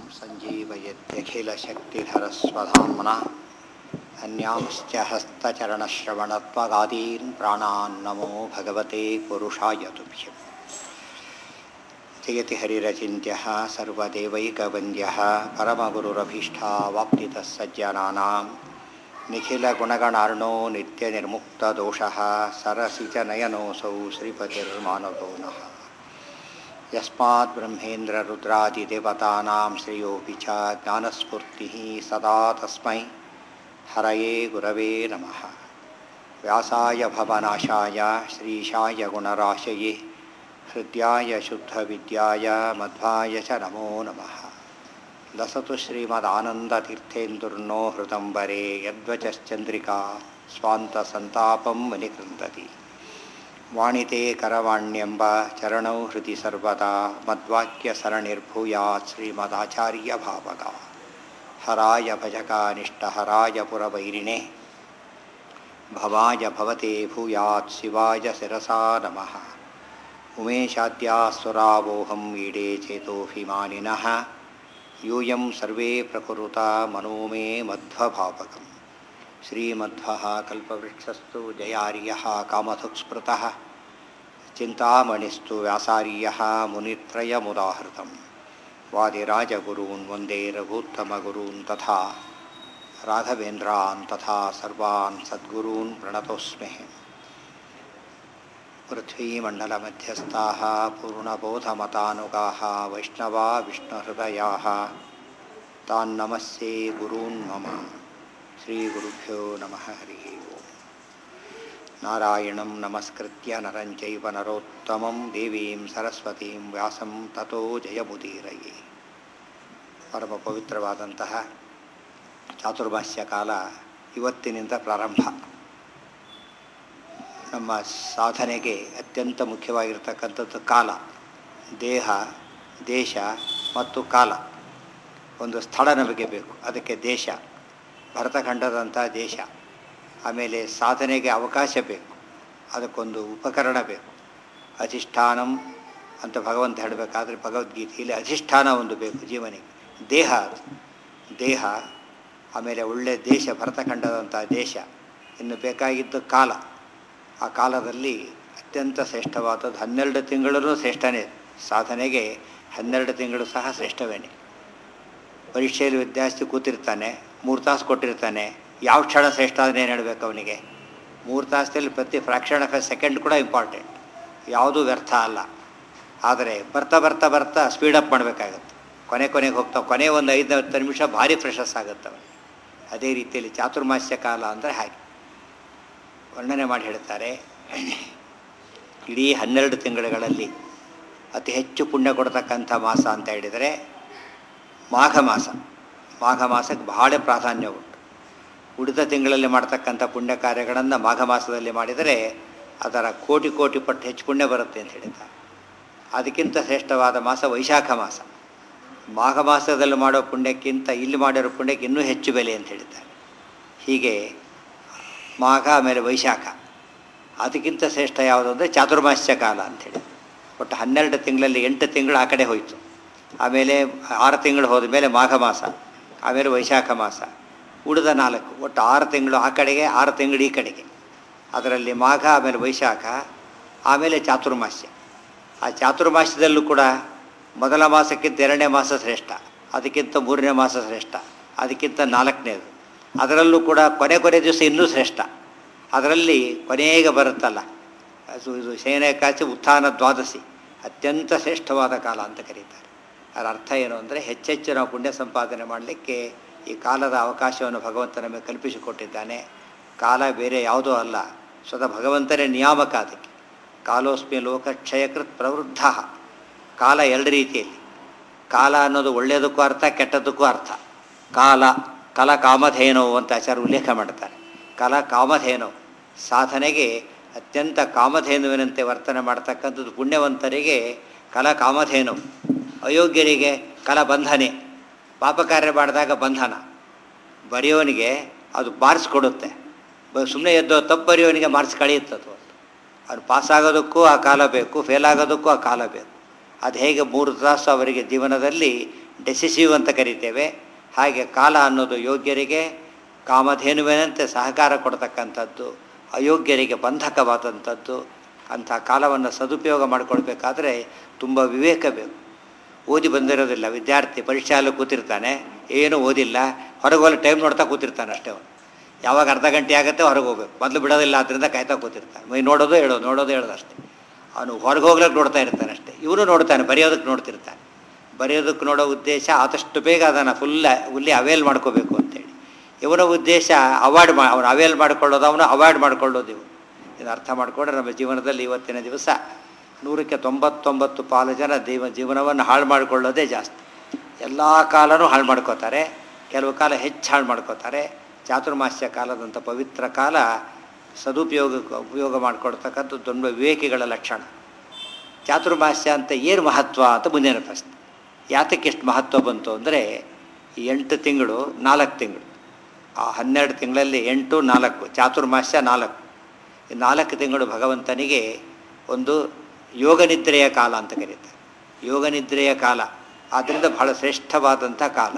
सञ्जीवयत्यखिलशक्तिधरस्वधाम्ना अन्यांश्च हस्तचरणश्रवणत्वगादीन् प्राणान् नमो भगवते पुरुषाय तुभ्यम् जयति हरिरचिन्त्यः सर्वदेवैकवन्द्यः परमगुरुरभीष्टावाप्तितः सज्जनानां निखिलगुणगणार्णो नित्यनिर्मुक्तदोषः सरसिजनयनोऽसौ श्रीपतिर्मानवो नः यस्मात् ब्रह्मेन्द्ररुद्रादिदेवतानां श्रेयोऽपि च ज्ञानस्फूर्तिः सदा तस्मै हरये गुरवे नमः व्यासाय भवनाशाय श्रीशाय गुणराशये हृद्याय शुद्धविद्याय मध्वाय च नमो नमः लसतु श्रीमदानन्दतीर्थेन्दुर्नो हृदम्बरे यद्वचश्चन्द्रिका स्वान्तसन्तापं मुनिकृन्दति ವಾಣಿತೆ ಕರವಾಣ್ಯಂಬ ಚರಣೌ ಹೃದಿ ಸರ್ವದಾ ಮದ್ವಾಕ್ಯ ಸರಣಿರ್ಭೂಯಾತ್ ಶ್ರೀಮದಾಚಾರ್ಯ ಭಾವಗ ಹರಾಯ ಭಜಕಾನಿಷ್ಠ ಹರಾಯ ಪುರವೈರಿಣೆ ಭವಾಯ ಭವತೆ ಭೂಯಾತ್ ಶಿವಾಯ ಶಿರಸಾ ನಮಃ ಉಮೇಶಾದ್ಯಾಸುರಾವೋಹಂ ಈಡೇ ಚೇತೋಭಿಮಾನಿನಃ ಯೂಯಂ ಸರ್ವೇ ಪ್ರಕುರುತ ಮನೋ ಮೇ ಮಧ್ವಭಾವಕಂ श्रीमध्वः कल्पवृक्षस्तु जयार्यः कामधुक्स्मृतः चिन्तामणिस्तु व्यासार्यः मुनित्रयमुदाहृतं वादिराजगुरून् वन्दे रघूत्तमगुरून् तथा राघवेन्द्रान् तथा सर्वान् सद्गुरून् प्रणतोऽस्मि पृथ्वीमण्डलमध्यस्थाः पूर्णबोधमतानुगाः वैष्णवा विष्णुहृदयाः तान्नमस्ये गुरून् मम श्रीगुरुभ्यो नमः हरिः ओम् नारायणं नमस्कृत्य नरं चैव नरोत्तमं देवीं सरस्वतीं ವ್ಯಾಸಂ ತಥೋ ಜಯಮುದೀರಯೇ ಪರಮ ಪವಿತ್ರವಾದಂತಹ ಚಾತುರ್ಭಾಷ್ಯ ಕಾಲ ಇವತ್ತಿನಿಂದ ಪ್ರಾರಂಭ ನಮ್ಮ ಸಾಧನೆಗೆ ಅತ್ಯಂತ ಮುಖ್ಯವಾಗಿರ್ತಕ್ಕಂಥದ್ದು ಕಾಲ ದೇಹ ದೇಶ ಮತ್ತು ಕಾಲ ಒಂದು ಸ್ಥಳ ನಮಗೆ ಬೇಕು ಅದಕ್ಕೆ ದೇಶ ಭರತಖಂಡದಂಥ ದೇಶ ಆಮೇಲೆ ಸಾಧನೆಗೆ ಅವಕಾಶ ಬೇಕು ಅದಕ್ಕೊಂದು ಉಪಕರಣ ಬೇಕು ಅಧಿಷ್ಠಾನಂ ಅಂತ ಭಗವಂತ ಹೇಳಬೇಕಾದ್ರೆ ಭಗವದ್ಗೀತೆಯಲ್ಲಿ ಅಧಿಷ್ಠಾನ ಒಂದು ಬೇಕು ಜೀವನಿಗೆ ದೇಹ ಅದು ದೇಹ ಆಮೇಲೆ ಒಳ್ಳೆಯ ದೇಶ ಭರತಖಂಡದಂಥ ದೇಶ ಇನ್ನು ಬೇಕಾಗಿದ್ದು ಕಾಲ ಆ ಕಾಲದಲ್ಲಿ ಅತ್ಯಂತ ಶ್ರೇಷ್ಠವಾದದ್ದು ಹನ್ನೆರಡು ತಿಂಗಳೂ ಶ್ರೇಷ್ಠನೇ ಸಾಧನೆಗೆ ಹನ್ನೆರಡು ತಿಂಗಳು ಸಹ ಶ್ರೇಷ್ಠವೇನೆ ಪರೀಕ್ಷೆಯಲ್ಲಿ ವಿದ್ಯಾರ್ಥಿ ಕೂತಿರ್ತಾನೆ ಮೂರು ತಾಸು ಕೊಟ್ಟಿರ್ತಾನೆ ಯಾವ ಕ್ಷಣ ಶ್ರೇಷ್ಠ ಆದರೆ ಏನು ಹೇಳಬೇಕು ಅವನಿಗೆ ಮೂರು ತಾಸದಲ್ಲಿ ಪ್ರತಿ ಫ್ರಾಕ್ಷನ್ ಆಫ್ ಎ ಸೆಕೆಂಡ್ ಕೂಡ ಇಂಪಾರ್ಟೆಂಟ್ ಯಾವುದೂ ವ್ಯರ್ಥ ಅಲ್ಲ ಆದರೆ ಬರ್ತಾ ಬರ್ತಾ ಬರ್ತಾ ಸ್ಪೀಡಪ್ ಮಾಡಬೇಕಾಗತ್ತೆ ಕೊನೆ ಕೊನೆಗೆ ಹೋಗ್ತಾವೆ ಕೊನೆ ಒಂದು ಐದು ಹತ್ತು ನಿಮಿಷ ಭಾರಿ ಫ್ರೆಶಸ್ ಆಗುತ್ತವೆ ಅದೇ ರೀತಿಯಲ್ಲಿ ಚಾತುರ್ಮಾಸ್ಯ ಕಾಲ ಅಂದರೆ ಹಾಗೆ ವರ್ಣನೆ ಮಾಡಿ ಹೇಳ್ತಾರೆ ಇಡೀ ಹನ್ನೆರಡು ತಿಂಗಳುಗಳಲ್ಲಿ ಅತಿ ಹೆಚ್ಚು ಪುಣ್ಯ ಕೊಡ್ತಕ್ಕಂಥ ಮಾಸ ಅಂತ ಹೇಳಿದರೆ ಮಾಘ ಮಾಸ ಮಾಘ ಮಾಸಕ್ಕೆ ಬಹಳ ಪ್ರಾಧಾನ್ಯ ಉಂಟು ಉಳಿದ ತಿಂಗಳಲ್ಲಿ ಮಾಡ್ತಕ್ಕಂಥ ಪುಣ್ಯ ಕಾರ್ಯಗಳನ್ನು ಮಾಘ ಮಾಸದಲ್ಲಿ ಮಾಡಿದರೆ ಅದರ ಕೋಟಿ ಕೋಟಿ ಪಟ್ಟು ಹೆಚ್ಚು ಪುಣ್ಯ ಬರುತ್ತೆ ಅಂತ ಹೇಳಿದ್ದಾರೆ ಅದಕ್ಕಿಂತ ಶ್ರೇಷ್ಠವಾದ ಮಾಸ ವೈಶಾಖ ಮಾಸ ಮಾಘ ಮಾಸದಲ್ಲಿ ಮಾಡೋ ಪುಣ್ಯಕ್ಕಿಂತ ಇಲ್ಲಿ ಮಾಡಿರೋ ಪುಣ್ಯಕ್ಕೆ ಇನ್ನೂ ಹೆಚ್ಚು ಬೆಲೆ ಅಂತ ಹೇಳಿದ್ದಾರೆ ಹೀಗೆ ಮಾಘ ಆಮೇಲೆ ವೈಶಾಖ ಅದಕ್ಕಿಂತ ಶ್ರೇಷ್ಠ ಯಾವುದು ಅಂದರೆ ಚಾತುರ್ಮಾಸ್ಯ ಕಾಲ ಅಂಥೇಳಿ ಒಟ್ಟು ಹನ್ನೆರಡು ತಿಂಗಳಲ್ಲಿ ಎಂಟು ತಿಂಗಳು ಆ ಕಡೆ ಹೋಯಿತು ಆಮೇಲೆ ಆರು ತಿಂಗಳು ಹೋದ ಮೇಲೆ ಮಾಘ ಮಾಸ ಆಮೇಲೆ ವೈಶಾಖ ಮಾಸ ಉಳಿದ ನಾಲ್ಕು ಒಟ್ಟು ಆರು ತಿಂಗಳು ಆ ಕಡೆಗೆ ಆರು ತಿಂಗಳು ಈ ಕಡೆಗೆ ಅದರಲ್ಲಿ ಮಾಘ ಆಮೇಲೆ ವೈಶಾಖ ಆಮೇಲೆ ಚಾತುರ್ಮಾಸ್ಯ ಆ ಚಾತುರ್ಮಾಸ್ಯದಲ್ಲೂ ಕೂಡ ಮೊದಲ ಮಾಸಕ್ಕಿಂತ ಎರಡನೇ ಮಾಸ ಶ್ರೇಷ್ಠ ಅದಕ್ಕಿಂತ ಮೂರನೇ ಮಾಸ ಶ್ರೇಷ್ಠ ಅದಕ್ಕಿಂತ ನಾಲ್ಕನೇದು ಅದರಲ್ಲೂ ಕೂಡ ಕೊನೆ ಕೊನೆ ದಿವಸ ಇನ್ನೂ ಶ್ರೇಷ್ಠ ಅದರಲ್ಲಿ ಕೊನೆಗೆ ಬರುತ್ತಲ್ಲ ಅದು ಇದು ಶಯನಕಾಚಿ ಉತ್ಥಾನ ದ್ವಾದಶಿ ಅತ್ಯಂತ ಶ್ರೇಷ್ಠವಾದ ಕಾಲ ಅಂತ ಕರೀತಾರೆ ಅದರ ಅರ್ಥ ಏನು ಅಂದರೆ ಹೆಚ್ಚೆಚ್ಚು ನಾವು ಪುಣ್ಯ ಸಂಪಾದನೆ ಮಾಡಲಿಕ್ಕೆ ಈ ಕಾಲದ ಅವಕಾಶವನ್ನು ಭಗವಂತ ನಮಗೆ ಕಲ್ಪಿಸಿಕೊಟ್ಟಿದ್ದಾನೆ ಕಾಲ ಬೇರೆ ಯಾವುದೂ ಅಲ್ಲ ಸ್ವತಃ ಭಗವಂತನೇ ನಿಯಾಮಕ ಅದಕ್ಕೆ ಕಾಲೋಸ್ಮಿ ಲೋಕಕ್ಷಯಕೃತ್ ಪ್ರವೃದ್ಧ ಕಾಲ ಎರಡು ರೀತಿಯಲ್ಲಿ ಕಾಲ ಅನ್ನೋದು ಒಳ್ಳೆಯದಕ್ಕೂ ಅರ್ಥ ಕೆಟ್ಟದ್ದಕ್ಕೂ ಅರ್ಥ ಕಾಲ ಕಲ ಕಾಮಧೇನೋ ಅಂತ ಆಚಾರ ಉಲ್ಲೇಖ ಮಾಡ್ತಾರೆ ಕಲ ಕಾಮಧೇನೋ ಸಾಧನೆಗೆ ಅತ್ಯಂತ ಕಾಮಧೇನುವಿನಂತೆ ವರ್ತನೆ ಮಾಡ್ತಕ್ಕಂಥದ್ದು ಪುಣ್ಯವಂತರಿಗೆ ಕಲ ಕಾಮಧೇನು ಅಯೋಗ್ಯರಿಗೆ ಕಲ ಬಂಧನೆ ಪಾಪ ಕಾರ್ಯ ಮಾಡಿದಾಗ ಬಂಧನ ಬರೆಯೋನಿಗೆ ಅದು ಮಾರ್ಕ್ಸ್ ಕೊಡುತ್ತೆ ಬ ಸುಮ್ಮನೆ ಎದ್ದೋ ತಪ್ಪು ಬರೆಯೋನಿಗೆ ಮಾರ್ಕ್ಸ್ ಕಳೆಯುತ್ತದು ಅವ್ನು ಪಾಸ್ ಆಗೋದಕ್ಕೂ ಆ ಕಾಲ ಬೇಕು ಫೇಲ್ ಆಗೋದಕ್ಕೂ ಆ ಕಾಲ ಬೇಕು ಅದು ಹೇಗೆ ಮೂರು ತಾಸು ಅವರಿಗೆ ಜೀವನದಲ್ಲಿ ಡೆಸಿಸಿವ್ ಅಂತ ಕರಿತೇವೆ ಹಾಗೆ ಕಾಲ ಅನ್ನೋದು ಯೋಗ್ಯರಿಗೆ ಕಾಮಧೇನುವಿನಂತೆ ಸಹಕಾರ ಕೊಡ್ತಕ್ಕಂಥದ್ದು ಅಯೋಗ್ಯರಿಗೆ ಬಂಧಕವಾದಂಥದ್ದು ಅಂಥ ಕಾಲವನ್ನು ಸದುಪಯೋಗ ಮಾಡಿಕೊಳ್ಬೇಕಾದ್ರೆ ತುಂಬ ವಿವೇಕ ಬೇಕು ಓದಿ ಬಂದಿರೋದಿಲ್ಲ ವಿದ್ಯಾರ್ಥಿ ಪರೀಕ್ಷೆಯಲ್ಲೂ ಕೂತಿರ್ತಾನೆ ಏನೂ ಓದಿಲ್ಲ ಹೊರಗೆ ಹೋಗಲು ಟೈಮ್ ನೋಡ್ತಾ ಕೂತಿರ್ತಾನೆ ಅಷ್ಟೇ ಅವನು ಯಾವಾಗ ಅರ್ಧ ಗಂಟೆ ಆಗುತ್ತೆ ಹೊರಗೆ ಹೋಗ್ಬೇಕು ಮೊದಲು ಬಿಡೋದಿಲ್ಲ ಆದ್ದರಿಂದ ಕಾಯ್ತಾ ಕೂತಿರ್ತಾನೆ ಮೈ ನೋಡೋದು ಹೇಳೋದು ನೋಡೋದು ಹೇಳೋದು ಅಷ್ಟೇ ಅವನು ಹೊರಗೆ ಹೋಗ್ಲಿಕ್ಕೆ ನೋಡ್ತಾ ಇರ್ತಾನೆ ಅಷ್ಟೇ ಇವನು ನೋಡ್ತಾನೆ ಬರೆಯೋದಕ್ಕೆ ನೋಡ್ತಿರ್ತಾನೆ ಬರೆಯೋದಕ್ಕೆ ನೋಡೋ ಉದ್ದೇಶ ಆದಷ್ಟು ಬೇಗ ಅದನ್ನು ಫುಲ್ ಫುಲ್ಲಿ ಅವೇಲ್ ಮಾಡ್ಕೋಬೇಕು ಅಂತೇಳಿ ಇವನ ಉದ್ದೇಶ ಅವಾಯ್ಡ್ ಮಾ ಅವನು ಅವೇಲ್ ಮಾಡ್ಕೊಳ್ಳೋದು ಅವನು ಅವಾಯ್ಡ್ ಮಾಡ್ಕೊಳ್ಳೋದು ಇವು ಇದು ಅರ್ಥ ಮಾಡಿಕೊಂಡ್ರೆ ನಮ್ಮ ಜೀವನದಲ್ಲಿ ಇವತ್ತಿನ ದಿವಸ ನೂರಕ್ಕೆ ತೊಂಬತ್ತೊಂಬತ್ತು ಪಾಲು ಜನ ಜೀವ ಜೀವನವನ್ನು ಹಾಳು ಮಾಡಿಕೊಳ್ಳೋದೇ ಜಾಸ್ತಿ ಎಲ್ಲ ಕಾಲನೂ ಹಾಳು ಮಾಡ್ಕೋತಾರೆ ಕೆಲವು ಕಾಲ ಹೆಚ್ಚು ಹಾಳು ಮಾಡ್ಕೋತಾರೆ ಚಾತುರ್ಮಾಸ್ಯ ಕಾಲದಂಥ ಪವಿತ್ರ ಕಾಲ ಸದುಪಯೋಗ ಉಪಯೋಗ ಮಾಡಿಕೊಡ್ತಕ್ಕಂಥ ದೊಡ್ಡ ವಿವೇಕಿಗಳ ಲಕ್ಷಣ ಚಾತುರ್ಮಾಸ್ಯ ಅಂತ ಏನು ಮಹತ್ವ ಅಂತ ಮುಂದಿನ ಪ್ರಶ್ನೆ ಯಾತಕ್ಕೆ ಎಷ್ಟು ಮಹತ್ವ ಬಂತು ಅಂದರೆ ಎಂಟು ತಿಂಗಳು ನಾಲ್ಕು ತಿಂಗಳು ಆ ಹನ್ನೆರಡು ತಿಂಗಳಲ್ಲಿ ಎಂಟು ನಾಲ್ಕು ಚಾತುರ್ಮಾಸ್ಯ ನಾಲ್ಕು ಈ ನಾಲ್ಕು ತಿಂಗಳು ಭಗವಂತನಿಗೆ ಒಂದು ಯೋಗ ನಿದ್ರೆಯ ಕಾಲ ಅಂತ ಕರೀತಾರೆ ಯೋಗ ನಿದ್ರೆಯ ಕಾಲ ಆದ್ದರಿಂದ ಬಹಳ ಶ್ರೇಷ್ಠವಾದಂಥ ಕಾಲ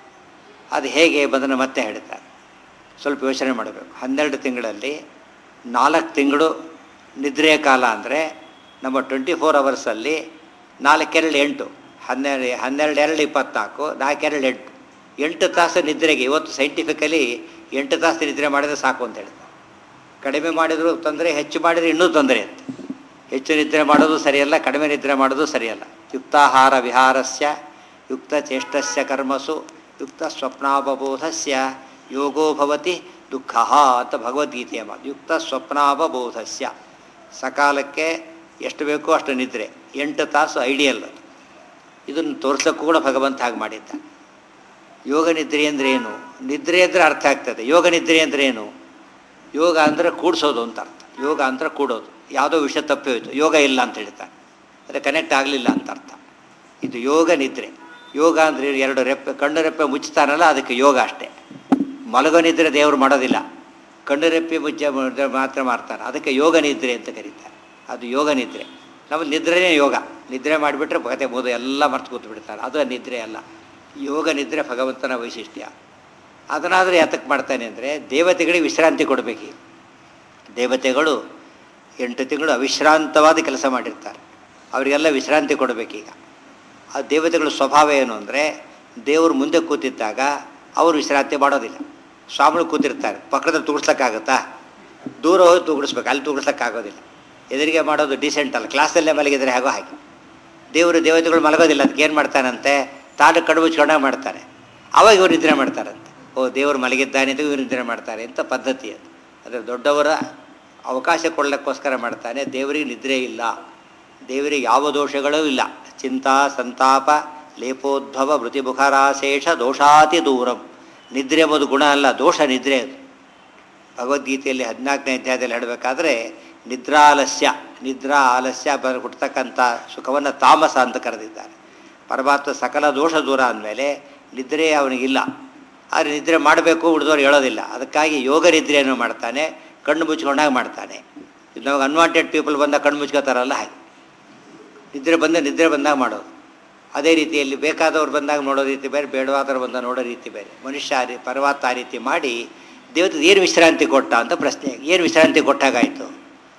ಅದು ಹೇಗೆ ಬಂದನ್ನು ಮತ್ತೆ ಹೇಳ್ತಾರೆ ಸ್ವಲ್ಪ ಯೋಚನೆ ಮಾಡಬೇಕು ಹನ್ನೆರಡು ತಿಂಗಳಲ್ಲಿ ನಾಲ್ಕು ತಿಂಗಳು ನಿದ್ರೆಯ ಕಾಲ ಅಂದರೆ ನಮ್ಮ ಟ್ವೆಂಟಿ ಫೋರ್ ಅವರ್ಸಲ್ಲಿ ನಾಲ್ಕೆರಡು ಎಂಟು ಹನ್ನೆರಡು ಹನ್ನೆರಡು ಎರಡು ಇಪ್ಪತ್ನಾಲ್ಕು ನಾಲ್ಕೆರಡು ಎಂಟು ಎಂಟು ತಾಸು ನಿದ್ರೆಗೆ ಇವತ್ತು ಸೈಂಟಿಫಿಕಲಿ ಎಂಟು ತಾಸು ನಿದ್ರೆ ಮಾಡಿದರೆ ಸಾಕು ಅಂತ ಹೇಳ್ತಾರೆ ಕಡಿಮೆ ಮಾಡಿದರೂ ತೊಂದರೆ ಹೆಚ್ಚು ಮಾಡಿದರೆ ಇನ್ನೂ ತೊಂದರೆ ಅಂತ ಹೆಚ್ಚು ನಿದ್ರೆ ಮಾಡೋದು ಸರಿಯಲ್ಲ ಕಡಿಮೆ ನಿದ್ರೆ ಮಾಡೋದು ಸರಿಯಲ್ಲ ಯುಕ್ತಾಹಾರ ವಿಹಾರಸ್ಯ ಯುಕ್ತ ಚೇಷ್ಟಸ್ಯ ಕರ್ಮಸು ಯುಕ್ತ ಸ್ವಪ್ನಾವಬೋಧಸ್ಯ ಯೋಗೋ ಭವತಿ ದುಃಖ ಅಂತ ಭಗವದ್ಗೀತೆಯ ಮಾತು ಯುಕ್ತ ಸ್ವಪ್ನಾವಬೋಧಸ್ಯ ಸಕಾಲಕ್ಕೆ ಎಷ್ಟು ಬೇಕೋ ಅಷ್ಟು ನಿದ್ರೆ ಎಂಟು ತಾಸು ಐಡಿಯಲ್ ಅದು ಇದನ್ನು ತೋರಿಸೋಕ್ಕೂ ಕೂಡ ಭಗವಂತ ಹಾಗೆ ಮಾಡಿದ್ದ ಯೋಗ ನಿದ್ರೆ ಅಂದರೆ ಏನು ನಿದ್ರೆ ಅಂದರೆ ಅರ್ಥ ಆಗ್ತದೆ ಯೋಗ ನಿದ್ರೆ ಅಂದರೆ ಏನು ಯೋಗ ಅಂದರೆ ಕೂಡಿಸೋದು ಅಂತ ಅರ್ಥ ಯೋಗ ಅಂದರೆ ಕೂಡೋದು ಯಾವುದೋ ವಿಷಯ ತಪ್ಪಿ ಹೋಯಿತು ಯೋಗ ಇಲ್ಲ ಅಂತ ಹೇಳ್ತಾರೆ ಅದೇ ಕನೆಕ್ಟ್ ಆಗಲಿಲ್ಲ ಅಂತ ಅರ್ಥ ಇದು ಯೋಗ ನಿದ್ರೆ ಯೋಗ ಅಂದರೆ ಎರಡು ರೆಪ್ಪೆ ಕಣ್ಣು ರೆಪ್ಪೆ ಮುಚ್ತಾನಲ್ಲ ಅದಕ್ಕೆ ಯೋಗ ಅಷ್ಟೇ ಮಲಗೋ ನಿದ್ರೆ ದೇವರು ಮಾಡೋದಿಲ್ಲ ಕಣ್ಣು ರೆಪ್ಪೆ ಮುಚ್ಚ ಮಾತ್ರ ಮಾಡ್ತಾನೆ ಅದಕ್ಕೆ ಯೋಗ ನಿದ್ರೆ ಅಂತ ಕರೀತಾರೆ ಅದು ಯೋಗ ನಿದ್ರೆ ನಮ್ಮ ನಿದ್ರೆನೇ ಯೋಗ ನಿದ್ರೆ ಮಾಡಿಬಿಟ್ರೆ ಕತೆ ಬೋದು ಎಲ್ಲ ಮರ್ತು ಕೂತು ಬಿಡ್ತಾರೆ ಅದು ನಿದ್ರೆ ಅಲ್ಲ ಯೋಗ ನಿದ್ರೆ ಭಗವಂತನ ವೈಶಿಷ್ಟ್ಯ ಅದನ್ನಾದರೂ ಯಾತಕ್ಕೆ ಮಾಡ್ತಾನೆ ಅಂದರೆ ದೇವತೆಗಳಿಗೆ ವಿಶ್ರಾಂತಿ ಕೊಡಬೇಕು ದೇವತೆಗಳು ಎಂಟು ತಿಂಗಳು ಅವಿಶ್ರಾಂತವಾದ ಕೆಲಸ ಮಾಡಿರ್ತಾರೆ ಅವರಿಗೆಲ್ಲ ವಿಶ್ರಾಂತಿ ಕೊಡಬೇಕೀಗ ಆ ದೇವತೆಗಳ ಸ್ವಭಾವ ಏನು ಅಂದರೆ ದೇವರು ಮುಂದೆ ಕೂತಿದ್ದಾಗ ಅವರು ವಿಶ್ರಾಂತಿ ಮಾಡೋದಿಲ್ಲ ಸ್ವಾಮಿಗಳು ಕೂತಿರ್ತಾರೆ ಪಕ್ಕದಲ್ಲಿ ತೂಗಿಸ್ಲಿಕ್ಕಾಗುತ್ತಾ ದೂರ ಹೋಗಿ ತೂಗಿಸ್ಬೇಕು ಅಲ್ಲಿ ತೂಗಿಸ್ಲಿಕ್ಕಾಗೋದಿಲ್ಲ ಎದುರಿಗೆ ಮಾಡೋದು ಡೀಸೆಂಟ್ ಅಲ್ಲ ಕ್ಲಾಸಲ್ಲೇ ಮಲಗಿದರೆ ಹಾಗೋ ಹಾಗೆ ದೇವರು ದೇವತೆಗಳು ಮಲಗೋದಿಲ್ಲ ಅದಕ್ಕೆ ಏನು ಮಾಡ್ತಾನಂತೆ ತಾನು ಕಡು ಮುಚ್ಕೊಂಡಾಗ ಮಾಡ್ತಾರೆ ಅವಾಗ ಇವರು ನಿದ್ರೆ ಮಾಡ್ತಾರಂತೆ ಓ ದೇವರು ಮಲಗಿದ್ದಾನೆ ಅಂತ ಇವರು ನಿದ್ರೆ ಮಾಡ್ತಾರೆ ಅಂತ ಪದ್ಧತಿ ಅದು ಅದರ ದೊಡ್ಡವರ ಅವಕಾಶ ಕೊಡಲಿಕ್ಕೋಸ್ಕರ ಮಾಡ್ತಾನೆ ದೇವರಿಗೆ ನಿದ್ರೆ ಇಲ್ಲ ದೇವರಿಗೆ ಯಾವ ದೋಷಗಳೂ ಇಲ್ಲ ಚಿಂತಾ ಸಂತಾಪ ಲೇಪೋದ್ಭವ ಮೃತಿಮುಖರಾಶೇಷ ದೋಷಾತಿ ದೂರಂ ನಿದ್ರೆ ಎಂಬುದು ಗುಣ ಅಲ್ಲ ದೋಷ ನಿದ್ರೆ ಅದು ಭಗವದ್ಗೀತೆಯಲ್ಲಿ ಹದಿನಾಲ್ಕನೇ ಅಧ್ಯಾಯದಲ್ಲಿ ಹೇಳಬೇಕಾದ್ರೆ ನಿದ್ರಾಲಸ್ಯ ನಿದ್ರಾ ಆಲಸ್ಯ ಬ ಹುಟ್ಟತಕ್ಕಂಥ ಸುಖವನ್ನು ತಾಮಸ ಅಂತ ಕರೆದಿದ್ದಾರೆ ಪರಮಾತ್ಮ ಸಕಲ ದೋಷ ದೂರ ಅಂದಮೇಲೆ ನಿದ್ರೆ ಅವನಿಗಿಲ್ಲ ಆದರೆ ನಿದ್ರೆ ಮಾಡಬೇಕು ಉಳಿದವ್ರು ಹೇಳೋದಿಲ್ಲ ಅದಕ್ಕಾಗಿ ಯೋಗ ನಿದ್ರೆಯನ್ನು ಮಾಡ್ತಾನೆ ಕಣ್ಣು ಮುಚ್ಕೊಂಡಾಗ ಮಾಡ್ತಾನೆ ಇದು ನಮಗೆ ಅನ್ವಾಂಟೆಡ್ ಪೀಪಲ್ ಬಂದಾಗ ಕಣ್ಣು ಮುಚ್ಕೋತಾರಲ್ಲ ಹಾಗೆ ನಿದ್ರೆ ಬಂದ ನಿದ್ರೆ ಬಂದಾಗ ಮಾಡೋದು ಅದೇ ರೀತಿಯಲ್ಲಿ ಬೇಕಾದವ್ರು ಬಂದಾಗ ನೋಡೋ ರೀತಿ ಬೇರೆ ಬೇಡವಾದವ್ರು ಬಂದಾಗ ನೋಡೋ ರೀತಿ ಬೇರೆ ಮನುಷ್ಯ ಆ ರೀ ಪರಮಾತ್ಮ ಆ ರೀತಿ ಮಾಡಿ ದೇವತೆ ಏನು ವಿಶ್ರಾಂತಿ ಕೊಟ್ಟ ಅಂತ ಪ್ರಶ್ನೆ ಏನು ವಿಶ್ರಾಂತಿ ಕೊಟ್ಟಾಗಾಯಿತು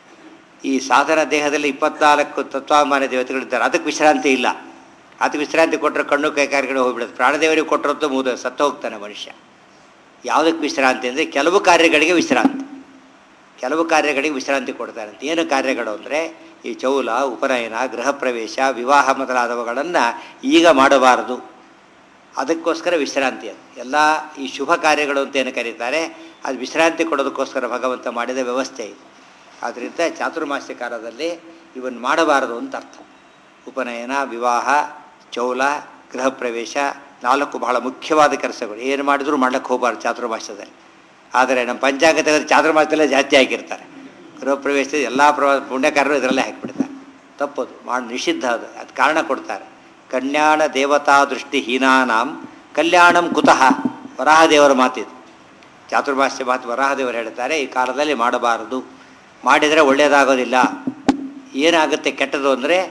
ಈ ಸಾಧನ ದೇಹದಲ್ಲಿ ಇಪ್ಪತ್ನಾಲ್ಕು ತತ್ವಾಭಿಮಾನ ದೇವತೆಗಳಿದ್ದಾರೆ ಅದಕ್ಕೆ ವಿಶ್ರಾಂತಿ ಇಲ್ಲ ಅದಕ್ಕೆ ವಿಶ್ರಾಂತಿ ಕೊಟ್ಟರೆ ಕಣ್ಣು ಕೈ ಕಾರ್ಯಗಳು ಹೋಗ್ಬಿಡುತ್ತೆ ಪ್ರಾಣದೇವರಿಗೆ ಕೊಟ್ಟರಂತೂ ಮುದ ಸತ್ತು ಹೋಗ್ತಾನೆ ಮನುಷ್ಯ ಯಾವುದಕ್ಕೆ ವಿಶ್ರಾಂತಿ ಅಂದರೆ ಕೆಲವು ಕಾರ್ಯಗಳಿಗೆ ವಿಶ್ರಾಂತಿ ಕೆಲವು ಕಾರ್ಯಗಳಿಗೆ ವಿಶ್ರಾಂತಿ ಕೊಡ್ತಾರಂತೆ ಏನು ಕಾರ್ಯಗಳು ಅಂದರೆ ಈ ಚೌಲ ಉಪನಯನ ಗೃಹ ಪ್ರವೇಶ ವಿವಾಹ ಮೊದಲಾದವುಗಳನ್ನು ಈಗ ಮಾಡಬಾರದು ಅದಕ್ಕೋಸ್ಕರ ವಿಶ್ರಾಂತಿ ಅದು ಎಲ್ಲ ಈ ಶುಭ ಕಾರ್ಯಗಳು ಅಂತ ಏನು ಕರೀತಾರೆ ಅದು ವಿಶ್ರಾಂತಿ ಕೊಡೋದಕ್ಕೋಸ್ಕರ ಭಗವಂತ ಮಾಡಿದ ವ್ಯವಸ್ಥೆ ಇದು ಆದ್ದರಿಂದ ಚಾತುರ್ಮಾಸ್ಯ ಕಾಲದಲ್ಲಿ ಇವನ್ನು ಮಾಡಬಾರದು ಅಂತ ಅರ್ಥ ಉಪನಯನ ವಿವಾಹ ಚೌಲ ಗೃಹ ಪ್ರವೇಶ ನಾಲ್ಕು ಬಹಳ ಮುಖ್ಯವಾದ ಕೆಲಸಗಳು ಏನು ಮಾಡಿದರೂ ಮಾಡ್ಲಿಕ್ಕೆ ಹೋಗಬಾರ್ದು ಚಾತುರ್ಮಾಸ್ಯದಲ್ಲಿ ಆದರೆ ನಮ್ಮ ಪಂಚಾಂಗ ತೆಗೆದು ಚಾತುರ್ಮಾಸದಲ್ಲೇ ಜಾಸ್ತಿ ಹಾಕಿರ್ತಾರೆ ಗೃಹ ಪ್ರವೇಶದ ಎಲ್ಲ ಪ್ರ ಪುಣ್ಯಕಾರರು ಇದರಲ್ಲೇ ಹಾಕಿಬಿಡ್ತಾರೆ ತಪ್ಪದು ಮಾಡಿ ನಿಷಿದ್ಧ ಅದು ಅದು ಕಾರಣ ಕೊಡ್ತಾರೆ ಕಲ್ಯಾಣ ದೇವತಾ ದೃಷ್ಟಿ ಹೀನಾನಾಂ ಕಲ್ಯಾಣಂ ಕುತಃ ವರಾಹದೇವರ ಮಾತಿದು ಚಾತುರ್ಮಾಸ್ಯ ಮಾತು ವರಾಹದೇವರು ಹೇಳ್ತಾರೆ ಈ ಕಾಲದಲ್ಲಿ ಮಾಡಬಾರದು ಮಾಡಿದರೆ ಒಳ್ಳೆಯದಾಗೋದಿಲ್ಲ ಏನಾಗುತ್ತೆ ಕೆಟ್ಟದು ಅಂದರೆ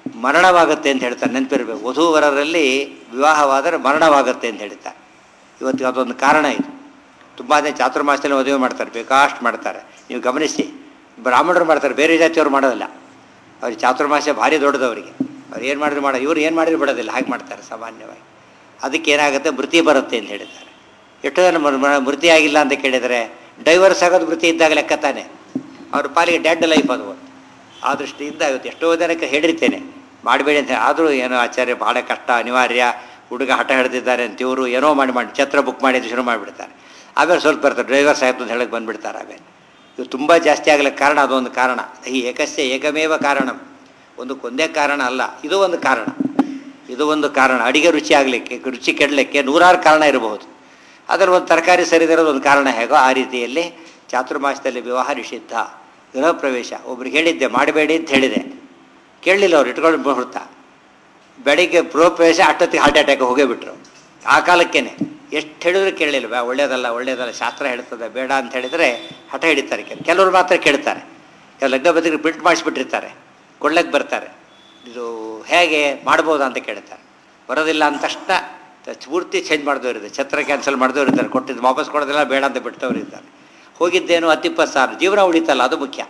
ಮರಣವಾಗುತ್ತೆ ಅಂತ ಹೇಳ್ತಾರೆ ನೆನಪಿರ್ಬೇಕು ವಧೂವರರಲ್ಲಿ ವಿವಾಹವಾದರೆ ಮರಣವಾಗುತ್ತೆ ಅಂತ ಹೇಳ್ತಾರೆ ಇವತ್ತು ಅದೊಂದು ಕಾರಣ ಇದು ತುಂಬ ಜನ ಚಾತುರ್ಮಾಸದಲ್ಲಿ ಮದುವೆ ಮಾಡ್ತಾರೆ ಬೇಕಾಷ್ಟು ಮಾಡ್ತಾರೆ ನೀವು ಗಮನಿಸಿ ಬ್ರಾಹ್ಮಣರು ಮಾಡ್ತಾರೆ ಬೇರೆ ಜಾತಿಯವರು ಮಾಡೋದಿಲ್ಲ ಅವ್ರಿಗೆ ಚಾತುರ್ಮಾಸ ಭಾರಿ ದೊಡ್ಡದವರಿಗೆ ಅವ್ರು ಏನು ಮಾಡಿದ್ರು ಮಾಡೋ ಇವ್ರು ಏನು ಮಾಡಿದ್ರು ಬಿಡೋದಿಲ್ಲ ಹಾಗೆ ಮಾಡ್ತಾರೆ ಸಾಮಾನ್ಯವಾಗಿ ಅದಕ್ಕೆ ಏನಾಗುತ್ತೆ ಮೃತಿ ಬರುತ್ತೆ ಅಂತ ಹೇಳಿದ್ದಾರೆ ಎಷ್ಟೋ ಜನ ಮರ್- ಮರ್- ಮೃತಿ ಆಗಿಲ್ಲ ಅಂತ ಕೇಳಿದರೆ ಡೈವರ್ಸ್ ಆಗೋದು ಮೃತಿ ಇದ್ದಾಗ ಲೆಕ್ಕ ತಾನೆ ಅವ್ರ ಪಾಲಿಗೆ ಡೆಡ್ ಲೈಫ್ ಅದು ಆ ದೃಷ್ಟಿಯಿಂದ ಇವತ್ತು ಎಷ್ಟೋ ಜನಕ್ಕೆ ಹೇಳಿರ್ತೇನೆ ಮಾಡಬೇಡಿ ಅಂತ ಆದರೂ ಏನೋ ಆಚಾರ್ಯ ಭಾಳ ಕಷ್ಟ ಅನಿವಾರ್ಯ ಹುಡುಗ ಹಠ ಹಿಡಿದಿದ್ದಾರೆ ಅಂತ ಇವರು ಏನೋ ಮಾಡಿ ಮಾಡಿ ಛತ್ರ ಬುಕ್ ಮಾಡಿದ್ದು ಶುರು ಮಾಡಿಬಿಡ್ತಾರೆ ಆಮೇಲೆ ಸ್ವಲ್ಪ ಬರ್ತಾರೆ ಡ್ರೈವರ್ ಸಾಹೇಬ್ ಅಂತ ಹೇಳಕ್ಕೆ ಬಂದುಬಿಡ್ತಾರೆ ಆಮೇಲೆ ಇವು ತುಂಬ ಜಾಸ್ತಿ ಆಗಲಿಕ್ಕೆ ಕಾರಣ ಅದೊಂದು ಕಾರಣ ಈ ಏಕಸ್ಯ ಏಕಮೇವ ಕಾರಣ ಒಂದು ಕೊಂದೇ ಕಾರಣ ಅಲ್ಲ ಇದು ಒಂದು ಕಾರಣ ಇದು ಒಂದು ಕಾರಣ ಅಡಿಗೆ ರುಚಿ ಆಗಲಿಕ್ಕೆ ರುಚಿ ಕೆಡಲಿಕ್ಕೆ ನೂರಾರು ಕಾರಣ ಇರಬಹುದು ಅದರ ಒಂದು ತರಕಾರಿ ಸರಿದಿರೋದು ಒಂದು ಕಾರಣ ಹೇಗೋ ಆ ರೀತಿಯಲ್ಲಿ ಚಾತುರ್ಮಾಸದಲ್ಲಿ ವಿವಾಹ ನಿಷಿದ್ಧ ಗೃಹ ಪ್ರವೇಶ ಒಬ್ರಿಗೆ ಹೇಳಿದ್ದೆ ಮಾಡಬೇಡಿ ಅಂತ ಹೇಳಿದೆ ಕೇಳಲಿಲ್ಲ ಅವ್ರು ಇಟ್ಕೊಂಡು ಮುಹೂರ್ತ ಬೆಳಿಗ್ಗೆ ಪ್ರವೇಶ ಅಷ್ಟೊತ್ತಿಗೆ ಹಾರ್ಟ್ ಅಟ್ಯಾಕ್ ಹೋಗೇ ಬಿಟ್ರು ಆ ಕಾಲಕ್ಕೇನೆ ಎಷ್ಟು ಹೇಳಿದ್ರು ಕೇಳಲಿಲ್ಲ ಬಾ ಒಳ್ಳೇದಲ್ಲ ಒಳ್ಳೇದಲ್ಲ ಶಾಸ್ತ್ರ ಹೇಳ್ತದೆ ಬೇಡ ಅಂತ ಹೇಳಿದರೆ ಹಠ ಹಿಡಿತಾರೆ ಕೆಲ ಕೆಲವರು ಮಾತ್ರ ಕೇಳ್ತಾರೆ ಕೆಲವು ಲಗ್ನ ಬದಿಗೆ ಪ್ರಿಂಟ್ ಮಾಡಿಸ್ಬಿಟ್ಟಿರ್ತಾರೆ ಕೊಳ್ಳಕ್ಕೆ ಬರ್ತಾರೆ ಇದು ಹೇಗೆ ಮಾಡ್ಬೋದಾ ಅಂತ ಕೇಳ್ತಾರೆ ಬರೋದಿಲ್ಲ ಅಂದ ತಕ್ಷಣ ತ- ಪೂರ್ತಿ ಚೇಂಜ್ ಮಾಡಿದವರು ಇದ್ದಾರೆ ಛತ್ರ ಕ್ಯಾನ್ಸಲ್ ಮಾಡಿದವರು ಇದ್ದಾರೆ ಕೊಟ್ಟಿದ್ದು ವಾಪಸ್ ಕೊಡೋದಿಲ್ಲ ಬೇಡ ಅಂತ ಬಿಟ್ಟವ್ರು ಇದ್ದಾರೆ ಹೋಗಿದ್ದೇನು ಹತ್ತಿಪ್ಪತ್ತು ಸಾವಿರ ಜೀವನ ಉಳಿತಲ್ಲ ಅದು ಮುಖ್ಯ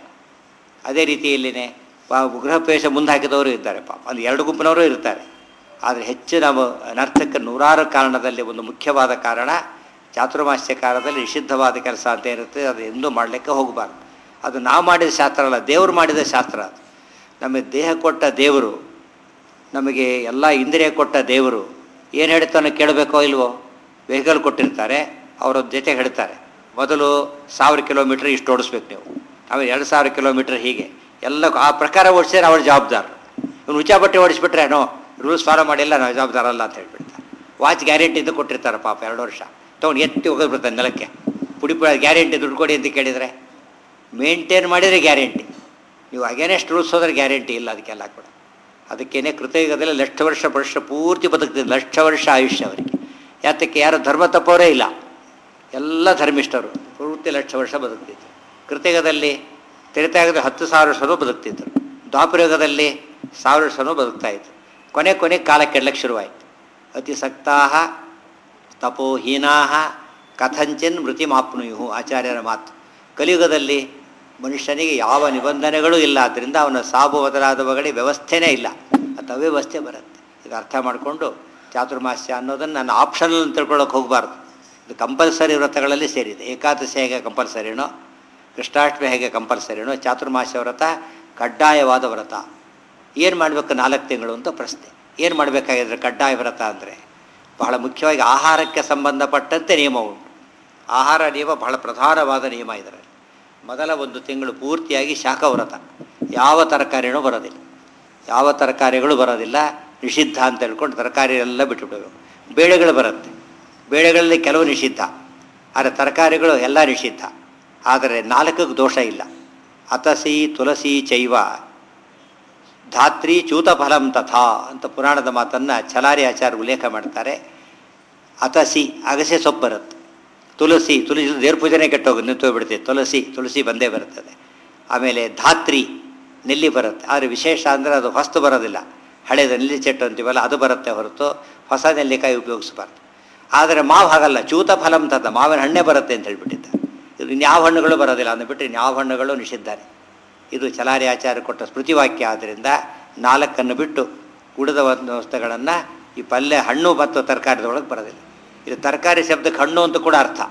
ಅದೇ ರೀತಿಯಲ್ಲಿನೇ ಪಾ ಗೃಹ ಪ್ರವೇಶ ಮುಂದೆ ಹಾಕಿದವರು ಇದ್ದಾರೆ ಪಾಪ ಅಲ್ಲಿ ಎರಡು ಗುಂಪಿನವರು ಇರ್ತಾರೆ ಆದರೆ ಹೆಚ್ಚು ನಾವು ಅನರ್ಥಕ್ಕೆ ನೂರಾರು ಕಾರಣದಲ್ಲಿ ಒಂದು ಮುಖ್ಯವಾದ ಕಾರಣ ಚಾತುರ್ಮಾಸ್ಯ ಕಾಲದಲ್ಲಿ ನಿಷಿದ್ಧವಾದ ಕೆಲಸ ಅಂತ ಇರುತ್ತೆ ಅದು ಎಂದೂ ಮಾಡಲಿಕ್ಕೆ ಹೋಗಬಾರ್ದು ಅದು ನಾವು ಮಾಡಿದ ಶಾಸ್ತ್ರ ಅಲ್ಲ ದೇವರು ಮಾಡಿದ ಶಾಸ್ತ್ರ ಅದು ನಮಗೆ ದೇಹ ಕೊಟ್ಟ ದೇವರು ನಮಗೆ ಎಲ್ಲ ಇಂದ್ರಿಯ ಕೊಟ್ಟ ದೇವರು ಏನು ಹೇಳ್ತಾನೋ ಕೇಳಬೇಕೋ ಇಲ್ವೋ ವೆಹಿಕಲ್ ಕೊಟ್ಟಿರ್ತಾರೆ ಅವರ ಜೊತೆ ಹೇಳ್ತಾರೆ ಮೊದಲು ಸಾವಿರ ಕಿಲೋಮೀಟ್ರ್ ಇಷ್ಟು ಓಡಿಸ್ಬೇಕು ನೀವು ಆಮೇಲೆ ಎರಡು ಸಾವಿರ ಕಿಲೋಮೀಟ್ರ್ ಹೀಗೆ ಎಲ್ಲ ಆ ಪ್ರಕಾರ ಓಡಿಸಿದ್ರೆ ಅವ್ರ ಜವಾಬ್ದಾರ ಇವನು ಉಚ್ಚಾ ಬಟ್ಟೆ ಓಡಿಸ್ಬಿಟ್ರೆ ನೋ ರೂಲ್ಸ್ ಫಾಲೋ ಮಾಡಿಲ್ಲ ನಾವು ಜವಾಬ್ದಾರ ಅಲ್ಲ ಅಂತ ಹೇಳ್ಬಿಡ್ತಾರೆ ವಾಚ್ ಗ್ಯಾರಂಟಿ ಇದು ಕೊಟ್ಟಿರ್ತಾರೆ ಪಾಪ ಎರಡು ವರ್ಷ ತೊಗೊಂಡು ಎತ್ತಿ ಹೋಗೋದ್ಬಿಡ್ತಾನೆ ನೆಲಕ್ಕೆ ಪುಡಿ ಪುಡಿ ಗ್ಯಾರಂಟಿ ದುಡ್ಡು ಕೊಡಿ ಅಂತ ಕೇಳಿದರೆ ಮೇಂಟೈನ್ ಮಾಡಿದರೆ ಗ್ಯಾರಂಟಿ ನೀವು ಅಗೇನೆಸ್ಟ್ ರೂಲ್ಸ್ ಹೋದ್ರೆ ಗ್ಯಾರಂಟಿ ಇಲ್ಲ ಅದಕ್ಕೆಲ್ಲ ಕೂಡ ಅದಕ್ಕೇನೆ ಕೃತಯುಗದಲ್ಲಿ ಲಕ್ಷ ವರ್ಷ ವರ್ಷ ಪೂರ್ತಿ ಬದುಕ್ತಿದ್ರು ಲಕ್ಷ ವರ್ಷ ಆಯುಷ್ಯ ಅವರಿಗೆ ಯಾತಕ್ಕೆ ಯಾರು ಧರ್ಮ ತಪ್ಪೋರೇ ಇಲ್ಲ ಎಲ್ಲ ಧರ್ಮಿಷ್ಠರು ಪೂರ್ತಿ ಲಕ್ಷ ವರ್ಷ ಬದುಕ್ತಿದ್ರು ಕೃತಯುಗದಲ್ಲಿ ತ್ರೇತಾಯುಗದಲ್ಲಿ ಹತ್ತು ಸಾವಿರ ವರ್ಷನೂ ಬದುಕ್ತಿದ್ರು ದ್ವಾಪರಯುಗದಲ್ಲಿ ಸಾವಿರ ವರ್ಷನೂ ಬದುಕ್ತಾ ಇದ್ರು ಕೊನೆ ಕೊನೆ ಕಾಲ ಕೆಡ್ಲಕ್ಕೆ ಶುರುವಾಯಿತು ಅತಿ ಸಕ್ತಾಹ ತಪೋಹೀನಾ ಕಥಂಚಿನ್ ಮೃತಿಮಾಪ್ನುಯು ಆಚಾರ್ಯರ ಮಾತು ಕಲಿಯುಗದಲ್ಲಿ ಮನುಷ್ಯನಿಗೆ ಯಾವ ನಿಬಂಧನೆಗಳೂ ಇಲ್ಲ ಆದ್ದರಿಂದ ಅವನ ಸಾಬು ಮೊದಲಾದವುಗಳಿಗೆ ವ್ಯವಸ್ಥೆನೇ ಇಲ್ಲ ಅದು ಅವ್ಯವಸ್ಥೆ ಬರುತ್ತೆ ಇದು ಅರ್ಥ ಮಾಡಿಕೊಂಡು ಚಾತುರ್ಮಾಸ್ಯ ಅನ್ನೋದನ್ನು ನಾನು ಆಪ್ಷನಲ್ ಅಂತ ತಿಳ್ಕೊಳ್ಳೋಕೆ ಹೋಗಬಾರ್ದು ಇದು ಕಂಪಲ್ಸರಿ ವ್ರತಗಳಲ್ಲಿ ಸೇರಿದೆ ಏಕಾದಶಿ ಹೇಗೆ ಕಂಪಲ್ಸರಿನೋ ಕೃಷ್ಣಾಷ್ಟಮಿ ಹೇಗೆ ಕಂಪಲ್ಸರಿನೋ ಚಾತುರ್ಮಾಸ್ಯ ವ್ರತ ಕಡ್ಡಾಯವಾದ ವ್ರತ ಏನು ಮಾಡಬೇಕು ನಾಲ್ಕು ತಿಂಗಳು ಅಂತ ಪ್ರಶ್ನೆ ಏನು ಮಾಡಬೇಕಾಗಿದ್ರೆ ಕಡ್ಡಾಯ ವ್ರತ ಅಂದರೆ ಬಹಳ ಮುಖ್ಯವಾಗಿ ಆಹಾರಕ್ಕೆ ಸಂಬಂಧಪಟ್ಟಂತೆ ನಿಯಮ ಉಂಟು ಆಹಾರ ನಿಯಮ ಬಹಳ ಪ್ರಧಾನವಾದ ನಿಯಮ ಇದರಲ್ಲಿ ಮೊದಲ ಒಂದು ತಿಂಗಳು ಪೂರ್ತಿಯಾಗಿ ಶಾಖವ್ರತ ಯಾವ ತರಕಾರಿನೂ ಬರೋದಿಲ್ಲ ಯಾವ ತರಕಾರಿಗಳು ಬರೋದಿಲ್ಲ ನಿಷಿದ್ಧ ಅಂತ ಹೇಳ್ಕೊಂಡು ತರಕಾರಿ ಎಲ್ಲ ಬಿಟ್ಟುಬಿಡಬೇಕು ಬೇಳೆಗಳು ಬರುತ್ತೆ ಬೇಳೆಗಳಲ್ಲಿ ಕೆಲವು ನಿಷಿದ್ಧ ಆದರೆ ತರಕಾರಿಗಳು ಎಲ್ಲ ನಿಷಿದ್ಧ ಆದರೆ ನಾಲ್ಕಕ್ಕೆ ದೋಷ ಇಲ್ಲ ಅತಸಿ ತುಳಸಿ ಚೈವ ಧಾತ್ರಿ ಚೂತಫಲಂ ತಥಾ ಅಂತ ಪುರಾಣದ ಮಾತನ್ನು ಛಲಾರಿ ಆಚಾರ್ಯ ಉಲ್ಲೇಖ ಮಾಡ್ತಾರೆ ಅತಸಿ ಅಗಸೆ ಸೊಪ್ಪು ಬರುತ್ತೆ ತುಳಸಿ ತುಳಸಿ ದೇವ್ರ ಪೂಜೆನೇ ಕೆಟ್ಟೋಗಿ ನಿಂತೋಗ್ಬಿಡ್ತೈತೆ ತುಳಸಿ ತುಳಸಿ ಬಂದೇ ಬರುತ್ತದೆ ಆಮೇಲೆ ಧಾತ್ರಿ ನೆಲ್ಲಿ ಬರುತ್ತೆ ಆದರೆ ವಿಶೇಷ ಅಂದರೆ ಅದು ಹೊಸ್ತು ಬರೋದಿಲ್ಲ ಹಳೇದು ನೆಲ್ಲಿ ಚೆಟ್ಟು ಅಂತೀವಲ್ಲ ಅದು ಬರುತ್ತೆ ಹೊರತು ಹೊಸ ನೆಲ್ಲಿಕಾಯಿ ಉಪಯೋಗಿಸಬಾರ್ದು ಆದರೆ ಮಾವು ಹಾಗಲ್ಲ ಚೂತ ಫಲಂ ತದ ಮಾವಿನ ಹಣ್ಣೆ ಬರುತ್ತೆ ಅಂತ ಹೇಳ್ಬಿಟ್ಟಿದ್ದಾರೆ ಇದು ಇನ್ಯಾವ ಹಣ್ಣುಗಳು ಬರೋದಿಲ್ಲ ಅಂದ್ಬಿಟ್ಟು ಇನ್ಯಾವ ಹಣ್ಣುಗಳು ನಿಷಿದ್ಧಾರೆ ಇದು ಚಲಾರಿ ಆಚಾರ್ಯ ಕೊಟ್ಟ ಸ್ಮೃತಿವಾಕ್ಯ ಆದ್ದರಿಂದ ನಾಲ್ಕನ್ನು ಬಿಟ್ಟು ಉಳಿದ ಒಂದು ವಸ್ತುಗಳನ್ನು ಈ ಪಲ್ಯ ಹಣ್ಣು ಮತ್ತು ತರಕಾರಿದೊಳಗೆ ಬರೋದಿಲ್ಲ ಇದು ತರಕಾರಿ ಶಬ್ದಕ್ಕೆ ಹಣ್ಣು ಅಂತ ಕೂಡ ಅರ್ಥ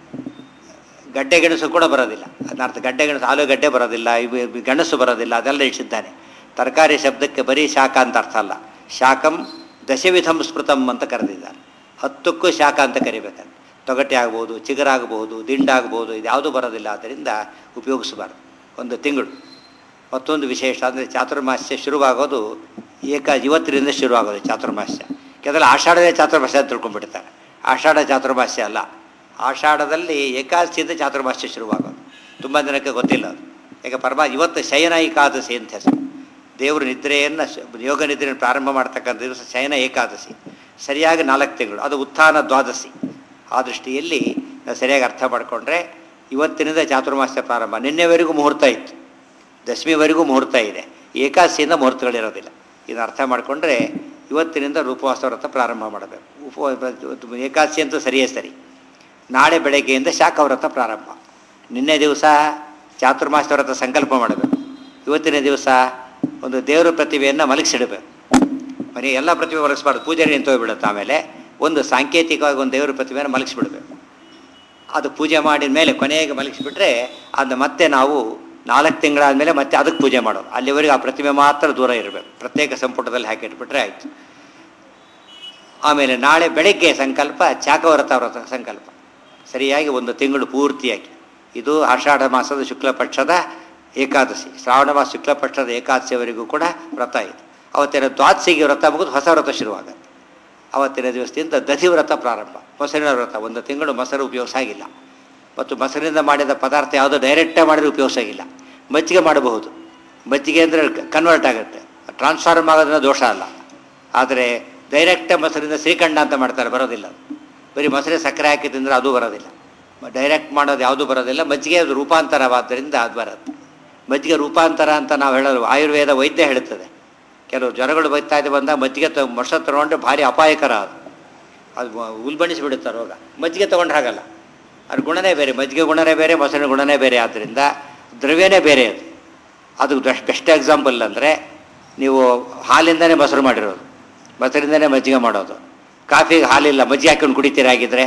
ಗಡ್ಡೆ ಗೆಣಸು ಕೂಡ ಬರೋದಿಲ್ಲ ಅದನ್ನ ಅರ್ಥ ಗಡ್ಡೆ ಗೆಣಸು ಆಲೂಗಡ್ಡೆ ಬರೋದಿಲ್ಲ ಇವು ಇವು ಗೆಣಸು ಬರೋದಿಲ್ಲ ಅದೆಲ್ಲ ಇಟ್ಟಿದ್ದಾನೆ ತರಕಾರಿ ಶಬ್ದಕ್ಕೆ ಬರೀ ಶಾಖ ಅಂತ ಅರ್ಥ ಅಲ್ಲ ಶಾಖಂ ದಶವಿಧಂ ಸ್ಮೃತಂ ಅಂತ ಕರೆದಿದ್ದಾರೆ ಹತ್ತಕ್ಕೂ ಶಾಖ ಅಂತ ಕರಿಬೇಕಂತ ತೊಗಟೆ ಆಗ್ಬೋದು ಚಿಗುರಾಗಬಹುದು ದಿಂಡಾಗ್ಬೋದು ಇದು ಯಾವುದೂ ಬರೋದಿಲ್ಲ ಆದ್ದರಿಂದ ಉಪಯೋಗಿಸಬಾರ್ದು ಒಂದು ತಿಂಗಳು ಮತ್ತೊಂದು ವಿಶೇಷ ಅಂದರೆ ಚಾತುರ್ಮಾಸ್ಯ ಶುರುವಾಗೋದು ಏಕ ಇವತ್ತರಿಂದ ಶುರುವಾಗೋದು ಚಾತುರ್ಮಾಸ್ಯ ಕೆಲವೆಲ್ಲ ಆಷಾಢದೇ ಚಾತುರ್ಮಾಸ್ಯ ಅಂತ ತಿಳ್ಕೊಂಡ್ಬಿಡ್ತಾರೆ ಆಷಾಢ ಚಾತುರ್ಮಾಸ್ಯ ಅಲ್ಲ ಆಷಾಢದಲ್ಲಿ ಏಕಾದಶಿಯಿಂದ ಚಾತುರ್ಮಾಸ್ಯ ಶುರುವಾಗೋದು ತುಂಬ ಜನಕ್ಕೆ ಗೊತ್ತಿಲ್ಲ ಅದು ಯಾಕೆ ಪರಮ ಇವತ್ತು ಶಯನ ಏಕಾದಶಿ ಅಂತ ಹೆಸರು ದೇವರು ನಿದ್ರೆಯನ್ನು ಶ- ಯೋಗ ನಿದ್ರೆಯನ್ನು ಪ್ರಾರಂಭ ಮಾಡ್ತಕ್ಕಂಥ ದಿವಸ ಶಯನ ಏಕಾದಶಿ ಸರಿಯಾಗಿ ನಾಲ್ಕು ತಿಂಗಳು ಅದು ಉತ್ಥಾನ ದ್ವಾದಶಿ ಆ ದೃಷ್ಟಿಯಲ್ಲಿ ನಾವು ಸರಿಯಾಗಿ ಅರ್ಥ ಮಾಡಿಕೊಂಡ್ರೆ ಇವತ್ತಿನಿಂದ ಚಾತುರ್ಮಾಸ್ಯ ಪ್ರಾರಂಭ ನಿನ್ನೆವರೆಗೂ ಮುಹೂರ್ತ ಇತ್ತು ದಶಮಿವರೆಗೂ ಮುಹೂರ್ತ ಇದೆ ಏಕಾದಶಿಯಿಂದ ಮುಹೂರ್ತಗಳಿರೋದಿಲ್ಲ ಇದನ್ನು ಅರ್ಥ ಮಾಡಿಕೊಂಡ್ರೆ ಇವತ್ತಿನಿಂದ ಉಪವಾಸ ವ್ರತ ಪ್ರಾರಂಭ ಮಾಡಬೇಕು ಉಪ ಏಕಾದಶಿ ಅಂತೂ ಸರಿಯೇ ಸರಿ ನಾಳೆ ಬೆಳಗ್ಗೆಯಿಂದ ಶಾಖವ್ರತ ಪ್ರಾರಂಭ ನಿನ್ನೆ ದಿವಸ ಚಾತುರ್ಮಾಸ ವ್ರತ ಸಂಕಲ್ಪ ಮಾಡಬೇಕು ಇವತ್ತಿನ ದಿವಸ ಒಂದು ದೇವರ ಪ್ರತಿಭೆಯನ್ನು ಮಲಗಿಸಿಡಬೇಕು ಮನೆ ಎಲ್ಲ ಪ್ರತಿಭೆ ಮಲಗಿಸ್ಬಾರ್ದು ಪೂಜೆ ನಿಂತೋಗ್ಬಿಡುತ್ತೆ ಆಮೇಲೆ ಒಂದು ಸಾಂಕೇತಿಕವಾಗಿ ಒಂದು ದೇವರ ಪ್ರತಿಭೆಯನ್ನು ಮಲಗಿಸ್ಬಿಡ್ಬೇಕು ಅದು ಪೂಜೆ ಮಾಡಿದ ಮೇಲೆ ಕೊನೆಗೆ ಮಲಗಿಸ್ಬಿಟ್ರೆ ಅದನ್ನ ಮತ್ತೆ ನಾವು ನಾಲ್ಕು ತಿಂಗಳಾದಮೇಲೆ ಮತ್ತೆ ಅದಕ್ಕೆ ಪೂಜೆ ಮಾಡೋದು ಅಲ್ಲಿವರೆಗೆ ಆ ಪ್ರತಿಮೆ ಮಾತ್ರ ದೂರ ಇರಬೇಕು ಪ್ರತ್ಯೇಕ ಸಂಪುಟದಲ್ಲಿ ಹಾಕಿಟ್ಬಿಟ್ರೆ ಆಯಿತು ಆಮೇಲೆ ನಾಳೆ ಬೆಳಗ್ಗೆ ಸಂಕಲ್ಪ ಚಾಕವ್ರತ ವ್ರತ ಸಂಕಲ್ಪ ಸರಿಯಾಗಿ ಒಂದು ತಿಂಗಳು ಪೂರ್ತಿಯಾಗಿ ಇದು ಆಷಾಢ ಮಾಸದ ಶುಕ್ಲ ಪಕ್ಷದ ಏಕಾದಶಿ ಶ್ರಾವಣ ಮಾಸ ಶುಕ್ಲ ಪಕ್ಷದ ಏಕಾದಶಿಯವರೆಗೂ ಕೂಡ ವ್ರತ ಇದೆ ಅವತ್ತಿನ ದ್ವಾದಶಿಗೆ ವ್ರತ ಮುಗಿದು ಹೊಸ ವ್ರತ ಶುರುವಾಗುತ್ತೆ ಅವತ್ತಿನ ದಿವಸದಿಂದ ದಧಿ ವ್ರತ ಪ್ರಾರಂಭ ಮೊಸರಿನ ವ್ರತ ಒಂದು ತಿಂಗಳು ಮೊಸರು ಉಪಯೋಗಿಸ ಆಗಿಲ್ಲ ಮತ್ತು ಮೊಸರಿನಿಂದ ಮಾಡಿದ ಪದಾರ್ಥ ಯಾವುದೋ ಡೈರೆಕ್ಟಾಗಿ ಮಾಡಿದ್ರೆ ಉಪಯೋಗಿಸ ಆಗಿಲ್ಲ ಮಜ್ಜಿಗೆ ಮಾಡಬಹುದು ಮಜ್ಜಿಗೆ ಅಂದರೆ ಕನ್ವರ್ಟ್ ಆಗುತ್ತೆ ಟ್ರಾನ್ಸ್ಫಾರ್ಮ್ ಆಗೋದನ್ನ ದೋಷ ಅಲ್ಲ ಆದರೆ ಡೈರೆಕ್ಟ್ ಮೊಸರಿಂದ ಶ್ರೀಖಂಡ ಅಂತ ಮಾಡ್ತಾರೆ ಬರೋದಿಲ್ಲ ಅದು. ಬರೀ ಮೊಸರೆ ಸಕ್ಕರೆ ಹಾಕಿ ತಿಂದರೆ ಅದು ಬರೋದಿಲ್ಲ ಡೈರೆಕ್ಟ್ ಮಾಡೋದು ಯಾವುದೂ ಬರೋದಿಲ್ಲ ಮಜ್ಜಿಗೆ ಅದು ರೂಪಾಂತರವಾದ್ದರಿಂದ ಅದು ಬರುತ್ತೆ ಮಜ್ಜಿಗೆ ರೂಪಾಂತರ ಅಂತ ನಾವು ಹೇಳೋದು ಆಯುರ್ವೇದ ವೈದ್ಯ ಹೇಳುತ್ತದೆ ಕೆಲವು ಜ್ವರಗಳು ಬೈತಾ ಇದೆ ಬಂದಾಗ ಮಜ್ಜಿಗೆ ತ ಮೊಸರು ತಗೊಂಡ್ರೆ ಭಾರಿ ಅಪಾಯಕರ ಅದು ಅದು ಉಲ್ಬಣಿಸಿಬಿಡುತ್ತೆ ರೋಗ ಮಜ್ಜಿಗೆ ತೊಗೊಂಡ್ರೆ ಹಾಗಲ್ಲ ಅದ್ರ ಗುಣನೇ ಬೇರೆ ಮಜ್ಜಿಗೆ ಗುಣನೇ ಬೇರೆ ಮೊಸರಿನ ಗುಣನೇ ಬೇರೆ ಆದ್ದರಿಂದ ದ್ರವ್ಯನೇ ಬೇರೆ ಅದು ಅದು ಬೆಸ್ಟ್ ಬೆಸ್ಟ್ ಎಕ್ಸಾಂಪಲ್ ಅಂದರೆ ನೀವು ಹಾಲಿಂದನೇ ಮೊಸರು ಮಾಡಿರೋದು ಮೊಸರಿಂದನೇ ಮಜ್ಜಿಗೆ ಮಾಡೋದು ಕಾಫಿಗೆ ಹಾಲಿಲ್ಲ ಮಜ್ಜಿಗೆ ಹಾಕೊಂಡು ಕುಡಿತೀರಾಗಿದ್ದರೆ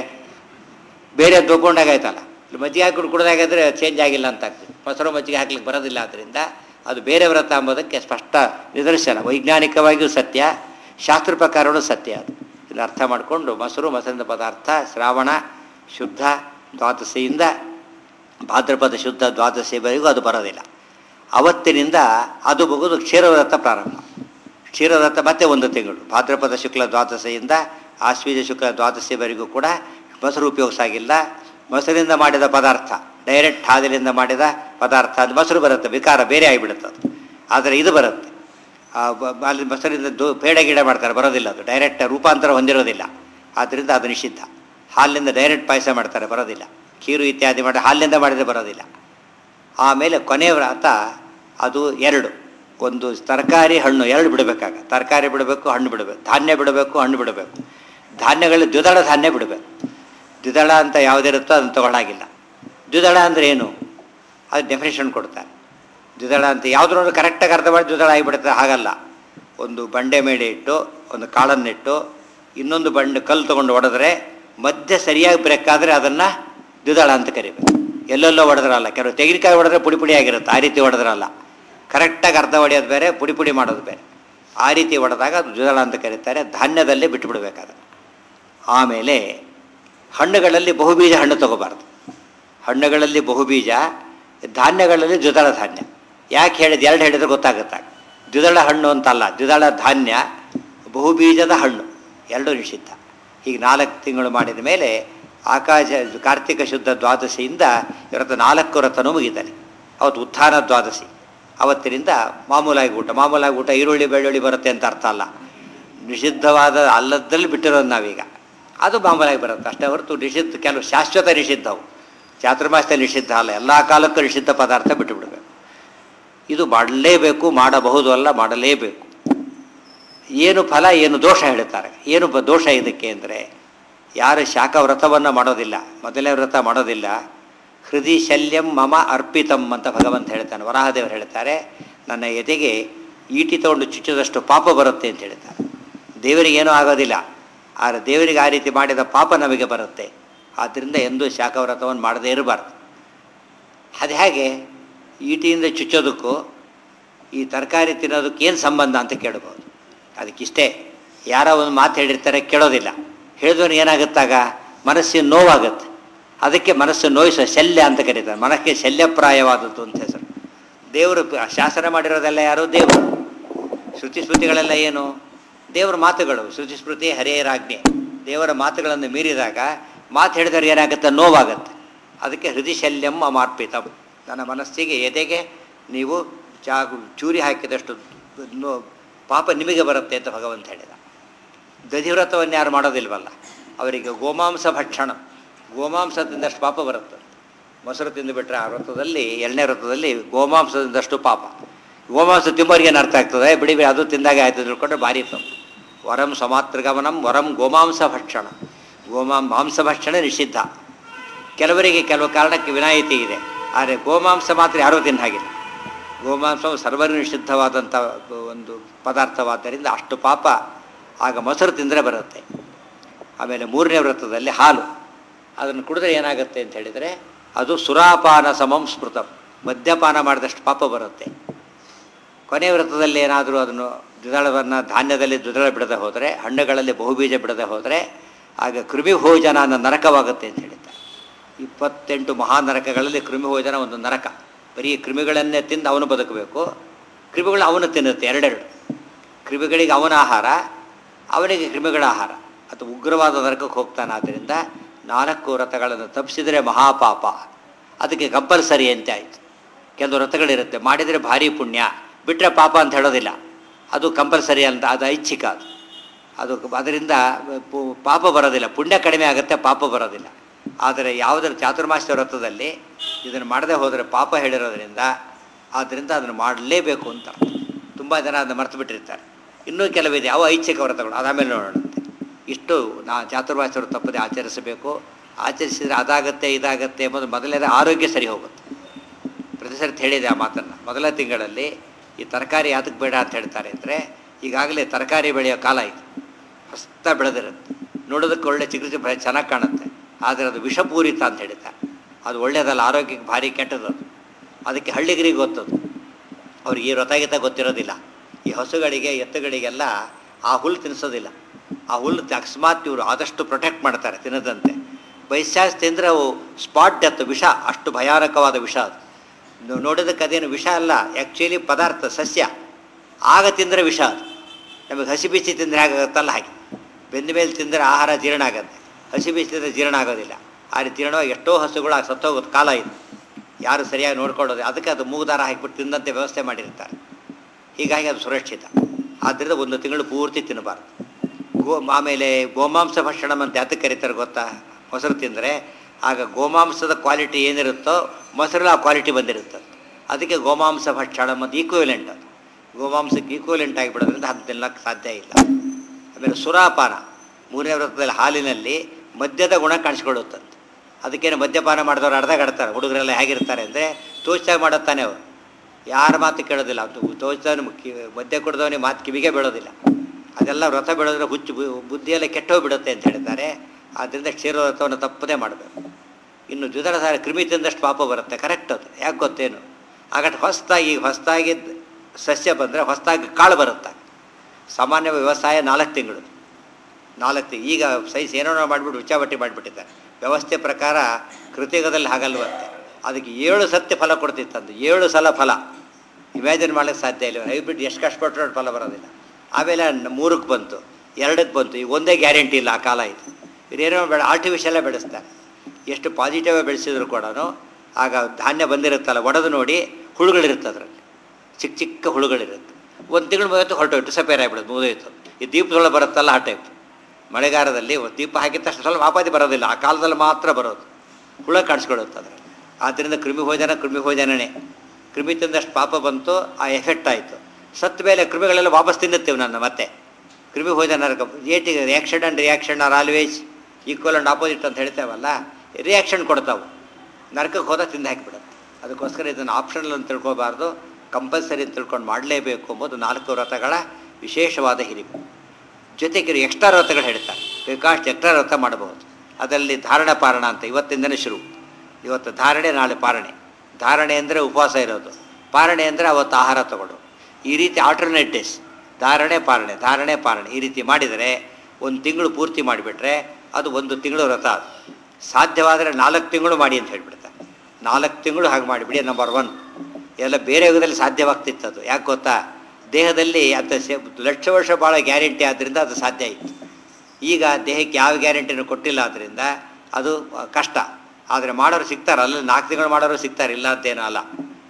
ಬೇರೆ ತೊಗೊಂಡಾಗಾಯ್ತಲ್ಲ ಇಲ್ಲಿ ಮಜ್ಜಿಗೆ ಹಾಕೊಂಡು ಕುಡ್ದಾಗಾದ್ರೆ ಚೇಂಜ್ ಆಗಿಲ್ಲ ಅಂತ ಆಗ್ತದೆ ಮೊಸರು ಮಜ್ಜಿಗೆ ಹಾಕ್ಲಿಕ್ಕೆ ಬರೋದಿಲ್ಲ ಆದ್ದರಿಂದ ಅದು ಬೇರೆ ವ್ರತ ಎಂಬುದಕ್ಕೆ ಸ್ಪಷ್ಟ ನಿದರ್ಶನ ವೈಜ್ಞಾನಿಕವಾಗಿಯೂ ಸತ್ಯ ಶಾಸ್ತ್ರ ಪ್ರಕಾರವೂ ಸತ್ಯ ಅದು ಇದನ್ನು ಅರ್ಥ ಮಾಡಿಕೊಂಡು ಮೊಸರು ಮೊಸರಿನ ಪದಾರ್ಥ ಶ್ರಾವಣ ಶುದ್ಧ ದ್ವಾದಶಿಯಿಂದ ಭಾದ್ರಪದ ಶುದ್ಧ ದ್ವಾದಶಿವರೆಗೂ ಅದು ಬರೋದಿಲ್ಲ ಅವತ್ತಿನಿಂದ ಅದು ಮುಗಿದು ಕ್ಷೀರವ್ರತ ಪ್ರಾರಂಭ ಕ್ಷೀರವ್ರತ ಮತ್ತೆ ಒಂದು ತಿಂಗಳು ಭಾದ್ರಪದ ಶುಕ್ಲ ದ್ವಾದಶಿಯಿಂದ ಆಶ್ವೀಜ ಶುಕ್ಲ ದ್ವಾದಶಿವರೆಗೂ ಕೂಡ ಮೊಸರು ಉಪಯೋಗಿಸ ಆಗಿಲ್ಲ ಮೊಸರಿಂದ ಮಾಡಿದ ಪದಾರ್ಥ ಡೈರೆಕ್ಟ್ ಹಾಲಿನಿಂದ ಮಾಡಿದ ಪದಾರ್ಥ ಅದು ಮೊಸರು ಬರುತ್ತೆ ವಿಕಾರ ಬೇರೆ ಆಗಿಬಿಡುತ್ತೆ ಅದು ಆದರೆ ಇದು ಬರುತ್ತೆ ಆ ಬ- ಬ- ಅಲ್ಲಿ ಮೊಸರಿಂದ ದೋ ಪೇಡ ಗಿಡ ಮಾಡ್ತಾರೆ ಬರೋದಿಲ್ಲ ಅದು ಡೈರೆಕ್ಟ್ ರೂಪಾಂತರ ಹೊಂದಿರೋದಿಲ್ಲ ಆದ್ದರಿಂದ ಅದು ನಿಷಿದ್ಧ ಹಾಲಿನಿಂದ ಡೈರೆಕ್ಟ್ ಪಾಯಸ ಮಾಡ್ತಾರೆ ಬರೋದಿಲ್ಲ ಖೀರು ಇತ್ಯಾದಿ ಮಾಡಿ ಹಾಲಿನಿಂದ ಮಾಡಿದರೆ ಬರೋದಿಲ್ಲ ಆಮೇಲೆ ಕೊನೆಯ ವ್ರತ ಅದು ಎರಡು ಒಂದು ತರಕಾರಿ ಹಣ್ಣು ಎರಡು ಬಿಡಬೇಕಾಗ ತರಕಾರಿ ಬಿಡಬೇಕು ಹಣ್ಣು ಬಿಡಬೇಕು ಧಾನ್ಯ ಬಿಡಬೇಕು ಹಣ್ಣು ಬಿಡಬೇಕು ಧಾನ್ಯಗಳು ದ್ವಿದಳ ಧಾನ್ಯ ಬಿಡಬೇಕು ದ್ವಿದಳ ಅಂತ ಯಾವುದಿರುತ್ತೋ ಅದನ್ನು ತಗೊಳ್ಳಾಗಿಲ್ಲ ದ್ವಿದಳ ಅಂದರೆ ಏನು ಅದು ಡೆಫಿನೇಷನ್ ಕೊಡ್ತಾರೆ ದ್ವಿದಳ ಅಂತ ಯಾವುದ್ರೂ ಕರೆಕ್ಟಾಗಿ ಅರ್ಥ ಮಾಡಿ ದ್ವಿದಳ ಆಗಿಬಿಡುತ್ತೆ ಹಾಗಲ್ಲ ಒಂದು ಬಂಡೆ ಮೇಲೆ ಇಟ್ಟು ಒಂದು ಕಾಳನ್ನಿಟ್ಟು ಇನ್ನೊಂದು ಬಂಡೆ ಕಲ್ಲು ತೊಗೊಂಡು ಹೊಡೆದ್ರೆ ಮಧ್ಯೆ ಸರಿಯಾಗಿ ಬೇಕಾದರೆ ಅದನ್ನು ದ್ವಿದಳ ಅಂತ ಕರಿಬೇಕು ಎಲ್ಲೆಲ್ಲೋ ಹೊಡೆದ್ರಲ್ಲ ಕೆಲವು ತೆಂಗಿನಕಾಯಿ ಹೊಡೆದ್ರೆ ಪುಡಿ ಪುಡಿ ಆಗಿರುತ್ತೆ ಆ ರೀತಿ ಹೊಡೆದ್ರಲ್ಲ ಕರೆಕ್ಟಾಗಿ ಅರ್ಧ ಹೊಡೆಯೋದು ಬೇರೆ ಪುಡಿ ಪುಡಿ ಮಾಡೋದು ಬೇರೆ ಆ ರೀತಿ ಹೊಡೆದಾಗ ಅದು ದ್ವಿದಳ ಅಂತ ಕರೀತಾರೆ ಧಾನ್ಯದಲ್ಲೇ ಬಿಟ್ಟುಬಿಡ್ಬೇಕಾದ್ರೆ ಆಮೇಲೆ ಹಣ್ಣುಗಳಲ್ಲಿ ಬಹುಬೀಜ ಹಣ್ಣು ತಗೋಬಾರ್ದು ಹಣ್ಣುಗಳಲ್ಲಿ ಬಹುಬೀಜ ಧಾನ್ಯಗಳಲ್ಲಿ ದ್ವಿದಳ ಧಾನ್ಯ ಯಾಕೆ ಹೇಳಿದ ಎರಡು ಹೇಳಿದ್ರೆ ಗೊತ್ತಾಗುತ್ತೆ ದ್ವಿದಳ ಹಣ್ಣು ಅಂತಲ್ಲ ದ್ವಿದಳ ಧಾನ್ಯ ಬಹುಬೀಜದ ಹಣ್ಣು ಎರಡೂ ನಿಷಿದ್ಧ ಹೀಗೆ ನಾಲ್ಕು ತಿಂಗಳು ಮಾಡಿದ ಮೇಲೆ ಆಕಾಶ ಕಾರ್ತಿಕ ಶುದ್ಧ ದ್ವಾದಶಿಯಿಂದ ಇವತ್ತು ನಾಲ್ಕು ವ್ರತನೂ ಮುಗಿತಾನೆ ಅವತ್ತು ಉತ್ಥಾನ ದ್ವಾದಶಿ ಅವತ್ತಿನಿಂದ ಮಾಮೂಲಾಗಿ ಊಟ ಮಾಮೂಲಾಗಿ ಊಟ ಈರುಳ್ಳಿ ಬೆಳ್ಳುಳ್ಳಿ ಬರುತ್ತೆ ಅಂತ ಅರ್ಥ ಅಲ್ಲ ನಿಷಿದ್ಧವಾದ ಅಲ್ಲದಲ್ಲಿ ಬಿಟ್ಟಿರೋದು ನಾವೀಗ ಅದು ಮಾಮೂಲಾಗಿ ಬರುತ್ತೆ ಅಷ್ಟೇ ಹೊರತು ನಿಷಿದ್ಧ ಕೆಲವು ಶಾಶ್ವತ ನಿಷಿದ್ಧವು ಚಾತುರ್ಮಾಸದಲ್ಲಿ ನಿಷಿದ್ಧ ಅಲ್ಲ ಎಲ್ಲ ಕಾಲಕ್ಕೂ ನಿಷಿದ್ಧ ಪದಾರ್ಥ ಬಿಟ್ಟು ಬಿಡಬೇಕು ಇದು ಮಾಡಲೇಬೇಕು ಮಾಡಬಹುದು ಅಲ್ಲ ಮಾಡಲೇಬೇಕು ಏನು ಫಲ ಏನು ದೋಷ ಹೇಳ್ತಾರೆ ಏನು ಬ- ದೋಷ ಇದಕ್ಕೆ ಅಂದರೆ ಯಾರು ಶಾಖ ವ್ರತವನ್ನು ಮಾಡೋದಿಲ್ಲ ಮೊದಲನೇ ವ್ರತ ಮಾಡೋದಿಲ್ಲ ಹೃದಯ ಶಲ್ಯಂ ಮಮ ಅರ್ಪಿತಂ ಅಂತ ಭಗವಂತ ಹೇಳ್ತಾನೆ ವರಾಹದೇವರು ಹೇಳ್ತಾರೆ ನನ್ನ ಎದೆಗೆ ಈಟಿ ತಗೊಂಡು ಚುಚ್ಚಿದಷ್ಟು ಪಾಪ ಬರುತ್ತೆ ಅಂತ ಹೇಳ್ತಾರೆ ದೇವರಿಗೆ ಏನೂ ಆಗೋದಿಲ್ಲ ಆದರೆ ದೇವರಿಗೆ ಆ ರೀತಿ ಮಾಡಿದ ಪಾಪ ನಮಗೆ ಬರುತ್ತೆ ಆದ್ದರಿಂದ ಎಂದೂ ಶಾಖ ವ್ರತವನ್ನು ಮಾಡದೇ ಇರಬಾರ್ದು ಅದು ಹೇಗೆ ಈಟಿಯಿಂದ ಚುಚ್ಚೋದಕ್ಕೂ ಈ ತರಕಾರಿ ತಿನ್ನೋದಕ್ಕೆ ಏನು ಸಂಬಂಧ ಅಂತ ಕೇಳ್ಬೋದು ಅದಕ್ಕಿಷ್ಟೇ ಯಾರೋ ಒಂದು ಮಾತು ಹೇಳಿರ್ತಾರೆ ಕೇಳೋದಿಲ್ಲ ಹೇಳಿದವನು ಏನಾಗುತ್ತಾಗ ಮನಸ್ಸಿನ ನೋವಾಗುತ್ತೆ ಅದಕ್ಕೆ ಮನಸ್ಸು ನೋಯಿಸೋ ಶಲ್ಯ ಅಂತ ಕರೀತಾರೆ ಮನಸ್ಸಿಗೆ ಶಲ್ಯಪ್ರಾಯವಾದದ್ದು ಅಂತ ಹೆಸರು ದೇವರು ಪ- ಶಾಸನ ಮಾಡಿರೋದೆಲ್ಲ ಯಾರು ದೇವರು ಶ್ರುತಿ ಸ್ಮೃತಿಗಳೆಲ್ಲ ಏನು ದೇವರ ಮಾತುಗಳು ಶ್ರುತಿ ಸ್ಮೃತಿ ಹರಿಯರಾಜ್ಞೆ ದೇವರ ಮಾತುಗಳನ್ನು ಮೀರಿದಾಗ ಮಾತು ಹೇಳಿದರೆ ಏನಾಗುತ್ತೆ ನೋವಾಗುತ್ತೆ ಅದಕ್ಕೆ ಹೃದಯ ಶಲ್ಯಂ ಅಮಾರ್ಪಿತಂ ನನ್ನ ಮನಸ್ಸಿಗೆ ಎದೆಗೆ ನೀವು ಚಾಗು ಚೂರಿ ಹಾಕಿದಷ್ಟು ನೋ ಪಾಪ ನಿಮಗೆ ಬರುತ್ತೆ ಅಂತ ಭಗವಂತ ಹೇಳಿದ ದಧಿವ್ರತವನ್ನು ಯಾರು ಮಾಡೋದಿಲ್ವಲ್ಲ ಅವರಿಗೆ ಗೋಮಾಂಸ ಭಕ್ಷಣ ಗೋಮಾಂಸ ತಿಂದಷ್ಟು ಪಾಪ ಬರುತ್ತೆ ಮೊಸರು ತಿಂದುಬಿಟ್ರೆ ಆ ವ್ರತದಲ್ಲಿ ಎಣ್ಣೆ ವ್ರತದಲ್ಲಿ ಗೋಮಾಂಸ ತಿಂದಷ್ಟು ಪಾಪ ಗೋಮಾಂಸ ತಿಂಬರಿಗೆ ಏನು ಅರ್ಥ ಆಗ್ತದೆ ಬಿಡಿ ಬಿಡಿ ಅದು ತಿಂದಾಗ ಆಯ್ತು ತಿಳ್ಕೊಂಡ್ರೆ ಭಾರಿ ತಪ್ಪು ವರಂ ಸಮಾತೃಗಮನಂ ವರಂ ಗೋಮಾಂಸ ಭಕ್ಷಣ ಗೋಮಾಂ ಮಾಂಸ ಭಕ್ಷಣ ನಿಷಿದ್ಧ ಕೆಲವರಿಗೆ ಕೆಲವು ಕಾರಣಕ್ಕೆ ವಿನಾಯಿತಿ ಇದೆ ಆದರೆ ಗೋಮಾಂಸ ಮಾತ್ರ ಯಾರೂ ತಿನ್ನ ಹಾಗಿಲ್ಲ ಗೋಮಾಂಸವು ಸರ್ವರಿ ನಿಷಿದ್ಧವಾದಂಥ ಒಂದು ಪದಾರ್ಥವಾದ್ದರಿಂದ ಅಷ್ಟು ಪಾಪ ಆಗ ಮೊಸರು ತಿಂದರೆ ಬರುತ್ತೆ ಆಮೇಲೆ ಮೂರನೇ ವ್ರತದಲ್ಲಿ ಹಾಲು ಅದನ್ನು ಕುಡಿದ್ರೆ ಏನಾಗುತ್ತೆ ಅಂತ ಹೇಳಿದರೆ ಅದು ಸುರಾಪಾನ ಸಮಂ ಸ್ಮೃತಂ ಮದ್ಯಪಾನ ಮಾಡಿದಷ್ಟು ಪಾಪ ಬರುತ್ತೆ ಕೊನೆ ವ್ರತದಲ್ಲಿ ಏನಾದರೂ ಅದನ್ನು ದ್ವಿದಳವನ್ನು ಧಾನ್ಯದಲ್ಲಿ ದ್ವಿದಳ ಬಿಡದೆ ಹೋದರೆ ಹಣ್ಣುಗಳಲ್ಲಿ ಬಹುಬೀಜ ಬಿಡದೆ ಹೋದರೆ ಆಗ ಕೃಮಿಭೋಜನ ಅನ್ನೋ ನರಕವಾಗುತ್ತೆ ಅಂತ ಹೇಳಿದ್ದಾರೆ ಇಪ್ಪತ್ತೆಂಟು ಮಹಾನರಕಗಳಲ್ಲಿ ಕೃಮಿಭೋಜನ ಒಂದು ನರಕ ಬರೀ ಕ್ರಿಮಿಗಳನ್ನೇ ತಿಂದು ಅವನು ಬದುಕಬೇಕು ಕ್ರಿಮಿಗಳು ಅವನು ತಿನ್ನುತ್ತೆ ಎರಡೆರಡು ಕ್ರಿಮಿಗಳಿಗೆ ಅವನ ಆಹಾರ ಅವನಿಗೆ ಕ್ರಿಮಿಗಳ ಆಹಾರ ಅಥವಾ ಉಗ್ರವಾದ ನರಕಕ್ಕೆ ಹೋಗ್ತಾನೆ ಆದ್ದರಿಂದ ನಾಲ್ಕು ವ್ರತಗಳನ್ನು ತಪ್ಪಿಸಿದರೆ ಮಹಾಪಾಪ ಅದಕ್ಕೆ ಕಂಪಲ್ಸರಿ ಅಂತ ಆಯಿತು ಕೆಲವು ವ್ರತಗಳಿರುತ್ತೆ ಮಾಡಿದರೆ ಭಾರಿ ಪುಣ್ಯ ಬಿಟ್ಟರೆ ಪಾಪ ಅಂತ ಹೇಳೋದಿಲ್ಲ ಅದು ಕಂಪಲ್ಸರಿ ಅಂತ ಅದು ಐಚ್ಛಿಕ ಅದು ಅದು ಅದರಿಂದ ಪು- ಪಾಪ ಬರೋದಿಲ್ಲ ಪುಣ್ಯ ಕಡಿಮೆ ಆಗುತ್ತೆ ಪಾಪ ಬರೋದಿಲ್ಲ ಆದರೆ ಯಾವುದರ ಚಾತುರ್ಮಾಸ್ಯ ವ್ರತದಲ್ಲಿ ಇದನ್ನು ಮಾಡದೆ ಹೋದರೆ ಪಾಪ ಹೇಳಿರೋದ್ರಿಂದ ಆದ್ದರಿಂದ ಅದನ್ನು ಮಾಡಲೇಬೇಕು ಅಂತ ತುಂಬ ಜನ ಅದನ್ನು ಮರೆತು ಬಿಟ್ಟಿರ್ತಾರೆ ಇನ್ನೂ ಕೆಲವಿದೆ ಯಾವ ಐಚ್ಛಿಕ ವ್ರತಗಳು ಅದಾಮೇಲೆ ನೋಡೋಣಂತೆ ಇಷ್ಟು ನಾ ಚಾತುರ್ಮಾಸ್ಯ ವ್ರತ ತಪ್ಪದೆ ಆಚರಿಸಬೇಕು ಆಚರಿಸಿದರೆ ಅದಾಗತ್ತೆ ಇದಾಗತ್ತೆ ಎಂಬುದು ಮೊದಲನೇ ಆರೋಗ್ಯ ಸರಿ ಹೋಗುತ್ತೆ ಪ್ರತಿ ಸರ್ತಿ ಹೇಳಿದೆ ಆ ಮಾತನ್ನು ಮೊದಲ ತಿಂಗಳಲ್ಲಿ ಈ ತರಕಾರಿ ಯಾತಕ್ಕೆ ಬೇಡ ಅಂತ ಹೇಳ್ತಾರೆ ಅಂದರೆ ಈಗಾಗಲೇ ತರಕಾರಿ ಬೆಳೆಯೋ ಕಾಲ ಇದು ಹೊಸ್ತ ಬೆಳೆದಿರುತ್ತೆ ನೋಡೋದಕ್ಕೆ ಒಳ್ಳೆ ಚಿಗುರು ಚಿಗುರು ಚೆನ್ನಾಗಿ ಕಾಣುತ್ತೆ ಆದರೆ ಅದು ವಿಷಪೂರಿತ ಅಂತ ಹೇಳ್ತಾರೆ ಅದು ಒಳ್ಳೆಯದಲ್ಲ ಆರೋಗ್ಯಕ್ಕೆ ಭಾರಿ ಕೆಟ್ಟದ್ದು ಅದು ಅದಕ್ಕೆ ಹಳ್ಳಿಗರಿಗೆ ಗೊತ್ತದು ಅವ್ರಿಗೆ ಈ ವ್ರತಗೀತ ಗೊತ್ತಿರೋದಿಲ್ಲ ಈ ಹಸುಗಳಿಗೆ ಎತ್ತುಗಳಿಗೆಲ್ಲ ಆ ಹುಲ್ಲು ತಿನ್ನಿಸೋದಿಲ್ಲ ಆ ಹುಲ್ಲು ತ- ಅಕಸ್ಮಾತ್ ಇವರು ಆದಷ್ಟು ಪ್ರೊಟೆಕ್ಟ್ ಮಾಡ್ತಾರೆ ತಿನ್ನದಂತೆ ಬೈಸಾಸ್ ತಿಂದರೆ ಅವು ಸ್ಪಾಟ್ ಡೆತ್ ವಿಷ ಅಷ್ಟು ಭಯಾನಕವಾದ ವಿಷ ಅದು ನೀವು ನೋಡೋದಕ್ಕೆ ಅದೇನು ವಿಷ ಅಲ್ಲ ಆ್ಯಕ್ಚುಲಿ ಪದಾರ್ಥ ಸಸ್ಯ ಆಗ ತಿಂದರೆ ವಿಷ ಅದು ನಮಗೆ ಹಸಿ ಬಿಸಿ ತಿಂದರೆ ಹಾಗಾಗುತ್ತಲ್ಲ ಹಾಗೆ ಬೆಂದ ಮೇಲೆ ತಿಂದರೆ ಆಹಾರ ಜೀರ್ಣ ಆಗುತ್ತೆ ಹಸಿ ಬಿಸಿ ತಿಂದರೆ ಜೀರ್ಣ ಆಗೋದಿಲ್ಲ ಆ ರೀತಿ ಜೀರ್ಣವಾಗಿ ಎಷ್ಟೋ ಹಸುಗಳು ಆ ಸತ್ತೋಗೋದು ಕಾಲ ಇದೆ ಯಾರು ಸರಿಯಾಗಿ ನೋಡ್ಕೊಳ್ಳೋದು ಅದಕ್ಕೆ ಅದು ಮೂಗುದಾರ ಹಾಕಿಬಿಟ್ಟು ತಿಂದಂತೆ ವ್ಯವಸ್ಥೆ ಮಾಡಿರ್ತಾರೆ ಹೀಗಾಗಿ ಅದು ಸುರಕ್ಷಿತ ಆದ್ದರಿಂದ ಒಂದು ತಿಂಗಳು ಪೂರ್ತಿ ತಿನ್ನಬಾರ್ದು ಗೋ ಆಮೇಲೆ ಗೋಮಾಂಸ ಭಕ್ಷಣ ಅಂತ ಯಾತಕ್ಕೆ ಕರೀತಾರೆ ಗೊತ್ತಾ ಮೊಸರು ತಿಂದರೆ ಆಗ ಗೋಮಾಂಸದ ಕ್ವಾಲಿಟಿ ಏನಿರುತ್ತೋ ಮೊಸರಲ್ಲಿ ಆ ಕ್ವಾಲಿಟಿ ಬಂದಿರುತ್ತೆ ಅದಕ್ಕೆ ಗೋಮಾಂಸ ಭಕ್ಷಣ ಮತ್ತು ಈಕ್ವಿಲೆಂಟ್ ಅದು ಗೋಮಾಂಸಕ್ಕೆ ಈಕ್ವಿಲೆಂಟ್ ಆಗಿಬಿಡೋದ್ರಿಂದ ಅದು ತಿನ್ನಕ್ಕೆ ಸಾಧ್ಯ ಇಲ್ಲ ಆಮೇಲೆ ಸುರಾಪಾನ ಮೂರನೇ ವ್ರತದಲ್ಲಿ ಹಾಲಿನಲ್ಲಿ ಮದ್ಯದ ಗುಣ ಕಾಣಿಸ್ಕೊಳ್ಳುತ್ತಂತೆ ಅದಕ್ಕೇನು ಮದ್ಯಪಾನ ಮಾಡಿದವ್ರು ಅರ್ಧಗಡ್ತಾರೆ ಹುಡುಗರೆಲ್ಲ ಹೇಗಿರ್ತಾರೆ ಅಂದರೆ ತೋಚಾಗಿ ಮಾಡುತ್ತಾನೆ ಅವರು ಯಾರ ಮಾತು ಕೇಳೋದಿಲ್ಲ ಅದು ತೋಚದವನು ಕಿ ಮದ್ಯ ಕುಡಿದವನಿಗೆ ಮಾತು ಕಿವಿಗೆ ಬೀಳೋದಿಲ್ಲ ಅದೆಲ್ಲ ವ್ರತ ಬೀಳೋದ್ರೆ ಹುಚ್ಚು ಬು- ಬುದ್ಧಿಯೆಲ್ಲ ಕೆಟ್ಟೋಗ್ಬಿಡುತ್ತೆ ಅಂತ ಹೇಳ್ತಾರೆ ಆದ್ದರಿಂದ ಕ್ಷೀರವ್ರತವನ್ನು ತಪ್ಪದೇ ಮಾಡಬೇಕು ಇನ್ನು ದ್ವಿದಳ ಸಾರ ಕ್ರಿಮಿ ತಿಂದಷ್ಟು ಪಾಪ ಬರುತ್ತೆ ಕರೆಕ್ಟ್ ಅದು ಯಾಕೆ ಗೊತ್ತೇನು ಆಗ ಹೊಸದಾಗಿ ಹೊಸದಾಗಿ ಸಸ್ಯ ಬಂದರೆ ಹೊಸದಾಗಿ ಕಾಳು ಬರುತ್ತೆ ಸಾಮಾನ್ಯ ವ್ಯವಸಾಯ ನಾಲ್ಕು ತಿಂಗಳು ನಾಲ್ಕು ತಿ- ಈಗ ಸೈಜ್ ಏನೋ ಮಾಡಿಬಿಟ್ಟು ಉಚ್ಚಾಬಟ್ಟಿ ಮಾಡಿಬಿಟ್ಟಿದ್ದಾರೆ ವ್ಯವಸ್ಥೆ ಪ್ರಕಾರ ಕೃತಿಕದಲ್ಲಿ ಹಾಗಲ್ವಂತೆ ಅದಕ್ಕೆ ಏಳು ಸತ್ಯ ಫಲ ಕೊಡ್ತಿತ್ತಂದು ಏಳು ಸಲ ಫಲ ಇಮ್ಯಾಜಿನ್ ಮಾಡೋಕ್ಕೆ ಸಾಧ್ಯ ಇಲ್ಲ ಹೈಬ್ರಿಡ್ ಎಷ್ಟು ಕಷ್ಟಪಟ್ಟರು ಅಷ್ಟು ಫಲ ಬರೋದಿಲ್ಲ ಆಮೇಲೆ ನ- ಮೂರಕ್ಕೆ ಬಂತು ಎರಡಕ್ಕೆ ಬಂತು ಈಗ ಒಂದೇ ಗ್ಯಾರಂಟಿ ಇಲ್ಲ ಆ ಕಾಲ ಇದು ಇದೇನೋ ಬೇಡ ಆರ್ಟಿಫಿಷಿಯಲ್ಲೇ ಬೆಳೆಸ್ತಾರೆ ಎಷ್ಟು ಪಾಸಿಟಿವ್ ಬೆಳೆಸಿದ್ರು ಕೂಡ ಆಗ ಧಾನ್ಯ ಬಂದಿರುತ್ತಲ್ಲ ಒಡೆದು ನೋಡಿ ಹುಳುಗಳಿರುತ್ತೆ ಅದರಲ್ಲಿ ಚಿಕ್ಕ ಚಿಕ್ಕ ಹುಳುಗಳಿರುತ್ತೆ ಒಂದು ತಿಂಗಳು ಮೂವತ್ತು ಹೊರಟೋಯ್ತು ಸಪೇರ್ ಆಗಿಬಿಡೋದು ಮುಗಿದೋಯ್ತು ಈ ದೀಪದೊಳಗೆ ಬರುತ್ತಲ್ಲ ಆ ಟೈಪ್ ಮಳೆಗಾಲದಲ್ಲಿ ಒಂದು ದೀಪ ಹಾಕಿದ ತಕ್ಷಣ ಸ್ವಲ್ಪ ಆಪಾದಿ ಬರೋದಿಲ್ಲ ಆ ಕಾಲದಲ್ಲಿ ಮಾತ್ರ ಬರೋದು ಹುಳ ಕಾಣಿಸ್ಕೊಳ್ಳುತ್ತೆ ಅದರಲ್ಲಿ ಆದ್ದರಿಂದ ಕ್ರಿಮಿ ಭೋಜನ ಕ್ರಿಮಿ ಭೋಜನನೇ ಕ್ರಿಮಿ ತಿಂದಷ್ಟು ಪಾಪ ಬಂತು ಆ ಎಫೆಕ್ಟ್ ಆಯಿತು ಸತ್ತ ಮೇಲೆ ಕ್ರಿಮಿಗಳೆಲ್ಲ ವಾಪಸ್ ತಿನ್ನುತ್ತೇವೆ ನನ್ನ ಮತ್ತೆ ಕ್ರಿಮಿ ಭೋಜನ ಏಟಿ reaction and reaction are always equal and opposite ಅಂತ ಹೇಳ್ತೇವಲ್ಲ ರಿಯಾಕ್ಷನ್ ಕೊಡ್ತಾವೆ ನರಕಕ್ಕೆ ಹೋದ ತಿಂದು ಹಾಕಿಬಿಡುತ್ತೆ ಅದಕ್ಕೋಸ್ಕರ ಇದನ್ನು ಆಪ್ಷನಲ್ ಅಂತ ತಿಳ್ಕೊಬಾರ್ದು ಕಂಪಲ್ಸರಿ ಅಂತ ತಿಳ್ಕೊಂಡು ಮಾಡಲೇಬೇಕು ಎಂಬುದು ನಾಲ್ಕು ವ್ರತಗಳ ವಿಶೇಷವಾದ ಹಿರಿಮೆ ಜೊತೆಗೆ ಎಕ್ಸ್ಟ್ರಾ ವ್ರತಗಳು ಹೇಳ್ತಾರೆ ಬೇಕಾಷ್ಟು ಎಕ್ಸ್ಟ್ರಾ ವ್ರತ ಮಾಡಬಹುದು ಅದರಲ್ಲಿ ಧಾರಣ ಪಾರಣ ಅಂತ ಇವತ್ತಿಂದನೇ ಶುರು ಇವತ್ತು ಧಾರಣೆ ನಾಳೆ ಪಾರಣೆ ಧಾರಣೆ ಅಂದರೆ ಉಪವಾಸ ಇರೋದು ಪಾರಣೆ ಅಂದರೆ ಅವತ್ತು ಆಹಾರ ತಗೊಳ್ಳೋದು ಈ ರೀತಿ ಆಲ್ಟರ್ನೇಟ್ ಡೇಸ್ ಧಾರಣೆ ಪಾರಣೆ ಧಾರಣೆ ಪಾರಣೆ ಈ ರೀತಿ ಮಾಡಿದರೆ ಒಂದು ತಿಂಗಳು ಪೂರ್ತಿ ಮಾಡಿಬಿಟ್ರೆ ಅದು ಒಂದು ತಿಂಗಳು ವ್ರತ ಅದು ಸಾಧ್ಯವಾದರೆ ನಾಲ್ಕು ತಿಂಗಳು ಮಾಡಿ ಅಂತ ಹೇಳ್ಬಿಡ್ತಾರೆ ನಾಲ್ಕು ತಿಂಗಳು ಹಾಗೆ ಮಾಡಿಬಿಡಿ ನಂಬರ್ ಒನ್ ಎಲ್ಲ ಬೇರೆ ಯುಗದಲ್ಲಿ ಸಾಧ್ಯವಾಗ್ತಿತ್ತು ಅದು ಯಾಕೆ ಗೊತ್ತಾ ದೇಹದಲ್ಲಿ ಅಂತ ಸೆ ಲಕ್ಷ ವರ್ಷ ಭಾಳ ಗ್ಯಾರಂಟಿ ಆದ್ದರಿಂದ ಅದು ಸಾಧ್ಯ ಇತ್ತು ಈಗ ದೇಹಕ್ಕೆ ಯಾವ ಗ್ಯಾರಂಟಿನೂ ಕೊಟ್ಟಿಲ್ಲ ಆದ್ದರಿಂದ ಅದು ಆ, ಕಷ್ಟ ಆದರೆ ಮಾಡೋರು ಸಿಗ್ತಾರೆ ಅಲ್ಲಿ ನಾಲ್ಕು ತಿಂಗಳು ಮಾಡೋರು ಸಿಗ್ತಾರೆ ಇಲ್ಲ ಅಂತೇನೂ ಅಲ್ಲ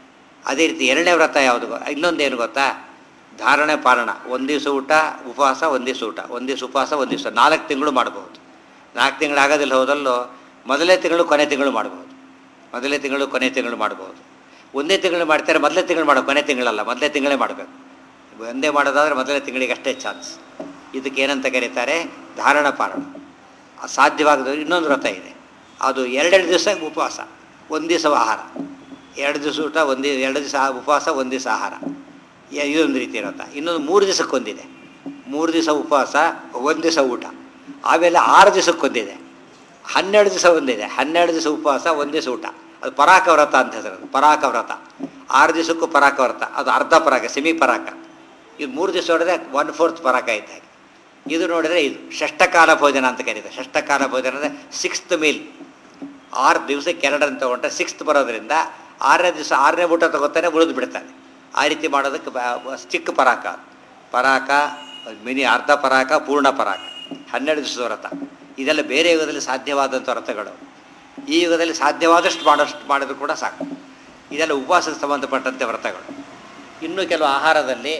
ಅದೇ ರೀತಿ ಎರಡನೇ ವ್ರತ ಯಾವುದು ಗೊ- ಇನ್ನೊಂದೇನು ಗೊತ್ತಾ ಧಾರಣೆ ಪಾರಣ ಒಂದು ದಿವಸ ಊಟ ಉಪವಾಸ ಒಂದು ದಿವಸ ಊಟ ಒಂದು ದಿವಸ ಉಪವಾಸ ಒಂದು ದಿವಸ ನಾಲ್ಕು ತಿಂಗಳು ಮಾಡ್ಬೋದು ನಾಲ್ಕು ತಿಂಗಳು ಆಗೋದಿಲ್ಲ ಹೋದಲ್ಲೋ ಮೊದಲನೇ ತಿಂಗಳು ಕೊನೆ ತಿಂಗಳು ಮಾಡ್ಬೋದು ಮೊದಲನೇ ತಿಂಗಳು ಕೊನೆ ತಿಂಗಳು ಮಾಡ್ಬೋದು ಒಂದೇ ತಿಂಗಳು ಮಾಡ್ತಾರೆ ಮೊದಲೇ ತಿಂಗಳು ಮಾಡೋ ಕೊನೆ ತಿಂಗಳಲ್ಲ ಮೊದಲೇ ತಿಂಗಳೇ ಮಾಡಬೇಕು ಒಂದೇ ಮಾಡೋದಾದ್ರೆ ಮೊದಲನೇ ತಿಂಗಳಿಗೆ ಅಷ್ಟೇ ಚಾನ್ಸ್ ಇದಕ್ಕೆ ಏನಂತ ಕರೀತಾರೆ ಧಾರಣ ಪಾರಣ ಸಾಧ್ಯವಾಗದವ್ರು ಇನ್ನೊಂದು ವ್ರತ ಇದೆ ಅದು ಎರಡೆರಡು ದಿವಸ ಉಪವಾಸ ಒಂದು ದಿವಸ ಆಹಾರ ಎರಡು ದಿವಸ ಊಟ ಒಂದು ಎರಡು ದಿವಸ ಉಪವಾಸ ಒಂದು ದಿವಸ ಆಹಾರ ಯ- ಇದೊಂದು ರೀತಿ ವ್ರತ ಇನ್ನೊಂದು ಮೂರು ದಿವಸಕ್ಕೊಂದಿದೆ ಮೂರು ದಿವಸ ಉಪವಾಸ ಒಂದು ದಿವಸ ಊಟ ಆಮೇಲೆ ಆರು ದಿವಸಕ್ಕೊಂದಿದೆ ಹನ್ನೆರಡು ದಿವಸ ಒಂದಿದೆ ಹನ್ನೆರಡು ದಿವಸ ಉಪವಾಸ ಒಂದು ದಿವಸ ಊಟ ಅದು ಪರಾಕ ವ್ರತ ಅಂತ ಹೆಸರು ಅದು. ಪರಾಕ ವ್ರತ ಆರು ದಿವಸಕ್ಕೂ ಪರಾಕ ವ್ರತ ಅದು ಅರ್ಧ ಪರಾಕ ಸೆಮಿ ಪರಾಕ ಇದು ಮೂರು ದಿವಸ ಹೊಡೆದ್ರೆ ಒನ್ ಫೋರ್ತ್ ಪರಾಕ ಇದ್ದಾಗ ಇದು ನೋಡಿದ್ರೆ ಇದು ಷಷ್ಟಕಾಲ ಭೋಜನ ಅಂತ ಕರೀತಾರೆ ಷಷ್ಟಕಾಲ ಭೋಜನ ಅಂದರೆ ಸಿಕ್ಸ್ತ್ ಮೀಲ್ ಆರು ದಿವಸಕ್ಕೆ ಎರಡನ್ನು ತೊಗೊಂಡ್ರೆ ಸಿಕ್ಸ್ತ್ ಬರೋದ್ರಿಂದ ಆರನೇ ದಿವಸ ಆರನೇ ಊಟ ತಗೋತಾನೆ ಉಳಿದು ಬಿಡ್ತಾನೆ ಆ ರೀತಿ ಮಾಡೋದಕ್ಕೆ ಬ- ಬ- ಚಿಕ್ಕ ಪರಾಕ ಪರಾಕ ಮಿನಿ ಅರ್ಧ ಪರಾಕ ಪೂರ್ಣ ಪರಾಕ ಹನ್ನೆರಡು ದಿವಸದ ವ್ರತ ಇದೆಲ್ಲ ಬೇರೆ ಯುಗದಲ್ಲಿ ಸಾಧ್ಯವಾದಂಥ ವ್ರತಗಳು ಈ ಯುಗದಲ್ಲಿ ಸಾಧ್ಯವಾದಷ್ಟು ಮಾಡೋಷ್ಟು ಮಾಡಿದ್ರು ಕೂಡ ಸಾಕು ಇದೆಲ್ಲ ಉಪವಾಸಕ್ಕೆ ಸಂಬಂಧಪಟ್ಟಂತೆ ವ್ರತಗಳು ಇನ್ನು ಕೆಲವು ಆಹಾರದಲ್ಲಿ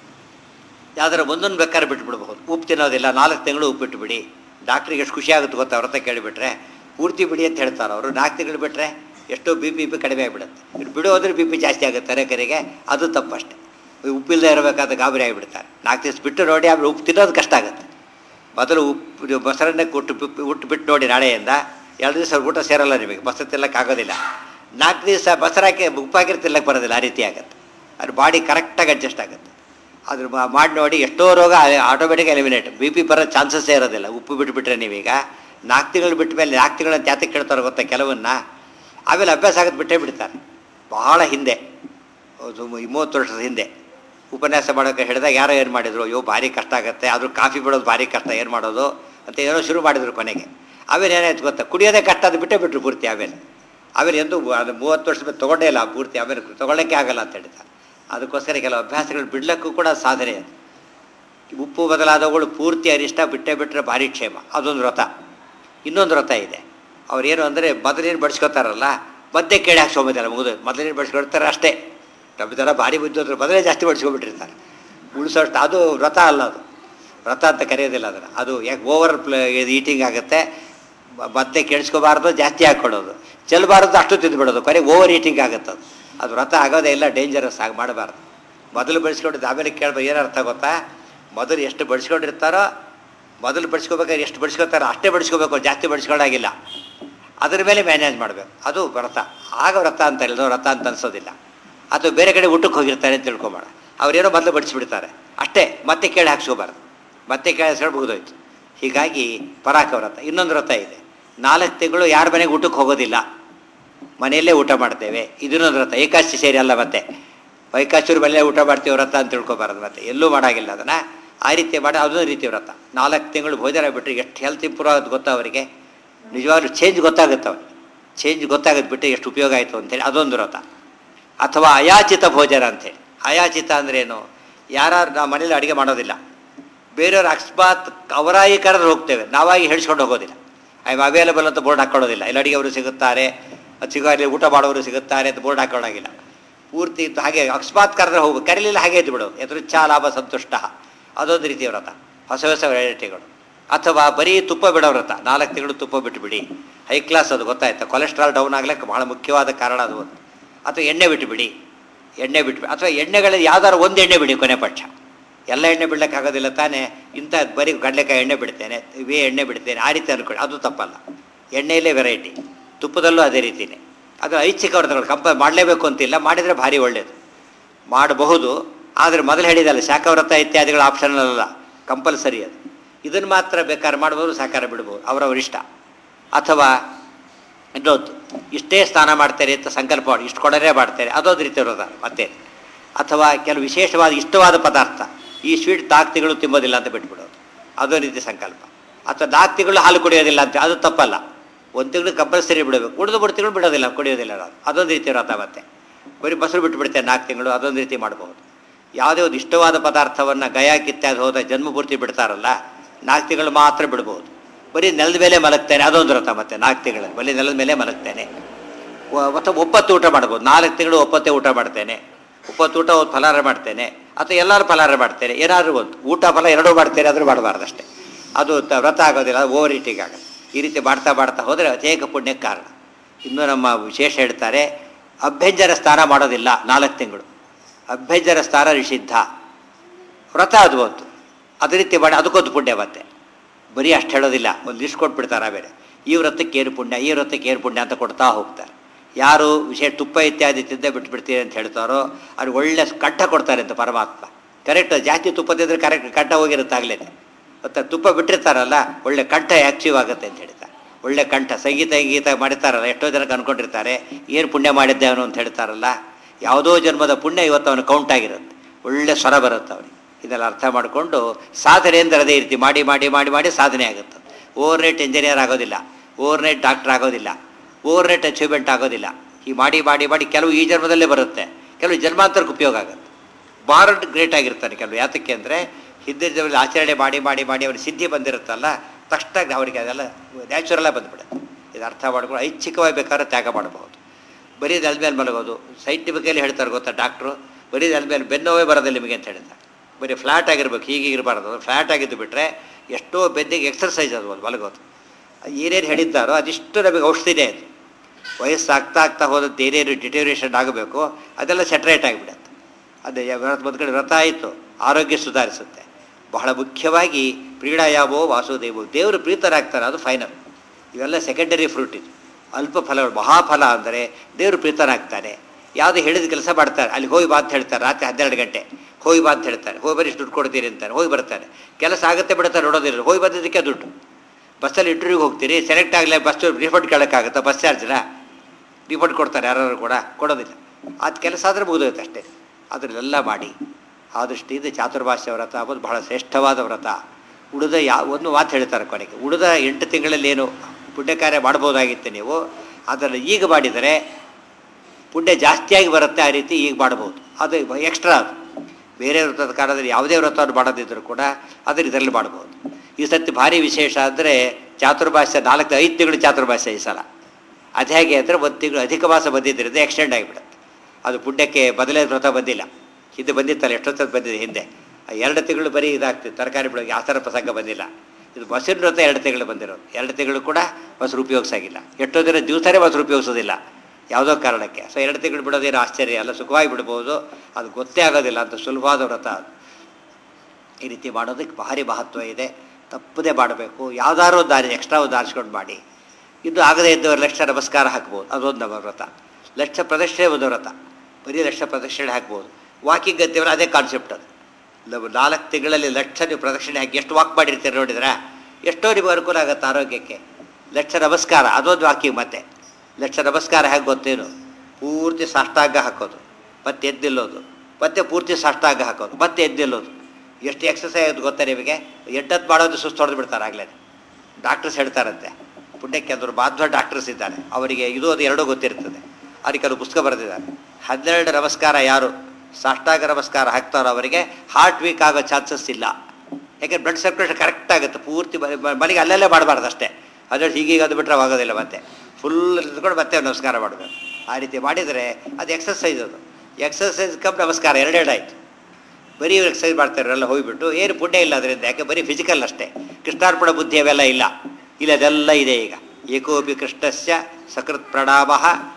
ಯಾವ್ದಾರ ಒಂದೊಂದು ಬೇಕಾದ್ರೆ ಬಿಟ್ಬಿಡ್ಬಹುದು ಉಪ್ಪು ತಿನ್ನೋದಿಲ್ಲ ನಾಲ್ಕು ತಿಂಗಳು ಉಪ್ಪು ಬಿಟ್ಬಿಡಿ ಡಾಕ್ಟ್ರಿಗೆ ಎಷ್ಟು ಖುಷಿ ಆಗುತ್ತೆ ಗೊತ್ತಾ ವ್ರತ ಕೇಳಿಬಿಟ್ರೆ ಪೂರ್ತಿ ಬಿಡಿ ಅಂತ ಹೇಳ್ತಾರೆ ಅವರು ನಾಲ್ಕು ತಿಂಗಳು ಬಿಟ್ಟರೆ ಎಷ್ಟೋ ಬಿ ಪಿ ಬಿ ಕಡಿಮೆ ಆಗಿಬಿಡುತ್ತೆ ಇನ್ನು ಬಿಡೋದ್ರೆ ಬಿ ಪಿ ಜಾಸ್ತಿ ಆಗುತ್ತೆ ಅರೆಕರಿಗೆ ಅದು ತಪ್ಪಷ್ಟೆ ಉಪ್ಪಿಲ್ಲದೆ ಇರಬೇಕಾದ ಗಾಬರಿ ಆಗಿಬಿಡ್ತಾರೆ ನಾಲ್ಕು ದಿವಸ ಬಿಟ್ಟು ನೋಡಿ ಆಮೇಲೆ ಉಪ್ಪು ತಿನ್ನೋದು ಕಷ್ಟ ಆಗುತ್ತೆ ಮೊದಲು ಉಪ್ಪು ಮೊಸರನ್ನೇ ಕೊಟ್ಟು ಬಿಟ್ಟು ಉಟ್ಟು ಬಿಟ್ಟು ನೋಡಿ ನಾಳೆಯಿಂದ ಎರಡು ದಿವಸ ಊಟ ಸೇರಲ್ಲ ನಿಮಗೆ ಮೊಸರು ತಿನ್ನಕ್ಕಾಗೋದಿಲ್ಲ ನಾಲ್ಕು ದಿವಸ ಮೊಸರಾಕಿ ಉಪ್ಪಾಕಿರ್ ತಿನ್ನಕ್ಕೆ ಬರೋದಿಲ್ಲ ಆ ರೀತಿ ಆಗುತ್ತೆ ಅದು ಬಾಡಿ ಕರೆಕ್ಟಾಗಿ ಅಡ್ಜಸ್ಟ್ ಆಗುತ್ತೆ ಅದ್ರ ಮಾ- ಮಾಡಿ ನೋಡಿ ಎಷ್ಟೋ ರೋಗ ಆಟೋಮೆಟಿಕ್ ಎಲಿಮಿನೇಟ್ ಬಿ ಪಿ ಬರೋ ಚಾನ್ಸಸ್ಸೇ ಇರೋದಿಲ್ಲ ಉಪ್ಪು ಬಿಟ್ಬಿಟ್ರೆ ನೀವೀಗ ನಾಲ್ಕು ತಿಂಗಳು ಬಿಟ್ಟ ಮೇಲೆ ನಾಲ್ಕು ತಿಂಗಳಂತ ಯಾತಕ್ಕೆ ಕೇಳ್ತಾರೆ ಗೊತ್ತಾ ಕೆಲವನ್ನ ಆಮೇಲೆ ಅಭ್ಯಾಸ ಆಗೋದು ಬಿಟ್ಟೇ ಬಿಡ್ತಾರೆ ಬಹಳ ಹಿಂದೆ ಅದು ಮೂವತ್ತು ವರ್ಷದ ಹಿಂದೆ ಉಪನ್ಯಾಸ ಮಾಡೋಕೆ ಹಿಡಿದಾಗ ಯಾರೋ ಏನು ಮಾಡಿದ್ರು ಅಯ್ಯೋ ಭಾರಿ ಕಷ್ಟ ಆಗುತ್ತೆ ಆದರೂ ಕಾಫಿ ಬಿಡೋದು ಭಾರಿ ಕಷ್ಟ ಏನು ಮಾಡೋದು ಅಂತ ಏನೋ ಶುರು ಮಾಡಿದ್ರು ಕೊನೆಗೆ ಆಮೇಲೆ ಏನಾಯ್ತು ಗೊತ್ತಾ ಕುಡಿಯೋದೇ ಕಷ್ಟ ಅದು ಬಿಟ್ಟೇ ಬಿಟ್ರು ಪೂರ್ತಿ ಆಮೇಲೆ ಆಮೇಲೆ ಎಂದು ಅದು ಮೂವತ್ತು ವರ್ಷದ ಮೇಲೆ ತೊಗೊಂಡೇ ಇಲ್ಲ ಪೂರ್ತಿ ಆಮೇಲೆ ತೊಗೊಳ್ಳೋಕ್ಕೆ ಆಗಲ್ಲ ಅಂತ ಹೇಳ್ತಾರೆ ಅದಕ್ಕೋಸ್ಕರ ಕೆಲವು ಅಭ್ಯಾಸಗಳು ಬಿಡ್ಲಿಕ್ಕೂ ಕೂಡ ಸಾಧನೆ ಅದು ಉಪ್ಪು ಬದಲಾದವುಗಳು ಪೂರ್ತಿ ಅರಿಷ್ಟ ಬಿಟ್ಟೇ ಬಿಟ್ಟರೆ ಭಾರಿ ಕ್ಷೇಮ ಅದೊಂದು ವ್ರತ ಇನ್ನೊಂದು ವ್ರತ ಇದೆ ಅವ್ರೇನು ಅಂದರೆ ಮೊದಲೇನು ಬಡಿಸ್ಕೊತಾರಲ್ಲ ಮಧ್ಯೆ ಕೇಳಿ ಹಾಕ್ಸ್ಕೊಂಬೋದಿಲ್ಲ ಮುಗಿದು ಮೊದಲೇನು ಬಡಿಸ್ಕೊಳ್ತಾರೆ ಅಷ್ಟೇ ನಮ್ಮದೆಲ್ಲ ಭಾರಿ ಬುದ್ಧಿ ಅಂದ್ರೆ ಮೊದಲೇ ಜಾಸ್ತಿ ಬಡಿಸ್ಕೊಂಡ್ಬಿಟ್ಟಿರ್ತಾರೆ ಉಳಿಸೋಷ್ಟು ಅದು ವ್ರತ ಅಲ್ಲ ಅದು ವ್ರತ ಅಂತ ಕರೆಯೋದಿಲ್ಲ ಅದನ್ನು ಅದು ಯಾಕೆ ಓವರ್ ಪ್ಲೇ ಈಟಿಂಗ್ ಆಗುತ್ತೆ ಮ- ಮತ್ತೆ ಕೇಳಿಸ್ಕೋಬಾರ್ದು ಜಾಸ್ತಿ ಹಾಕ್ಕೊಳ್ಳೋದು ಚೆಲ್ಲಬಾರ್ದು ಅಷ್ಟು ತಿಂದುಬಿಡೋದು ಕೊನೆಗೆ ಓವರ್ ಈಟಿಂಗ್ ಆಗುತ್ತೆ ಅದು ಅದು ವ್ರತ ಆಗೋದೇ ಇಲ್ಲ ಡೇಂಜರಸ್ ಆಗಿ ಮಾಡಬಾರ್ದು ಮೊದಲು ಬೆಳೆಸ್ಕೊಂಡಿದ್ದು ಆಮೇಲೆ ಕೇಳ್ಬೋದು ಏನು ಅರ್ಥ ಗೊತ್ತಾ ಮೊದಲು ಎಷ್ಟು ಬಡಿಸ್ಕೊಂಡಿರ್ತಾರೋ ಮೊದಲು ಬಡಿಸ್ಕೋಬೇಕಾದ್ರೆ ಎಷ್ಟು ಬಡಿಸ್ಕೊತಾರೋ ಅಷ್ಟೇ ಬಡಿಸ್ಕೋಬೇಕು ಜಾಸ್ತಿ ಬಡಿಸ್ಕೊಳ್ಳಾಗಿಲ್ಲ ಅದ್ರ ಮೇಲೆ ಮ್ಯಾನೇಜ್ ಮಾಡಬೇಕು ಅದು ವ್ರತ ಆಗ ವ್ರತ ಅಂತ ಇಲ್ಲ ವ್ರತ ಅಂತ ಅನ್ಸೋದಿಲ್ಲ ಅಥವಾ ಬೇರೆ ಕಡೆ ಊಟಕ್ಕೆ ಹೋಗಿರ್ತಾರೆ ಅಂತ ತಿಳ್ಕೊಬೇಡ ಅವ್ರೇನೋ ಮೊದಲು ಬಡಿಸ್ಬಿಡ್ತಾರೆ ಅಷ್ಟೇ ಮತ್ತೆ ಕೇಳಿ ಹಾಕ್ಸ್ಕೋಬಾರ್ದು ಮತ್ತೆ ಕೇಳಿ ಹಾಕ್ಸ್ಕೊಂಡು ಮುಗಿದೋಯ್ತು ಹೀಗಾಗಿ ಪರಾಕ ವ್ರತ ಇನ್ನೊಂದು ವ್ರತ ಇದೆ ನಾಲ್ಕು ತಿಂಗಳು ಯಾರ ಮನೆಗೆ ಊಟಕ್ಕೆ ಹೋಗೋದಿಲ್ಲ ಮನೆಯಲ್ಲೇ ಊಟ ಮಾಡ್ತೇವೆ ಇದನ್ನೊಂದು ವ್ರತ ಏಕಾದಶಿ ಸೇರಿ ಅಲ್ಲ ಮತ್ತೆ ಏಕಾದಶಿಯವ್ರ ಮನೆಯಲ್ಲೇ ಊಟ ಮಾಡ್ತೀವಿ ವ್ರತ ಅಂತ ತಿಳ್ಕೊಬಾರ್ದು ಮತ್ತೆ ಎಲ್ಲೂ ಮಾಡಾಗಿಲ್ಲ ಅದನ್ನು ಆ ರೀತಿ ಮಾಡಿ ಅದೊಂದು ರೀತಿ ವ್ರತ ನಾಲ್ಕು ತಿಂಗಳು ಭೋಜನ ಬಿಟ್ಟರೆ ಎಷ್ಟು ಹೆಲ್ತ್ ಇಂಪ್ರೂವ್ ಆಗೋದು ಗೊತ್ತಾ ಅವರಿಗೆ ನಿಜವಾಗ್ಲೂ ಚೇಂಜ್ ಗೊತ್ತಾಗುತ್ತೆ ಅವ್ರಿಗೆ ಚೇಂಜ್ ಗೊತ್ತಾಗೋದು ಬಿಟ್ಟು ಎಷ್ಟು ಉಪಯೋಗ ಆಯಿತು ಅಂತೇಳಿ ಅದೊಂದು ವ್ರತ ಅಥವಾ ಅಯಾಚಿತ ಭೋಜನ ಅಂತೇಳಿ ಅಯಾಚಿತ ಅಂದ್ರೇನು ಯಾರು ನಾವು ಮನೇಲಿ ಅಡುಗೆ ಮಾಡೋದಿಲ್ಲ ಬೇರೆಯವ್ರು ಅಕಸ್ಮಾತ್ ಅವರಾಗಿ ಕರೆದು ಹೋಗ್ತೇವೆ ನಾವಾಗಿ ಹೇಳಿಸ್ಕೊಂಡು ಹೋಗೋದಿಲ್ಲ ಐ ಅವೈಲಬಲ್ ಅಂತ ಬೋರ್ಡ್ ಹಾಕೊಳ್ಳೋದಿಲ್ಲ ಎಲ್ಲ ಅಡುಗೆ ಅವರು ಸಿಗುತ್ತಾರೆ ಅದು ಸಿಗೋ ಅಲ್ಲಿ ಊಟ ಮಾಡೋರು ಸಿಗುತ್ತಾರೆ ಅಂತ ಬೋರ್ಡ್ ಹಾಕೊಳ್ಳೋಂಗಿಲ್ಲ ಪೂರ್ತಿ ಇತ್ತು ಹಾಗೆ ಅಕಸ್ಮಾತ್ ಕರೆದ್ರೆ ಹೋಗು ಕರೀಲಿಲ್ಲ ಹಾಗೆ ಇದ್ದು ಬಿಡೋದು ಎದುರುಚ್ಛ ಲಾಭ ಸಂತುಷ್ಟ ಅದೊಂದು ರೀತಿಯ ವ್ರತ ಹೊಸ ಹೊಸ ವೆರೈಟಿಗಳು ಅಥವಾ ಬರೀ ತುಪ್ಪ ಬಿಡೋ ವ್ರತ ನಾಲ್ಕು ತಿಂಗಳು ತುಪ್ಪ ಬಿಟ್ಟುಬಿಡಿ ಹೈ ಕ್ಲಾಸ್ ಅದು ಗೊತ್ತಾಯ್ತಾ ಕೊಲೆಸ್ಟ್ರಾಲ್ ಡೌನ್ ಆಗ್ಲಿಕ್ಕೆ ಬಹಳ ಮುಖ್ಯವಾದ ಕಾರಣ ಅದು ಒಂದು ಅಥವಾ ಎಣ್ಣೆ ಬಿಟ್ಟುಬಿಡಿ ಎಣ್ಣೆ ಬಿಟ್ಟು ಅಥವಾ ಎಣ್ಣೆಗಳಲ್ಲಿ ಯಾವ್ದಾದ್ರು ಒಂದು ಎಣ್ಣೆ ಬಿಡಿ ಕೊನೆ ಪಕ್ಷ ಎಲ್ಲ ಎಣ್ಣೆ ಬಿಡ್ಲಿಕ್ಕಾಗೋದಿಲ್ಲ ತಾನೇ ಇಂಥ ಬರೀ ಕಡಲೆಕಾಯಿ ಎಣ್ಣೆ ಬಿಡ್ತೇನೆ ಇವೇ ಎಣ್ಣೆ ಬಿಡ್ತೇನೆ ಆ ರೀತಿ ಅನ್ಕೊಳ್ಳಿ ಅದು ತಪ್ಪಲ್ಲ ಎಣ್ಣೆಯಲ್ಲೇ ವೆರೈಟಿ ತುಪ್ಪದಲ್ಲೂ ಅದೇ ರೀತಿಯೇ ಅದು ಐಚ್ಛಿಕ ವ್ರತಗಳು ಕಂಪ ಮಾಡಲೇಬೇಕು ಅಂತಿಲ್ಲ ಮಾಡಿದರೆ ಭಾರಿ ಒಳ್ಳೆಯದು ಮಾಡಬಹುದು ಆದರೆ ಮೊದಲು ಹೇಳಿದಲ್ಲ ಶಾಖವ್ರತ ಇತ್ಯಾದಿಗಳು ಆಪ್ಷನಲ್ ಅಲ್ಲ ಕಂಪಲ್ಸರಿ ಅದು ಇದನ್ನು ಮಾತ್ರ ಬೇಕಾದ್ರೆ ಮಾಡ್ಬೋದು ಸಾಕಾರ ಬಿಡ್ಬೋದು ಅವರವ್ರ ಇಷ್ಟ ಅಥವಾ ಇನ್ನೊಂದು ಇಷ್ಟೇ ಸ್ನಾನ ಮಾಡ್ತಾರೆ ಅಂತ ಸಂಕಲ್ಪ ಮಾಡಿ ಇಷ್ಟು ಕೊಡರೇ ಮಾಡ್ತಾರೆ ಅದೊಂದು ರೀತಿ ವ್ರತ ಮತ್ತೆ ಅಥವಾ ಕೆಲವು ವಿಶೇಷವಾದ ಇಷ್ಟವಾದ ಪದಾರ್ಥ ಈ ಸ್ವೀಟ್ ನಾಲ್ಕು ತಿಂಗಳು ತಿಂಬೋದಿಲ್ಲ ಅಂತ ಬಿಟ್ಬಿಡೋದು ಅದೊಂದು ರೀತಿ ಸಂಕಲ್ಪ ಅಥವಾ ನಾಲ್ಕು ತಿಂಗಳು ಹಾಲು ಕುಡಿಯೋದಿಲ್ಲ ಅಂತ ಅದು ತಪ್ಪಲ್ಲ ಒಂದು ತಿಂಗಳು ಕಂಪಲ್ಸರಿ ಬಿಡಬೇಕು ಉಳಿದು ಮೂರು ತಿಂಗಳು ಬಿಡೋದಿಲ್ಲ ಕುಡಿಯೋದಿಲ್ಲ ನಾವು ಅದೊಂದು ರೀತಿ ವ್ರತ ಮತ್ತೆ ಬರೀ ಮೊಸರು ಬಿಟ್ಬಿಡ್ತೇವೆ ನಾಲ್ಕು ತಿಂಗಳು ಅದೊಂದು ರೀತಿ ಮಾಡ್ಬೋದು ಯಾವುದೇ ಒಂದು ಇಷ್ಟವಾದ ಪದಾರ್ಥವನ್ನು ಗಯಾ ಕಿತ್ತಾದ ಹೋದ ಜನ್ಮಪೂರ್ತಿ ಬಿಡ್ತಾರಲ್ಲ ನಾಲ್ಕು ತಿಂಗಳು ಮಾತ್ರ ಬಿಡ್ಬೋದು ಬರೀ ನೆಲದ ಮೇಲೆ ಮಲಗ್ತೇನೆ ಅದೊಂದು ವ್ರತ ಮತ್ತೆ ನಾಲ್ಕು ತಿಂಗಳಲ್ಲಿ ಬರೀ ನೆಲದ ಮೇಲೆ ಮಲಗ್ತೇನೆ ಒ- ಅಥವಾ ಒಪ್ಪತ್ತು ಊಟ ಮಾಡ್ಬೋದು ನಾಲ್ಕು ತಿಂಗಳು ಒಪ್ಪತ್ತೇ ಊಟ ಮಾಡ್ತೇನೆ ಒಪ್ಪತ್ತು ಊಟ ಒಂದು ಫಲಾರ ಮಾಡ್ತೇನೆ ಅಥವಾ ಎಲ್ಲರೂ ಫಲಾರ ಮಾಡ್ತೇನೆ ಏನಾದರೂ ಒಂದು ಊಟ ಫಲ ಎರಡೂ ಮಾಡ್ತೇನೆ ಆದರೂ ಮಾಡಬಾರ್ದು ಅಷ್ಟೇ ಅದು ತ- ವ್ರತ ಆಗೋದಿಲ್ಲ ಅದು ಓವರ್ ಈಟಿಂಗ್ ಆಗುತ್ತೆ ಈ ರೀತಿ ಮಾಡ್ತಾ ಮಾಡ್ತಾ ಹೋದರೆ ಅನೇಕ ಪುಣ್ಯಕ್ಕೆ ಕಾರಣ ಇನ್ನೂ ನಮ್ಮ ವಿಶೇಷ ಹೇಳ್ತಾರೆ ಅಭ್ಯಂಜನ ಸ್ನಾನ ಮಾಡೋದಿಲ್ಲ ನಾಲ್ಕು ತಿಂಗಳು ಅಭ್ಯಂಜನ ಸ್ನಾನ ನಿಷಿದ್ಧ ವ್ರತ ಅದು ಒಂದು ಅದೇ ರೀತಿ ಮಾಡಿ ಅದಕ್ಕೊಂದು ಪುಣ್ಯ ಮತ್ತೆ ಬರೀ ಅಷ್ಟು ಹೇಳೋದಿಲ್ಲ ಒಂದು ಲಿಸ್ಟ್ ಕೊಟ್ಬಿಡ್ತಾರೆ ಆಮೇಲೆ ಈ ವ್ರತಕ್ಕೆ ಏನು ಪುಣ್ಯ ಈ ವ್ರತಕ್ಕೆ ಏನು ಪುಣ್ಯ ಅಂತ ಕೊಡ್ತಾ ಹೋಗ್ತಾರೆ ಯಾರು ವಿಶೇಷ ತುಪ್ಪ ಇತ್ಯಾದಿ ತಿಂದೇ ಬಿಟ್ಬಿಡ್ತೀರಿ ಅಂತ ಹೇಳ್ತಾರೋ ಅವ್ರಿಗೆ ಒಳ್ಳೆ ಕಂಠ ಕೊಡ್ತಾರೆ ಅಂತ ಪರಮಾತ್ಮ ಕರೆಕ್ಟ್ ಜಾಸ್ತಿ ತುಪ್ಪ ತಿಂದರೆ ಕರೆಕ್ಟ್ ಕಂಠ ಹೋಗಿರುತ್ತೆ ಆಗ್ಲೇ ಮತ್ತು ತುಪ್ಪ ಬಿಟ್ಟಿರ್ತಾರಲ್ಲ ಒಳ್ಳೆ ಕಂಠ ಆ್ಯಕ್ಟಿವ್ ಆಗುತ್ತೆ ಅಂತ ಹೇಳ್ತಾರೆ ಒಳ್ಳೆ ಕಂಠ ಸಂಗೀತ ಗೀತ ಮಾಡಿರ್ತಾರಲ್ಲ ಎಷ್ಟೋ ಜನಕ್ಕೆ ಅನ್ಕೊಂಡಿರ್ತಾರೆ ಏನು ಪುಣ್ಯ ಮಾಡಿದ್ದೆ ಅವನು ಅಂತ ಹೇಳ್ತಾರಲ್ಲ ಯಾವುದೋ ಜನ್ಮದ ಪುಣ್ಯ ಇವತ್ತು ಅವನು ಕೌಂಟ್ ಆಗಿರುತ್ತೆ ಒಳ್ಳೆ ಸ್ವರ ಬರುತ್ತೆ ಅವನಿಗೆ ಇದೆಲ್ಲ ಅರ್ಥ ಮಾಡಿಕೊಂಡು ಸಾಧನೆ ಅಂದರೆ ಅದೇ ರೀತಿ ಮಾಡಿ ಮಾಡಿ ಮಾಡಿ ಮಾಡಿ ಸಾಧನೆ ಆಗುತ್ತೆ ಓವರ್ ನೈಟ್ ಇಂಜಿನಿಯರ್ ಆಗೋದಿಲ್ಲ ಓವರ್ ನೈಟ್ ಡಾಕ್ಟರ್ ಆಗೋದಿಲ್ಲ ಓವರ್ ನೈಟ್ ಅಚೀವ್ಮೆಂಟ್ ಆಗೋದಿಲ್ಲ ಈ ಮಾಡಿ ಮಾಡಿ ಮಾಡಿ ಕೆಲವು ಈ ಜನ್ಮದಲ್ಲೇ ಬರುತ್ತೆ ಕೆಲವು ಜನ್ಮಾಂತರಕ್ಕೆ ಉಪಯೋಗ ಆಗುತ್ತೆ ಭಾಳ ಗ್ರೇಟ್ ಆಗಿರ್ತಾನೆ ಕೆಲವು ಯಾತಕ್ಕೆ ಅಂದರೆ ಹಿಂದಿನ ಜನ್ಮದಲ್ಲಿ ಆಚರಣೆ ಮಾಡಿ ಮಾಡಿ ಮಾಡಿ ಅವ್ರಿಗೆ ಸಿದ್ಧಿ ಬಂದಿರುತ್ತಲ್ಲ ತಕ್ಷಣ ಅವರಿಗೆ ಅದೆಲ್ಲ ನ್ಯಾಚುರಲಾಗಿ ಬಂದ್ಬಿಡುತ್ತೆ ಇದು ಅರ್ಥ ಮಾಡ್ಕೊಂಡು ಐಚ್ಛಿಕವಾಗಿ ಬೇಕಾದ್ರೆ ತ್ಯಾಗ ಮಾಡಬಹುದು ಬರೀ ಮೇಲೆ ಮಲಗೋದು ಸೈಂಟಿಫಿಕಲಿ ಹೇಳ್ತಾರೆ ಗೊತ್ತಾ ಡಾಕ್ಟ್ರು ಬರೀ ಮೇಲೆ ಬೆನ್ನೋವೇ ಬರೋದಿಲ್ಲ ನಿಮಗೆ ಅಂತ ಹೇಳ್ತಾರೆ ಬರೀ ಫ್ಲ್ಯಾಟ್ ಆಗಿರ್ಬೇಕು ಹೀಗೆ ಇರಬಾರ್ದು ಫ್ಲ್ಯಾಟ್ ಆಗಿದ್ದು ಬಿಟ್ಟರೆ ಎಷ್ಟೋ ಬೆನ್ನಿಗೆ ಎಕ್ಸರ್ಸೈಸ್ ಅದು ಒಂದು ಮಲಗೋದು ಏನೇನು ಹೇಳಿದ್ದಾರೋ ಅದಿಷ್ಟು ನಮಗೆ ಔಷಧಿನೇ ಅದು ವಯಸ್ಸಾಗ್ತಾ ಆಗ್ತಾ ಹೋದಂತೆ ಏನೇನು ಡಿಟೇರಿಯೇಷನ್ ಆಗಬೇಕು ಅದೆಲ್ಲ ಸೆಟ್ರೇಟ್ ಆಗಿಬಿಡುತ್ತೆ ಅದೇ ವ್ರತ ಒಂದು ಕಡೆ ವ್ರತ ಆಯಿತು ಆರೋಗ್ಯ ಸುಧಾರಿಸುತ್ತೆ ಬಹಳ ಮುಖ್ಯವಾಗಿ ಪ್ರೀಡಾಯಾಮೋ ವಾಸುದೇವೋ ದೇವರು ಪ್ರೀತರಾಗ್ತಾರೆ ಅದು ಫೈನಲ್ ಇವೆಲ್ಲ ಸೆಕೆಂಡರಿ ಫ್ರೂಟ್ ಇದು ಅಲ್ಪ ಫಲಗಳು ಮಹಾಫಲ ಅಂದರೆ ದೇವರು ಪ್ರೀತನಾಗ್ತಾನೆ ಯಾವುದೇ ಹೇಳಿದ ಕೆಲಸ ಮಾಡ್ತಾರೆ ಅಲ್ಲಿ ಹೋಗಿ ಬಾ ಅಂತ ಹೇಳ್ತಾರೆ ರಾತ್ರಿ ಹನ್ನೆರಡು ಗಂಟೆ ಹೋಗಿ ಬಾ ಅಂತ ಹೇಳ್ತಾರೆ ಹೋಗಿ ಬರೀ ದುಡ್ಡು ಕೊಡ್ತೀರಿ ಅಂತಾರೆ ಹೋಗಿ ಬರ್ತಾರೆ ಕೆಲಸ ಆಗುತ್ತೆ ಬಿಡುತ್ತಾರೆ ನೋಡೋದಿಲ್ಲ ಹೋಗಿ ಬಂದಿದ್ದಕ್ಕೆ ದುಡ್ಡು ಬಸ್ಸಲ್ಲಿ ಇಂಟರ್ವ್ಯೂಗೆ ಹೋಗ್ತೀರಿ ಸೆಲೆಕ್ಟ್ ಆಗಲಿ ಬಸ್ ರಿಫಂಡ್ ಕೇಳೋಕ್ಕಾಗುತ್ತಾ ಬಸ್ ಚಾರ್ಜ್ನ ರಿಫಂಡ್ ಕೊಡ್ತಾರೆ ಯಾರು ಕೂಡ ಕೊಡೋದಿಲ್ಲ ಅದು ಕೆಲಸ ಆದರೆ ಮುಗಿದೋಗುತ್ತೆ ಅಷ್ಟೇ ಅದರಲ್ಲೆಲ್ಲ ಮಾಡಿ ಆ ದೃಷ್ಟಿಯಿಂದ ಚಾತುರ್ಭಾಷ್ಯ ವ್ರತ ಅಂಬುದು ಬಹಳ ಶ್ರೇಷ್ಠವಾದ ವ್ರತ ಉಳಿದ ಯಾವ ಒಂದು ಮಾತು ಹೇಳ್ತಾರೆ ಕೊನೆಗೆ ಉಳಿದ ಎಂಟು ತಿಂಗಳಲ್ಲಿ ಏನು ಪುಣ್ಯ ಕಾರ್ಯ ಮಾಡ್ಬೋದಾಗಿತ್ತು ನೀವು ಅದನ್ನು ಈಗ ಮಾಡಿದರೆ ಪುಣ್ಯ ಜಾಸ್ತಿಯಾಗಿ ಬರುತ್ತೆ ಆ ರೀತಿ ಈಗ ಮಾಡ್ಬೋದು ಅದು ಎಕ್ಸ್ಟ್ರಾ ಅದು ಬೇರೆ ವ್ರತದ ಕಾಲದಲ್ಲಿ ಯಾವುದೇ ವ್ರತವನ್ನು ಮಾಡೋದಿದ್ದರೂ ಕೂಡ ಅದನ್ನು ಇದರಲ್ಲಿ ಮಾಡ್ಬೋದು ಈ ಸರ್ತಿ ಭಾರಿ ವಿಶೇಷ ಅಂದರೆ ಚಾತುರ್ಭಾಷ್ಯ ನಾಲ್ಕು ಐದು ತಿಂಗಳು ಚಾತುರ್ಭಾಷ್ಯ ಈ ಸಲ ಅದು ಹೇಗೆ ಅಂದರೆ ಒಂದು ತಿಂಗಳು ಅಧಿಕ ಮಾಸ ಬಂದಿದ್ದರಿಂದ ಎಕ್ಸ್ಟೆಂಡ್ ಆಗಿಬಿಡುತ್ತೆ ಅದು ಪುಣ್ಯಕ್ಕೆ ಬದಲೇ ವ್ರತ ಬಂದಿಲ್ಲ ಹಿಂದೆ ಬಂದಿತ್ತಲ್ಲ ಎಷ್ಟೊತ್ತದ್ದು ಬಂದಿದೆ ಹಿಂದೆ ಆ ಎರಡು ತಿಂಗಳು ಬರೀ ಇದಾಗ್ತಿತ್ತು ತರಕಾರಿ ಬೆಳಗ್ಗೆ ಆ ಥರ ಪ್ರಸಂಗ ಬಂದಿಲ್ಲ ಇದು ಮೊಸರಿನ ವ್ರತ ಎರಡು ತಿಂಗಳು ಬಂದಿರೋದು ಎರಡು ತಿಂಗಳು ಕೂಡ ಮೊಸರು ಉಪಯೋಗಿಸಾಗಿಲ್ಲ ಎಷ್ಟೋ ದಿನ ದಿವಸನೇ ಮೊಸರು ಉಪಯೋಗಿಸೋದಿಲ್ಲ ಯಾವುದೋ ಕಾರಣಕ್ಕೆ ಸೊ ಎರಡು ತಿಂಗಳು ಬಿಡೋದೇನು ಆಶ್ಚರ್ಯ ಅಲ್ಲ ಸುಖವಾಗಿ ಬಿಡ್ಬೋದು ಅದು ಗೊತ್ತೇ ಆಗೋದಿಲ್ಲ ಅಂತ ಸುಲಭವಾದ ವ್ರತ ಅದು ಈ ರೀತಿ ಮಾಡೋದಕ್ಕೆ ಭಾರಿ ಮಹತ್ವ ಇದೆ ತಪ್ಪದೇ ಮಾಡಬೇಕು ಯಾವ್ದಾದ್ರು ಒಂದು ದಾರಿ ಎಕ್ಸ್ಟ್ರಾ ಒಂದು ಆರಿಸ್ಕೊಂಡು ಮಾಡಿ ಇದು ಆಗದೇ ಇದ್ದವರು ಲಕ್ಷ ನಮಸ್ಕಾರ ಹಾಕ್ಬೋದು ಅದೊಂದು ನಮ್ಮ ವ್ರತ ಲಕ್ಷ ಪ್ರದಕ್ಷಿಣೆ ಒಂದು ವ್ರತ ಬರೀ ಲಕ್ಷ ಪ್ರದಕ್ಷಿಣೆ ಹಾಕ್ಬೋದು ವಾಕಿಂಗ್ ಅಂತೀವಲ್ಲ ಅದೇ ಕಾನ್ಸೆಪ್ಟ್ ಅದು ಲ- ನಾಲ್ಕು ತಿಂಗಳಲ್ಲಿ ಲಕ್ಷ ನೀವು ಪ್ರದಕ್ಷಿಣೆ ಹಾಕಿ ಎಷ್ಟು ವಾಕ್ ಮಾಡಿರ್ತೀರಿ ನೋಡಿದ್ರೆ ಎಷ್ಟೋ ನಿಮಗೆ ಅನುಕೂಲ ಆಗುತ್ತೆ ಆರೋಗ್ಯಕ್ಕೆ ಲಕ್ಷ ನಮಸ್ಕಾರ ಅದೊಂದು ವಾಕಿಂಗ್ ಮತ್ತೆ ಲಕ್ಷ ನಮಸ್ಕಾರ ಹೇಗೆ ಗೊತ್ತೇನು ಪೂರ್ತಿ ಸಾಷ್ಟಾಂಗ ಹಾಕೋದು ಮತ್ತೆ ಎದ್ದಿಲ್ಲೋದು ಮತ್ತೆ ಪೂರ್ತಿ ಸಾಷ್ಟಾಂಗ ಹಾಕೋದು ಮತ್ತೆ ಎದ್ದಿಲ್ಲೋದು ಎಷ್ಟು ಎಕ್ಸಸೈಸ್ ಆಗೋದು ಗೊತ್ತಾ ನಿಮಗೆ ಎಂಟತ್ತು ಮಾಡೋದು ಸುಸ್ತು ಹೊಡೆದು ಬಿಡ್ತಾರೆ ಆಗಲೇ ಡಾಕ್ಟರ್ಸ್ ಹೇಳ್ತಾರಂತೆ ಪುಣ್ಯಕ್ಕೆ ಅಂದರು ಮಾಧ್ವ ಡಾಕ್ಟರ್ಸ್ ಇದ್ದಾರೆ ಅವರಿಗೆ ಇದು ಅದು ಎರಡೂ ಗೊತ್ತಿರ್ತದೆ ಅದಕ್ಕೆ ಅದು ಪುಸ್ತಕ ಬರೆದಿದ್ದಾರೆ ಹನ್ನೆರಡು ನಮಸ್ಕಾರ ಯಾರು ಸಾಷ್ಟಾಂಗ ನಮಸ್ಕಾರ ಹಾಕ್ತಾರೋ ಅವರಿಗೆ ಹಾರ್ಟ್ ವೀಕ್ ಆಗೋ ಚಾನ್ಸಸ್ ಇಲ್ಲ ಯಾಕೆಂದ್ರೆ ಬ್ಲಡ್ ಸರ್ಕ್ಯುಲೇಷನ್ ಕರೆಕ್ಟ್ ಆಗುತ್ತೆ ಪೂರ್ತಿ ಮ- ಮನೆಗೆ ಅಲ್ಲಲ್ಲೇ ಮಾಡಬಾರ್ದು ಅಷ್ಟೇ ಅದ್ರಲ್ಲಿ ಹೀಗೀಗ ಅದು ಬಿಟ್ಟರೆ ಆಗೋದಿಲ್ಲ ಮತ್ತೆ ಫುಲ್ ಇದ್ಕೊಂಡು ಮತ್ತೆ ನಮಸ್ಕಾರ ಮಾಡಬೇಕು ಆ ರೀತಿ ಮಾಡಿದರೆ ಅದು ಎಕ್ಸಸೈಸ್ ಅದು ಎಕ್ಸಸೈಸ್ ಕಮ್ ನಮಸ್ಕಾರ ಎರಡೆರಡಾಯ್ತು ಬರೀ ಎಕ್ಸಸೈಸ್ ಮಾಡ್ತಾರೆ ಎಲ್ಲ ಹೋಗಿಬಿಟ್ಟು ಏನು ಪುಣ್ಯ ಇಲ್ಲ ಅದರಿಂದ ಯಾಕೆ ಬರೀ ಫಿಸಿಕಲ್ ಅಷ್ಟೇ ಕೃಷ್ಣಾರ್ಪಣ ಬುದ್ಧಿ ಅವೆಲ್ಲ ಇಲ್ಲ ಇಲ್ಲ ಅದೆಲ್ಲ ಇದೆ ಈಗ ಏಕೋಪಿ ಕೃಷ್ಣಸ್ಯ ಸಕೃತ್ ಪ್ರಣಾಮ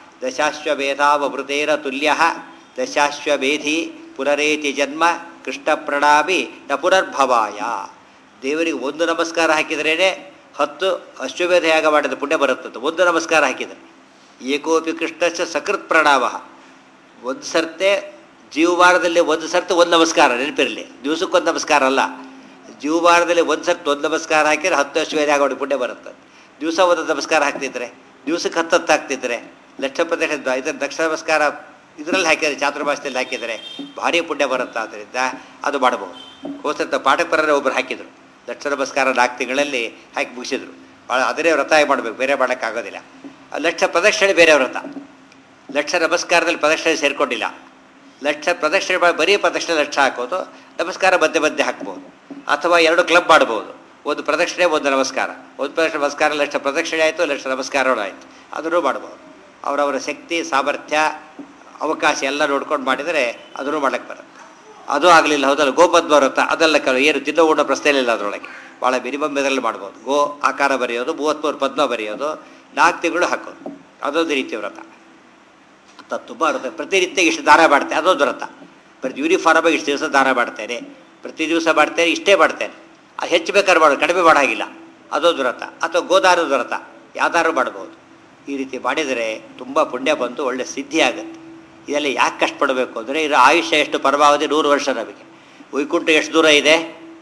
ದಶಾಶ್ವಮೇಧಾವೃತೇನ ತುಲ್ಯ ದಶಾಶ್ವಮೇಧಿ ಪುನರೇತಿ ಜನ್ಮ ಕೃಷ್ಣ ಪ್ರಣಾಮಿ ನ ಪುನರ್ಭವಾಯ ದೇವರಿಗೆ ಒಂದು ನಮಸ್ಕಾರ ಹಾಕಿದ್ರೇ ಹತ್ತು ಅಶ್ವಮೇಧ ಯಾಗ ಮಾಡಿದ ಪುಣ್ಯ ಬರುತ್ತದೆ ಒಂದು ನಮಸ್ಕಾರ ಹಾಕಿದರೆ ಏಕೋಪಿ ಕೃಷ್ಣಸ್ಯ ಸಕೃತ್ ಪ್ರಣಾಮ ಒಂದು ಸರ್ತೆ ಜೀವವಾರದಲ್ಲಿ ಒಂದು ಸರ್ತಿ ಒಂದು ನಮಸ್ಕಾರ ನೆನಪಿರಲಿ ದಿವಸಕ್ಕೊಂದು ನಮಸ್ಕಾರ ಅಲ್ಲ ಜೀವವಾರದಲ್ಲಿ ಒಂದು ಸರ್ತಿ ಒಂದು ನಮಸ್ಕಾರ ಹಾಕಿದ್ರೆ ಹತ್ತು ಅಶ್ವಮೇಧ ಆಗೋಡಿ ಪುಣ್ಯ ಬರುತ್ತೆ ದಿವಸ ಒಂದು ನಮಸ್ಕಾರ ಹಾಕ್ತಿದ್ರೆ ದಿವಸಕ್ಕೆ ಹತ್ತತ್ತು ಹಾಕ್ತಿದ್ರೆ ಲಕ್ಷ ಪ್ರದೇಶ ಇದರ ದಕ್ಷ ನಮಸ್ಕಾರ ಇದರಲ್ಲಿ ಹಾಕಿದರೆ ಚಾತುರ್ಭಾಷೆಯಲ್ಲಿ ಹಾಕಿದರೆ ಭಾರಿ ಪುಣ್ಯ ಬರುತ್ತೆ ಆದ್ದರಿಂದ ಅದು ಮಾಡಬಹುದು ಹೋದ ಪಾಠಕರರೇ ಒಬ್ಬರು ಹಾಕಿದರು ಲಕ್ಷ ನಮಸ್ಕಾರ ನಾಲ್ಕು ತಿಂಗಳಲ್ಲಿ ಹಾಕಿ ಮುಗಿಸಿದ್ರು ಭಾಳ ಅದರೇ ವ್ರತ ಮಾಡಬೇಕು ಬೇರೆ ಮಾಡೋಕ್ಕಾಗೋದಿಲ್ಲ ಆ ಲಕ್ಷ ಪ್ರದಕ್ಷಿಣೆ ಬೇರೆ ವ್ರತ ಲಕ್ಷ ನಮಸ್ಕಾರದಲ್ಲಿ ಪ್ರದಕ್ಷಿಣೆ ಸೇರಿಕೊಂಡಿಲ್ಲ ಲಕ್ಷ ಪ್ರದಕ್ಷಿಣೆ ಮಾಡಿ ಬರೀ ಪ್ರದಕ್ಷಿಣೆ ಲಕ್ಷ ಹಾಕೋದು ನಮಸ್ಕಾರ ಮಧ್ಯೆ ಮಧ್ಯೆ ಹಾಕ್ಬೋದು ಅಥವಾ ಎರಡು ಕ್ಲಬ್ ಮಾಡ್ಬೋದು ಒಂದು ಪ್ರದಕ್ಷಿಣೆ ಒಂದು ನಮಸ್ಕಾರ ಒಂದು ಪ್ರದಕ್ಷಿಣೆ ನಮಸ್ಕಾರ ಲಕ್ಷ ಪ್ರದಕ್ಷಿಣೆ ಆಯಿತು ಲಕ್ಷ ನಮಸ್ಕಾರಗಳು ಆಯಿತು ಅದನ್ನು ಮಾಡ್ಬೋದು ಅವರವರ ಶಕ್ತಿ ಸಾಮರ್ಥ್ಯ ಅವಕಾಶ ಎಲ್ಲ ನೋಡ್ಕೊಂಡು ಮಾಡಿದರೆ ಅದನ್ನು ಮಾಡಕ್ಕೆ ಬರುತ್ತೆ ಅದು ಆಗಲಿಲ್ಲ ಹೌದಲ್ಲ ಗೋಪದ್ಮ ವ್ರತ ಅದೆಲ್ಲ ಕೆಲವು ಏನು ತಿನ್ನೋ ಉಣ್ಣೋ ಪ್ರಶ್ನೆ ಇಲ್ಲ ಅದರೊಳಗೆ ಭಾಳ ಮಿನಿಮಮ್ ಇದರಲ್ಲಿ ಮಾಡ್ಬೋದು ಗೋ ಆಕಾರ ಬರೆಯೋದು ಮೂವತ್ತ್ಮೂರು ಪದ್ಮ ಬರೆಯೋದು ನಾಲ್ಕು ತಿಂಗಳು ಹಾಕೋದು ಅದೊಂದು ರೀತಿ ವ್ರತ ಅದು ತುಂಬ ಇರುತ್ತೆ ಪ್ರತಿನಿತ್ಯ ಇಷ್ಟು ದಾರ ಮಾಡ್ತೇನೆ ಅದೊಂದು ವ್ರತ ಪ್ರತಿ ಯೂನಿಫಾರ್ಮಾಗಿ ಇಷ್ಟು ದಿವಸ ದಾರ ಮಾಡ್ತೇನೆ ಪ್ರತಿ ದಿವಸ ಮಾಡ್ತೇನೆ ಇಷ್ಟೇ ಮಾಡ್ತೇನೆ ಅದು ಹೆಚ್ಚು ಬೇಕಾದ್ರೆ ಮಾಡೋದು ಕಡಿಮೆ ಮಾಡಾಗಿಲ್ಲ ಅದೊಂದು ವ್ರತ ಅಥವಾ ಗೋದಾರದ ವ್ರತ ಯಾವ್ದಾದ್ರು ಮಾಡ್ಬೋದು ಈ ರೀತಿ ಮಾಡಿದರೆ ತುಂಬ ಪುಣ್ಯ ಬಂತು ಒಳ್ಳೆ ಸಿದ್ಧಿ ಆಗುತ್ತೆ ಇದೆಲ್ಲ ಯಾಕೆ ಕಷ್ಟಪಡಬೇಕು ಅಂದರೆ ಇದರ ಆಯುಷ್ಯ ಎಷ್ಟು ಪರಮಾವಧಿ ನೂರು ವರ್ಷ ನಮಗೆ ವೈಕುಂಠ ಎಷ್ಟು ದೂರ ಇದೆ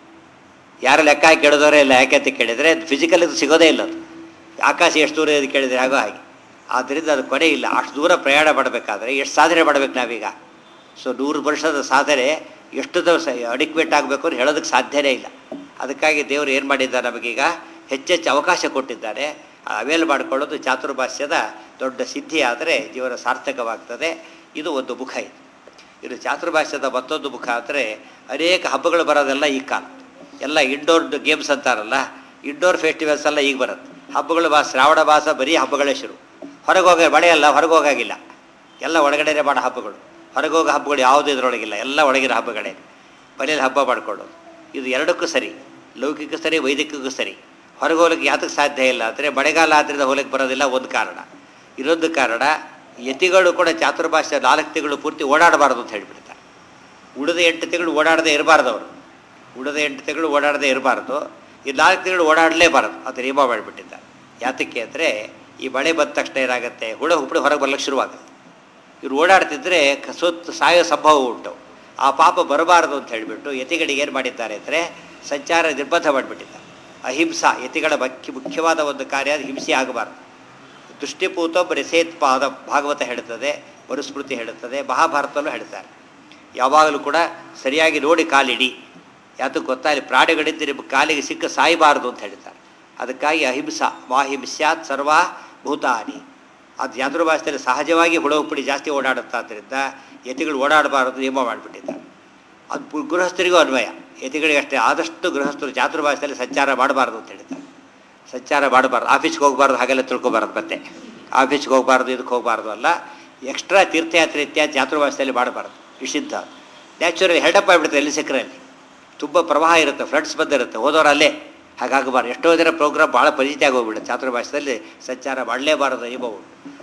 ಯಾರು ಲೆಕ್ಕ ಹಾಕಿ ಕೇಳಿದವರೇ ಇಲ್ಲ ಯಾಕೆ ಅಂತ ಕೇಳಿದರೆ ಫಿಸಿಕಲ್ ಇದು ಸಿಗೋದೇ ಇಲ್ಲ ಅದು ಆಕಾಶ ಎಷ್ಟು ದೂರ ಇದೆ ಕೇಳಿದರೆ ಆಗೋ ಹಾಗೆ ಆದ್ದರಿಂದ ಅದು ಕೊನೆ ಇಲ್ಲ ಅಷ್ಟು ದೂರ ಪ್ರಯಾಣ ಮಾಡಬೇಕಾದ್ರೆ ಎಷ್ಟು ಸಾಧನೆ ಮಾಡಬೇಕು ನಾವೀಗ ಸೊ ನೂರು ವರ್ಷದ ಸಾಧನೆ ಎಷ್ಟು ದಿವಸ ಅಡಿಕ್ವೇಟ್ ಆಗಬೇಕು ಅಂತ ಹೇಳೋದಕ್ಕೆ ಸಾಧ್ಯನೇ ಇಲ್ಲ ಅದಕ್ಕಾಗಿ ದೇವರು ಏನು ಮಾಡಿದ್ದಾರೆ ನಮಗೀಗ ಹೆಚ್ಚೆಚ್ಚು ಅವಕಾಶ ಕೊಟ್ಟಿದ್ದಾರೆ ಅವೇಲ್ ಮಾಡಿಕೊಳ್ಳೋದು ಚಾತುರ್ಭಾಷ್ಯದ ದೊಡ್ಡ ಸಿದ್ಧಿ ಆದರೆ ಜೀವನ ಸಾರ್ಥಕವಾಗ್ತದೆ ಇದು ಒಂದು ಮುಖ ಇದು ಇದು ಚಾತುರ್ಭಾಷ್ಯದ ಮತ್ತೊಂದು ಮುಖ ಅಂದರೆ ಅನೇಕ ಹಬ್ಬಗಳು ಬರೋದೆಲ್ಲ ಈ ಕಾಲ ಎಲ್ಲ ಇಂಡೋರ್ ಗೇಮ್ಸ್ ಅಂತಾರಲ್ಲ ಇಂಡೋರ್ ಫೆಸ್ಟಿವಲ್ಸ್ ಎಲ್ಲ ಈಗ ಬರುತ್ತೆ ಹಬ್ಬಗಳು ಬಾ ಶ್ರಾವಣ ಮಾಸ ಬರೀ ಹಬ್ಬಗಳೇ ಶುರು ಹೊರಗೆ ಹೋಗ ಮಳೆ ಅಲ್ಲ ಹೊರಗೆ ಹೋಗಾಗಿಲ್ಲ ಎಲ್ಲ ಒಳಗಡೆನೇ ಮಾಡೋ ಹಬ್ಬಗಳು ಹೊರಗೆ ಹೋಗೋ ಹಬ್ಬಗಳು ಯಾವುದೂ ಇದರೊಳಗಿಲ್ಲ ಎಲ್ಲ ಒಳಗಿರೋ ಹಬ್ಬಗಳೇ ಮನೇಲಿ ಹಬ್ಬ ಮಾಡ್ಕೊಳ್ಳೋದು ಇದು ಎರಡಕ್ಕೂ ಸರಿ ಲೌಕಿಕ ಸರಿ ವೈದಿಕಕ್ಕೂ ಸರಿ ಹೊರಗೆ ಹೋಗ್ಲಿಕ್ಕೆ ಯಾತಕ್ಕೆ ಸಾಧ್ಯ ಇಲ್ಲ ಅಂದರೆ ಮಳೆಗಾಲ ಆದ್ದರಿಂದ ಹೋಗ್ಲಿಕ್ಕೆ ಬರೋದಿಲ್ಲ ಒಂದು ಕಾರಣ ಇನ್ನೊಂದು ಕಾರಣ ಯತಿಗಳು ಕೂಡ ಚಾತುರ್ಭಾಷ್ಯ ನಾಲ್ಕು ತಿಂಗಳು ಪೂರ್ತಿ ಓಡಾಡಬಾರ್ದು ಅಂತ ಹೇಳಿಬಿಡ್ತಾರೆ ಉಳಿದ ಎಂಟು ತಿಂಗಳು ಓಡಾಡದೆ ಇರಬಾರ್ದು ಅವರು ಉಳಿದ ಎಂಟು ತಿಂಗಳು ಓಡಾಡದೆ ಇರಬಾರ್ದು ಈ ನಾಲ್ಕು ತಿಂಗಳು ಓಡಾಡಲೇಬಾರದು ಅದು ನಿಯಮ ಮಾಡಿಬಿಟ್ಟಿದ್ದಾರೆ ಯಾತಕ್ಕೆ ಅಂದರೆ ಈ ಮಳೆ ಬಂದ ತಕ್ಷಣ ಏನಾಗುತ್ತೆ ಹುಳ ಹುಪ್ಪಡಿ ಹೊರಗೆ ಬರ್ಲಿಕ್ಕೆ ಶುರುವಾಗುತ್ತೆ ಇವ್ರು ಓಡಾಡ್ತಿದ್ರೆ ಸುತ್ತ ಸಾಯೋ ಸಂಭವ ಉಂಟು ಆ ಪಾಪ ಬರಬಾರದು ಅಂತ ಹೇಳಿಬಿಟ್ಟು ಯತಿಗಳಿಗೆ ಏನು ಮಾಡಿದ್ದಾರೆ ಅಂದರೆ ಸಂಚಾರ ನಿರ್ಬಂಧ ಮಾಡಿಬಿಟ್ಟಿದ್ದಾರೆ ಅಹಿಂಸಾ ಯತಿಗಳ ಮುಖ್ಯ ಮುಖ್ಯವಾದ ಒಂದು ಕಾರ್ಯ ಅದು ಹಿಂಸೆ ಆಗಬಾರ್ದು ದೃಷ್ಟಿಪೂತ ಬರೆಸೇತ್ ಪಾದ ಭಾಗವತ ಹೇಳುತ್ತದೆ ಮನುಸ್ಮೃತಿ ಹೇಳುತ್ತದೆ ಮಹಾಭಾರತಲ್ಲೂ ಹೇಳ್ತಾರೆ ಯಾವಾಗಲೂ ಕೂಡ ಸರಿಯಾಗಿ ನೋಡಿ ಕಾಲಿಡಿ ಯಾತಕ್ಕೆ ಗೊತ್ತಾ ಇಲ್ಲಿ ಪ್ರಾಣಿಗಳಿದ್ದು ನಿಮ್ಮ ಕಾಲಿಗೆ ಸಿಕ್ಕ ಸಾಯಬಾರದು ಅಂತ ಹೇಳ್ತಾರೆ ಅದಕ್ಕಾಗಿ ಅಹಿಂಸಾ ಮಾಹಿಂಸ್ಯಾತ್ ಸರ್ವ ಭೂತಾನಿ ಅದು ಯಾದ್ರ ಭಾಷೆಯಲ್ಲಿ ಸಹಜವಾಗಿ ಹುಳ ಉಪ್ಪಡಿ ಜಾಸ್ತಿ ಓಡಾಡುತ್ತಾದ್ದರಿಂದ ಯತಿಗಳು ಓಡಾಡಬಾರದು ನಿಯಮ ಮಾಡಿಬಿಟ್ಟಿದ್ದಾರೆ ಅದು ಪು- ಗೃಹಸ್ಥರಿಗೂ ಅನ್ವಯ ಯತಿಗಳಿಗೆ ಅಷ್ಟೇ ಆದಷ್ಟು ಗೃಹಸ್ಥರು ಚಾತುರ್ಭಾಷೆಯಲ್ಲಿ ಸಂಚಾರ ಮಾಡಬಾರ್ದು ಅಂತ ಹೇಳ್ತಾರೆ ಸಂಚಾರ ಮಾಡಬಾರ್ದು ಆಫೀಸ್ಗೆ ಹೋಗಬಾರ್ದು ಹಾಗೆಲ್ಲ ತಿಳ್ಕೊಬಾರ್ದು ಮತ್ತೆ ಆಫೀಸ್ಗೆ ಹೋಗಬಾರ್ದು ಇದಕ್ಕೆ ಹೋಗಬಾರ್ದು ಅಲ್ಲ ಎಕ್ಸ್ಟ್ರಾ ತೀರ್ಥಯಾತ್ರೆ ಇತ್ಯಾದಿ ಚಾತುರ್ಭಾಷೆಯಲ್ಲಿ ಮಾಡಬಾರ್ದು ನಿಷಿದ್ಧ ನ್ಯಾಚುರಲಿ ಹೆಲ್ಡಪ್ ಆಗಿಬಿಡುತ್ತೆ ಎಲ್ಲಿ ಸಿಕ್ಕರಲ್ಲಿ ತುಂಬ ಪ್ರವಾಹ ಇರುತ್ತೆ ಫ್ಲಡ್ಸ್ ಬಂದಿರುತ್ತೆ ಹೋದವರು ಅಲ್ಲೇ ಹಾಗಾಗಬಾರ್ದು ಎಷ್ಟೋ ಜನ ಪ್ರೋಗ್ರಾಮ್ ಭಾಳ ಪರಿಚಿತಿ ಆಗೋಗ್ಬಿಡುತ್ತೆ ಚಾತುರ್ಭಾಷೆಯಲ್ಲಿ ಸಂಚಾರ ಮಾಡಲೇಬಾರದು ನಿಯಮವು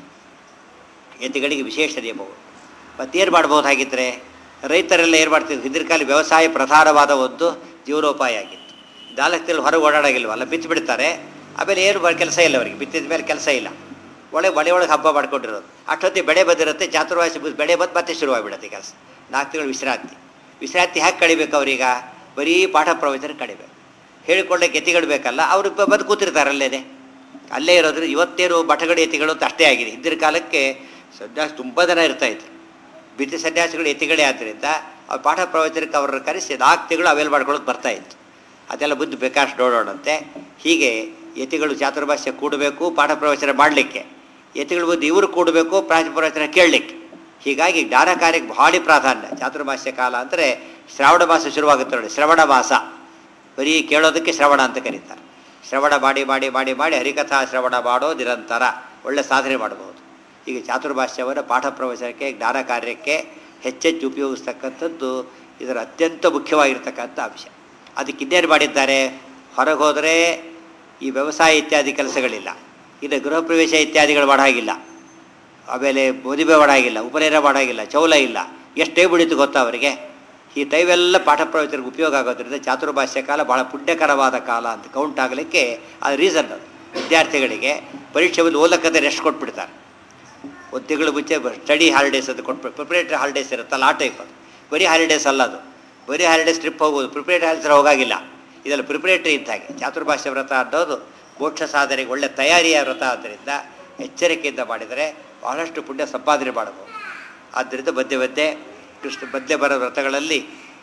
ಯತಿಗಳಿಗೆ ವಿಶೇಷ ನಿಯಮವು ಮತ್ತೇನು ಮಾಡ್ಬೋದು ಹಾಗಿದ್ರೆ ರೈತರೆಲ್ಲ ಏನು ಮಾಡ್ತಿದ್ರು ಹಿಂದಿನ ಕಾಲ ವ್ಯವಸಾಯ ಪ್ರಧಾನವಾದ ಒಂದು ಜೀವನೋಪಾಯ ಆಗಿತ್ತು ನಾಲ್ಕು ತಿಂಗಳು ಹೊರಗೆ ಓಡಾಡೋಗಿಲ್ವಲ್ಲ ಬಿತ್ತು ಬಿಡ್ತಾರೆ ಆಮೇಲೆ ಏನು ಕೆಲಸ ಇಲ್ಲ ಅವರಿಗೆ ಬಿತ್ತಿದ ಮೇಲೆ ಕೆಲಸ ಇಲ್ಲ ಒಳ್ಳೆ ಮಳೆ ಒಳಗೆ ಹಬ್ಬ ಮಾಡ್ಕೊಂಡಿರೋದು ಅಷ್ಟೊತ್ತಿಗೆ ಬೆಳೆ ಬಂದಿರುತ್ತೆ ಚಾತುರ್ವಾಸಿ ಬೆಳೆ ಬಂದು ಮತ್ತೆ ಶುರುವಾಗಿಬಿಡುತ್ತೆ ಕೆಲಸ ನಾಲ್ಕು ತಿಂಗಳು ವಿಶ್ರಾಂತಿ ವಿಶ್ರಾಂತಿ ಹೇಗೆ ಕಳಿಬೇಕು ಅವ್ರೀಗ ಬರೀ ಪಾಠ ಪ್ರವಚನ ಕಡಿಬೇಕು ಹೇಳಿಕೊಳ್ಳೆ ಎತಿಗಳು ಬೇಕಲ್ಲ ಅವರು ಬ- ಬಂದು ಕೂತಿರ್ತಾರೆ ಅಲ್ಲೇನೆ ಅಲ್ಲೇ ಇರೋದ್ರೆ ಇವತ್ತೇನು ಮಠಗಡಿ ಎತಿಗಳು ಅಂತ ಅಷ್ಟೇ ಆಗಿದೆ ಹಿಂದಿನ ಕಾಲಕ್ಕೆ ಸನ್ಯಾಸ ತುಂಬ ಜನ ಇರ್ತಾಯಿದ್ರು ಬಿತ್ತಿ ಸನ್ಯಾಸಿಗಳು ಎತಿಗಳೇ ಆದ್ದರಿಂದ ಅವ್ರು ಪಾಠ ಪ್ರವಚನಕ್ಕೆ ಅವ್ರನ್ನ ಕರೆಸಿ ನಾಲ್ಕು ತಿಂಗಳು ಅವೇಲ್ ಮಾಡ್ಕೊಳ್ಳೋಕೆ ಬರ್ತಾ ಇತ್ತು ಅದೆಲ್ಲ ಬುದ್ಧಿ ಬೇಕಾಷ್ಟು ನೋಡೋಣಂತೆ ಹೀಗೆ ಯತಿಗಳು ಚಾತುರ್ಭಾಷ್ಯ ಕೂಡಬೇಕು ಪಾಠ ಪ್ರವಚನ ಮಾಡಲಿಕ್ಕೆ ಯತಿಗಳು ಬುದ್ಧಿ ಇವರು ಕೂಡಬೇಕು ಪ್ರಾಚ ಪ್ರವಚನ ಕೇಳಲಿಕ್ಕೆ ಹೀಗಾಗಿ ಜ್ಞಾನ ಕಾರ್ಯಕ್ಕೆ ಭಾರಿ ಪ್ರಾಧಾನ್ಯ ಚಾತುರ್ಮಾಸ್ಯ ಕಾಲ ಅಂದರೆ ಶ್ರಾವಣ ಮಾಸ ಶುರುವಾಗುತ್ತೆ ನೋಡಿ ಶ್ರವಣ ಮಾಸ ಬರೀ ಕೇಳೋದಕ್ಕೆ ಶ್ರವಣ ಅಂತ ಕರೀತಾರೆ ಶ್ರವಣ ಮಾಡಿ ಮಾಡಿ ಮಾಡಿ ಮಾಡಿ ಹರಿಕಥಾ ಶ್ರವಣ ಮಾಡೋ ನಿರಂತರ ಒಳ್ಳೆ ಸಾಧನೆ ಮಾಡಬಹುದು ಈಗ ಚಾತುರ್ಭಾಷ್ಯವನ್ನು ಪಾಠ ಪ್ರವಚನಕ್ಕೆ ಜ್ಞಾನ ಕಾರ್ಯಕ್ಕೆ ಹೆಚ್ಚೆಚ್ಚು ಉಪಯೋಗಿಸ್ತಕ್ಕಂಥದ್ದು ಇದರ ಅತ್ಯಂತ ಮುಖ್ಯವಾಗಿರ್ತಕ್ಕಂಥ ಅಂಶ ಅದಕ್ಕೆ ಇನ್ನೇನು ಮಾಡಿದ್ದಾರೆ ಹೊರಗೆ ಹೋದರೆ ಈ ವ್ಯವಸಾಯ ಇತ್ಯಾದಿ ಕೆಲಸಗಳಿಲ್ಲ ಇನ್ನು ಗೃಹ ಪ್ರವೇಶ ಇತ್ಯಾದಿಗಳು ಮಾಡಾಗಿಲ್ಲ ಆಮೇಲೆ ಮದುವೆ ಮಾಡಾಗಿಲ್ಲ ಉಪನಯನ ಮಾಡಾಗಿಲ್ಲ ಚೌಲ ಇಲ್ಲ ಎಷ್ಟೇ ಬಿಡಿತು ಗೊತ್ತಾ ಅವರಿಗೆ ಈ ಟೈಮೆಲ್ಲ ಪಾಠ ಪ್ರವಚನಕ್ಕೆ ಉಪಯೋಗ ಆಗೋದ್ರಿಂದ ಚಾತುರ್ಭಾಷ್ಯ ಕಾಲ ಬಹಳ ಪುಣ್ಯಕರವಾದ ಕಾಲ ಅಂತ ಕೌಂಟ್ ಆಗಲಿಕ್ಕೆ ಅದು ರೀಸನ್ ಅದು ವಿದ್ಯಾರ್ಥಿಗಳಿಗೆ ಪರೀಕ್ಷೆ ಬಂದು ಓದಕ್ಕಂತ ರೆಸ್ಟ್ ಕೊಟ್ಬಿಡ್ತಾರೆ ಒಂದು ತಿಂಗಳು ಮುಂಚೆ ಸ್ಟಡಿ ಹಾಲಿಡೇಸ್ ಅಂತ ಕೊಟ್ಬಿಟ್ಟು ಪ್ರಿಪ್ರೇಟರಿ ಹಾಲಿಡೇಸ್ ಇರುತ್ತಲ್ಲ ಆ ಟೈಪ್ ಅದು ಬರೀ ಹಾಲಿಡೇಸ್ ಅಲ್ಲ ಅದು ಬರೀ ಹಾಲಿಡೇಸ್ ಟ್ರಿಪ್ ಹೋಗೋದು ಪ್ರಿಪ್ರೇಟರಿ ಹಾಲಿಡೇಸ್ ಹೋಗಾಗಿಲ್ಲ ಇದೆಲ್ಲ ಪ್ರಿಪ್ರೇಟರಿ ಇದ್ದ ಹಾಗೆ ಚಾತುರ್ಭಾಷ್ಯ ವ್ರತ ಅನ್ನೋದು ಮೋಕ್ಷ ಸಾಧನೆಗೆ ಒಳ್ಳೆ ತಯಾರಿಯ ವ್ರತ ಆದ್ದರಿಂದ ಎಚ್ಚರಿಕೆಯಿಂದ ಮಾಡಿದರೆ ಬಹಳಷ್ಟು ಪುಣ್ಯ ಸಂಪಾದನೆ ಮಾಡಬಹುದು ಆದ್ದರಿಂದ ಮಧ್ಯೆ ಮಧ್ಯೆ ಕೃಷ್ಣ ಮಧ್ಯೆ ಬರೋ ವ್ರತಗಳಲ್ಲಿ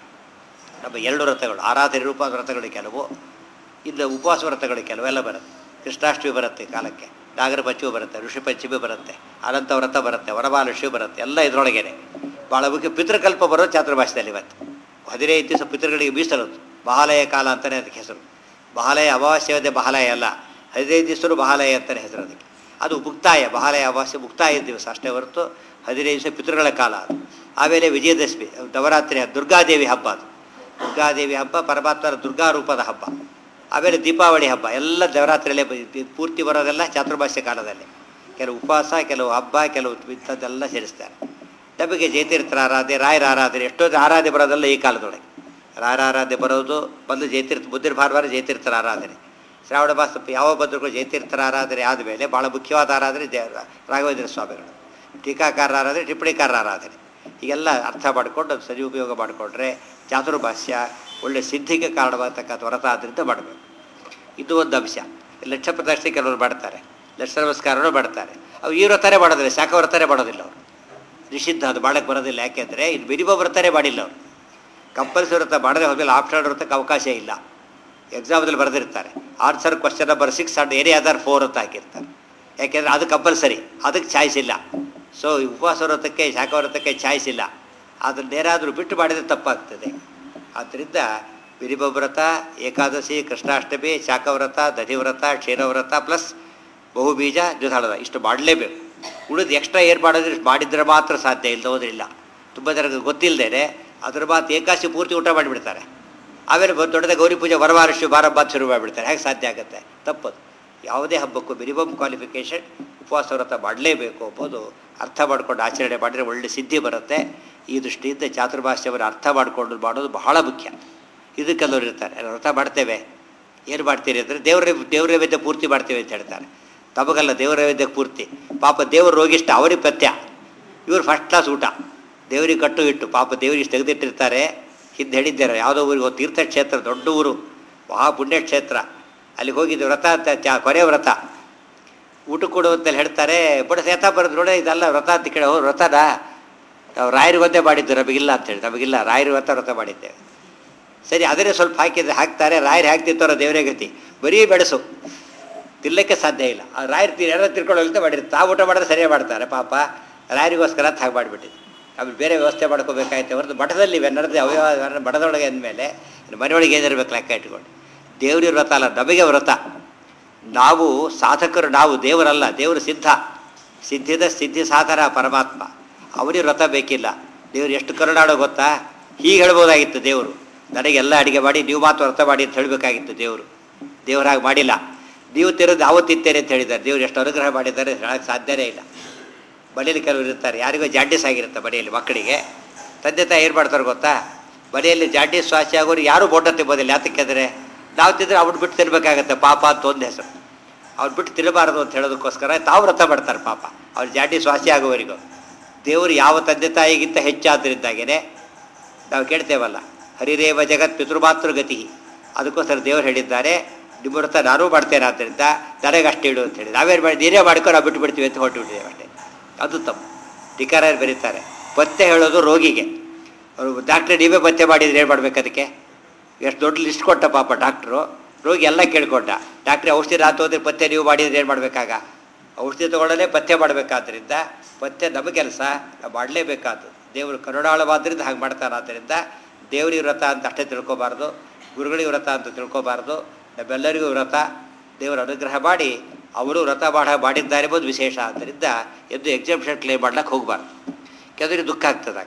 ನಮ್ಮ ಎರಡು ವ್ರತಗಳು ಆರಾಧನೆ ರೂಪ ವ್ರತಗಳು ಕೆಲವು ಇನ್ನು ಉಪವಾಸ ವ್ರತಗಳು ಕೆಲವೆಲ್ಲ ಬರುತ್ತೆ ಕೃಷ್ಣಾಷ್ಟಮಿ ಬರುತ್ತೆ ಕಾಲಕ್ಕೆ ನಾಗರ ಪಂಚಮಿ ಬರುತ್ತೆ ಋಷಿ ಪಂಚಮಿ ಬರುತ್ತೆ ಅನಂತ ವ್ರತ ಬರುತ್ತೆ ವರಮಹಾಲಕ್ಷ್ಮಿ ಬರುತ್ತೆ ಎಲ್ಲ ಇದರೊಳಗೇನೆ ಭಾಳ ಮುಖ್ಯ ಪಿತೃಕಲ್ಪ ಬರೋದು ಚಾತುರ್ಭಾಷೆಯಲ್ಲಿ ಇವತ್ತು ಹದಿನೈದು ದಿವಸ ಪಿತೃಗಳಿಗೆ ಮೀಸಲದು ಮಹಾಲಯ ಕಾಲ ಅಂತಲೇ ಅದಕ್ಕೆ ಹೆಸರು ಮಹಾಲಯ ಅಮಾವಾಸ್ಯವದೇ ಮಹಾಲಯ ಅಲ್ಲ ಹದಿನೈದು ದಿವಸರು ಮಹಾಲಯ ಅಂತಲೇ ಹೆಸರು ಅದಕ್ಕೆ ಅದು ಮುಕ್ತಾಯ ಮಹಾಲಯ ಅಮಾವಾಸ್ಯೆ ಮುಕ್ತಾಯ ದಿವಸ ಅಷ್ಟೇ ಹೊರತು ಹದಿನೈದು ದಿವಸ ಪಿತೃಗಳ ಕಾಲ ಅದು ಆಮೇಲೆ ವಿಜಯದಶಮಿ ನವರಾತ್ರಿ ದುರ್ಗಾದೇವಿ ಹಬ್ಬ ಅದು ದುರ್ಗಾದೇವಿ ಹಬ್ಬ ಪರಮಾತ್ಮನ ದುರ್ಗಾ ರೂಪದ ಹಬ್ಬ ಆಮೇಲೆ ದೀಪಾವಳಿ ಹಬ್ಬ ಎಲ್ಲ ನವರಾತ್ರಿಯಲ್ಲೇ ಬ- ಪೂರ್ತಿ ಬರೋದೆಲ್ಲ ಚಾತುರ್ಭಾಷ್ಯ ಕಾಲದಲ್ಲಿ ಕೆಲವು ಉಪವಾಸ ಕೆಲವು ಹಬ್ಬ ಕೆಲವು ಇಂಥದ್ದೆಲ್ಲ ಸೇರಿಸ್ತಾರೆ ನಮಗೆ ಜಯತೀರ್ಥರ ಆರಾಧನೆ ರಾಯರ ಆರಾಧನೆ ಎಷ್ಟೋ ಜನ ಆರಾಧನೆ ಬರೋದಲ್ಲ ಈ ಕಾಲದೊಳಗೆ ರಾಯರ ಆರಾಧನೆ ಬರೋದು ಬಂದು ಜಯತೀರ್ಥ ಬುದ್ಧಿರ ಭಾನುವಾರ ಜಯತೀರ್ಥರ ಆರಾಧನೆ ಶ್ರಾವಣ ಮಾಸ ಯಾವ ಬಂದರೂ ಜಯತೀರ್ಥರ ಆರಾಧನೆ ಆದಮೇಲೆ ಭಾಳ ಮುಖ್ಯವಾದ ಆರಾಧನೆ ಜಯ ರಾಘವೇಂದ್ರ ಸ್ವಾಮಿಗಳು ಟೀಕಾಕಾರರ ಆರಾಧನೆ ಟಿಪ್ಪಣಿಕಾರರ ಆರಾಧನೆ ಹೀಗೆಲ್ಲ ಅರ್ಥ ಮಾಡಿಕೊಂಡು ಅದು ಸದುಪಯೋಗ ಮಾಡಿಕೊಂಡ್ರೆ ಚಾತುರ್ಭಾಷ್ಯ ಒಳ್ಳೆ ಸಿದ್ಧಿಗೆ ಕಾರಣವಾಗತಕ್ಕಂಥ ವ್ರತ ಆದ್ದರಿಂದ ಮಾಡಬೇಕು ಇದು ಒಂದು ಅಂಶ ಲಕ್ಷ ಪ್ರದಕ್ಷಿಣೆ ಕೆಲವರು ಮಾಡ್ತಾರೆ ಲಕ್ಷ ನಮಸ್ಕಾರನೂ ಮಾಡ್ತಾರೆ ಅವು ಈ ವ್ರತನೇ ಮಾಡೋದಿಲ್ಲ ಶಾಖ ವ್ರತನೇ ಮಾಡೋದಿಲ್ಲ ಅವರು ನಿಷಿದ್ಧ ಅದು ಮಾಡಕ್ಕೆ ಬರೋದಿಲ್ಲ ಯಾಕೆಂದರೆ ಇದು ಮಿನಿಮಮ್ ವ್ರತನೇ ಮಾಡಿಲ್ಲ ಅವರು ಕಂಪಲ್ಸರಿ ವ್ರತ ಮಾಡದೆ ಹೋದ್ಮೇಲೆ ಆಪ್ಷನ್ ವ್ರತಕ್ಕೆ ಅವಕಾಶ ಇಲ್ಲ ಎಕ್ಸಾಮಲ್ಲಿ ಬರೆದಿರ್ತಾರೆ answer question number six and any other four ಅಂತ ಹಾಕಿರ್ತಾರೆ ಯಾಕೆಂದರೆ ಅದು ಕಂಪಲ್ಸರಿ ಅದಕ್ಕೆ ಚಾಯ್ಸ್ ಇಲ್ಲ ಸೊ ಉಪವಾಸ ವ್ರತಕ್ಕೆ ಶಾಖ ವ್ರತಕ್ಕೆ ಚಾಯ್ಸ್ ಇಲ್ಲ ಅದನ್ನೇನಾದರೂ ಬಿಟ್ಟು ಮಾಡಿದರೆ ತಪ್ಪಾಗ್ತದೆ ಆದ್ದರಿಂದ ಮಿನಿಮಮ್ ವ್ರತ ಏಕಾದಶಿ ಕೃಷ್ಣಾಷ್ಟಮಿ ಶಾಖವ್ರತ ದಧಿವ್ರತ ಕ್ಷೀರವ್ರತ ಪ್ಲಸ್ ಬಹುಬೀಜ ದ್ವಿಧಾಳದ ಇಷ್ಟು ಮಾಡಲೇಬೇಕು ಉಳಿದು ಎಕ್ಸ್ಟ್ರಾ ಏನು ಮಾಡೋದ್ರೆ ಮಾಡಿದ್ರೆ ಮಾತ್ರ ಸಾಧ್ಯ ಇಲ್ಲ ಹೋದ್ರಿಲ್ಲ ತುಂಬ ಜನಕ್ಕೆ ಗೊತ್ತಿಲ್ಲದೇನೆ ಅದ್ರ ಮಾತು ಏಕಾಶಿ ಪೂರ್ತಿ ಊಟ ಮಾಡಿಬಿಡ್ತಾರೆ ಆಮೇಲೆ ಬಂದು ದೊಡ್ಡದ ಗೌರಿ ಪೂಜೆ ವರವಾರಶು ಬಾರಬ್ಬಾತ್ ಶುರು ಮಾಡಿಬಿಡ್ತಾರೆ ಹೇಗೆ ಸಾಧ್ಯ ಆಗುತ್ತೆ ತಪ್ಪದು ಯಾವುದೇ ಹಬ್ಬಕ್ಕೂ ಮಿನಿಮಮ್ ಕ್ವಾಲಿಫಿಕೇಷನ್ ಉಪವಾಸ ವ್ರತ ಮಾಡಲೇಬೇಕು ಎಂಬುದು ಅರ್ಥ ಮಾಡ್ಕೊಂಡು ಆಚರಣೆ ಮಾಡಿದರೆ ಒಳ್ಳೆ ಸಿದ್ಧಿ ಬರುತ್ತೆ ಈ ದೃಷ್ಟಿಯಿಂದ ಚಾತುರ್ಭಾಷ್ಯವನ್ನು ಅರ್ಥ ಮಾಡಿಕೊಂಡು ಮಾಡೋದು ಬಹಳ ಮುಖ್ಯ ಇದು ಕೆಲವರು ಇರ್ತಾರೆ ವ್ರತ ಮಾಡ್ತೇವೆ ಏನು ಮಾಡ್ತೀರಿ ಅಂದರೆ ದೇವರ ದೇವರ ನೈವೇದ್ಯ ಪೂರ್ತಿ ಮಾಡ್ತೇವೆ ಅಂತ ಹೇಳ್ತಾರೆ ತಮಗಲ್ಲ ದೇವರ ನೈವೇದ್ಯ ಪೂರ್ತಿ ಪಾಪ ದೇವ್ರ ರೋಗಿಷ್ಟ ಅವರಿಗೆ ಪಥ್ಯ ಇವರು ಫಸ್ಟ್ ಕ್ಲಾಸ್ ಊಟ ದೇವರಿಗೆ ಕಟ್ಟು ಇಟ್ಟು ಪಾಪ ದೇವರಿಗೆ ತೆಗೆದಿಟ್ಟಿರ್ತಾರೆ ಹಿಂದೆ ಹೇಳಿದ್ದಾರೆ ಯಾವುದೋ ಊರಿಗೆ ಹೋಗಿ ತೀರ್ಥಕ್ಷೇತ್ರ ದೊಡ್ಡ ಊರು ಮಹಾ ಪುಣ್ಯಕ್ಷೇತ್ರ ಅಲ್ಲಿಗೆ ಹೋಗಿದ್ದು ವ್ರತ ಅಂತ ಚ ಕೊನೆ ವ್ರತ ಊಟ ಕೊಡು ಅಂತೇಳಿ ಹೇಳ್ತಾರೆ ಬಡ ಸೇತ ಬರೋದು ನೋಡಿ ಇದೆಲ್ಲ ವ್ರತ ಅಂತ ಕೇಳಿ ಅವ್ರು ವ್ರತನ ನಾವು ರಾಯರಿಗೊಂದೇ ಮಾಡಿದ್ದು ನಮಗಿಲ್ಲ ಅಂತೇಳಿ ನಮಗಿಲ್ಲ ರಾಯರು ವ್ರತ ವ್ರತ ಮಾಡಿದ್ದೇವೆ ಸರಿ ಅದನ್ನೇ ಸ್ವಲ್ಪ ಹಾಕಿದ್ರೆ ಹಾಕ್ತಾರೆ ರಾಯರು ಹಾಕ್ತಿರ್ತಾರೋ ದೇವರೇ ಗತಿ ಬರೀ ಬೆಳೆಸು ತಿನ್ನಲಿಕ್ಕೆ ಸಾಧ್ಯ ಇಲ್ಲ ಆ ರಾಯರು ತಿ ಎಲ್ಲ ತಿರ್ಕೊಳ್ಳೋಂತ ಮಾಡಿರ್ತಾರೆ ತಾವು ಊಟ ಮಾಡಿದ್ರೆ ಸರಿಯಾಗಿ ಮಾಡ್ತಾರೆ ಪಾಪ ರಾಯರಿಗೋಸ್ಕರ ಅಂತ ಹಾಗೆ ಮಾಡಿಬಿಟ್ಟಿದ್ದು ಆಮೇಲೆ ಬೇರೆ ವ್ಯವಸ್ಥೆ ಮಾಡ್ಕೋಬೇಕಾಯ್ತು ಹೊರತು ಮಠದಲ್ಲಿ ನಡೆದ ಅವ್ಯವಹಾರ ಮಠದೊಳಗೆ ಅಂದಮೇಲೆ ಮನೆಯೊಳಗೆ ಏನಿರ್ಬೇಕು ಲೆಕ್ಕ ಇಟ್ಕೊಂಡು ದೇವ್ರ ವ್ರತ ಅಲ್ಲ ನಮಗೆ ವ್ರತ ನಾವು ಸಾಧಕರು ನಾವು ದೇವರಲ್ಲ ದೇವರು ಸಿದ್ಧ ಸಿದ್ಧಿದ ಸಿದ್ಧಿ ಸಾಧನ ಪರಮಾತ್ಮ ಅವರಿಗೆ ವ್ರತ ಬೇಕಿಲ್ಲ ದೇವರು ಎಷ್ಟು ಕರುಣಾಡೋ ಗೊತ್ತಾ ಹೀಗೆ ಹೇಳ್ಬೋದಾಗಿತ್ತು ದೇವರು ನನಗೆಲ್ಲ ಅಡುಗೆ ಮಾಡಿ ನೀವು ಮಾತ್ರ ವ್ರತ ಮಾಡಿ ಅಂತ ಹೇಳಬೇಕಾಗಿತ್ತು ದೇವರು ದೇವರಾಗಿ ಮಾಡಿಲ್ಲ ನೀವು ತಿರೋದು ಯಾವತ್ತಿತ್ತೇನೆ ಅಂತ ಹೇಳಿದ್ದಾರೆ ದೇವರು ಎಷ್ಟು ಅನುಗ್ರಹ ಮಾಡಿದ್ದಾರೆ ಹೇಳಕ್ಕೆ ಸಾಧ್ಯನೇ ಇಲ್ಲ ಮನೆಯಲ್ಲಿ ಕೆಲವರು ಇರ್ತಾರೆ ಯಾರಿಗೋ ಜಾಂಡೀಸ್ ಆಗಿರುತ್ತೆ ಮನೆಯಲ್ಲಿ ಮಕ್ಕಳಿಗೆ ತಂದೆ ತಾಯಿ ಏನು ಮಾಡ್ತಾರೆ ಗೊತ್ತಾ ಮನೆಯಲ್ಲಿ ಜಾಂಡೀಸ್ ಸ್ವಾಸಿ ಆಗೋರು ಯಾರೂ ಬೋಟ ತಿನ್ಬೋದಿಲ್ಲ ಯಾತಕ್ಕೆಂದರೆ ನಾವು ತಿಂದರೆ ಅವ್ನು ಬಿಟ್ಟು ತಿನ್ಬೇಕಾಗತ್ತೆ ಪಾಪ ಅಂತ ಒಂದು ಹೆಸರು ಅವ್ರು ಬಿಟ್ಟು ತಿನ್ನಬಾರದು ಅಂತ ಹೇಳೋದಕ್ಕೋಸ್ಕರ ತಾವು ವ್ರತ ಮಾಡ್ತಾರೆ ಪಾಪ ಅವ್ರು ಜಾಂಡೀಸ್ ವಾಸಿ ಆಗೋವರೆಗೂ ದೇವರು ಯಾವ ತಂದೆ ತಾಯಿಗಿಂತ ಹೆಚ್ಚಾದ್ರಿಂದಾಗೇ ನಾವು ಕೇಳ್ತೇವಲ್ಲ ಹರಿರೇವ ಜಗತ್ ಪಿತೃಮಾತೃಗತಿ ಅದಕ್ಕೋಸ್ಕರ ದೇವರು ಹೇಳಿದ್ದಾರೆ ನಿಮ್ಮ ವ್ರತ ನಾನೂ ಮಾಡ್ತೇನೆ ಆದ್ದರಿಂದ ನನಗೆ ಅಷ್ಟು ಇಡು ಅಂತ ಹೇಳಿ ನಾವೇನು ಮಾಡಿ ನೀರೇ ಮಾಡ್ಕೊ ನಾವು ಬಿಟ್ಟು ಬಿಡ್ತೀವಿ ಅಂತ ಹೊರಟು ಬಿಟ್ಟಿದ್ದೇವೆ ಅಷ್ಟೇ ಅದು ತಪ್ಪು ಧಿಕಾರಾಯರು ಬರೀತಾರೆ ಪತ್ತೆ ಹೇಳೋದು ರೋಗಿಗೆ ಅವರು ಡಾಕ್ಟ್ರೆ ನೀವೇ ಪತ್ತೆ ಮಾಡಿದ್ರೆ ಏನು ಮಾಡ್ಬೇಕು ಅದಕ್ಕೆ ಎಷ್ಟು ದೊಡ್ಡ ಲಿಸ್ಟ್ ಕೊಟ್ಟ ಪಾಪ ಡಾಕ್ಟ್ರು ರೋಗಿ ಎಲ್ಲ ಕೇಳ್ಕೊಂಡ ಡಾಕ್ಟ್ರಿ ಔಷಧಿ ರಾತ್ ಹೋದ್ರೆ ಪತ್ತೆ ನೀವು ಮಾಡಿದ್ರೆ ಏನು ಮಾಡಬೇಕಾಗ ಔಷಧಿ ತೊಗೊಳ್ಳಲೇ ಪತ್ತೆ ಮಾಡಬೇಕಾದ್ರಿಂದ ಪತ್ತೆ ನಮ್ಮ ಕೆಲಸ ನಾವು ಮಾಡಲೇಬೇಕಾದ್ದು ದೇವರು ಕರುಣಾಳವಾದ್ರಿಂದ ಹಾಗೆ ಮಾಡ್ತಾರೆ ಆದ್ದರಿಂದ ದೇವರಿಗೆ ವ್ರತ ಅಂತ ಅಷ್ಟೇ ತಿಳ್ಕೊಬಾರ್ದು ಗುರುಗಳಿಗೆ ವ್ರತ ಅಂತ ತಿಳ್ಕೊಬಾರ್ದು ನಮ್ಮೆಲ್ಲರಿಗೂ ವ್ರತ ದೇವರ ಅನುಗ್ರಹ ಮಾಡಿ ಅವರು ವ್ರತ ಮಾಡ ಮಾಡಿದ್ದಾರೆ ಎಂಬುದು ವಿಶೇಷ ಆದ್ದರಿಂದ ಎದ್ದು ಎಕ್ಸಾಮಿಷನ್ ಕ್ಲೇಮ್ ಮಾಡ್ಲಿಕ್ಕೆ ಹೋಗಬಾರ್ದು ಕೆಲವರಿಗೆ ದುಃಖ ಆಗ್ತದಾಗ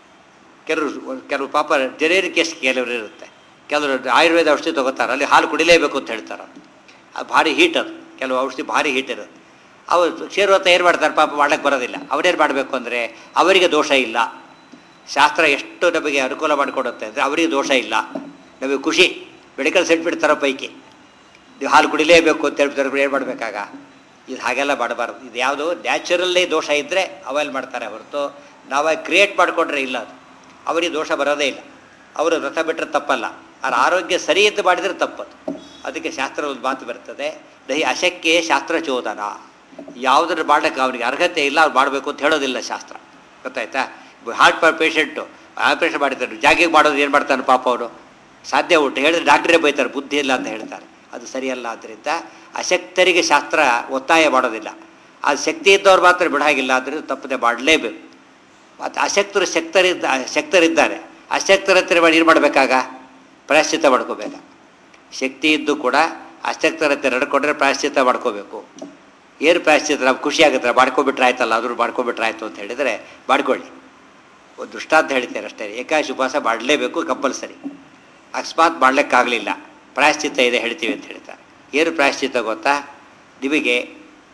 ಕೆಲವರು ಕೆಲವು ಪಾಪ ಜನೇರಿಕ್ ಕೇಸ್ ಕೆಲವರು ಇರುತ್ತೆ ಕೆಲವರು ಆಯುರ್ವೇದ ಔಷಧಿ ತೊಗೋತಾರೆ ಅಲ್ಲಿ ಹಾಲು ಕುಡಿಲೇಬೇಕು ಅಂತ ಹೇಳ್ತಾರೆ ಅದು ಭಾರಿ ಹೀಟ್ ಅದು ಕೆಲವು ಔಷಧಿ ಭಾರಿ ಹೀಟ್ ಇರುತ್ತೆ ಅವರು ಕ್ಷೀರವ್ರತ ಏನು ಮಾಡ್ತಾರೆ ಪಾಪ ಮಾಡಕ್ಕೆ ಬರೋದಿಲ್ಲ ಅವರೇನು ಮಾಡಬೇಕು ಅಂದರೆ ಅವರಿಗೆ ದೋಷ ಇಲ್ಲ ಶಾಸ್ತ್ರ ಎಷ್ಟು ನಮಗೆ ಅನುಕೂಲ ಮಾಡಿಕೊಡುತ್ತೆ ಅಂದರೆ ಅವರಿಗೆ ದೋಷ ಇಲ್ಲ ನಮಗೆ ಖುಷಿ ಮೆಡಿಕಲ್ ಸರ್ಟಿಫಿಕೇಟ್ ತರೋ ಪೈಕಿ ನೀವು ಹಾಲು ಕುಡಿಲೇಬೇಕು ಅಂತ ಹೇಳ್ತಾರೆ ಏನು ಮಾಡಬೇಕಾಗ ಇದು ಹಾಗೆಲ್ಲ ಮಾಡಬಾರ್ದು ಇದು ಯಾವುದು ನ್ಯಾಚುರಲ್ಲೇ ದೋಷ ಇದ್ದರೆ ಅವೆಲ್ಲ ಮಾಡ್ತಾರೆ ಹೊರತು ನಾವಾಗಿ ಕ್ರಿಯೇಟ್ ಮಾಡಿಕೊಂಡ್ರೆ ಇಲ್ಲ ಅದು ಅವರಿಗೆ ದೋಷ ಬರೋದೇ ಇಲ್ಲ ಅವರು ವ್ರತ ಬಿಟ್ಟರೆ ತಪ್ಪಲ್ಲ ಅವ್ರ ಆರೋಗ್ಯ ಸರಿ ಇದ್ದು ಮಾಡಿದರೆ ತಪ್ಪದು ಅದಕ್ಕೆ ಶಾಸ್ತ್ರ ಒಂದು ಮಾತು ಬರ್ತದೆ ದಹಿ ಅಶಕ್ಯ ಶಾಸ್ತ್ರ ಚೋದನ ಯಾವುದ್ರ ಮಾಡಕ್ಕೆ ಅವನಿಗೆ ಅರ್ಹತೆ ಇಲ್ಲ ಅವ್ರು ಮಾಡಬೇಕು ಅಂತ ಹೇಳೋದಿಲ್ಲ ಶಾಸ್ತ್ರ ಗೊತ್ತಾಯ್ತಾ ಹಾರ್ಟ್ ಪೇಷಂಟು ಆಪ್ರೇಷನ್ ಮಾಡಿದ್ದಾರೆ ಜಾಗಿಂಗ್ ಮಾಡೋದು ಏನು ಮಾಡ್ತಾನೆ ಪಾಪ ಅವನು ಸಾಧ್ಯ ಉಂಟು ಹೇಳಿದ್ರೆ ಡಾಕ್ಟ್ರೇ ಬೈತಾರೆ ಬುದ್ಧಿ ಇಲ್ಲ ಅಂತ ಹೇಳ್ತಾರೆ ಅದು ಸರಿಯಲ್ಲ ಆದ್ದರಿಂದ ಅಶಕ್ತರಿಗೆ ಶಾಸ್ತ್ರ ಒತ್ತಾಯ ಮಾಡೋದಿಲ್ಲ ಆ ಶಕ್ತಿ ಇದ್ದವ್ರು ಮಾತ್ರ ಬಿಡಾಗಿಲ್ಲ ಅಂದರೆ ತಪ್ಪದೆ ಮಾಡಲೇಬೇಕು ಮತ್ತು ಅಶಕ್ತರು ಶಕ್ತರಿದ್ದ ಶಕ್ತರಿದ್ದಾರೆ ಅಶಕ್ತರ ಹತ್ರ ಮಾಡಿ ಏನು ಮಾಡಬೇಕಾಗ ಪ್ರಾಯಶ್ಚಿತ್ತ ಮಾಡ್ಕೋಬೇಕ ಶಕ್ತಿ ಇದ್ದು ಕೂಡ ಅಶಕ್ತರ ಹತ್ರ ನಡ್ಕೊಂಡ್ರೆ ಪ್ರಾಯಶ್ಚಿತ್ತ ಮಾಡ್ಕೋಬೇಕು ಏನು ಪ್ರಾಯಶ್ಚಿತ್ತ ನಮ್ಗೆ ಖುಷಿ ಆಗುತ್ತೆ ಮಾಡ್ಕೊಬಿಟ್ರೆ ಆಯ್ತಲ್ಲ ಅದ್ರ ಮಾಡ್ಕೊಬಿಟ್ರೆ ಆಯ್ತು ಅಂತ ಹೇಳಿದರೆ ಮಾಡ್ಕೊಳ್ಳಿ ಒಂದು ದೃಷ್ಟಾಂತ ಹೇಳ್ತಾರೆ ಅಷ್ಟೇ ಏಕಾಶಿ ಉಪವಾಸ ಮಾಡಲೇಬೇಕು ಕಂಪಲ್ಸರಿ ಅಕಸ್ಮಾತ್ ಮಾಡಲಿಕ್ಕಾಗಲಿಲ್ಲ ಪ್ರಾಯಶ್ಚಿತ್ತ ಇದೆ ಹೇಳ್ತೀವಿ ಅಂತ ಹೇಳ್ತಾರೆ ಏನು ಪ್ರಾಯಶ್ಚಿತ್ತ ಗೊತ್ತಾ ನಿಮಗೆ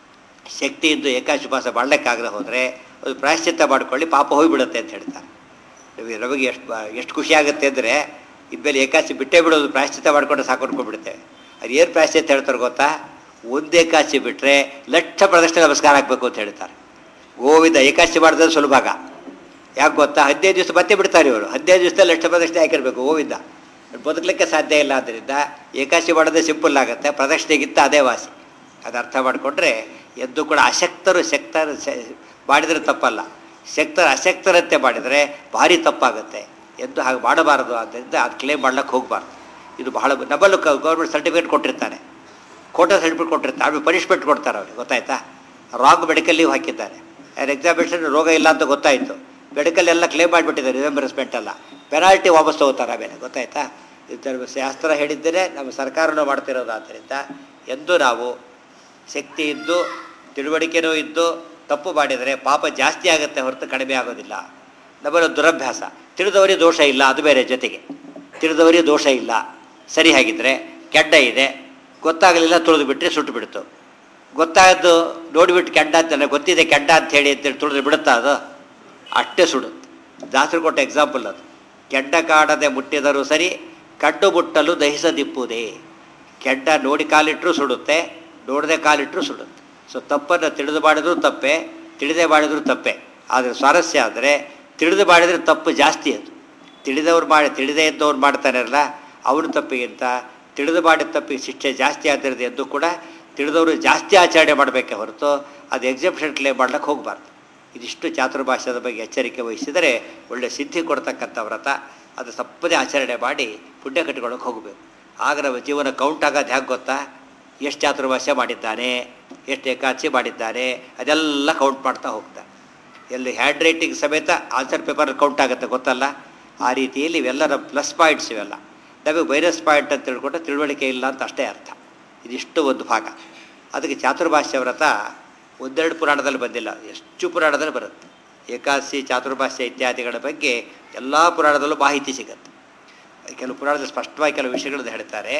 ಶಕ್ತಿ ಇದ್ದು ಏಕಾಶಿ ಉಪವಾಸ ಮಾಡಲಿಕ್ಕಾಗದೆ ಹೋದರೆ ಅದು ಪ್ರಾಯಶ್ಚಿತ್ತ ಮಾಡ್ಕೊಳ್ಳಿ ಪಾಪ ಹೋಗಿಬಿಡುತ್ತೆ ಅಂತ ಹೇಳ್ತಾರೆ ನಮಗೆ ನಮಗೆ ಎಷ್ಟು ಎಷ್ಟು ಖುಷಿ ಆಗುತ್ತೆ ಅಂದರೆ ಇದ್ಮೇಲೆ ಏಕಾಶಿ ಬಿಟ್ಟೇ ಬಿಡೋದು ಪ್ರಾಯಶ್ಚಿತ್ತ ಮಾಡ್ಕೊಂಡು ಸಾಕೊಂಡ್ಕೊಂಡ್ಬಿಡುತ್ತೇವೆ ಅದು ಏನು ಪ್ರಾಯಶ್ಚಿತ್ತ ಹೇಳ್ತಾರೆ ಗೊತ್ತಾ ಒಂದು ಏಕಾಶಿ ಬಿಟ್ಟರೆ ಲಕ್ಷ ಪ್ರದಕ್ಷಿಣೆ ನಮಸ್ಕಾರ ಹಾಕಬೇಕು ಅಂತ ಹೇಳ್ತಾರೆ ಗೋವಿಂದ ಏಕಾಶಿ ಮಾಡಿದ್ರೆ ಸುಲಭಾಗ ಯಾಕೆ ಗೊತ್ತಾ ಹದಿನೈದು ದಿವಸ ಮತ್ತೆ ಬಿಡ್ತಾರೆ ಇವರು ಹದಿನೈದು ದಿವಸದಲ್ಲಿ ಲಕ್ಷ ಪ್ರದಕ್ಷಿಣೆ ಹಾಕಿರ್ಬೇಕು ಗೋವಿಂದ ಬದುಕಲಿಕ್ಕೆ ಸಾಧ್ಯ ಇಲ್ಲ ಆದ್ದರಿಂದ ಏಕಾಶಿ ಮಾಡೋದೇ ಸಿಂಪಲ್ ಆಗುತ್ತೆ ಪ್ರದಕ್ಷಿಣೆಗಿಂತ ಅದೇ ವಾಸಿ ಅದು ಅರ್ಥ ಮಾಡಿಕೊಂಡ್ರೆ ಎದ್ದು ಕೂಡ ಅಶಕ್ತರು ಶಕ್ತರು ಶ- ಮಾಡಿದರೆ ತಪ್ಪಲ್ಲ ಶಕ್ತರು ಅಶಕ್ತರಂತೆ ಮಾಡಿದರೆ ಭಾರಿ ತಪ್ಪಾಗುತ್ತೆ ಎದ್ದು ಹಾಗೆ ಮಾಡಬಾರದು ಆದ್ದರಿಂದ ಅದು ಕ್ಲೇಮ್ ಮಾಡ್ಲಿಕ್ಕೆ ಹೋಗಬಾರ್ದು ಇದು ಬಹಳ ನಮ್ಮಲ್ಲೂ ಗೌರ್ಮೆಂಟ್ ಸರ್ಟಿಫಿಕೇಟ್ ಕೊಟ್ಟಿರ್ತಾನೆ ಕೋಟಾ ಸರ್ಟಿಫಿಕೇಟ್ ಕೊಟ್ಟಿರ್ತಾರೆ ಆಮೇಲೆ ಪನಿಷ್ಮೆಂಟ್ ಕೊಡ್ತಾರೆ ಅವ್ರಿಗೆ ಗೊತ್ತಾಯ್ತಾ ರಾಂಗ್ ಮೆಡಿಕಲ್ ಲೀವ್ ಹಾಕಿದ್ದಾರೆ ಅವ್ರ ಎಕ್ಸಾಮಿನೇಷನ್ ರೋಗ ಇಲ್ಲ ಅಂತ ಗೊತ್ತಾಯಿತು ಮೆಡಿಕಲ್ ಎಲ್ಲ ಕ್ಲೇಮ್ ಮಾಡಿಬಿಟ್ಟಿದ್ದಾರೆ ರಿಮೆಂಬರ್ಸ್ಮೆಂಟ್ ಎಲ್ಲ ಪೆನಾಲ್ಟಿ ವಾಪಸ್ ತಗೋತಾರೆ ಆಮೇಲೆ ಗೊತ್ತಾಯ್ತಾ ಇದರ ಶಾಸ್ತ್ರ ಹೇಳಿದ್ದರೆ ನಮ್ಮ ಸರ್ಕಾರನೂ ಮಾಡ್ತಿರೋದು ಆದ್ದರಿಂದ ಎಂದು ನಾವು ಶಕ್ತಿ ಇದ್ದು ತಿಳುವಳಿಕೆನೂ ಇದ್ದು ತಪ್ಪು ಮಾಡಿದರೆ ಪಾಪ ಜಾಸ್ತಿ ಆಗುತ್ತೆ ಹೊರತು ಕಡಿಮೆ ಆಗೋದಿಲ್ಲ ನಮ್ಮಲ್ಲಿ ದುರಭ್ಯಾಸ ತಿಳಿದವರಿಗೆ ದೋಷ ಇಲ್ಲ ಅದು ಬೇರೆ ಜೊತೆಗೆ ತಿಳಿದವರಿಗೆ ದೋಷ ಇಲ್ಲ ಸರಿ ಹಾಗಿದ್ರೆ ಕೆಡ್ಡ ಇದೆ ಗೊತ್ತಾಗಲಿಲ್ಲ ತುಳಿದು ಬಿಟ್ಟರೆ ಸುಟ್ಟು ಬಿಡ್ತು ಗೊತ್ತಾದ್ದು ನೋಡಿಬಿಟ್ಟು ಕೆಡ್ಡ ಅಂತ ನನಗೆ ಗೊತ್ತಿದೆ ಕೆಡ್ಡ ಅಂತ ಹೇಳಿ ಅಂತೇಳಿ ತುಳಿದ್ರೆ ಬಿಡುತ್ತಾ ಅದು ಅಷ್ಟೇ ಸುಡುತ್ತೆ ದಾಸರು ಕೊಟ್ಟ ಎಕ್ಸಾಂಪಲ್ ಅದು ಕೆಡ್ಡ ಕಾಡದೆ ಮುಟ್ಟಿದರೂ ಸರಿ ಕಡ್ಡು ಮುಟ್ಟಲು ದಹಿಸದಿಪ್ಪುದೇ ಕೆಡ್ಡ ನೋಡಿ ಕಾಲಿಟ್ಟರೂ ಸುಡುತ್ತೆ ನೋಡದೆ ಕಾಲಿಟ್ಟರೂ ಸುಡುತ್ತೆ ಸೊ ತಪ್ಪನ್ನು ತಿಳಿದು ಮಾಡಿದ್ರೂ ತಪ್ಪೆ ತಿಳಿದೇ ಮಾಡಿದ್ರೂ ತಪ್ಪೆ ಆದರೆ ಸ್ವಾರಸ್ಯ ಅಂದರೆ ತಿಳಿದು ಮಾಡಿದರೆ ತಪ್ಪು ಜಾಸ್ತಿ ಅದು ತಿಳಿದವ್ರು ಮಾಡಿ ತಿಳಿದೇ ಇದ್ದವ್ರು ಮಾಡ್ತಾರಲ್ಲ ಅವನ ತಪ್ಪಿಗಿಂತ ತಿಳಿದು ಮಾಡಿದ ತಪ್ಪಿಗೆ ಶಿಕ್ಷೆ ಜಾಸ್ತಿ ಆಗಿರೋದು ಎಂದು ಕೂಡ ತಿಳಿದವರು ಜಾಸ್ತಿ ಆಚರಣೆ ಮಾಡಬೇಕೆ ಹೊರತು ಅದು ಎಕ್ಸೆಪ್ಷನ್ ಕ್ಲೇಮ್ ಮಾಡ್ಲಿಕ್ಕೆ ಹೋಗಬಾರ್ದು ಇದಿಷ್ಟು ಚಾತುರ್ಭಾಷ್ಯದ ಬಗ್ಗೆ ಎಚ್ಚರಿಕೆ ವಹಿಸಿದರೆ ಒಳ್ಳೆ ಸಿದ್ಧಿ ಕೊಡ್ತಕ್ಕಂಥ ವ್ರತ ಅದು ತಪ್ಪದೇ ಆಚರಣೆ ಮಾಡಿ ಪುಣ್ಯ ಕಟ್ಟಿಕೊಳ್ಳೋಕೆ ಹೋಗಬೇಕು ಆಗ ನಮ್ಮ ಜೀವನ ಕೌಂಟ್ ಆಗೋದು ಹೇಗೆ ಗೊತ್ತಾ ಎಷ್ಟು ಚಾತುರ್ಭಾಷ್ಯ ಮಾಡಿದ್ದಾನೆ ಎಷ್ಟು ಏಕಾದಶಿ ಮಾಡಿದ್ದಾನೆ ಅದೆಲ್ಲ ಕೌಂಟ್ ಮಾಡ್ತಾ ಹೋಗ್ತಾನೆ ಎಲ್ಲಿ ಹ್ಯಾಂಡ್ ರೈಟಿಂಗ್ ಸಮೇತ ಆನ್ಸರ್ ಪೇಪರ್ ಕೌಂಟ್ ಆಗುತ್ತೆ ಗೊತ್ತಲ್ಲ ಆ ರೀತಿಯಲ್ಲಿ ಇವೆಲ್ಲ ನಮ್ಮ ಪ್ಲಸ್ ಪಾಯಿಂಟ್ಸ್ ಇವೆಲ್ಲ ನಮಗೆ ಮೈನಸ್ ಪಾಯಿಂಟ್ ಅಂತ ತಿಳ್ಕೊಂಡ್ರೆ ತಿಳುವಳಿಕೆ ಇಲ್ಲ ಅಂತ ಅಷ್ಟೇ ಅರ್ಥ ಇದಿಷ್ಟು ಒಂದು ಭಾಗ ಅದಕ್ಕೆ ಚಾತುರ್ಭಾಷ್ಯ ವ್ರತ ಒಂದೆರಡು ಪುರಾಣದಲ್ಲಿ ಬಂದಿಲ್ಲ ಎಷ್ಟು ಪುರಾಣದಲ್ಲಿ ಬರುತ್ತೆ ಏಕಾದಶಿ ಚಾತುರ್ಭಾಷ್ಯ ಇತ್ಯಾದಿಗಳ ಬಗ್ಗೆ ಎಲ್ಲ ಪುರಾಣದಲ್ಲೂ ಮಾಹಿತಿ ಸಿಗುತ್ತೆ ಕೆಲವು ಪುರಾಣದಲ್ಲಿ ಸ್ಪಷ್ಟವಾಗಿ ಕೆಲವು ವಿಷಯಗಳನ್ನು ಹೇಳ್ತಾರೆ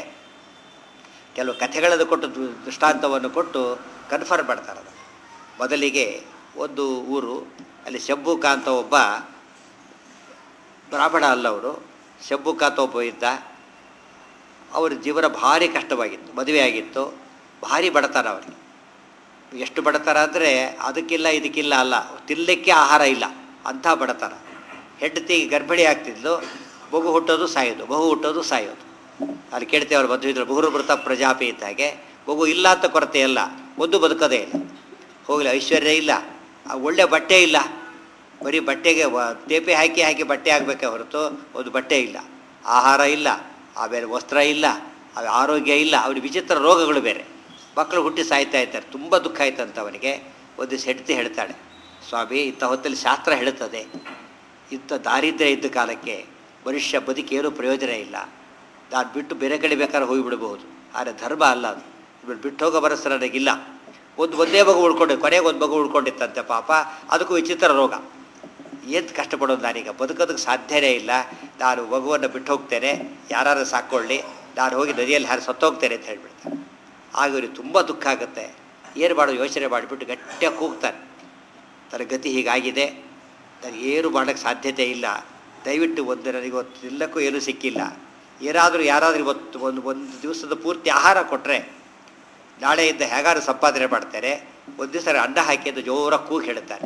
ಕೆಲವು ಕಥೆಗಳನ್ನು ಕೊಟ್ಟು ದು- ದೃಷ್ಟಾಂತವನ್ನು ಕೊಟ್ಟು ಕನ್ಫರ್ಮ್ ಮಾಡ್ತಾರೆ ಅದು ಮೊದಲಿಗೆ ಒಂದು ಊರು ಅಲ್ಲಿ ಶಂಭುಕ ಅಂತ ಒಬ್ಬ ಬ್ರಾಹ್ಮಣ ಅಲ್ಲ ಅವರು ಶಂಭುಕ ಅಂತ ಒಬ್ಬ ಇದ್ದ ಅವ್ರ ಜೀವನ ಭಾರಿ ಕಷ್ಟವಾಗಿತ್ತು ಮದುವೆ ಆಗಿತ್ತು ಭಾರಿ ಬಡತನ ಅವರಿಗೆ ಎಷ್ಟು ಬಡತನ ಅಂದರೆ ಅದಕ್ಕಿಲ್ಲ ಇದಕ್ಕಿಲ್ಲ ಅಲ್ಲ ತಿನ್ನಲಿಕ್ಕೆ ಆಹಾರ ಇಲ್ಲ ಅಂಥ ಬಡತನ ಹೆಂಡತಿ ಗರ್ಭಿಣಿ ಆಗ್ತಿದ್ಲು ಮಗು ಹುಟ್ಟೋದು ಸಾಯೋದು ಮಗು ಹುಟ್ಟೋದು ಸಾಯೋದು ಅಲ್ಲಿ ಕೇಳ್ತೇವೆ ಅವ್ರು ಮದುವೆ ಬಹುರು ಮೃತ ಪ್ರಜಾಪಿ ಇದ್ದ ಹಾಗೆ ಮಗು ಇಲ್ಲ ಅಂತ ಕೊರತೆ ಇಲ್ಲ ಒಂದು ಬದುಕೋದೇ ಇಲ್ಲ ಹೋಗಲಿ ಐಶ್ವರ್ಯ ಇಲ್ಲ ಆ ಒಳ್ಳೆ ಬಟ್ಟೆ ಇಲ್ಲ ಬರೀ ಬಟ್ಟೆಗೆ ವ- ತೇಪೆ ಹಾಕಿ ಹಾಕಿ ಬಟ್ಟೆ ಆಗಬೇಕೆ ಹೊರತು ಒಂದು ಬಟ್ಟೆ ಇಲ್ಲ ಆಹಾರ ಇಲ್ಲ ಆಮೇಲೆ ವಸ್ತ್ರ ಇಲ್ಲ ಆ ಆರೋಗ್ಯ ಇಲ್ಲ ಅವ್ರಿಗೆ ವಿಚಿತ್ರ ರೋಗಗಳು ಬೇರೆ ಮಕ್ಕಳು ಹುಟ್ಟಿ ಸಾಯ್ತಾ ಇರ್ತಾರೆ ತುಂಬ ದುಃಖ ಆಯ್ತಂತ ಅವನಿಗೆ ಒಂದು ದಿವಸ ಹೆಂಡತಿ ಹೇಳ್ತಾಳೆ ಸ್ವಾಮಿ ಇಂಥ ಹೊತ್ತಲ್ಲಿ ಶಾಸ್ತ್ರ ಹೇಳುತ್ತದೆ ಇಂಥ ದಾರಿದ್ರ್ಯ ಇದ್ದ ಕಾಲಕ್ಕೆ ಮನುಷ್ಯ ಬದುಕೇನು ಪ್ರಯೋಜನ ಇಲ್ಲ ನಾನು ಬಿಟ್ಟು ಬೇರೆ ಕಡೆ ಬೇಕಾದ್ರೆ ಹೋಗಿಬಿಡಬಹುದು ಆದರೆ ಧರ್ಮ ಅಲ್ಲ ಅದು ಇವ್ರು ಬಿಟ್ಟು ಹೋಗೋ ಮನಸ್ಸು ನನಗಿಲ್ಲ ಒಂದು ಒಂದೇ ಮಗು ಉಳ್ಕೊಂಡು ಕೊನೆಗೆ ಒಂದು ಮಗು ಉಳ್ಕೊಂಡಿತ್ತಂತೆ ಪಾಪ ಅದಕ್ಕೂ ವಿಚಿತ್ರ ರೋಗ ಏನು ಕಷ್ಟಪಡೋದು ನಾನೀಗ ಬದುಕೋದಕ್ಕೆ ಸಾಧ್ಯನೇ ಇಲ್ಲ ನಾನು ಮಗುವನ್ನು ಬಿಟ್ಟು ಹೋಗ್ತೇನೆ ಯಾರು ಸಾಕೊಳ್ಳಿ ನಾನು ಹೋಗಿ ನದಿಯಲ್ಲಿ ಹಾರಿ ಸತ್ತೋಗ್ತೇನೆ ಅಂತ ಹೇಳ್ಬಿಡ್ತಾರೆ ಆಗ ಇವ್ರಿಗೆ ತುಂಬ ದುಃಖ ಆಗುತ್ತೆ ಏನು ಮಾಡೋದು ಯೋಚನೆ ಮಾಡಿಬಿಟ್ಟು ಗಟ್ಟಿಯಾಗಿ ಕೂಗ್ತಾನೆ ತನ್ನ ಗತಿ ಹೀಗಾಗಿದೆ ನನಗೆ ಏನು ಮಾಡೋಕ್ಕೆ ಸಾಧ್ಯತೆ ಇಲ್ಲ ದಯವಿಟ್ಟು ಒಂದು ನನಗೆ ಇವತ್ತು ತಿನ್ನಕ್ಕೂ ಏನೂ ಸಿಕ್ಕಿಲ್ಲ ಏನಾದರೂ ಯಾರಾದರೂ ಇವತ್ತು ಒಂದು ಒಂದು ದಿವಸದ ಪೂರ್ತಿ ಆಹಾರ ಕೊಟ್ಟರೆ ನಾಳೆಯಿಂದ ಹೇಗಾದ್ರು ಸಂಪಾದನೆ ಮಾಡ್ತಾರೆ ಒಂದು ದಿವಸ ಅನ್ನ ಹಾಕಿ ಅಂತ ಜೋರಾಗಿ ಕೂಗಿ ಹೇಳ್ತಾರೆ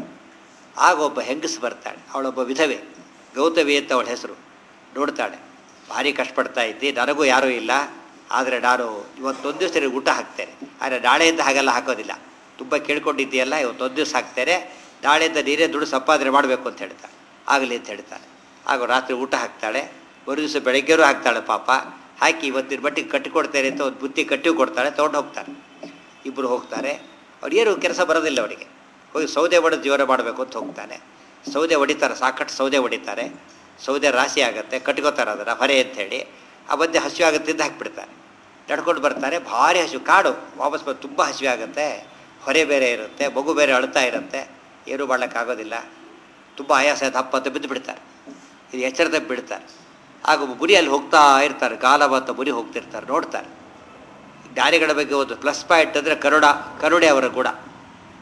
ಆಗ ಒಬ್ಬ ಹೆಂಗಸು ಬರ್ತಾಳೆ ಅವಳೊಬ್ಬ ವಿಧವೆ ಗೌತಮಿ ಅಂತ ಅವಳ ಹೆಸರು ನೋಡ್ತಾಳೆ ಭಾರಿ ಕಷ್ಟಪಡ್ತಾ ಇದ್ದಿ ನನಗೂ ಯಾರೂ ಇಲ್ಲ ಆದರೆ ನಾನು ಇವತ್ತೊಂದು ದಿವಸ ನಿನಗೆ ಊಟ ಹಾಕ್ತೇನೆ ಆದರೆ ನಾಳೆಯಿಂದ ಹಾಗೆಲ್ಲ ಹಾಕೋದಿಲ್ಲ ತುಂಬ ಕೇಳ್ಕೊಂಡಿದ್ದೀಯಲ್ಲ ಇವತ್ತೊಂದು ದಿವಸ ಹಾಕ್ತೇನೆ ನಾಳೆಯಿಂದ ನೀರೇ ದುಡ್ಡು ಸಂಪಾದನೆ ಮಾಡಬೇಕು ಅಂತ ಹೇಳ್ತಾಳೆ ಆಗಲಿ ಅಂತ ಹೇಳ್ತಾಳೆ ಆಗ ರಾತ್ರಿ ಊಟ ಹಾಕ್ತಾಳೆ ಒಂದು ದಿವಸ ಬೆಳಗ್ಗೆರೂ ಹಾಕ್ತಾಳೆ ಪಾಪ ಹಾಕಿ ಇವತ್ತಿನ ಮಟ್ಟಿಗೆ ಕಟ್ಟಿಕೊಡ್ತೇನೆ ಅಂತ ಒಂದು ಬುತ್ತಿ ಕಟ್ಟಿಯೂ ಕೊಡ್ತಾಳೆ ತೊಗೊಂಡು ಹೋಗ್ತಾನೆ ಇಬ್ಬರು ಹೋಗ್ತಾರೆ ಅವ್ರು ಏನು ಕೆಲಸ ಬರೋದಿಲ್ಲ ಅವರಿಗೆ ಹೋಗಿ ಸೌದೆ ಹೊಡೆದು ಜೀವನ ಮಾಡಬೇಕು ಅಂತ ಹೋಗ್ತಾನೆ ಸೌದೆ ಹೊಡಿತಾರೆ ಸಾಕಷ್ಟು ಸೌದೆ ಹೊಡಿತಾರೆ ಸೌದೆ ರಾಶಿ ಆಗುತ್ತೆ ಕಟ್ಕೋತಾರೆ ಅದನ್ನು ಹೊರೆ ಅಂಥೇಳಿ ಆ ಮಧ್ಯೆ ಹಸಿವೆ ಆಗುತ್ತೆ ಅಂತ ಹಾಕ್ಬಿಡ್ತಾರೆ ನಡ್ಕೊಂಡು ಬರ್ತಾರೆ ಭಾರಿ ಹಸಿವು ಕಾಡು ವಾಪಸ್ ಬಂದು ತುಂಬ ಹಸಿವೆ ಆಗುತ್ತೆ ಹೊರೆ ಬೇರೆ ಇರುತ್ತೆ ಮಗು ಬೇರೆ ಅಳ್ತಾ ಇರುತ್ತೆ ಏನೂ ಮಾಡೋಕ್ಕಾಗೋದಿಲ್ಲ ತುಂಬ ಆಯಾಸ ದಪ್ಪ ಅಂತ ಬಿದ್ದು ಬಿಡ್ತಾರೆ ಇದು ಎಚ್ಚರ ತಪ್ಪಿ ಬಿಡ್ತಾರೆ ಆಗ ಒಬ್ಬ ಬುರಿ ಅಲ್ಲಿ ಹೋಗ್ತಾ ಇರ್ತಾರೆ ಗಾಲವ ಅಂತ ಬುರಿ ಹೋಗ್ತಿರ್ತಾರೆ ನೋಡ್ತಾರೆ ದಾರಿಗಳ ಬಗ್ಗೆ ಒಂದು ಪ್ಲಸ್ ಪಾಯಿಂಟ್ ಅಂದರೆ ಕರುಣ ಕರುಣೆ ಅವರ ಗುಣ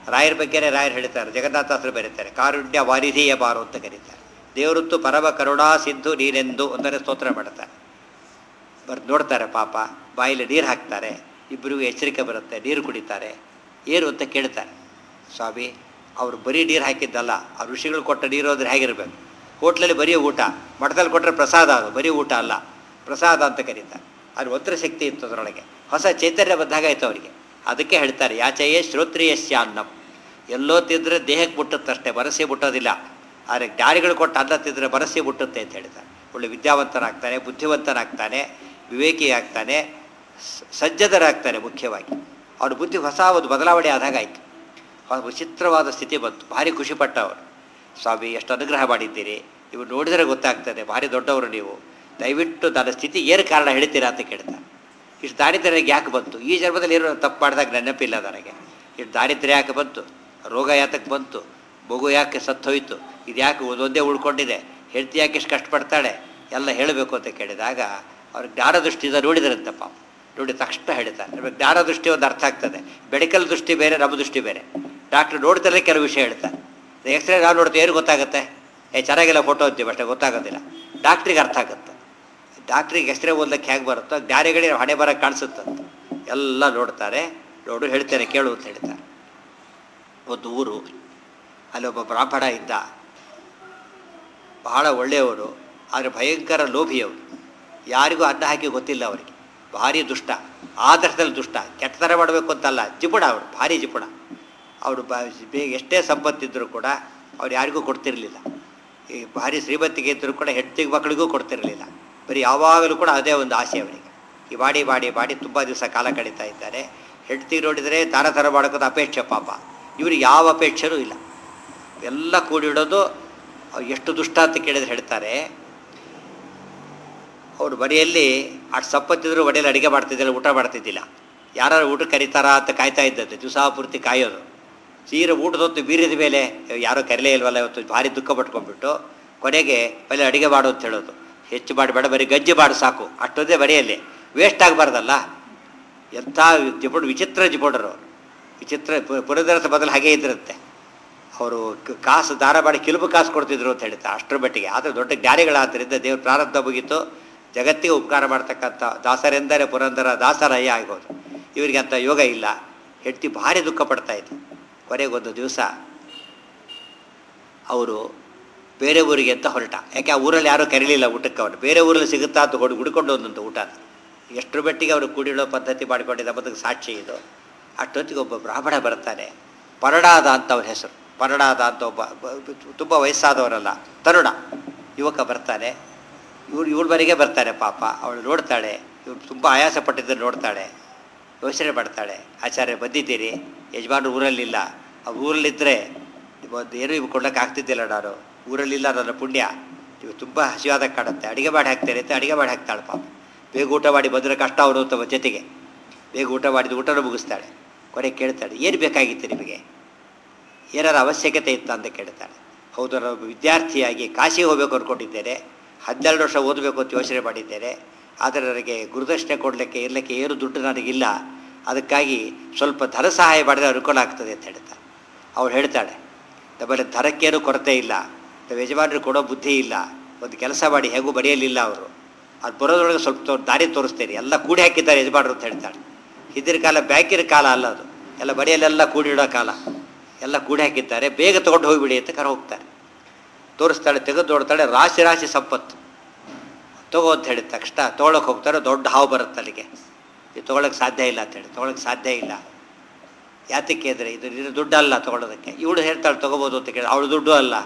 ರಾಯರ ಬಗ್ಗೆನೇ ರಾಯರು ಹೇಳ್ತಾರೆ ಜಗನ್ನಾಥಾಸರು ಬರೀತಾರೆ ಕಾರುಣ್ಯ ವಾರಿಧಿಯ ಬಾರು ಅಂತ ಕರೀತಾರೆ ದೇವರುತ್ತು ಪರಮ ಕರುಣಾ ಸಿಂಧು ನೀನೆಂದು ಒಂದನೇ ಸ್ತೋತ್ರ ಮಾಡ್ತಾರೆ ಬರ್ ನೋಡ್ತಾರೆ ಪಾಪ ಬಾಯಲ್ಲಿ ನೀರು ಹಾಕ್ತಾರೆ ಇಬ್ಬರಿಗೂ ಎಚ್ಚರಿಕೆ ಬರುತ್ತೆ ನೀರು ಕುಡಿತಾರೆ ಏನು ಅಂತ ಕೇಳ್ತಾರೆ ಸ್ವಾಮಿ ಅವರು ಬರೀ ನೀರು ಹಾಕಿದ್ದಲ್ಲ ಆ ಋಷಿಗಳು ಕೊಟ್ಟ ನೀರು ಅಂದ್ರೆ ಹೇಗಿರಬೇಕು ಹೋಟ್ಲಲ್ಲಿ ಬರೀ ಊಟ ಮಠದಲ್ಲಿ ಕೊಟ್ಟರೆ ಪ್ರಸಾದ ಅದು ಬರೀ ಊಟ ಅಲ್ಲ ಪ್ರಸಾದ ಅಂತ ಕರೀತಾರೆ ಅದು ಒತ್ತರ ಶಕ್ತಿ ಇತ್ತು ಅದರೊಳಗೆ ಹೊಸ ಚೈತನ್ಯ ಬಂದಾಗ ಆಯ್ತು ಅವರಿಗೆ ಅದಕ್ಕೆ ಹೇಳ್ತಾರೆ ಯಾಚೆಯೇ ಶ್ರೋತ್ರಿಯಸ್ಯ ಅನ್ನಂ ಎಲ್ಲೋ ತಿಂದರೆ ದೇಹಕ್ಕೆ ಮುಟ್ಟುತ್ತಷ್ಟೇ ಮನಸ್ಸಿ ಮುಟ್ಟೋದಿಲ್ಲ ಆದರೆ ಜ್ಞಾನಿಗಳು ಕೊಟ್ಟು ಅನ್ನ ತಿಂದರೆ ಮನಸ್ಸಿ ಮುಟ್ಟುತ್ತೆ ಅಂತ ಹೇಳ್ತಾರೆ ಒಳ್ಳೆ ವಿದ್ಯಾವಂತನಾಗ್ತಾನೆ ಬುದ್ಧಿವಂತನಾಗ್ತಾನೆ ವಿವೇಕಿ ಆಗ್ತಾನೆ ಸ- ಸಜ್ಜನರಾಗ್ತಾನೆ ಮುಖ್ಯವಾಗಿ ಅವ್ರ ಬುದ್ಧಿ ಹೊಸ ಒಂದು ಬದಲಾವಣೆ ಆದಾಗ ಆಯಿತು ವಿಚಿತ್ರವಾದ ಸ್ಥಿತಿ ಬಂತು ಭಾರಿ ಖುಷಿಪಟ್ಟ ಅವರು ಸ್ವಾಮಿ ಎಷ್ಟು ಅನುಗ್ರಹ ಮಾಡಿದ್ದೀರಿ ಇವು ನೋಡಿದರೆ ಗೊತ್ತಾಗ್ತದೆ ಭಾರಿ ದೊಡ್ಡವರು ನೀವು ದಯವಿಟ್ಟು ನನ್ನ ಸ್ಥಿತಿ ಏನು ಕಾರಣ ಹೇಳ್ತೀರಾ ಅಂತ ಕೇಳ್ತಾರೆ ಇಷ್ಟು ದಾರಿದ್ರ್ಯ ಯಾಕೆ ಬಂತು ಈ ಜನ್ಮದಲ್ಲಿ ಏನೋ ತಪ್ಪು ಮಾಡಿದಾಗ ನೆನಪಿಲ್ಲ ನನಗೆ ಇಷ್ಟು ದಾರಿದ್ರ್ಯ ಯಾಕೆ ಬಂತು ರೋಗ ಯಾತಕ್ಕೆ ಬಂತು ಮಗು ಯಾಕೆ ಸತ್ತೋಯ್ತು ಇದು ಯಾಕೆ ಒಂದೊಂದೇ ಉಳ್ಕೊಂಡಿದೆ ಹೆಂಡತಿ ಯಾಕೆ ಇಷ್ಟು ಕಷ್ಟಪಡ್ತಾಳೆ ಎಲ್ಲ ಹೇಳಬೇಕು ಅಂತ ಕೇಳಿದಾಗ ಅವ್ರು ಜ್ಞಾನ ದೃಷ್ಟಿಯಿಂದ ನೋಡಿದ್ರಂತೆ ಪಾಪ ನೋಡಿ ತಕ್ಷಣ ಹೇಳ್ತಾರೆ ನಮಗೆ ಜ್ಞಾನ ದೃಷ್ಟಿ ಒಂದು ಅರ್ಥ ಆಗ್ತದೆ ಮೆಡಿಕಲ್ ದೃಷ್ಟಿ ಬೇರೆ ನಮ್ಮ ದೃಷ್ಟಿ ಬೇರೆ ಡಾಕ್ಟ್ರ್ ನೋಡ್ತಾರೆ ಕೆಲವು ವಿಷಯ ಹೇಳ್ತಾರೆ ಎಕ್ಸ್ರೇ ನಾವು ನೋಡ್ತೀವಿ ಏನು ಗೊತ್ತಾಗುತ್ತೆ ಏ ಚೆನ್ನಾಗಿಲ್ಲ ಫೋಟೋ ಅಂತೀವಿ ಅಷ್ಟೇ ಗೊತ್ತಾಗೋದಿಲ್ಲ ಡಾಕ್ಟ್ರಿಗೆ ಅರ್ಥ ಆಗುತ್ತೆ ಡಾಕ್ಟ್ರಿಗೆ ಎಕ್ಸ್ರೇ ಓದ್ಲಿಕ್ಕೆ ಹೇಗೆ ಬರುತ್ತೋ ಜ್ಞಾನಿಗಳಿಗೆ ಹಣೆ ಬರ ಕಾಣಿಸುತ್ತಂತ ಎಲ್ಲ ನೋಡ್ತಾರೆ ನೋಡು ಹೇಳ್ತೇನೆ ಕೇಳು ಅಂತ ಹೇಳ್ತಾರೆ ಒಂದು ಊರು ಅಲ್ಲೊಬ್ಬ ಬ್ರಾಹ್ಮಣ ಇದ್ದ ಬಹಳ ಒಳ್ಳೆಯವರು ಆದರೆ ಭಯಂಕರ ಲೋಭಿಯವರು ಯಾರಿಗೂ ಅನ್ನ ಹಾಕಿ ಗೊತ್ತಿಲ್ಲ ಅವರಿಗೆ ಭಾರಿ ದುಷ್ಟ ಆದರ್ಶದಲ್ಲಿ ದುಷ್ಟ ಕೆಟ್ಟತನ ಮಾಡಬೇಕು ಅಂತಲ್ಲ ಜಿಪುಣ ಅವರು ಭಾರಿ ಜಿಪುಣ ಅವರು ಬ ಬೇಗ ಎಷ್ಟೇ ಸಂಪತ್ತಿದ್ದರೂ ಕೂಡ ಅವ್ರು ಯಾರಿಗೂ ಕೊಡ್ತಿರಲಿಲ್ಲ ಈ ಭಾರಿ ಶ್ರೀಮಂತಿಗೆ ಇದ್ದರೂ ಕೂಡ ಹೆಂಡತಿಗೆ ಮಕ್ಕಳಿಗೂ ಕೊಡ್ತಿರಲಿಲ್ಲ ಬರೀ ಯಾವಾಗಲೂ ಕೂಡ ಅದೇ ಒಂದು ಆಸೆ ಅವರಿಗೆ ಈ ಮಾಡಿ ಮಾಡಿ ಮಾಡಿ ತುಂಬ ದಿವಸ ಕಾಲ ಕಳೀತಾ ಇದ್ದಾರೆ ಹೆಂಡತಿ ನೋಡಿದರೆ ತಾರ ಥರ ಮಾಡೋಕ್ಕೋದು ಅಪೇಕ್ಷೆ ಪಾಪ ಇವ್ರಿಗೆ ಯಾವ ಅಪೇಕ್ಷೆನೂ ಇಲ್ಲ ಎಲ್ಲ ಕೂಡಿಡೋದು ಅವ್ರು ಎಷ್ಟು ದುಷ್ಟ ಅಂತ ಕೇಳಿದ್ರೆ ಹೇಳ್ತಾರೆ ಅವ್ರು ಮನೆಯಲ್ಲಿ ಅಷ್ಟು ಸಂಪತ್ತಿದ್ರು ಮನೆಯಲ್ಲಿ ಅಡುಗೆ ಮಾಡ್ತಿದ್ದಿಲ್ಲ ಊಟ ಮಾಡ್ತಿದ್ದಿಲ್ಲ ಯಾರು ಊಟ ಕರೀತಾರಾ ಅಂತ ಕಾಯ್ತಾ ಇದ್ದದ್ದು ದಿವಸ ಪೂರ್ತಿ ಕಾಯೋದು ಸೀರೆ ಊಟದೊತ್ತು ಬೀರಿದ ಮೇಲೆ ಯಾರೋ ಕರೀಲೇ ಇಲ್ವಲ್ಲ ಇವತ್ತು ಭಾರಿ ದುಃಖ ಪಟ್ಕೊಂಡ್ಬಿಟ್ಟು ಕೊನೆಗೆ ಮೇಲೆ ಅಡುಗೆ ಮಾಡು ಅಂತ ಹೇಳೋದು ಹೆಚ್ಚು ಮಾಡಬೇಡ ಬರೀ ಗಜ್ಜಿ ಮಾಡು ಸಾಕು ಅಷ್ಟೊಂದೇ ಮನೆಯಲ್ಲಿ ವೇಸ್ಟ್ ಆಗಬಾರ್ದಲ್ಲ ಎಂಥ ಜಿಪುಡ್ ವಿಚಿತ್ರ ಜಿಪುಡರು ಅವರು ವಿಚಿತ್ರ ಪು- ಪುರಂದರಸ ಬದಲು ಹಾಗೇ ಇದ್ರಂತೆ ಅವರು ಕ- ಕಾಸು ದಾರ ಮಾಡಿ ಕಿಲುಬು ಕಾಸು ಕೊಡ್ತಿದ್ರು ಅಂತ ಹೇಳ್ತಾರೆ ಅಷ್ಟರ ಮಟ್ಟಿಗೆ ಆದರೆ ದೊಡ್ಡ ಜ್ಞಾನಿಗಳಾದ್ದರಿಂದ ದೇವ್ರ ಪ್ರಾರಬ್ಧ ಮುಗೀತು ಜಗತ್ತಿಗೆ ಉಪಕಾರ ಮಾಡ್ತಕ್ಕಂಥ ದಾಸರೆಂದರೆ ಪುರಂದರ ದಾಸರಯ್ಯ ಆಗೋದು ಇವರಿಗೆ ಅಂಥ ಯೋಗ ಇಲ್ಲ ಹೆಂಡತಿ ಭಾರಿ ದುಃಖ ಪಡ್ತಾ ಇತ್ತು ಕೊನೆಗೊಂದು ದಿವಸ ಅವರು ಬೇರೆ ಊರಿಗೆ ಅಂತ ಹೊರಟ ಯಾಕೆ ಆ ಊರಲ್ಲಿ ಯಾರೂ ಕರೀಲಿಲ್ಲ ಊಟಕ್ಕೆ ಅವನು ಬೇರೆ ಊರಲ್ಲಿ ಸಿಗುತ್ತಾ ಅಂತ ಹೊಡ್ ಹುಡ್ಕೊಂಡು ಒಂದೊಂದು ಊಟ ಎಷ್ಟರ ಮಟ್ಟಿಗೆ ಅವರು ಕೂಡಿಡೋ ಪದ್ಧತಿ ಮಾಡಿಕೊಂಡಿದ್ದ ಬದುಕು ಸಾಕ್ಷಿ ಇದು ಅಷ್ಟೊತ್ತಿಗೆ ಒಬ್ಬ ಬ್ರಾಹ್ಮಣ ಬರ್ತಾನೆ ಪರಡಾದ ಅಂತ ಅವ್ರ ಹೆಸರು ಪರಡಾದ ಅಂತ ಒಬ್ಬ ತುಂಬ ವಯಸ್ಸಾದವರಲ್ಲ ತರುಣ ಯುವಕ ಬರ್ತಾನೆ ಇವ್ರು ಇವ್ರ ಮನೆಗೆ ಬರ್ತಾರೆ ಪಾಪ ಅವಳು ನೋಡ್ತಾಳೆ ಇವ್ರು ತುಂಬ ಆಯಾಸ ಪಟ್ಟಿದ್ದನ್ನು ನೋಡ್ತಾಳೆ ಯೋಚನೆ ಮಾಡ್ತಾಳೆ ಆಚಾರ್ಯ ಬಂದಿದ್ದೀರಿ ಯಜಮಾನರು ಊರಲ್ಲಿಲ್ಲ ಆ ಊರಲ್ಲಿದ್ದರೆ ಒಂದು ಏನೂ ಇವು ಕೊಡ್ಲಿಕ್ಕೆ ಆಗ್ತಿದ್ದಿಲ್ಲ ನಾನು ಊರಲ್ಲಿಲ್ಲ ನನ್ನ ಪುಣ್ಯ ಇವು ತುಂಬ ಹಸಿವಾದ ಕಾಡುತ್ತೆ ಅಡುಗೆ ಮಾಡಿ ಹಾಕ್ತೇನೆ ಅಂತ ಅಡುಗೆ ಮಾಡಿ ಹಾಕ್ತಾಳೆ ಪಾಪ ಬೇಗ ಊಟ ಮಾಡಿ ಬಂದರೆ ಕಷ್ಟ ಅವರು ಅಂತ ಜೊತೆಗೆ ಬೇಗ ಊಟ ಮಾಡಿದ ಊಟನೂ ಮುಗಿಸ್ತಾಳೆ ಕೊನೆ ಕೇಳ್ತಾಳೆ ಏನು ಬೇಕಾಗಿತ್ತು ನಿಮಗೆ ಏನಾರ ಅವಶ್ಯಕತೆ ಇತ್ತ ಅಂತ ಕೇಳ್ತಾಳೆ ಹೌದು ನಾನು ಒಬ್ಬ ವಿದ್ಯಾರ್ಥಿಯಾಗಿ ಕಾಶಿಗೆ ಹೋಗಬೇಕು ಅಂದ್ಕೊಂಡಿದ್ದೇನೆ ಹನ್ನೆರಡು ವರ್ಷ ಓದಬೇಕು ಅಂತ ಯೋಚನೆ ಮಾಡಿದ್ದೇನೆ ಆದರೆ ನನಗೆ ಗುರುದಕ್ಷಿಣೆ ಕೊಡಲಿಕ್ಕೆ ಇರಲಿಕ್ಕೆ ಏನು ದುಡ್ಡು ನನಗಿಲ್ಲ ಅದಕ್ಕಾಗಿ ಸ್ವಲ್ಪ ಧನ ಸಹಾಯ ಮಾಡಿದರೆ ಅನುಕೂಲ ಆಗ್ತದೆ ಅಂತ ಹೇಳ್ತಾಳೆ ಅವಳು ಹೇಳ್ತಾಳೆ ನಮ್ಮಲ್ಲಿ ಧನಕ್ಕೇನು ಕೊರತೆ ಇಲ್ಲ ನಮ್ಮ ಯಜಮಾನರು ಕೊಡೋ ಬುದ್ಧಿ ಇಲ್ಲ ಒಂದು ಕೆಲಸ ಮಾಡಿ ಹೇಗೂ ಬರೆಯಲಿಲ್ಲ ಅವರು ಅದು ಬರೋದ್ರೊಳಗೆ ಸ್ವಲ್ಪ ತೋ ದಾರಿ ತೋರಿಸ್ತೇನೆ ಎಲ್ಲ ಕೂಡಿ ಹಾಕಿದ್ದಾರೆ ಯಜಮಾನರು ಅಂತ ಹೇಳ್ತಾಳೆ ಹಿಂದಿನ ಕಾಲ ಬ್ಯಾಂಕಿನ ಕಾಲ ಅಲ್ಲ ಅದು ಎಲ್ಲ ಬರೆಯಲ್ಲೆಲ್ಲ ಕೂಡಿಡೋ ಕಾಲ ಎಲ್ಲ ಕೂಡಿ ಹಾಕಿದ್ದಾರೆ ಬೇಗ ತೊಗೊಂಡು ಹೋಗಿಬಿಡಿ ಅಂತ ಕರೆ ಹೋಗ್ತಾರೆ ತೋರಿಸ್ತಾಳೆ ತೆಗೆದು ನೋಡ್ತಾಳೆ ರಾಶಿ ರಾಶಿ ಸಂಪತ್ತು ತಗೋ ಅಂತ ಹೇಳಿದ ತಕ್ಷಣ ತೊಗೊಳಕ್ಕೆ ಹೋಗ್ತಾರೆ ದೊಡ್ಡ ಹಾವು ಬರುತ್ತೆ ಅಲ್ಲಿಗೆ ಇದು ತೊಗೊಳಕ್ಕೆ ಸಾಧ್ಯ ಇಲ್ಲ ಅಂತೇಳಿ ತೊಗೊಳಕ್ಕೆ ಸಾಧ್ಯ ಇಲ್ಲ ಯಾತಕ್ಕೆ ಅಂದರೆ ಇದು ನಿನ್ನ ದುಡ್ಡು ಅಲ್ಲ ತೊಗೊಳೋದಕ್ಕೆ ಇವಳು ಹೇಳ್ತಾಳೆ ತೊಗೋಬೋದು ಅಂತ ಕೇಳಿ ಅವಳು ದುಡ್ಡು ಅಲ್ಲ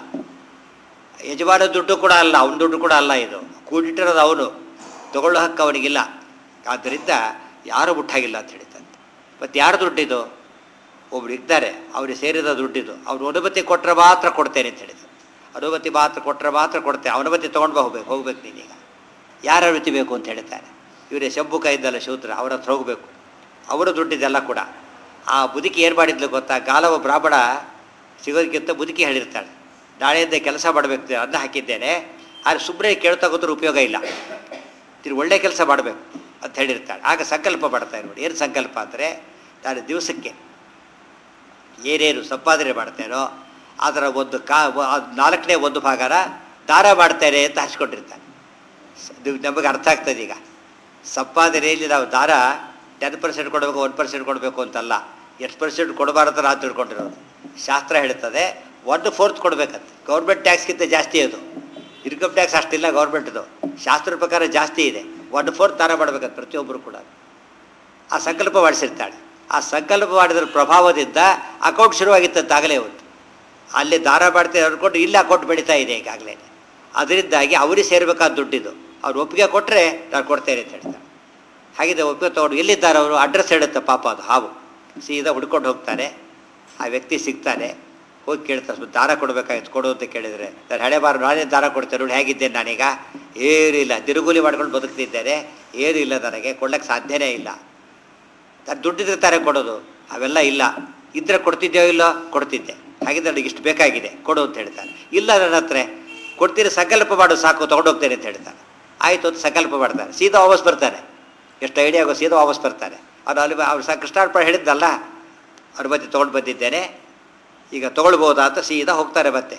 ಯಜಮಾನ ದುಡ್ಡು ಕೂಡ ಅಲ್ಲ ಅವನ ದುಡ್ಡು ಕೂಡ ಅಲ್ಲ ಇದು ಕೂಡಿಟ್ಟಿರೋದು ಅವನು ತಗೊಳ್ಳೋ ಹಕ್ಕು ಅವನಿಗಿಲ್ಲ ಆದ್ದರಿಂದ ಯಾರು ಮುಟ್ಟಾಗಿಲ್ಲ ಅಂತ ಹೇಳಿದಂತೆ ಮತ್ತು ಯಾರು ದುಡ್ಡಿದು ಒಬ್ರು ಇದ್ದಾರೆ ಅವ್ರಿಗೆ ಸೇರಿದ ದುಡ್ಡಿದು ಅವ್ರು ಅನುಮತಿ ಕೊಟ್ಟರೆ ಮಾತ್ರ ಕೊಡ್ತೇನೆ ಅಂತ ಹೇಳಿದ್ರು ಅನುಮತಿ ಮಾತ್ರ ಕೊಟ್ಟರೆ ಮಾತ್ರ ಕೊಡ್ತೇನೆ ಅನುಮತಿ ತೊಗೊಂಡು ಬಾ ಹೋಗ್ಬೇಕು ಹೋಗ್ಬೇಕು ನೀನೀಗ ಯಾರ ಅನುಮತಿ ಬೇಕು ಅಂತ ಹೇಳ್ತಾರೆ ಇವರೇ ಶಂಭುಕ ಇದ್ದಲ್ಲ ಶೂದ್ರ ಅವ್ರ ಹತ್ರ ಹೋಗಬೇಕು ಅವರ ದುಡ್ಡಿದೆಲ್ಲ ಕೂಡ ಆ ಬದುಕಿ ಏನು ಮಾಡಿದ್ಲು ಗೊತ್ತಾ ಗಾಲವ ಬ್ರಾಹ್ಮಣ ಸಿಗೋದಕ್ಕಿಂತ ಬದುಕಿ ಹೇಳಿರ್ತಾಳೆ ನಾಳೆಯಿಂದ ಕೆಲಸ ಮಾಡಬೇಕು ಅನ್ನ ಹಾಕಿದ್ದೇನೆ ಆದರೆ ಸುಮ್ಮನೆ ಕೇಳ್ತಾ ಕೂತ್ರೆ ಉಪಯೋಗ ಇಲ್ಲ ತಿರು ಒಳ್ಳೆ ಕೆಲಸ ಮಾಡಬೇಕು ಅಂತ ಹೇಳಿರ್ತಾಳೆ ಆಗ ಸಂಕಲ್ಪ ಮಾಡ್ತಾರೆ ನೋಡಿ ಏನು ಸಂಕಲ್ಪ ಅಂದರೆ ನಾನು ದಿವಸಕ್ಕೆ ಏನೇನು ಸಂಪಾದನೆ ಮಾಡ್ತೇನೋ ಅದರ ಒಂದು ಕಾ ಅದ್ ನಾಲ್ಕನೇ ಒಂದು ಭಾಗನ ದಾನ ಮಾಡ್ತೇನೆ ಅಂತ ಹಚ್ಕೊಂಡಿರ್ತಾನೆ ಸ- ಇದು ನಮಗೆ ಅರ್ಥ ಆಗ್ತದೆ ಈಗ ಸಂಪಾದನೆಯಲ್ಲಿ ನಾವು ದಾನ ಟೆನ್ ಪರ್ಸೆಂಟ್ ಕೊಡಬೇಕು ಒನ್ ಪರ್ಸೆಂಟ್ ಕೊಡಬೇಕು ಅಂತಲ್ಲ ಎಷ್ಟು ಪರ್ಸೆಂಟ್ ಕೊಡಬಾರ್ದು ನಾವು ತಿಳ್ಕೊಂಡಿರೋದು ಶಾಸ್ತ್ರ ಹೇಳ್ತದೆ ಒನ್ ಫೋರ್ತ್ ಕೊಡಬೇಕಂತ ಗೌರ್ಮೆಂಟ್ ಟ್ಯಾಕ್ಸ್ಗಿಂತ ಜಾಸ್ತಿ ಅದು ಇನ್ಕಮ್ ಟ್ಯಾಕ್ಸ್ ಅಷ್ಟಿಲ್ಲ ಗೌರ್ಮೆಂಟ್ದು ಶಾಸ್ತ್ರದ ಪ್ರಕಾರ ಜಾಸ್ತಿ ಇದೆ ಒನ್ ಫೋರ್ತ್ ದಾನ ಮಾಡ್ಬೇಕಂತ ಪ್ರತಿಯೊಬ್ಬರು ಕೂಡ ಆ ಸಂಕಲ್ಪ ಮಾಡಿಸಿರ್ತಾಳೆ ಆ ಸಂಕಲ್ಪ ಮಾಡಿದ್ರ ಪ್ರಭಾವದಿಂದ ಅಕೌಂಟ್ ಶುರುವಾಗಿತ್ತಂತ ಆಗಲೇ ಒಂದು ಅಲ್ಲಿ ದಾನ ಮಾಡ್ತೇವೆ ಅನ್ಕೊಂಡು ಇಲ್ಲಿ ಅಕೌಂಟ್ ಬೆಳೀತಾ ಇದೆ ಈಗಾಗಲೇ ಅದರಿಂದಾಗಿ ಅವರಿಗೆ ಸೇರ್ಬೇಕಾದ ದುಡ್ಡಿದು ಅವ್ರು ಒಪ್ಪಿಗೆ ಕೊಟ್ಟರೆ ನಾನು ಕೊಡ್ತೇನೆ ಅಂತ ಹೇಳ್ತಾರೆ ಹಾಗಿದೆ ಒಪ್ಪಿಗೆ ತೊಗೊಂಡು ಎಲ್ಲಿದ್ದಾರೆ ಅವರು ಅಡ್ರೆಸ್ ಹೇಳುತ್ತೆ ಪಾಪ ಅದು ಹಾವು ಸೀದಾ ಹುಡ್ಕೊಂಡು ಹೋಗ್ತಾರೆ ಆ ವ್ಯಕ್ತಿ ಸಿಗ್ತಾನೆ ಹೋಗಿ ಕೇಳ್ತಾರೆ ಸ್ವಲ್ಪ ದಾನ ಕೊಡಬೇಕಾಗಿತ್ತು ಕೊಡು ಅಂತ ಕೇಳಿದರೆ ನಾನು ಹಣೆ ಬಾರ ನಾನೇ ದಾನ ಕೊಡ್ತೇನೆ ನೋಡಿ ಹೇಗಿದ್ದೇನೆ ನಾನೀಗ ಏನೂ ಇಲ್ಲ ತಿರುಗುಲಿ ಮಾಡ್ಕೊಂಡು ಬದುಕ್ತಿದ್ದೇನೆ ಏನೂ ಇಲ್ಲ ನನಗೆ ಕೊಡ್ಲಿಕ್ಕೆ ಸಾಧ್ಯನೇ ಇಲ್ಲ ನಾನು ದುಡ್ಡಿದ್ರೆ ತಾನೇ ಕೊಡೋದು ಅವೆಲ್ಲ ಇಲ್ಲ ಇದ್ರೆ ಕೊಡ್ತಿದ್ದೇವೋ ಇಲ್ಲೋ ಕೊಡ್ತಿದ್ದೆ ಹಾಗಿದ್ರೆ ನನಗೆ ಇಷ್ಟು ಬೇಕಾಗಿದೆ ಕೊಡು ಅಂತ ಹೇಳ್ತಾನೆ ಇಲ್ಲ ನನ್ನ ಹತ್ರ ಕೊಡ್ತೀರಿ ಸಂಕಲ್ಪ ಮಾಡು ಸಾಕು ತೊಗೊಂಡೋಗ್ತೇನೆ ಅಂತ ಹೇಳ್ತಾನೆ ಆಯಿತು ಅಂತ ಸಂಕಲ್ಪ ಮಾಡ್ತಾನೆ ಸೀದಾ ವಾಪಸ್ ಬರ್ತಾನೆ ಎಷ್ಟು ಐಡಿಯಾ ಆಗೋ ಸೀದಾ ವಾಪಸ್ ಬರ್ತಾನೆ ಅವ್ನು ಅಲ್ಲಿ ಅವ್ರು ಸ ಕೃಷ್ಣಾರ್ಪಣೆ ಹೇಳಿದ್ದಲ್ಲ ಅವ್ರ ಮಧ್ಯೆ ತೊಗೊಂಡು ಬಂದಿದ್ದೇನೆ ಈಗ ತೊಗೊಳ್ಬೋದಾ ಅಂತ ಸೀದಾ ಹೋಗ್ತಾರೆ ಮತ್ತೆ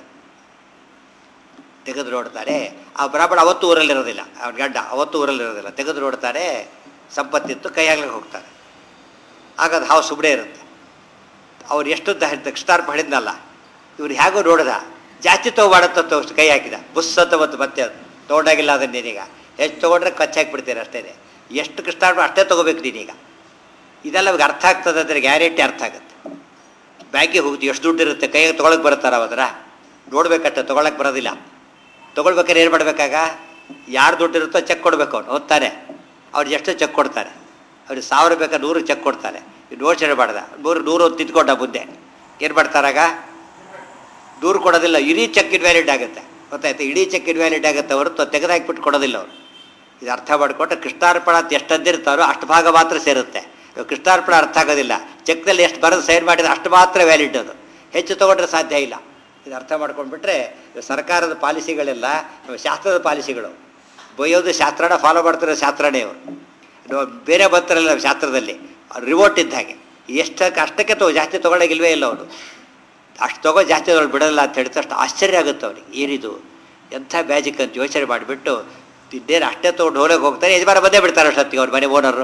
ತೆಗೆದು ನೋಡ್ತಾರೆ ಆ ಬ್ರಾಹ್ಮಣ ಅವತ್ತು ಊರಲ್ಲಿರೋದಿಲ್ಲ ಅವ್ನ ಗಂಡ ಅವತ್ತು ಊರಲ್ಲಿರೋದಿಲ್ಲ ತೆಗೆದು ನೋಡ್ತಾರೆ ಸಂಪತ್ತಿತ್ತು ಕೈ ಆಗ್ಲಿಕ್ಕೆ ಹೋಗ್ತಾರೆ ಆಗ ಅದು ಹಾವು ಸುಮ್ಮನೆ ಇರುತ್ತೆ ಅವ್ರು ಎಷ್ಟು ದಕ್ಷಿಣಾರ್ಪ ಹೇಳಿದ್ನಲ್ಲ ಇವ್ರು ಹೇಗೋ ನೋಡ್ದ ಜಾಸ್ತಿ ತೊಗೊಬಾಡತ್ತ ಅಷ್ಟು ಕೈ ಹಾಕಿದ ಬುಸ್ ಅಂತ ಬಂತು ಮತ್ತೆ ಅದು ತೊಗೊಂಡಾಗಿಲ್ಲ ಅದನ್ನ ನೀನೀಗ ಎಷ್ಟು ತೊಗೊಂಡ್ರೆ ಕಚ್ಚಾಕ್ಬಿಡ್ತೀರಿ ಅಷ್ಟೇ ಎಷ್ಟು ಕೃಷ್ಣಾರ್ಪ ಅಷ್ಟೇ ತೊಗೋಬೇಕು ನೀನೀಗ ಇದೆಲ್ಲ ಅವ್ರಿಗೆ ಅರ್ಥ ಆಗ್ತದೆ ಅಂದರೆ ಗ್ಯಾರಂಟಿ ಅರ್ಥ ಆಗುತ್ತೆ ಬ್ಯಾಂಕಿಗೆ ಹೋಗ್ತೀವಿ ಎಷ್ಟು ದುಡ್ಡು ಇರುತ್ತೆ ಕೈಗೆ ತೊಗೊಳಕ್ಕೆ ಬರ್ತಾರ ಅವದ್ರ ನೋಡ್ಬೇಕಷ್ಟೆ ತೊಗೊಳಕ್ಕೆ ಬರೋದಿಲ್ಲ ತೊಗೊಳ್ಬೇಕಾದ್ರೆ ಏನು ಮಾಡಬೇಕಾಗ ಯಾರು ದುಡ್ಡು ಇರುತ್ತೋ ಚೆಕ್ ಕೊಡಬೇಕು ಅವ್ನು ಓದ್ತಾನೆ ಅವ್ರು ಎಷ್ಟು ಚೆಕ್ ಕೊಡ್ತಾರೆ ಅವ್ರಿಗೆ ಸಾವಿರ ಬೇಕಾ ನೂರು ಚೆಕ್ ಕೊಡ್ತಾರೆ ನೋಟ್ಸ್ ಹೇಳ್ಬಾರ್ದ ನೂರು ನೂರು ಹೊತ್ತು ತಿದ್ಕೊಂಡ ಮುಂದೆ ಏನು ಮಾಡ್ತಾರಾಗ ದೂರು ಕೊಡೋದಿಲ್ಲ ಇಡೀ ಚೆಕ್ ಇನ್ವ್ಯಾಲಿಡ್ ಆಗುತ್ತೆ ಗೊತ್ತಾಯ್ತು ಇಡೀ ಚೆಕ್ ಇನ್ವ್ಯಾಲಿಡ್ ಆಗುತ್ತೆ ಹೊರತು ತೆಗೆದಾಕ್ಬಿಟ್ಟು ಕೊಡೋದಿಲ್ಲ ಅವರು ಇದು ಅರ್ಥ ಮಾಡಿಕೊಟ್ರೆ ಕೃಷ್ಣಾರ್ಪಣ ಅಂತ ಎಷ್ಟು ಅಂದಿರ್ತಾರೋ ಅಷ್ಟು ಭಾಗ ಮಾತ್ರ ಸೇರುತ್ತೆ ಇವಾಗ ಕೃಷ್ಣಾರ್ಪಣ ಅರ್ಥ ಆಗೋದಿಲ್ಲ ಚೆಕ್ನಲ್ಲಿ ಎಷ್ಟು ಬರೋದು ಸೈನ್ ಮಾಡಿದ್ರೆ ಅಷ್ಟು ಮಾತ್ರ ವ್ಯಾಲಿಡ್ ಅದು ಹೆಚ್ಚು ತೊಗೊಂಡ್ರೆ ಸಾಧ್ಯ ಇಲ್ಲ ಇದು ಅರ್ಥ ಮಾಡ್ಕೊಂಡ್ಬಿಟ್ರೆ ಇದು ಸರ್ಕಾರದ ಪಾಲಿಸಿಗಳೆಲ್ಲ ಇವು ಶಾಸ್ತ್ರದ ಪಾಲಿಸಿಗಳು ಬೈಯೋದು ಶಾಸ್ತ್ರನ ಫಾಲೋ ಮಾಡ್ತಿರೋ ಶಾಸ್ತ್ರನೇ ಅವರು ಇನ್ನು ಬೇರೆ ಬರ್ತಾರಲ್ಲ ಶಾಸ್ತ್ರದಲ್ಲಿ ರಿವೋಟ್ ಇದ್ದ ಹಾಗೆ ಎಷ್ಟಕ್ಕೆ ಅಷ್ಟಕ್ಕೆ ತಗೋ ಜಾಸ್ತಿ ತೊಗೊಳಗಿಲ್ವೇ ಇಲ್ಲ ಅವರು ಅಷ್ಟು ತಗೋ ಜಾಸ್ತಿ ತೊಗೊಳ್ ಬಿಡಲ್ಲ ಅಂತ ಹೇಳಿದ್ರೆ ಅಷ್ಟು ಆಶ್ಚರ್ಯ ಆಗುತ್ತೆ ಅವ್ರಿಗೆ ಏನಿದು ಎಂಥ ಮ್ಯಾಜಿಕ್ ಅಂತ ಯೋಚನೆ ಮಾಡಿಬಿಟ್ಟು ಇನ್ನೇನು ಅಷ್ಟೇ ತೊಗೊಂಡು ಹೋಲಕ್ಕೆ ಹೋಗ್ತಾರೆ ಯಜಮಾನ ಬಂದೇ ಬಿಡ್ತಾರೆ ಅಷ್ಟೊತ್ತಿಗೆ ಅವ್ರ ಮನೆ ಓನರು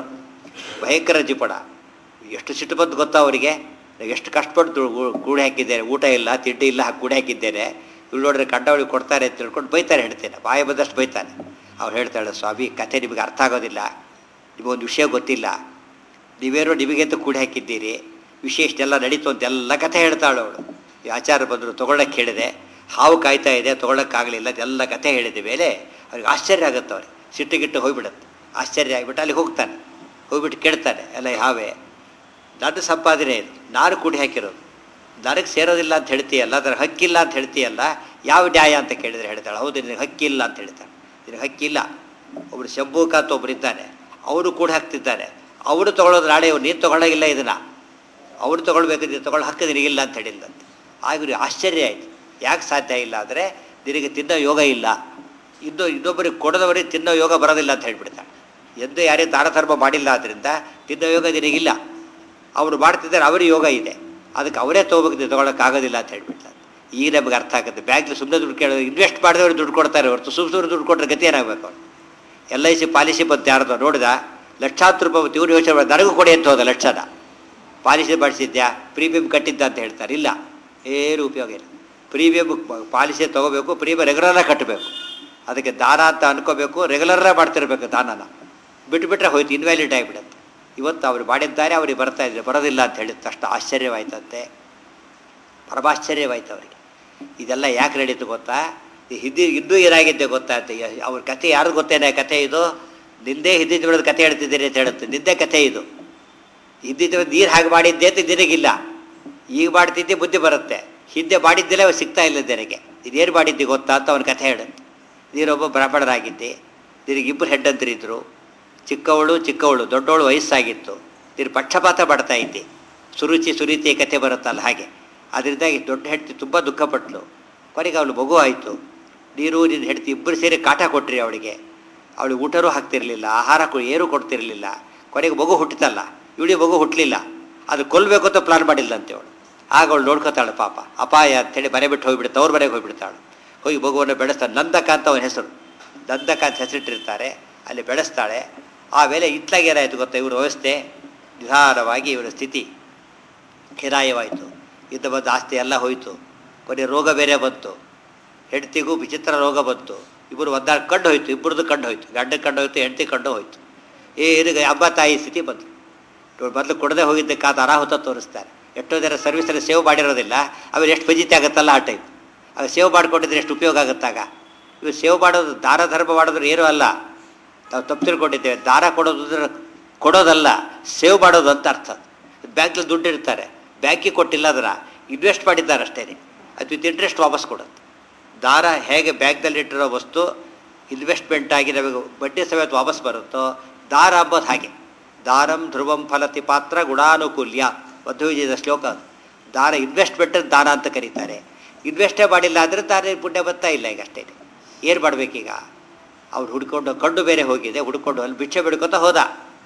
ಭಯಂಕರ ಜಿಪಣ ಎಷ್ಟು ಸಿಟ್ಟು ಬಂದು ಗೊತ್ತಾ ಅವರಿಗೆ ನಾನು ಎಷ್ಟು ಕಷ್ಟಪಟ್ಟು ದು- ಕೂಡಿ ಹಾಕಿದ್ದೇನೆ ಊಟ ಇಲ್ಲ ತಿಂಡಿ ಇಲ್ಲ ಹಾಕಿ ಕೂಡಿ ಹಾಕಿದ್ದೇನೆ ಇವ್ರು ನೋಡಿದ್ರೆ ಕಂಡವಳಿಗೆ ಕೊಡ್ತಾರೆ ಅಂತ ತಿಳ್ಕೊಂಡು ಬೈತಾರೆ ಹೇಳ್ತೇನೆ ಬಾಯ ಬಂದಷ್ಟು ಬೈತಾನೆ ಅವ್ರು ಹೇಳ್ತಾಳೆ ಸ್ವಾಮಿ ಕತೆ ನಿಮಗೆ ಅರ್ಥ ಆಗೋದಿಲ್ಲ ನಿಮಗೊಂದು ವಿಷಯ ಗೊತ್ತಿಲ್ಲ ನೀವೇನೋ ನಿಮಗೆಂತ ಕೂಡಿ ಹಾಕಿದ್ದೀರಿ ವಿಷಯ ಇಷ್ಟೆಲ್ಲ ನಡೀತು ಅಂತ ಎಲ್ಲ ಕಥೆ ಹೇಳ್ತಾಳು ಅವಳು ಈ ಆಚಾರ ಬಂದರು ತೊಗೊಳಕ್ಕೆ ಹೇಳಿದೆ ಹಾವು ಕಾಯ್ತಾ ಇದೆ ತೊಗೊಳಕ್ಕಾಗಲಿಲ್ಲ ಎಲ್ಲ ಕಥೆ ಹೇಳಿದ ಮೇಲೆ ಅವ್ರಿಗೆ ಆಶ್ಚರ್ಯ ಆಗುತ್ತೆ ಅವ್ರಿಗೆ ಸಿಟ್ಟಿಗಿಟ್ಟು ಹೋಗ್ಬಿಡುತ್ತೆ ಆಶ್ಚರ್ಯ ಆಗಿಬಿಟ್ಟು ಅಲ್ಲಿ ಹೋಗ್ತಾನೆ ಹೋಗ್ಬಿಟ್ಟು ಕೇಳ್ತಾನೆ ಎಲ್ಲ ಈ ಹಾವೇ ನನ್ನ ಸಂಪಾದನೆ ಇದು ನಾನು ಕೂಡಿ ಹಾಕಿರೋದು ನನಗೆ ಸೇರೋದಿಲ್ಲ ಅಂತ ಹೇಳ್ತೀಯಲ್ಲ ಅದರ ಹಕ್ಕಿಲ್ಲ ಅಂತ ಹೇಳ್ತೀಯಲ್ಲ ಯಾವ ನ್ಯಾಯ ಅಂತ ಕೇಳಿದ್ರೆ ಹೇಳ್ತಾಳೆ ಹೌದು ನಿನಗೆ ಹಕ್ಕಿಲ್ಲ ಅಂತ ಹೇಳ್ತಾಳೆ ನಿನಗೆ ಹಕ್ಕಿಲ್ಲ ಒಬ್ಬರು ಶಂಭೂಕ ಅಂತ ಒಬ್ರು ಇದ್ದಾನೆ ಅವರು ಕೂಡ ಹಾಕ್ತಿದ್ದಾನೆ ಅವರು ತೊಗೊಳೋದು ನಾಳೆ ಇವ್ರು ನೀನು ತೊಗೊಳಗಿಲ್ಲ ಇದನ್ನು ಅವ್ರು ತೊಗೊಳ್ಬೇಕು ನೀನು ತೊಗೊಳ್ಳೋ ಹಕ್ಕು ನಿನಗಿಲ್ಲ ಅಂತ ಹೇಳಿಲ್ಲಂತೆ ಆಗ ಇವ್ರಿಗೆ ಆಶ್ಚರ್ಯ ಆಯಿತು ಯಾಕೆ ಸಾಧ್ಯ ಇಲ್ಲ ಅಂದರೆ ನಿನಗೆ ತಿನ್ನೋ ಯೋಗ ಇಲ್ಲ ಇನ್ನು ಇನ್ನೊಬ್ಬರಿಗೆ ಕೊಡದವರಿಗೆ ತಿನ್ನೋ ಯೋಗ ಬರೋದಿಲ್ಲ ಅಂತ ಹೇಳ್ಬಿಡ್ತಾಳೆ ಎಂದು ಯಾರೇ ದಾನಧರ್ಮ ಮಾಡಿಲ್ಲ ಆದ್ದರಿಂದ ತಿನ್ನೋ ಯೋಗ ನಿನಗಿಲ್ಲ ಅವರು ಮಾಡ್ತಿದ್ದಾರೆ ಅವರಿಗೆ ಯೋಗ ಇದೆ ಅದಕ್ಕೆ ಅವರೇ ತೊಗೋಬೇಕು ನೀವು ತೊಗೊಳಕ್ಕಾಗೋದಿಲ್ಲ ಅಂತ ಹೇಳ್ಬಿಡ್ತಾರೆ ಈಗ ನಮಗೆ ಅರ್ಥ ಆಗುತ್ತೆ ಬ್ಯಾಂಕ್ಲಿ ಸುಮ್ಮನೆ ದುಡ್ಡು ಕೇಳೋದು ಇನ್ವೆಸ್ಟ್ ಮಾಡಿದವರು ದುಡ್ಡು ಕೊಡ್ತಾರೆ ಹೊರತು ಸುಮ್ಮ ಸುಮ್ಮನೆ ದುಡ್ಡು ಕೊಟ್ಟರೆ ಗತಿ ಏನಾಗಬೇಕು ಅವ್ರು ಎಲ್ ಐ ಸಿ ಪಾಲಿಸಿ ಬಂತು ಯಾರ್ದೋ ನೋಡಿದ ಲಕ್ಷಾಂತರ ರೂಪಾಯಿ ಬಂತು ಇವ್ರು ಯೋಚನೆ ಮಾಡಿ ನನಗೂ ಕೊಡಿ ಅಂತ ಹೋದ ಲಕ್ಷದ ಪಾಲಿಸಿ ಮಾಡಿಸಿದ್ಯಾ ಪ್ರೀಮಿಯಂ ಕಟ್ಟಿದ್ದ ಅಂತ ಹೇಳ್ತಾರೆ ಇಲ್ಲ ಏನು ಉಪಯೋಗ ಇಲ್ಲ ಪ್ರೀಮಿಯಂ ಪಾಲಿಸಿ ತೊಗೋಬೇಕು ಪ್ರೀಮಿಯಂ ರೆಗ್ಯುಲರಾಗಿ ಕಟ್ಟಬೇಕು ಅದಕ್ಕೆ ದಾನ ಅಂತ ಅನ್ಕೋಬೇಕು ರೆಗ್ಯುಲರಾಗಿ ಮಾಡ್ತಿರ್ಬೇಕು ದಾನನ ಬಿಟ್ಟುಬಿಟ್ರೆ ಹೋಯ್ತು ಇನ್ವ್ಯಾಲಿಡ್ ಆಗಿಬಿಡುತ್ತೆ ಇವತ್ತು ಅವ್ರು ಮಾಡಿದ್ದಾರೆ ಅವ್ರಿಗೆ ಬರ್ತಾ ಇದ್ದಾರೆ ಬರೋದಿಲ್ಲ ಅಂತ ಹೇಳಿದ ತಕ್ಷಣ ಆಶ್ಚರ್ಯವಾಯ್ತಂತೆ ಪರಮಾಶ್ಚರ್ಯವಾಯ್ತು ಅವರಿಗೆ ಇದೆಲ್ಲ ಯಾಕೆ ನಡೀತು ಗೊತ್ತಾ ಈ ಹಿಂದಿ ಇನ್ನೂ ಏನಾಗಿದ್ದೆ ಗೊತ್ತಾ ಅಂತ ಯ- ಅವ್ರ ಕತೆ ಯಾರು ಗೊತ್ತೇನೆ ಕತೆ ಇದು ನಿಂದೇ ಹಿಂದಿ ಬಿಡೋದು ಕತೆ ಹೇಳ್ತಿದ್ದೀರಿ ಅಂತ ಹೇಳುತ್ತೆ ನಿಂದೇ ಕತೆ ಇದು ಹಿಂದಿದ್ದು ನೀರು ಹಾಗೆ ಮಾಡಿದ್ದೆ ಅಂತ ನಿನಗಿಲ್ಲ ಈಗ ಮಾಡ್ತಿದ್ದೆ ಬುದ್ಧಿ ಬರುತ್ತೆ ಹಿಂದೆ ಮಾಡಿದ್ದಿಲ್ಲ ಅವ ಸಿಗ್ತಾ ಇಲ್ಲ ನಿನಗೆ ಇದೇನು ಮಾಡಿದ್ದೆ ಗೊತ್ತಾ ಅಂತ ಅವನ ಕಥೆ ಹೇಳುತ್ತೆ ನೀನೊಬ್ಬ ಬ್ರಾಹ್ಮಣರಾಗಿದ್ದೆ ನಿನಗೆ ಇಬ್ಬರು ಹೆಡ್ಡಂತರಿದ್ರು ಚಿಕ್ಕವಳು ಚಿಕ್ಕವಳು ದೊಡ್ಡವಳು ವಯಸ್ಸಾಗಿತ್ತು ನೀನು ಪಕ್ಷಪಾತ ಪಡ್ತಾ ಇದ್ದೆ ಸುರುಚಿ ಸುರೀತಿಯ ಕಥೆ ಬರುತ್ತಲ್ಲ ಹಾಗೆ ಅದರಿಂದಾಗಿ ದೊಡ್ಡ ಹೆಂಡತಿ ತುಂಬ ದುಃಖಪಟ್ಲು ಕೊನೆಗೆ ಅವಳು ಮಗು ಆಯಿತು ನೀರು ನಿನ್ನ ಹೆಂಡತಿ ಇಬ್ಬರು ಸೇರಿ ಕಾಟ ಕೊಟ್ರಿ ಅವಳಿಗೆ ಅವಳಿಗೆ ಊಟನೂ ಹಾಕ್ತಿರ್ಲಿಲ್ಲ ಆಹಾರ ಕೊ ಏನೂ ಕೊಡ್ತಿರ್ಲಿಲ್ಲ ಕೊನೆಗೆ ಮಗು ಹುಟ್ಟಿತಲ್ಲ ಇವಳಿಗೆ ಮಗು ಹುಟ್ಟಲಿಲ್ಲ ಅದು ಕೊಲ್ಲಬೇಕು ಅಂತ ಪ್ಲಾನ್ ಮಾಡಿಲ್ಲ ಅಂತೆ ಅವಳು ಆಗ ಅವಳು ನೋಡ್ಕೋತಾಳೆ ಪಾಪ ಅಪಾಯ ಅಂತೇಳಿ ಮನೆ ಬಿಟ್ಟು ಹೋಗಿಬಿಡ್ತಾಳೆ ಅವ್ರ ಮನೆಗೆ ಹೋಗಿಬಿಡ್ತಾಳೆ ಹೋಗಿ ಮಗುವನ್ನು ಬೆಳೆಸ್ತಾಳೆ ನಂದಕ ಅಂತ ಅವನ ಹೆಸರು ನಂದಕ ಅಂತ ಹೆಸರಿಟ್ಟಿರ್ತಾರೆ ಅಲ್ಲಿ ಬೆಳೆಸ್ತಾಳೆ ಆಮೇಲೆ ಇತ್ಲಾಗ ಏನಾಯಿತು ಗೊತ್ತಾ ಇವ್ರ ವ್ಯವಸ್ಥೆ ನಿಧಾನವಾಗಿ ಇವರ ಸ್ಥಿತಿ ಕಿರಾಯವಾಯಿತು ಇದ್ದ ಬಂದು ಆಸ್ತಿ ಎಲ್ಲ ಹೋಯಿತು ಕೊನೆ ರೋಗ ಬೇರೆ ಬಂತು ಹೆಂಡ್ತಿಗೂ ವಿಚಿತ್ರ ರೋಗ ಬಂತು ಇಬ್ಬರು ಒಂದಾರು ಕಂಡು ಹೋಯ್ತು ಇಬ್ಬರದ್ದು ಕಂಡು ಹೋಯ್ತು ಗಂಡ ಕಂಡು ಹೋಯ್ತು ಹೆಂಡ್ತಿ ಕಂಡು ಹೋಯ್ತು ಏನು ಅಬ್ಬ ತಾಯಿ ಸ್ಥಿತಿ ಬಂತು ಇವ್ರು ಮೊದಲು ಕೊಡದೆ ಹೋಗಿದ್ದಕ್ಕಾದ ಅನಾಹುತ ತೋರಿಸ್ತಾರೆ ಎಷ್ಟೋ ಜನ ಸರ್ವಿಸಲ್ಲಿ ಸೇವ್ ಮಾಡಿರೋದಿಲ್ಲ ಆಮೇಲೆ ಎಷ್ಟು ಫಜಿತಿ ಆಗುತ್ತಲ್ಲ ಆ ಟೈಮ್ ಆಗ ಸೇವ್ ಮಾಡ್ಕೊಂಡಿದ್ರೆ ಎಷ್ಟು ಉಪಯೋಗ ಆಗುತ್ತಾಗ ಇವು ಸೇವ್ ಮಾಡೋದು ದಾರ ಧರ್ಮ ಮಾಡೋದ್ರೆ ಏನೂ ಅಲ್ಲ ನಾವು ತಪ್ಪು ತಿಳ್ಕೊಂಡಿದ್ದೇವೆ ದಾರ ಕೊಡೋದು ಅಂದ್ರೆ ಕೊಡೋದಲ್ಲ ಸೇವ್ ಮಾಡೋದು ಅಂತ ಅರ್ಥ ಬ್ಯಾಂಕಲ್ಲಿ ದುಡ್ಡು ಇರ್ತಾರೆ ಬ್ಯಾಂಕಿಗೆ ಕೊಟ್ಟಿಲ್ಲ ಅದರ ಇನ್ವೆಸ್ಟ್ ಮಾಡಿದ್ದಾರೆ ಅಷ್ಟೇ ಅದು ವಿತ್ ಇಂಟ್ರೆಸ್ಟ್ ವಾಪಸ್ ಕೊಡುತ್ತೆ ದಾರ ಹೇಗೆ ಬ್ಯಾಂಕ್ದಲ್ಲಿ ಇಟ್ಟಿರೋ ವಸ್ತು ಇನ್ವೆಸ್ಟ್ಮೆಂಟ್ ಆಗಿ ನಮಗೆ ಬಡ್ಡಿ ಸಮೇತ ವಾಪಸ್ ಬರುತ್ತೋ ದಾರ ಅಂಬೋದು ಹಾಗೆ ದಾರಂ ಧ್ರುವಂ ಫಲತಿ ಪಾತ್ರ ಗುಣಾನುಕೂಲ್ಯ ಮಧ್ವವಿಜಯದ ಶ್ಲೋಕ ಅದು ದಾರ ಇನ್ವೆಸ್ಟ್ಮೆಂಟ್ ದಾನ ಅಂತ ಕರೀತಾರೆ ಇನ್ವೆಸ್ಟೇ ಮಾಡಿಲ್ಲ ಅಂದರೆ ದಾರ ಪುಣ್ಯ ಬರ್ತಾ ಇಲ್ಲ ಈಗ ಅಷ್ಟೇ ಏನು ಮಾಡಬೇಕೀಗ ಅವ್ರು ಹುಡ್ಕೊಂಡು ಕಂಡು ಬೇರೆ ಹೋಗಿದೆ ಹುಡ್ಕೊಂಡು ಅಲ್ಲಿ ಭಿಕ್ಷೆ ಬಿಡ್ಕೊತ ಹೋದ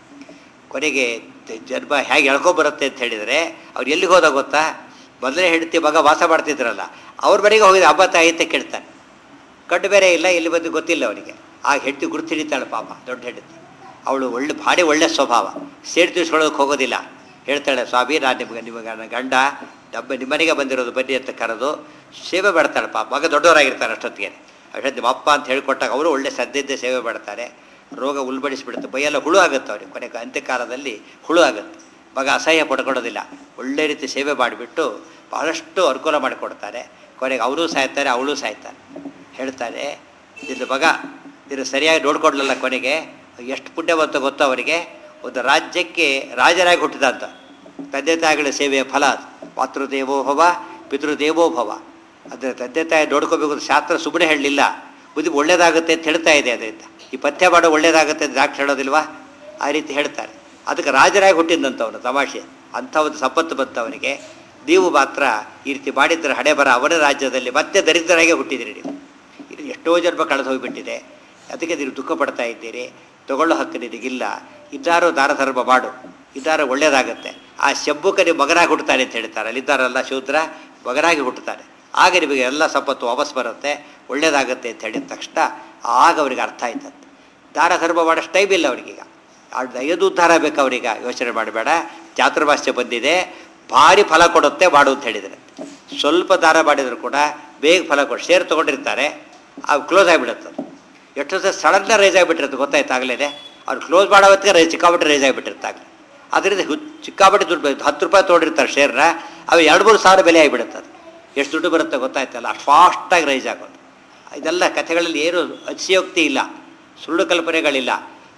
ಕೊನೆಗೆ ಜನ್ಮ ಹೇಗೆ ಎಳ್ಕೊಂಬರುತ್ತೆ ಅಂತ ಹೇಳಿದರೆ ಅವ್ರು ಎಲ್ಲಿಗೆ ಹೋದ ಗೊತ್ತಾ ಮೊದಲೇ ಹೆಂಡತಿ ಮಗ ವಾಸ ಮಾಡ್ತಿದ್ರಲ್ಲ ಅವ್ರ ಮನೆಗೆ ಹೋಗಿದೆ ಹಬ್ಬ ತಾಯಿ ಅಂತ ಕೇಳ್ತಾನೆ ಕಂಡು ಬೇರೆ ಇಲ್ಲ ಎಲ್ಲಿ ಬಂದು ಗೊತ್ತಿಲ್ಲ ಅವನಿಗೆ ಆ ಹೆಂಡತಿ ಗುರುತು ಹಿಡಿತಾಳೆ ಪಾಪ ದೊಡ್ಡ ಹೆಂಡತಿ ಅವಳು ಒಳ್ಳೆ ಭಾರಿ ಒಳ್ಳೆ ಸ್ವಭಾವ ಸೇರಿ ತಿಳಿಸ್ಕೊಳ್ಳೋದಕ್ಕೆ ಹೋಗೋದಿಲ್ಲ ಹೇಳ್ತಾಳೆ ಸ್ವಾಮಿ ನಾನು ನಿಮಗೆ ನಿಮಗೆ ನನ್ನ ಗಂಡ ನಮ್ಮ ನಿಮ್ಮನೆಗೆ ಬಂದಿರೋದು ಬನ್ನಿ ಅಂತ ಕರೆದು ಸೇವೆ ಮಾಡ್ತಾಳೆ ಪಾಪ ಮಗ ದೊಡ್ಡವರಾಗಿರ್ತಾರೆ ಅಷ್ಟೊತ್ತಿಗೆ ಅಷ್ಟೊತ್ತು ನಿಮ್ಮ ಅಪ್ಪ ಅಂತ ಹೇಳಿಕೊಟ್ಟಾಗ ಅವರು ಒಳ್ಳೆ ಸದ್ಯದ್ದೇ ಸೇವೆ ಮಾಡ್ತಾರೆ ರೋಗ ಉಲ್ಬಡಿಸ್ಬಿಡುತ್ತೆ ಬೈಯೆಲ್ಲ ಹುಳು ಆಗುತ್ತೆ ಅವ್ರಿಗೆ ಕೊನೆಗೆ ಅಂತ್ಯಕಾಲದಲ್ಲಿ ಹುಳು ಆಗುತ್ತೆ ಮಗ ಅಸಹ್ಯ ಪಡ್ಕೊಳ್ಳೋದಿಲ್ಲ ಒಳ್ಳೆ ರೀತಿ ಸೇವೆ ಮಾಡಿಬಿಟ್ಟು ಬಹಳಷ್ಟು ಅನುಕೂಲ ಮಾಡಿಕೊಡ್ತಾರೆ ಕೊನೆಗೆ ಅವರು ಸಾಯ್ತಾರೆ ಅವಳು ಸಾಯ್ತಾರೆ ಹೇಳ್ತಾರೆ ನಿನ್ನ ಮಗ ನೀನು ಸರಿಯಾಗಿ ನೋಡ್ಕೊಡ್ಲಿಲ್ಲ ಕೊನೆಗೆ ಎಷ್ಟು ಪುಣ್ಯ ಬಂತ ಗೊತ್ತೋ ಅವರಿಗೆ ಒಂದು ರಾಜ್ಯಕ್ಕೆ ರಾಜರಾಗಿ ಹುಟ್ಟಿದ ಅಂತ ತಂದೆ ತಾಯಿಗಳ ಸೇವೆಯ ಫಲ ಅದು ಮಾತೃದೇವೋ ಭವ ಪಿತೃದೇವೋ ಭವ ಅಂದರೆ ತಂದೆ ತಾಯಿ ನೋಡ್ಕೋಬೇಕು ಅಂತ ಶಾಸ್ತ್ರ ಸುಮ್ಮನೆ ಹೇಳಲಿಲ್ಲ ಬುದ್ಧಿ ಒಳ್ಳೇದಾಗುತ್ತೆ ಅಂತ ಹೇಳ್ತಾ ಇದೆ ಅದರಿಂದ ಈ ಪಥ್ಯ ಮಾಡೋ ಒಳ್ಳೇದಾಗುತ್ತೆ ಅಂತ ಡಾಕ್ಟರ್ ಹೇಳೋದಿಲ್ವಾ ಆ ರೀತಿ ಹೇಳ್ತಾರೆ ಅದಕ್ಕೆ ರಾಜರಾಗಿ ಹುಟ್ಟಿದಂಥವನು ತಮಾಷೆ ಅಂಥ ಒಂದು ಸಂಪತ್ತು ಬಂತವನಿಗೆ ನೀವು ಮಾತ್ರ ಈ ರೀತಿ ಮಾಡಿದ್ರೆ ಹಣೆ ಬರ ಅವನ ರಾಜ್ಯದಲ್ಲಿ ಮತ್ತೆ ದರಿದ್ರರಾಗೆ ಹುಟ್ಟಿದಿರಿ ನೀವು ಇದು ಎಷ್ಟೋ ಜನ್ಮ ಕಳೆದು ಹೋಗಿಬಿಟ್ಟಿದೆ ಅದಕ್ಕೆ ನೀವು ದುಃಖ ಪಡ್ತಾ ಇದ್ದೀರಿ ತಗೊಳ್ಳೋ ಹಕ್ಕು ನಿನಗಿಲ್ಲ ಇದ್ದಾರೋ ದಾರ ಧರ್ಮ ಮಾಡು ಇದ್ದಾರೋ ಒಳ್ಳೇದಾಗತ್ತೆ ಆ ಶಬ್ಬುಕ ನೀವು ಮಗನಾಗಿ ಹುಟ್ಟುತ್ತಾನೆ ಅಂತ ಹೇಳ್ತಾರೆ ಅಲ್ಲಿದ್ದಾರಲ್ಲ ಶೂದ್ರ ಮಗನಾಗಿ ಹುಟ್ಟುತ್ತಾನೆ ಆಗ ನಿಮಗೆ ಎಲ್ಲ ಸಂಪತ್ತು ವಾಪಸ್ ಬರುತ್ತೆ ಒಳ್ಳೇದಾಗುತ್ತೆ ಅಂತ ಹೇಳಿದ ತಕ್ಷಣ ಆಗ ಅವ್ರಿಗೆ ಅರ್ಥ ಆಯ್ತಂತೆ ದಾರ ಧರ್ಮ ಮಾಡೋಷ್ಟು ಟೈಮ್ ಇಲ್ಲ ಅವ್ರಿಗೀಗ ಐದು ಉದ್ಧಾರ ಬೇಕು ಅವ್ರೀಗ ಯೋಚನೆ ಮಾಡಬೇಡ ಚಾತುರ್ಭಾಷ್ಯ ಬಂದಿದೆ ಭಾರಿ ಫಲ ಕೊಡುತ್ತೆ ಮಾಡು ಅಂತ ಹೇಳಿದರೆ ಸ್ವಲ್ಪ ದಾರ ಮಾಡಿದ್ರು ಕೂಡ ಬೇಗ ಫಲ ಕೊಡು ಶೇರ್ ತೊಗೊಂಡಿರ್ತಾರೆ ಅದು ಕ್ಲೋಸ್ ಆಗಿಬಿಡುತ್ತೆ ಎಷ್ಟು ಸಲ ಸಡನ್ನ ರೈಸ್ ಆಗಿಬಿಟ್ಟಿರುತ್ತೆ ಗೊತ್ತಾಯ್ತು ಆಗಲೇ ಅವ್ರು ಕ್ಲೋಸ್ ಮಾಡೋ ಹೊತ್ತಿಗೆ ರೈ ಸಿಕ್ಕಾಪಟ್ಟೆ ರೈಸ್ ಆಗಿಬಿಟ್ಟಿರ್ತಾಗಲೇ ಅದರಿಂದ ಹು ಸಿಕ್ಕಾಪಟ್ಟೆ ದುಡ್ಡು ಬರುತ್ತೆ. ಹತ್ತು ರೂಪಾಯಿ ತೊಗೊಂಡಿರ್ತಾರೆ ಶೇರ್ನ ಅವು ಎರಡು ಮೂರು ಸಾವಿರ ಬೆಲೆ ಆಗಿಬಿಡುತ್ತೆ ಅದು ಎಷ್ಟು ದುಡ್ಡು ಬರುತ್ತೆ ಗೊತ್ತಾಯ್ತಲ್ಲ ಅಷ್ಟು ಫಾಸ್ಟಾಗಿ ರೈಸ್ ಆಗೋದು ಇದೆಲ್ಲ ಕಥೆಗಳಲ್ಲಿ ಏನು ಅತಿಶಯೋಕ್ತಿ ಇಲ್ಲ ಸುಳ್ಳು ಕಲ್ಪನೆಗಳಿಲ್ಲ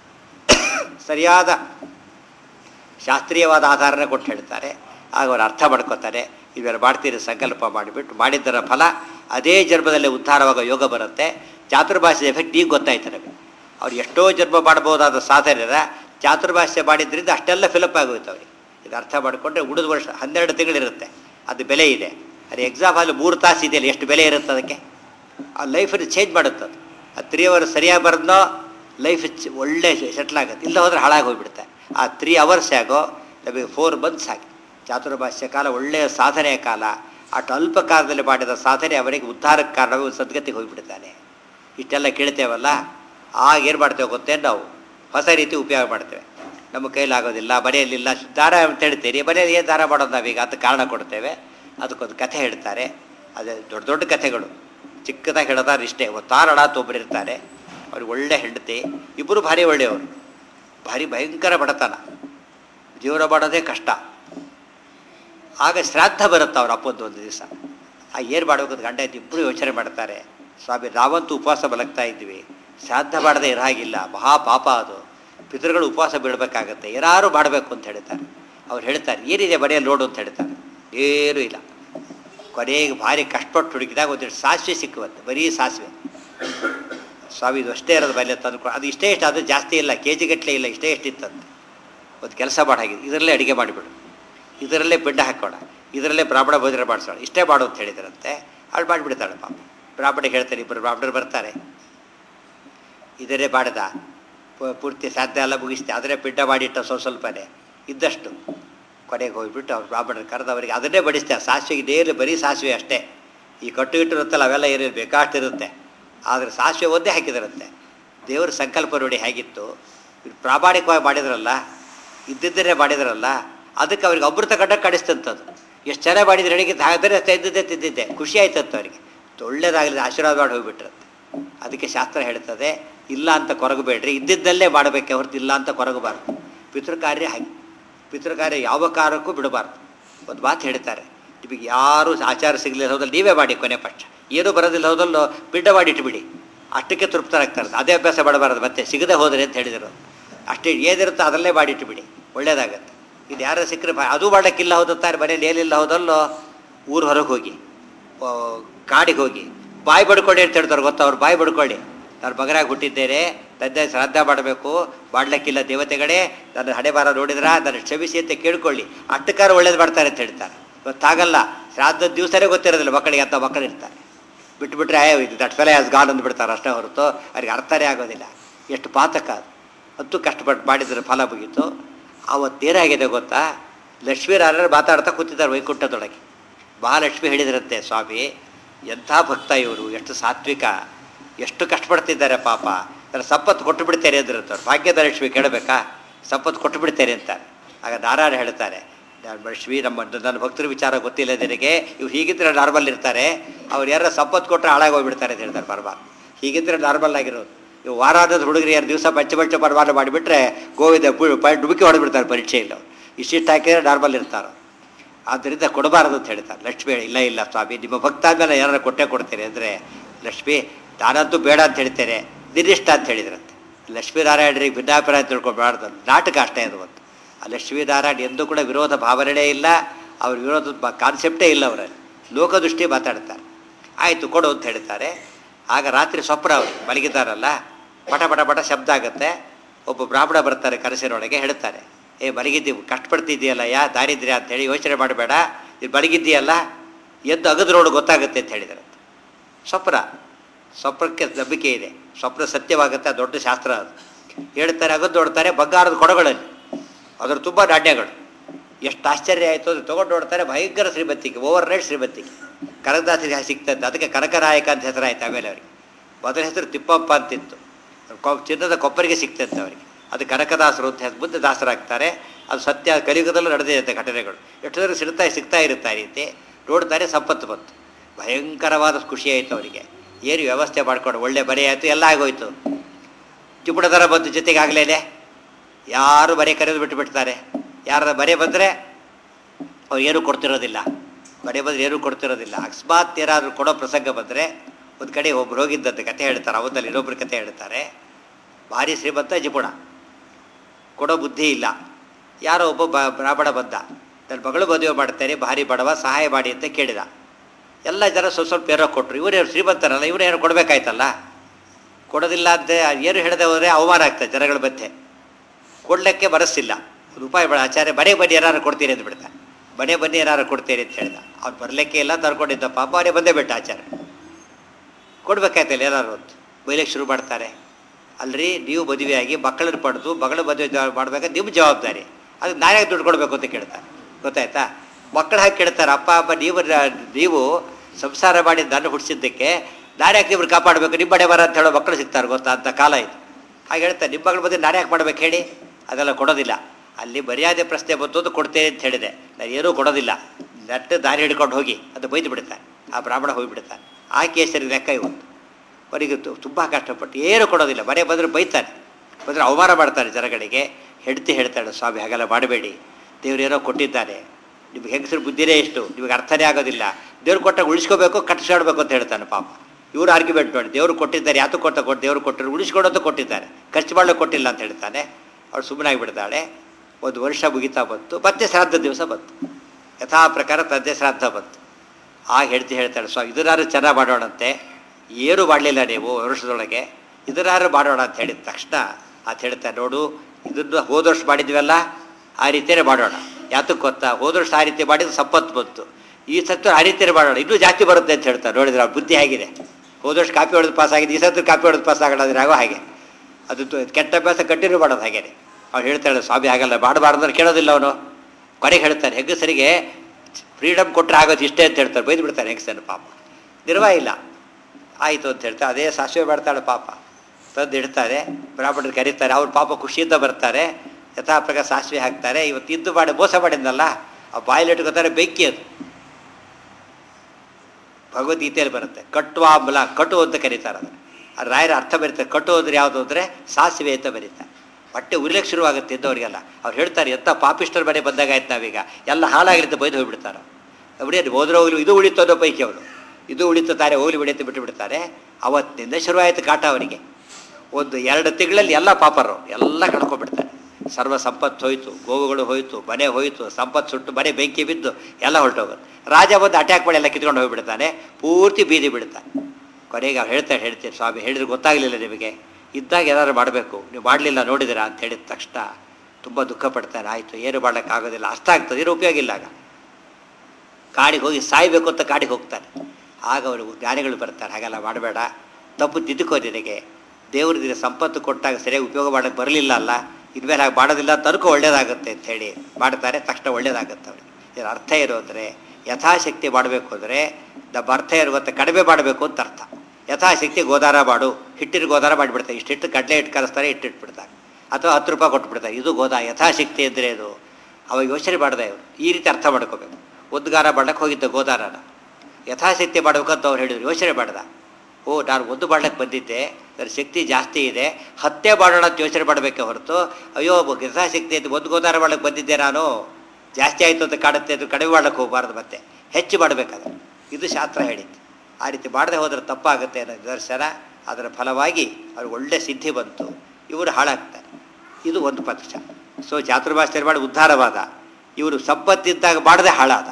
ಸರಿಯಾದ ಶಾಸ್ತ್ರೀಯವಾದ ಆಧಾರನ ಕೊಟ್ಟು ಹೇಳ್ತಾರೆ ಆಗ ಅವರು ಅರ್ಥ ಮಾಡ್ಕೋತಾರೆ ಇವೆಲ್ಲ ಮಾಡ್ತೀರಿ ಸಂಕಲ್ಪ ಮಾಡಿಬಿಟ್ಟು ಮಾಡಿದ್ದರ ಫಲ ಅದೇ ಜನ್ಮದಲ್ಲಿ ಉದ್ಧಾರವಾಗ ಯೋಗ ಬರುತ್ತೆ ಚಾತುರ್ಭಾಷೆ ಎಫೆಕ್ಟ್ ಈಗ ಗೊತ್ತಾಯ್ತು ನಮಗೆ ಅವ್ರು ಎಷ್ಟೋ ಜನ್ಮ ಮಾಡ್ಬೋದಾದ ಸಾಧನೆನ ಚಾತುರ್ಭಾಷ್ಯ ಮಾಡಿದ್ರಿಂದ ಅಷ್ಟೆಲ್ಲ ಫಿಲಪ್ ಆಗೋಯ್ತು ಅವ್ರಿಗೆ ಇದು ಅರ್ಥ ಮಾಡಿಕೊಂಡ್ರೆ ಉಳಿದ ವರ್ಷ ಹನ್ನೆರಡು ತಿಂಗಳಿರುತ್ತೆ ಅದು ಬೆಲೆ ಇದೆ ಅದು ಎಕ್ಸಾಮ್ ಅಲ್ಲಿ ಮೂರು ತಾಸು ಇದೆಯಲ್ಲ ಎಷ್ಟು ಬೆಲೆ ಇರುತ್ತೆ ಅದಕ್ಕೆ ಆ ಲೈಫನ್ನು ಚೇಂಜ್ ಮಾಡುತ್ತೆ ಅದು ಆ ತ್ರೀ ಅವರ್ ಸರಿಯಾಗಿ ಬರೆದೋ ಲೈಫ್ ಒಳ್ಳೆ ಸೆಟ್ಲ್ ಆಗುತ್ತೆ ಇಲ್ಲ ಹೋದ್ರೆ ಹಾಳಾಗಿ ಹೋಗ್ಬಿಡುತ್ತೆ ಆ ತ್ರೀ ಅವರ್ಸ್ ಆಗೋ ನಮಗೆ ಫೋರ್ ಮಂತ್ಸ್ ಆಗಿ ಚಾತುರ್ಭಾಷ್ಯ ಕಾಲ ಒಳ್ಳೆಯ ಸಾಧನೆಯ ಕಾಲ ಅಷ್ಟು ಅಲ್ಪ ಕಾಲದಲ್ಲಿ ಮಾಡಿದ ಸಾಧನೆ ಅವರಿಗೆ ಉದ್ಧಾರಕ್ಕೆ ಕಾರಣವೇ ಒಂದು ಸದ್ಗತಿಗೆ ಹೋಗಿಬಿಡ್ತಾನೆ ಇಷ್ಟೆಲ್ಲ ಕೇಳ್ತೇವಲ್ಲ ಆಗ ಏನು ಮಾಡ್ತೇವೆ ಗೊತ್ತೇ ನಾವು ಹೊಸ ರೀತಿ ಉಪಯೋಗ ಮಾಡ್ತೇವೆ ನಮ್ಮ ಕೈಲಾಗೋದಿಲ್ಲ ಮನೆಯಲ್ಲಿಲ್ಲ ದಾರ ಅಂತ ಹೇಳ್ತೀರಿ ಮನೆಯಲ್ಲಿ ಏನು ದಾರ ಮಾಡೋದು ನಾವೀಗ ಅಂತ ಕಾರಣ ಕೊಡ್ತೇವೆ ಅದಕ್ಕೊಂದು ಕಥೆ ಹೇಳ್ತಾರೆ ಅದೇ ದೊಡ್ಡ ದೊಡ್ಡ ಕಥೆಗಳು ಚಿಕ್ಕದಾಗಿ ಹೇಳೋದಾದ್ರೆ ಇಷ್ಟೇ ಒಂದು ತಾರಣ ಅಂತ ಒಬ್ಬರು ಇರ್ತಾರೆ ಅವ್ರಿಗೆ ಒಳ್ಳೆ ಹೆಂಡತಿ ಇಬ್ಬರು ಭಾರಿ ಒಳ್ಳೆಯವರು ಭಾರಿ ಭಯಂಕರ ಬಡತನ ಜೀವನ ಮಾಡೋದೇ ಕಷ್ಟ ಆಗ ಶ್ರಾದ್ದ ಬರುತ್ತೆ ಅವ್ರ ಅಪ್ಪಂದು ಒಂದು ದಿವಸ ಆ ಏನು ಮಾಡಬೇಕು ಗಂಡ ಅಂತ ಇಬ್ಬರು ಯೋಚನೆ ಮಾಡ್ತಾರೆ ಸ್ವಾಮಿ ನಾವಂತೂ ಉಪವಾಸ ಬಲಗ್ತಾ ಇದ್ವಿ ಶ್ರಾದ್ದ ಮಾಡದೆ ಇರಾಗಿಲ್ಲ ಮಹಾ ಪಾಪ ಅದು ಪಿತೃಗಳು ಉಪವಾಸ ಬೀಳಬೇಕಾಗತ್ತೆ ಏನಾರು ಮಾಡಬೇಕು ಅಂತ ಹೇಳ್ತಾರೆ ಅವ್ರು ಹೇಳ್ತಾರೆ ಏನಿದೆ ಮನೆಯಲ್ಲಿ ನೋಡು ಅಂತ ಹೇಳ್ತಾರೆ ಏನೂ ಇಲ್ಲ ಕೊನೆಗೆ ಭಾರಿ ಕಷ್ಟಪಟ್ಟು ಹುಡುಕಿದಾಗ ಒಂದೆರಡು ಸಾಸಿವೆ ಸಿಕ್ಕುವಂತೆ ಬರೀ ಸಾಸಿವೆ ಸ್ವಾಮಿ ಇದು ಅಷ್ಟೇ ಇರೋದು ಮೇಲೆ ತಂದು ಅದು ಇಷ್ಟೇ ಇಷ್ಟ ಅದು ಜಾಸ್ತಿ ಇಲ್ಲ ಕೆ ಜಿ ಗಟ್ಟಲೆ ಇಲ್ಲ ಇಷ್ಟೇ ಎಷ್ಟಿತ್ತಂತೆ ಒಂದು ಕೆಲಸ ಮಾಡಾಗಿದೆ ಇದರಲ್ಲೇ ಅಡುಗೆ ಮಾಡಿಬಿಡು ಇದರಲ್ಲೇ ಪಿಂಡ ಹಾಕೋಣ ಇದರಲ್ಲೇ ಬ್ರಾಹ್ಮಣ ಭೋಜನ ಮಾಡಿಸೋಣ ಇಷ್ಟೇ ಮಾಡು ಅಂತ ಹೇಳಿದ್ರಂತೆ ಅವಳು ಮಾಡಿಬಿಡ್ತಾಳೆ ಪಾಪ ಬ್ರಾಹ್ಮಣಿಗೆ ಹೇಳ್ತಾರೆ ಇಬ್ಬರು ಬ್ರಾಹ್ಮಣರು ಬರ್ತಾರೆ ಇದರೇ ಬಾಡ್ದ ಪೂರ್ತಿ ಸಾಧ್ಯ ಎಲ್ಲ ಮುಗಿಸ್ತೆ ಅದರೇ ಪಿಂಡ ಮಾಡಿಟ್ಟ ಸ್ವಲ್ಪ ಸ್ವಲ್ಪನೇ ಇದ್ದಷ್ಟು ಕೊನೆಗೆ ಹೋಗ್ಬಿಟ್ಟು ಅವ್ರು ಬ್ರಾಹ್ಮಣರು ಕರೆದು ಅವರಿಗೆ ಅದನ್ನೇ ಬಡಿಸ್ತಾರೆ ಸಾಸಿವೆಗೆ ಡೇಲಿ ಬರೀ ಸಾಸಿವೆ ಅಷ್ಟೇ ಈ ಕಟ್ಟು ಇಟ್ಟಿರುತ್ತಲ್ಲ ಅವೆಲ್ಲ ಏನೇನು ಬೇಕಾಷ್ಟಿರುತ್ತೆ ಆದರೆ ಸಾಸಿವೆ ಒಂದೇ ಹಾಕಿದಿರುತ್ತೆ ದೇವರ ಸಂಕಲ್ಪ ನೋಡಿ ಹೇಗಿತ್ತು ಇವ್ರು ಪ್ರಾಮಾಣಿಕವಾಗಿ ಮಾಡಿದ್ರಲ್ಲ ಇದ್ದಿದ್ದನ್ನೇ ಮಾಡಿದ್ರಲ್ಲ ಅದಕ್ಕೆ ಅವ್ರಿಗೆ ಅಮೃತ ಗಡ್ಡ ಕಡಿಸ್ತಂಥದ್ದು ಎಷ್ಟು ಚೆನ್ನಾಗಿ ಮಾಡಿದ್ರೆ ಅಡಿಗೆ ಹಾಕಿದ್ರೆ ತಿದ್ದಿದ್ದೆ ತಿದ್ದಿದ್ದೆ ಖುಷಿ ಆಯ್ತಂತ ಅವರಿಗೆ ಒಳ್ಳೇದಾಗಲಿ ಆಶೀರ್ವಾದ ಮಾಡಿ ಹೋಗ್ಬಿಟ್ರಂತೆ ಅದಕ್ಕೆ ಶಾಸ್ತ್ರ ಹೇಳ್ತದೆ ಇಲ್ಲ ಅಂತ ಕೊರಗಬೇಡ್ರಿ ಇದ್ದಿದ್ದಲ್ಲೇ ಮಾಡಬೇಕೆ ಹೊರತು ಇಲ್ಲ ಅಂತ ಕೊರಗಬಾರ್ದು ಪಿತೃಕಾರ್ಯ ಹಾಗೆ ಪಿತೃಕಾರ್ಯ ಯಾವ ಕಾರಣಕ್ಕೂ ಬಿಡಬಾರ್ದು ಒಂದು ಮಾತು ಹೇಳ್ತಾರೆ ನಿಮಗೆ ಯಾರೂ ಆಚಾರ ಸಿಗಲಿಲ್ಲ ಹೋದಲ್ಲಿ ನೀವೇ ಮಾಡಿ ಕೊನೆ ಪಕ್ಷ ಏನೂ ಬರೋದಿಲ್ಲ ಹೋದಲ್ಲೋ ಪಿಂಡ ಮಾಡಿ ಇಟ್ಬಿಡಿ ಅಷ್ಟಕ್ಕೆ ತೃಪ್ತರಾಗ್ತಾರೆ ಅದೇ ಅಭ್ಯಾಸ ಮಾಡಬಾರದು ಮತ್ತೆ ಸಿಗದೆ ಹೋದರೆ ಅಂತ ಹೇಳಿದರು ಅಷ್ಟೇ ಏನಿರುತ್ತೋ ಅದರಲ್ಲೇ ಮಾಡಿಟ್ಬಿಡಿ ಒಳ್ಳೇದಾಗತ್ತೆ ಇದು ಯಾರು ಸಿಕ್ಕರೆ ಬಾ- ಅದು ಮಾಡೋಕ್ಕಿಲ್ಲ ಹೋದುತ್ತಾರೆ ಮನೇಲಿ ಏನಿಲ್ಲ ಹೋದಲ್ಲೋ ಊರು ಹೊರಗೆ ಹೋಗಿ ಆ, ಕಾಡಿಗೆ ಹೋಗಿ ಬಾಯಿ ಬಡ್ಕೊಳ್ಳಿ ಅಂತ ಹೇಳ್ತಾರೆ ಗೊತ್ತಾ ಅವ್ರು ಬಾಯಿ ಬಡ್ಕೊಳ್ಳಿ ನಾನು ಮಗನಾಗಿ ಹುಟ್ಟಿದ್ದೇನೆ ತಂದೆ ಶ್ರಾದ್ದ ಮಾಡಬೇಕು ಮಾಡ್ಲಿಕ್ಕಿಲ್ಲ ದೇವತೆಗಳೇ ನನ್ನ ಹಣೆ ಬಾರ ನೋಡಿದ್ರ ನನ್ನ ಕ್ಷಮಿಸಿ ಅಂತ ಕೇಳ್ಕೊಳ್ಳಿ ಅಟ್ಟಕಾರ ಒಳ್ಳೇದು ಮಾಡ್ತಾರೆ ಅಂತ ಹೇಳ್ತಾರೆ ಇವತ್ತಾಗಲ್ಲ ಶ್ರಾದ್ದದ ದಿವಸನೇ ಗೊತ್ತಿರೋದಿಲ್ಲ ಮಕ್ಕಳಿಗೆ ಅಂತ ಮಕ್ಕಳು ಇರ್ತಾರೆ ಬಿಟ್ಬಿಟ್ರೆ ಆಯೋ ಇದು ದಟ್ ಫೆಲೆ ಆಸ್ ಗಾನ್ ಅಂದ್ಬಿಡ್ತಾರೆ ಅಷ್ಟೇ ಹೊರತು ಅವ್ರಿಗೆ ಅರ್ಥನೇ ಆಗೋದಿಲ್ಲ ಎಷ್ಟು ಪಾತಕ ಅದು ಅಂತೂ ಕಷ್ಟಪಟ್ಟು ಮಾಡಿದ್ರೆ ಫಲ ಮುಗೀತು ಅವತ್ತೇನಾಗಿದೆ ಗೊತ್ತಾ ಲಕ್ಷ್ಮೀನಾರಾಯಣ ಮಾತಾಡ್ತಾ ಕೂತಿದ್ದಾರೆ ವೈಕುಂಠದೊಳಗೆ ಮಹಾಲಕ್ಷ್ಮಿ ಹೇಳಿದ್ರಂತೆ ಸ್ವಾಮಿ ಎಂಥ ಭಕ್ತ ಇವರು ಎಷ್ಟು ಸಾತ್ವಿಕ ಎಷ್ಟು ಕಷ್ಟಪಡ್ತಿದ್ದಾರೆ ಪಾಪ ಅದರ ಸಂಪತ್ತು ಕೊಟ್ಟು ಬಿಡ್ತೇನೆ ಅಂದ್ರಂತವ್ರು ಭಾಗ್ಯದ ಲಕ್ಷ್ಮಿ ಕೇಳಬೇಕಾ ಸಂಪತ್ತು ಕೊಟ್ಟು ಬಿಡ್ತೇನೆ ಅಂತಾರೆ ಆಗ ನಾರಾಯಣ ಹೇಳ್ತಾರೆ ನಾನು ಲಕ್ಷ್ಮಿ ನಮ್ಮ ನನ್ನ ಭಕ್ತರ ವಿಚಾರ ಗೊತ್ತಿಲ್ಲ ನಿನಗೆ ಇವ್ರು ಹೀಗಿದ್ರೆ ನಾರ್ಮಲ್ ಇರ್ತಾರೆ ಅವ್ರು ಯಾರ ಸಂಪತ್ತು ಕೊಟ್ಟರೆ ಹಾಳಾಗಿ ಹೋಗ್ಬಿಡ್ತಾರೆ ಅಂತ ಹೇಳ್ತಾರೆ ಪರಮಾತ್ಮ ಹೀಗಿದ್ರೆ ನಾರ್ಮಲ್ ಆಗಿರೋದು ಇವು ವಾರಾದ ಹುಡುಗರು ಯಾರು ದಿವಸ ಪಂಚ ಪಂಚ ಪರಮಾನ ಮಾಡಿಬಿಟ್ರೆ ಗೋವಿಂದ ಪು- ಪ- ಡುಬುಕಿ ಹೊಡೆದ್ಬಿಡ್ತಾರೆ ಪರೀಕ್ಷೆಯಲ್ಲಿ ಅವ್ರು. ಇಷ್ಟಿಷ್ಟು ಹಾಕಿದ್ರೆ ನಾರ್ಮಲ್ ಇರ್ತಾರೆ ಆದ್ದರಿಂದ ಕೊಡಬಾರದು ಅಂತ ಹೇಳ್ತಾರೆ ಲಕ್ಷ್ಮಿ ಹೇಳಿ, ಇಲ್ಲ ಇಲ್ಲ ಸ್ವಾಮಿ ನಿಮ್ಮ ಭಕ್ತ ಆದಮೇಲೆ ಯಾರು ಕೊಟ್ಟೆ ಕೊಡ್ತೀರಿ ಅಂದರೆ ಲಕ್ಷ್ಮಿ ನಾನಂತೂ ಬೇಡ ಅಂತ ಹೇಳ್ತೇನೆ ನಿನ್ನಿಷ್ಟ ಅಂತ ಹೇಳಿದ್ರಂತೆ ಲಕ್ಷ್ಮೀನಾರಾಯಣರಿಗೆ ಭಿನ್ನಾಭಿಪ್ರಾಯ ತಿಳ್ಕೊಬಾರ್ದು ನಾಟಕ ಅಷ್ಟೇ ಅದು ಒಂದು ಆ ಲಕ್ಷ್ಮೀನಾರಾಯಣ ಎಂದೂ ಕೂಡ ವಿರೋಧ ಭಾವನೆಯೇ ಇಲ್ಲ ಅವ್ರ ವಿರೋಧದ ಕಾನ್ಸೆಪ್ಟೇ ಇಲ್ಲ ಅವರಲ್ಲಿ ಲೋಕದೃಷ್ಟಿ ಮಾತಾಡ್ತಾರೆ ಆಯಿತು ಕೊಡು ಅಂತ ಹೇಳ್ತಾರೆ ಆಗ ರಾತ್ರಿ ಸ್ವಪ್ನ ಅವರು ಮಲಗಿದ್ದಾರಲ್ಲ ಪಟ ಪಟ ಪಟ ಶಬ್ದ ಆಗುತ್ತೆ ಒಬ್ಬ ಬ್ರಾಹ್ಮಣ ಬರ್ತಾರೆ ಕನಸಿನೊಳಗೆ ಹೇಳ್ತಾರೆ ಏ ಮಲಗಿದ್ದೀವಿ ಕಷ್ಟಪಡ್ತಿದ್ದೀಯಲ್ಲ ಯಾ ದಾರಿದ್ರ್ಯ ಅಂತೇಳಿ ಯೋಚನೆ ಮಾಡಬೇಡ ಇದು ಮಲಗಿದ್ದೀಯಲ್ಲ ಎದ್ದು ಅಗದು ನೋಡು ಗೊತ್ತಾಗುತ್ತೆ ಅಂತ ಹೇಳಿದ್ದಾರೆ ಸ್ವಪ್ನ ಸ್ವಪ್ನಕ್ಕೆ ನಂಬಿಕೆ ಇದೆ ಸ್ವಪ್ನ ಸತ್ಯವಾಗುತ್ತೆ ಅದು ದೊಡ್ಡ ಶಾಸ್ತ್ರ ಅದು ಹೇಳ್ತಾರೆ ಅಗದು ನೋಡ್ತಾರೆ ಬಂಗಾರದ ಕೊಡಗಳಲ್ಲಿ ಅದ್ರ ತುಂಬ ನಾಣ್ಯಗಳು ಎಷ್ಟು ಆಶ್ಚರ್ಯ ಆಯಿತು ಅದು ತೊಗೊಂಡು ನೋಡ್ತಾರೆ ಭಯಂಕರ ಶ್ರೀಮಂತಿಕೆ ಓವರ್ ನೈಟ್ ಶ್ರೀಮಂತಿಕೆ ಕನಕದಾಸರಿಗೆ ಸಿಗ್ತಂತೆ ಅದಕ್ಕೆ ಕನಕನಾಯಕ ಅಂತ ಹೆಸರಾಯ್ತು ಆಮೇಲೆ ಅವರಿಗೆ ಮೊದಲ ಹೆಸರು ತಿಪ್ಪಪ್ಪ ಅಂತಿತ್ತು ಕೊ- ಚಿನ್ನದ ಕೊಪ್ಪರಿಗೆ ಸಿಕ್ತಂತೆ ಅವರಿಗೆ ಅದು ಕನಕದಾಸರು ಅಂತ ಹೆಸರು ಮುಂದೆ ದಾಸರಾಗ್ತಾರೆ ಅದು ಸತ್ಯ ಕಲಿಯುಗದಲ್ಲೂ ನಡೆದಿರುತ್ತೆ ಘಟನೆಗಳು ಎಷ್ಟೊಂದು ಸಿಗ್ತಾ ಸಿಗ್ತಾ ಇರುತ್ತೆ ಆ ರೀತಿ ನೋಡ್ತಾರೆ ಸಂಪತ್ತು ಬಂತು ಭಯಂಕರವಾದ ಖುಷಿ ಆಯಿತು ಅವರಿಗೆ ಏನು ವ್ಯವಸ್ಥೆ ಮಾಡ್ಕೊಂಡು ಒಳ್ಳೆ ಬರೆ ಆಯಿತು ಎಲ್ಲ ಆಗೋಯ್ತು ಚಿಪುಡದರ ಬಂದು ಜೊತೆಗೆ ಆಗಲೇನೆ ಯಾರು ಬರೆ ಕರೆದು ಬಿಟ್ಟು ಬಿಡ್ತಾರೆ ಯಾರ ಬರೆ ಬಂದರೆ ಅವ್ರು ಏನೂ ಕೊಡ್ತಿರೋದಿಲ್ಲ ಬರೆ ಬಂದರೆ ಏನೂ ಕೊಡ್ತಿರೋದಿಲ್ಲ ಅಕಸ್ಮಾತ್ ಯಾರಾದರೂ ಕೊಡೋ ಪ್ರಸಂಗ ಬಂದರೆ ಒಂದು ಕಡೆ ಒಬ್ರು ಹೋಗಿದ್ದಂತೆ ಕತೆ ಹೇಳ್ತಾರೆ ಅವತ್ತಲ್ಲಿ ಇನ್ನೊಬ್ರು ಕತೆ ಹೇಳ್ತಾರೆ ಭಾರಿ ಶ್ರೀಮಂತ ಜಿಪುಣ ಕೊಡೋ ಬುದ್ಧಿ ಇಲ್ಲ ಯಾರೋ ಒಬ್ಬ ಬ ಬ್ರಾಹ್ಮಣ ಬಂದ ನನ್ನ ಮಗಳು ಮದುವೆ ಮಾಡ್ತೇನೆ ಭಾರಿ ಬಡವ ಸಹಾಯ ಮಾಡಿ ಅಂತ ಕೇಳಿದ ಎಲ್ಲ ಜನ ಸ್ವಲ್ಪ ಸ್ವಲ್ಪ ಏನೋ ಕೊಟ್ಟರು ಇವರೇನು ಶ್ರೀಮಂತರಲ್ಲ ಇವರೇನು ಕೊಡಬೇಕಾಯ್ತಲ್ಲ ಕೊಡೋದಿಲ್ಲ ಅಂತ ಏನು ಹೇಳದೆ ಹೋದರೆ ಅವಮಾನ ಆಗ್ತದೆ ಜನಗಳ ಮಧ್ಯೆ ಕೊಡಲಿಕ್ಕೆ ಮನಸ್ಸಿಲ್ಲ ಒಂದು ಉಪಾಯ ಬೇಡ ಆಚಾರ್ಯ ಮನೆ ಬನ್ನಿ ಏನಾರು ಕೊಡ್ತೀರಿ ಅಂತ ಬಿಡ್ತಾರೆ ಮನೆ ಬನ್ನಿ ಏನಾರು ಕೊಡ್ತೀರಿ ಅಂತ ಹೇಳ್ದ ಅವ್ನು ಬರಲಿಕ್ಕೆ ಇಲ್ಲ ತರ್ಕೊಂಡಿದ್ದ ಪಾಪ ಅವನೇ ಬಂದೇ ಬಿಟ್ಟ ಆಚಾರ್ಯ ಕೊಡ್ಬೇಕಾಯ್ತಲ್ಲ ಏನಾರು ಅಂತ ಬೈಲಿಕ್ಕೆ ಶುರು ಮಾಡ್ತಾರೆ ಅಲ್ರಿ ನೀವು ಮದುವೆಯಾಗಿ ಮಕ್ಕಳನ್ನು ಪಡೆದು ಮಗಳ ಮದುವೆ ಜವಾಬ್ ಮಾಡ್ಬೇಕಾದ್ರೆ ನಿಮ್ಮ ಜವಾಬ್ದಾರಿ ಅದಕ್ಕೆ ನಾನೇ ದುಡ್ಡು ಕೊಡಬೇಕು ಅಂತ ಕೇಳ್ತಾರೆ ಗೊತ್ತಾಯ್ತಾ ಮಕ್ಕಳು ಹಾಕಿ ಕೇಳ್ತಾರೆ ಅಪ್ಪ ಅಪ್ಪ ನೀವು ನೀವು ಸಂಸಾರ ಮಾಡಿ ನನ್ನ ಹುಟ್ಟಿಸಿದ್ದಕ್ಕೆ ನಾನೇ ಯಾಕೆ ನಿಮ್ಮನ್ನು ಕಾಪಾಡಬೇಕು ನಿಮ್ಮ ಮನೆ ಬರ ಅಂತ ಹೇಳೋ ಮಕ್ಕಳು ಸಿಗ್ತಾರೆ ಗೊತ್ತಾ ಅಂತ ಕಾಲ ಇದು ಹಾಗೆ ಹೇಳ್ತಾರೆ ನಿಮ್ಮ ಮಗಳ ಮದುವೆ ನಾನೇ ಯಾಕೆ ಮಾಡ್ಬೇಕು ಹೇಳಿ ಅದೆಲ್ಲ ಕೊಡೋದಿಲ್ಲ ಅಲ್ಲಿ ಮರ್ಯಾದೆ ಪ್ರಶ್ನೆ ಬಂತು ಅಂತ ಕೊಡ್ತೇನೆ ಅಂತ ಹೇಳಿದೆ ನಾನು ಏನೂ ಕೊಡೋದಿಲ್ಲ ನೆಟ್ಟು ದಾರಿ ಹಿಡ್ಕೊಂಡು ಹೋಗಿ ಅದು ಬೈದು ಬಿಡ್ತಾನೆ ಆ ಬ್ರಾಹ್ಮಣ ಹೋಗಿಬಿಡ್ತಾನೆ ಆ ಕೇಸರಿ ಲೆಕ್ಕ ಇವತ್ತು ಅವರಿಗೆ ತುಂಬ ಕಷ್ಟಪಟ್ಟು ಏನು ಕೊಡೋದಿಲ್ಲ ಮನೆ ಬಂದರೆ ಬೈತಾನೆ ಬಂದರೆ ಅವಮಾನ ಮಾಡ್ತಾರೆ ಜನಗಳಿಗೆ ಹೆಂಡ್ತಿ ಹೇಳ್ತಾಳೆ ಸ್ವಾಮಿ ಹಾಗೆಲ್ಲ ಮಾಡಬೇಡಿ ದೇವ್ರು ಏನೋ ಕೊಟ್ಟಿದ್ದಾನೆ ನಿಮ್ಗೆ ಹೆಂಗಸರು ಬುದ್ಧಿನೇ ಎಷ್ಟು ನಿಮಗೆ ಅರ್ಥನೇ ಆಗೋದಿಲ್ಲ ದೇವ್ರು ಕೊಟ್ಟಾಗ ಉಳಿಸ್ಕೋಬೇಕು ಕಟ್ಟಿಸ್ಕೊಳ್ಬೇಕು ಅಂತ ಹೇಳ್ತಾನೆ ಪಾಪ ಇವರು ಆರ್ಗ್ಯುಮೆಂಟ್ ಮಾಡಿ ದೇವರು ಕೊಟ್ಟಿದ್ದಾರೆ ಯಾತು ಕೊಟ್ಟ ಕೊಟ್ಟು ದೇವರು ಕೊಟ್ಟರು ಉಳಿಸ್ಕೊಡೋದು ಕೊಟ್ಟಿದ್ದಾರೆ ಖರ್ಚು ಮಾಡಲು ಕೊಟ್ಟಿಲ್ಲ ಅಂತ ಹೇಳ್ತಾನೆ ಅವಳು ಸುಮ್ಮನಾಗಿ ಬಿಡ್ತಾಳೆ ಒಂದು ವರ್ಷ ಮುಗಿತಾ ಬಂತು ಮತ್ತೆ ಶ್ರಾದ್ದ ದಿವಸ ಬಂತು ಯಥಾ ಪ್ರಕಾರ ತಂದೆ ಶ್ರಾದ್ದ ಬಂತು ಆಗ ಹೇಳ್ತಿ ಹೇಳ್ತಾಳೆ ಸ್ವಾಮಿ ಇದನ್ನಾರು ಚೆನ್ನಾಗಿ ಮಾಡೋಣಂತೆ ಏನು ಮಾಡಲಿಲ್ಲ ನೀವು ವರ್ಷದೊಳಗೆ ಇದನ್ನಾರು ಮಾಡೋಣ ಅಂತ ಹೇಳಿದ ತಕ್ಷಣ ಅಂತ ಹೇಳ್ತಾರೆ ನೋಡು ಇದನ್ನು ಹೋದ ವರ್ಷ ಮಾಡಿದ್ವಲ್ಲ ಆ ರೀತಿಯೇ ಮಾಡೋಣ ಯಾತಕ್ಕೆ ಗೊತ್ತಾ ಹೋದ ವರ್ಷ ಆ ರೀತಿ ಮಾಡಿದ್ರೆ ಸಂಪತ್ತು ಬಂತು ಈ ಸತ್ತು ಆ ರೀತಿಯೇ ಮಾಡೋಣ ಇನ್ನೂ ಜಾಸ್ತಿ ಬರುತ್ತೆ ಅಂತ ಹೇಳ್ತಾರೆ ನೋಡಿದ್ರೆ ಅವ್ರ ಬುದ್ಧಿ ಆಗಿದೆ ಹೋದ ವರ್ಷ ಕಾಪಿ ಹೊಡೆದು ಪಾಸ್ ಆಗಿದೆ ಈ ಸತ್ತು ಕಾಪಿ ಹೊಡೆದು ಪಾಸ್ ಆಗೋದ್ರೆ ಆಗೋ ಹಾಗೆ ಅದು ತು- ಕೆಟ್ಟ ಅಭ್ಯಾಸ ಕಂಟಿನ್ಯೂ ಮಾಡೋದು ಹಾಗೇನೆ ಅವ್ನು ಹೇಳ್ತಾಳೆ ಸ್ವಾಮಿ ಹಾಗಲ್ಲ ಮಾಡಬಾರ್ದು ಅಂದ್ರೆ ಕೇಳೋದಿಲ್ಲ ಅವನು ಕೊನೆಗೆ ಹೇಳ್ತಾರೆ ಹೆಂಗಸರಿಗೆ ಫ್ರೀಡಮ್ ಕೊಟ್ಟರೆ ಆಗೋದು ಇಷ್ಟೇ ಅಂತ ಹೇಳ್ತಾರೆ ಬೈದು ಬಿಡ್ತಾರೆ ಹೆಂಗಸನ್ನು ಪಾಪ ನಿರ್ವಾಹ ಇಲ್ಲ ಆಯಿತು ಅಂತ ಹೇಳ್ತಾರೆ ಅದೇ ಸಾಸಿವೆ ಮಾಡ್ತಾಳೆ ಪಾಪ ತಂದು ಇಡ್ತಾರೆ ಬ್ರಾಹ್ಮಣರು ಕರೀತಾರೆ ಅವ್ರು ಪಾಪ ಖುಷಿಯಿಂದ ಬರ್ತಾರೆ ಯಥಾ ಪ್ರಕಾರ ಸಾಸಿವೆ ಹಾಕ್ತಾರೆ ಇವತ್ತು ಇದ್ದು ಮಾಡಿ ಮೋಸ ಮಾಡಿದ್ನಲ್ಲ ಆ ಬಾಯಲ್ಲಿ ಇಟ್ಕೋತಾರೆ ಬೆಂಕಿ ಅದು ಭಗವದ್ಗೀತೆಯಲ್ಲಿ ಬರುತ್ತೆ ಕಟ್ಟುವ ಅಂಬಲ ಕಟು ಅಂತ ಕರೀತಾರೆ ಅದನ್ನು ಆ ರಾಯರ ಅರ್ಥ ಬರೀತಾರೆ ಕಟು ಅಂದ್ರೆ ಯಾವುದು ಅಂದರೆ ಸಾಸಿವೆ ಅಂತ ಬರೀತಾರೆ ಹೊಟ್ಟೆ ಉರಿಲಿಕ್ಕೆ ಶುರುವಾಗುತ್ತೆ ಇದ್ದವರಿಗೆಲ್ಲ ಅವ್ರು ಹೇಳ್ತಾರೆ ಎಂಥ ಪಾಪಿಸ್ಟರ್ ಮನೆ ಬಂದಾಗ ಆಯ್ತು ನಾವೀಗ ಎಲ್ಲ ಹಾಳಾಗಿರುತ್ತೆ ಬೈದು ಹೋಗ್ಬಿಡ್ತಾರೆ ಅವ್ರೇನು ಹೋದ್ರೆ ಹೋಗ್ಲಿ ಇದು ಉಳಿತು ಅನ್ನೋ ಪೈಕಿ ಅವರು ಇದು ಉಳಿತು ತಾರೆ ಹೋಗ್ಲಿ ಬಿಡಿ ಬಿಟ್ಟು ಬಿಡ್ತಾರೆ ಅವತ್ತಿನಿಂದ ಶುರುವಾಯಿತು ಕಾಟ ಅವನಿಗೆ ಒಂದು ಎರಡು ತಿಂಗಳಲ್ಲಿ ಎಲ್ಲ ಪಾಪರು ಎಲ್ಲ ಕಳ್ಕೊಂಡ್ಬಿಡ್ತಾರೆ ಸರ್ವ ಸಂಪತ್ತು ಹೋಯ್ತು ಗೋವುಗಳು ಹೋಯ್ತು ಮನೆ ಹೋಯ್ತು ಸಂಪತ್ತು ಸುಟ್ಟು ಮನೆ ಬೆಂಕಿ ಬಿದ್ದು ಎಲ್ಲ ಹೊರಟೋಗೋದು ರಾಜ ಬಂದು ಅಟ್ಯಾಕ್ ಮಾಡಿ ಎಲ್ಲ ಕಿತ್ಕೊಂಡು ಹೋಗಿಬಿಡ್ತಾನೆ ಪೂರ್ತಿ ಬೀದಿ ಬಿಡ್ತಾನೆ ಕೊನೆಗೆ ಅವ್ರು ಹೇಳ್ತಾರೆ ಹೇಳ್ತೀರಿ ಸ್ವಾಮಿ ಹೇಳಿದ್ರೆ ಗೊತ್ತಾಗಲಿಲ್ಲ ನಿಮಗೆ ಇದ್ದಾಗ ಏನಾದ್ರು ಮಾಡಬೇಕು ನೀವು ಮಾಡಲಿಲ್ಲ ನೋಡಿದಿರಾ ಅಂತ ಹೇಳಿದ ತಕ್ಷಣ ತುಂಬ ದುಃಖ ಪಡ್ತಾನೆ ಆಯಿತು ಏನು ಮಾಡೋಕ್ಕಾಗೋದಿಲ್ಲ ಅರ್ಥ ಆಗ್ತದೆ ಏನು ಉಪಯೋಗ ಇಲ್ಲ ಆಗ ಕಾಡಿಗೆ ಹೋಗಿ ಸಾಯಬೇಕು ಅಂತ ಕಾಡಿಗೆ ಹೋಗ್ತಾನೆ ಆಗ ಅವರು ಜ್ಞಾನಿಗಳು ಬರ್ತಾರೆ ಹಾಗೆಲ್ಲ ಮಾಡಬೇಡ ತಪ್ಪು ತಿದ್ದುಕೋ ನಿನಗೆ ದೇವರು ನಿನಗೆ ಸಂಪತ್ತು ಕೊಟ್ಟಾಗ ಸರಿಯಾಗಿ ಉಪಯೋಗ ಮಾಡೋಕ್ಕೆ ಬರಲಿಲ್ಲ ಅಲ್ಲ ಇನ್ಮೇಲೆ ಹಾಗೆ ಮಾಡೋದಿಲ್ಲ ತನಕ ಒಳ್ಳೇದಾಗುತ್ತೆ ಅಂಥೇಳಿ ಮಾಡ್ತಾರೆ ತಕ್ಷಣ ಒಳ್ಳೇದಾಗುತ್ತೆ ಅವ್ರಿಗೆ ಇದರ ಅರ್ಥ ಏನು ಅಂದರೆ ಯಥಾಶಕ್ತಿ ಮಾಡಬೇಕು ಅಂದರೆ ನಮ್ಮ ಅರ್ಥ ಏನು ಗೊತ್ತಾ ಕಡಿಮೆ ಮಾಡಬೇಕು ಅಂತ ಅರ್ಥ ಯಥಾಶಕ್ತಿ ಗೋದಾರ ಮಾಡು ಹಿಟ್ಟಿನ ಗೋದಾರ ಮಾಡಿಬಿಡ್ತಾರೆ ಇಷ್ಟಿಟ್ಟು ಕಡಲೆ ಹಿಟ್ಟು ಕರೆಸ್ತಾರೆ ಇಟ್ಟಿಟ್ಬಿಡ್ತಾರೆ ಅಥವಾ ಹತ್ತು ರೂಪಾಯಿ ಕೊಟ್ಬಿಡ್ತಾರೆ ಇದು ಗೋದಾ ಯಥಾಶಕ್ತಿ ಅಂದರೆ ಇದು ಅವಾಗ ಯೋಚನೆ ಮಾಡಿದೆ ಇವರು ಈ ರೀತಿ ಅರ್ಥ ಮಾಡ್ಕೋಬೇಕು ಒದ್ಗಾರ ಮಾಡಕ್ಕೆ ಹೋಗಿದ್ದ ಗೋದಾರನ ಯಥಾಶಕ್ತಿ ಮಾಡಬೇಕಂತ ಅವ್ರು ಹೇಳಿದ್ರು ಯೋಚನೆ ಮಾಡ್ದ ಓ ನಾನು ಒಂದು ಮಾಡ್ಲಿಕ್ಕೆ ಬಂದಿದ್ದೆ ನನ್ನ ಶಕ್ತಿ ಜಾಸ್ತಿ ಇದೆ ಹತ್ತೆ ಮಾಡೋಣ ಅಂತ ಯೋಚನೆ ಮಾಡಬೇಕೆ ಹೊರತು ಅಯ್ಯೋ ಯಥಾಶಕ್ತಿ ಅಂತ ಒಂದು ಗೋದಾರ ಮಾಡಕ್ಕೆ ಬಂದಿದ್ದೆ ನಾನು ಜಾಸ್ತಿ ಆಯಿತು ಅಂತ ಕಾಡುತ್ತೆ ಅದು ಕಡಿಮೆ ಮಾಡ್ಲಿಕ್ಕೆ ಹೋಗಬಾರ್ದು ಮತ್ತೆ ಹೆಚ್ಚು ಮಾಡಬೇಕಾದ್ರೆ ಇದು ಶಾಸ್ತ್ರ ಹೇಳಿತ್ತು ಆ ರೀತಿ ಮಾಡದೆ ಹೋದರೆ ತಪ್ಪಾಗುತ್ತೆ ಅನ್ನೋ ನಿದರ್ಶನ ಅದರ ಫಲವಾಗಿ ಅವ್ರಿಗೆ ಒಳ್ಳೆ ಸಿದ್ಧಿ ಬಂತು ಇವರು ಹಾಳಾಗ್ತಾರೆ ಇದು ಒಂದು ಪಕ್ಷ ಸೊ ಚಾತುರ್ಭಾಷೆ ಮಾಡಿ ಉದ್ಧಾರವಾದ ಇವರು ಸಂಪತ್ತಿದ್ದಾಗ ಮಾಡದೆ ಹಾಳಾದ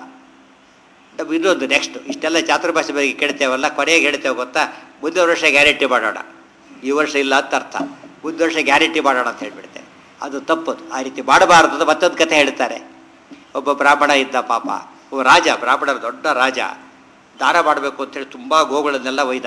ನಮ್ಮ ಇನ್ನೊಂದು ನೆಕ್ಸ್ಟ್ ಇಷ್ಟೆಲ್ಲ ಚಾತುರ್ಭಾಷೆ ಬಗ್ಗೆ ಕೇಳ್ತೇವಲ್ಲ ಕೊನೆಗೆ ಹೇಳ್ತೇವೆ ಗೊತ್ತಾ ಮುಂದಿನ ವರ್ಷ ಗ್ಯಾರಂಟಿ ಮಾಡೋಣ ಈ ವರ್ಷ ಇಲ್ಲ ಅಂತ ಅರ್ಥ ಮುಂದಿನ ವರ್ಷ ಗ್ಯಾರಂಟಿ ಮಾಡೋಣ ಅಂತ ಹೇಳ್ಬಿಡ್ತೇವೆ ಅದು ತಪ್ಪದು ಆ ರೀತಿ ಮಾಡಬಾರದು ಅಂತ ಮತ್ತೊಂದು ಕಥೆ ಹೇಳ್ತಾರೆ ಒಬ್ಬ ಬ್ರಾಹ್ಮಣ ಇದ್ದ ಪಾಪ ಒಬ್ಬ ರಾಜ ಬ್ರಾಹ್ಮಣರ ದೊಡ್ಡ ರಾಜ ದಾನ ಮಾಡಬೇಕು ಅಂತೇಳಿ ತುಂಬ ಗೋಗಳನ್ನೆಲ್ಲ ಒಯ್ದ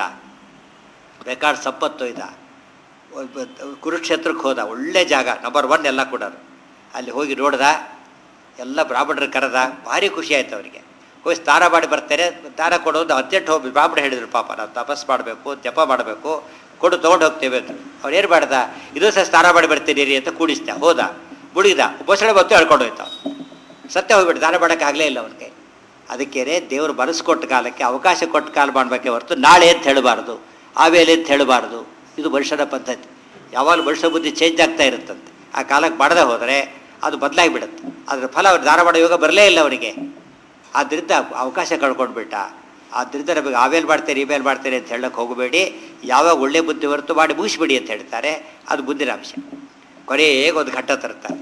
ಬೇಕಾದ ಸಂಪತ್ತು ಒಯ್ದ ಒಬ್ಬ ಕುರುಕ್ಷೇತ್ರಕ್ಕೆ ಹೋದ ಒಳ್ಳೆ ಜಾಗ ನಂಬರ್ ಒನ್ ಎಲ್ಲ ಕೂಡ ಅಲ್ಲಿ ಹೋಗಿ ನೋಡ್ದ ಎಲ್ಲ ಬ್ರಾಹ್ಮಣರು ಕರೆದ ಭಾರಿ ಖುಷಿ ಆಯ್ತು ಅವರಿಗೆ ಹೋಗಿ ಸ್ನಾನ ಮಾಡಿ ಬರ್ತಾರೆ ದಾನ ಕೊಡೋದು ಅರ್ಜೆಂಟ್ ಹೋಗಿ ಬ್ರಾಹ್ಮಣ ಹೇಳಿದ್ರು ಪಾಪ ನಾವು ತಪಸ್ ಮಾಡಬೇಕು ಜಪ ಮಾಡಬೇಕು ಕೊಡು ತೊಗೊಂಡು ಹೋಗ್ತೇವೆ ಅಂತ ಅವ್ರು ಏನು ಮಾಡ್ದ ಇದು ಸಹ ಸ್ನಾನ ಮಾಡಿ ಬರ್ತೀನಿ ರೀ ಅಂತ ಕೂಡಿಸ್ದ ಹೋದ ಮುಳುಗಿದ ಬೊಸಳೆ ಬತ್ತು ಹೇಳ್ಕೊಂಡು ಹೋಯ್ತು ಸತ್ಯ ಹೋಗ್ಬಿಟ್ಟು ದಾನ ಮಾಡೋಕ್ಕಾಗಲೇ ಇಲ್ಲ ಅವನಿಗೆ ಅದಕ್ಕೇನೆ ದೇವರು ಮನಸ್ಸು ಕೊಟ್ಟ ಕಾಲಕ್ಕೆ ಅವಕಾಶ ಕೊಟ್ಟ ಕಾಲ ಮಾಡಬೇಕೆ ಹೊರತು ನಾಳೆ ಅಂತ ಹೇಳಬಾರ್ದು ಆಮೇಲೆ ಅಂತ ಹೇಳಬಾರ್ದು ಇದು ಮನುಷ್ಯನ ಪದ್ಧತಿ ಯಾವಾಗ ಮನುಷ್ಯ ಬುದ್ಧಿ ಚೇಂಜ್ ಆಗ್ತಾ ಇರುತ್ತಂತೆ ಆ ಕಾಲಕ್ಕೆ ಮಾಡದೆ ಹೋದರೆ ಅದು ಬದಲಾಗಿ ಬಿಡುತ್ತೆ ಅದ್ರ ಫಲ ಅವ್ರು ದಾನ ಮಾಡೋ ಯೋಗ ಬರಲೇ ಇಲ್ಲ ಅವನಿಗೆ ಆದ್ದರಿಂದ ಅವಕಾಶ ಕಳ್ಕೊಂಡ್ಬಿಟ್ಟ ಆದ್ದರಿಂದ ನಮಗೆ ಆಮೇಲೆ ಮಾಡ್ತೇನೆ ಇಮೇಲೆ ಮಾಡ್ತೇನೆ ಅಂತ ಹೇಳಕ್ಕೆ ಹೋಗಬೇಡಿ ಯಾವಾಗ ಒಳ್ಳೆ ಬುದ್ಧಿ ಹೊರತು ಮಾಡಿ ಮುಗಿಸ್ಬಿಡಿ ಅಂತ ಹೇಳ್ತಾರೆ ಅದು ಬುದ್ಧಿನ ಅಂಶ ಕೊನೆಗೆ ಒಂದು ಘಟ್ಟ ತರ್ತಾರೆ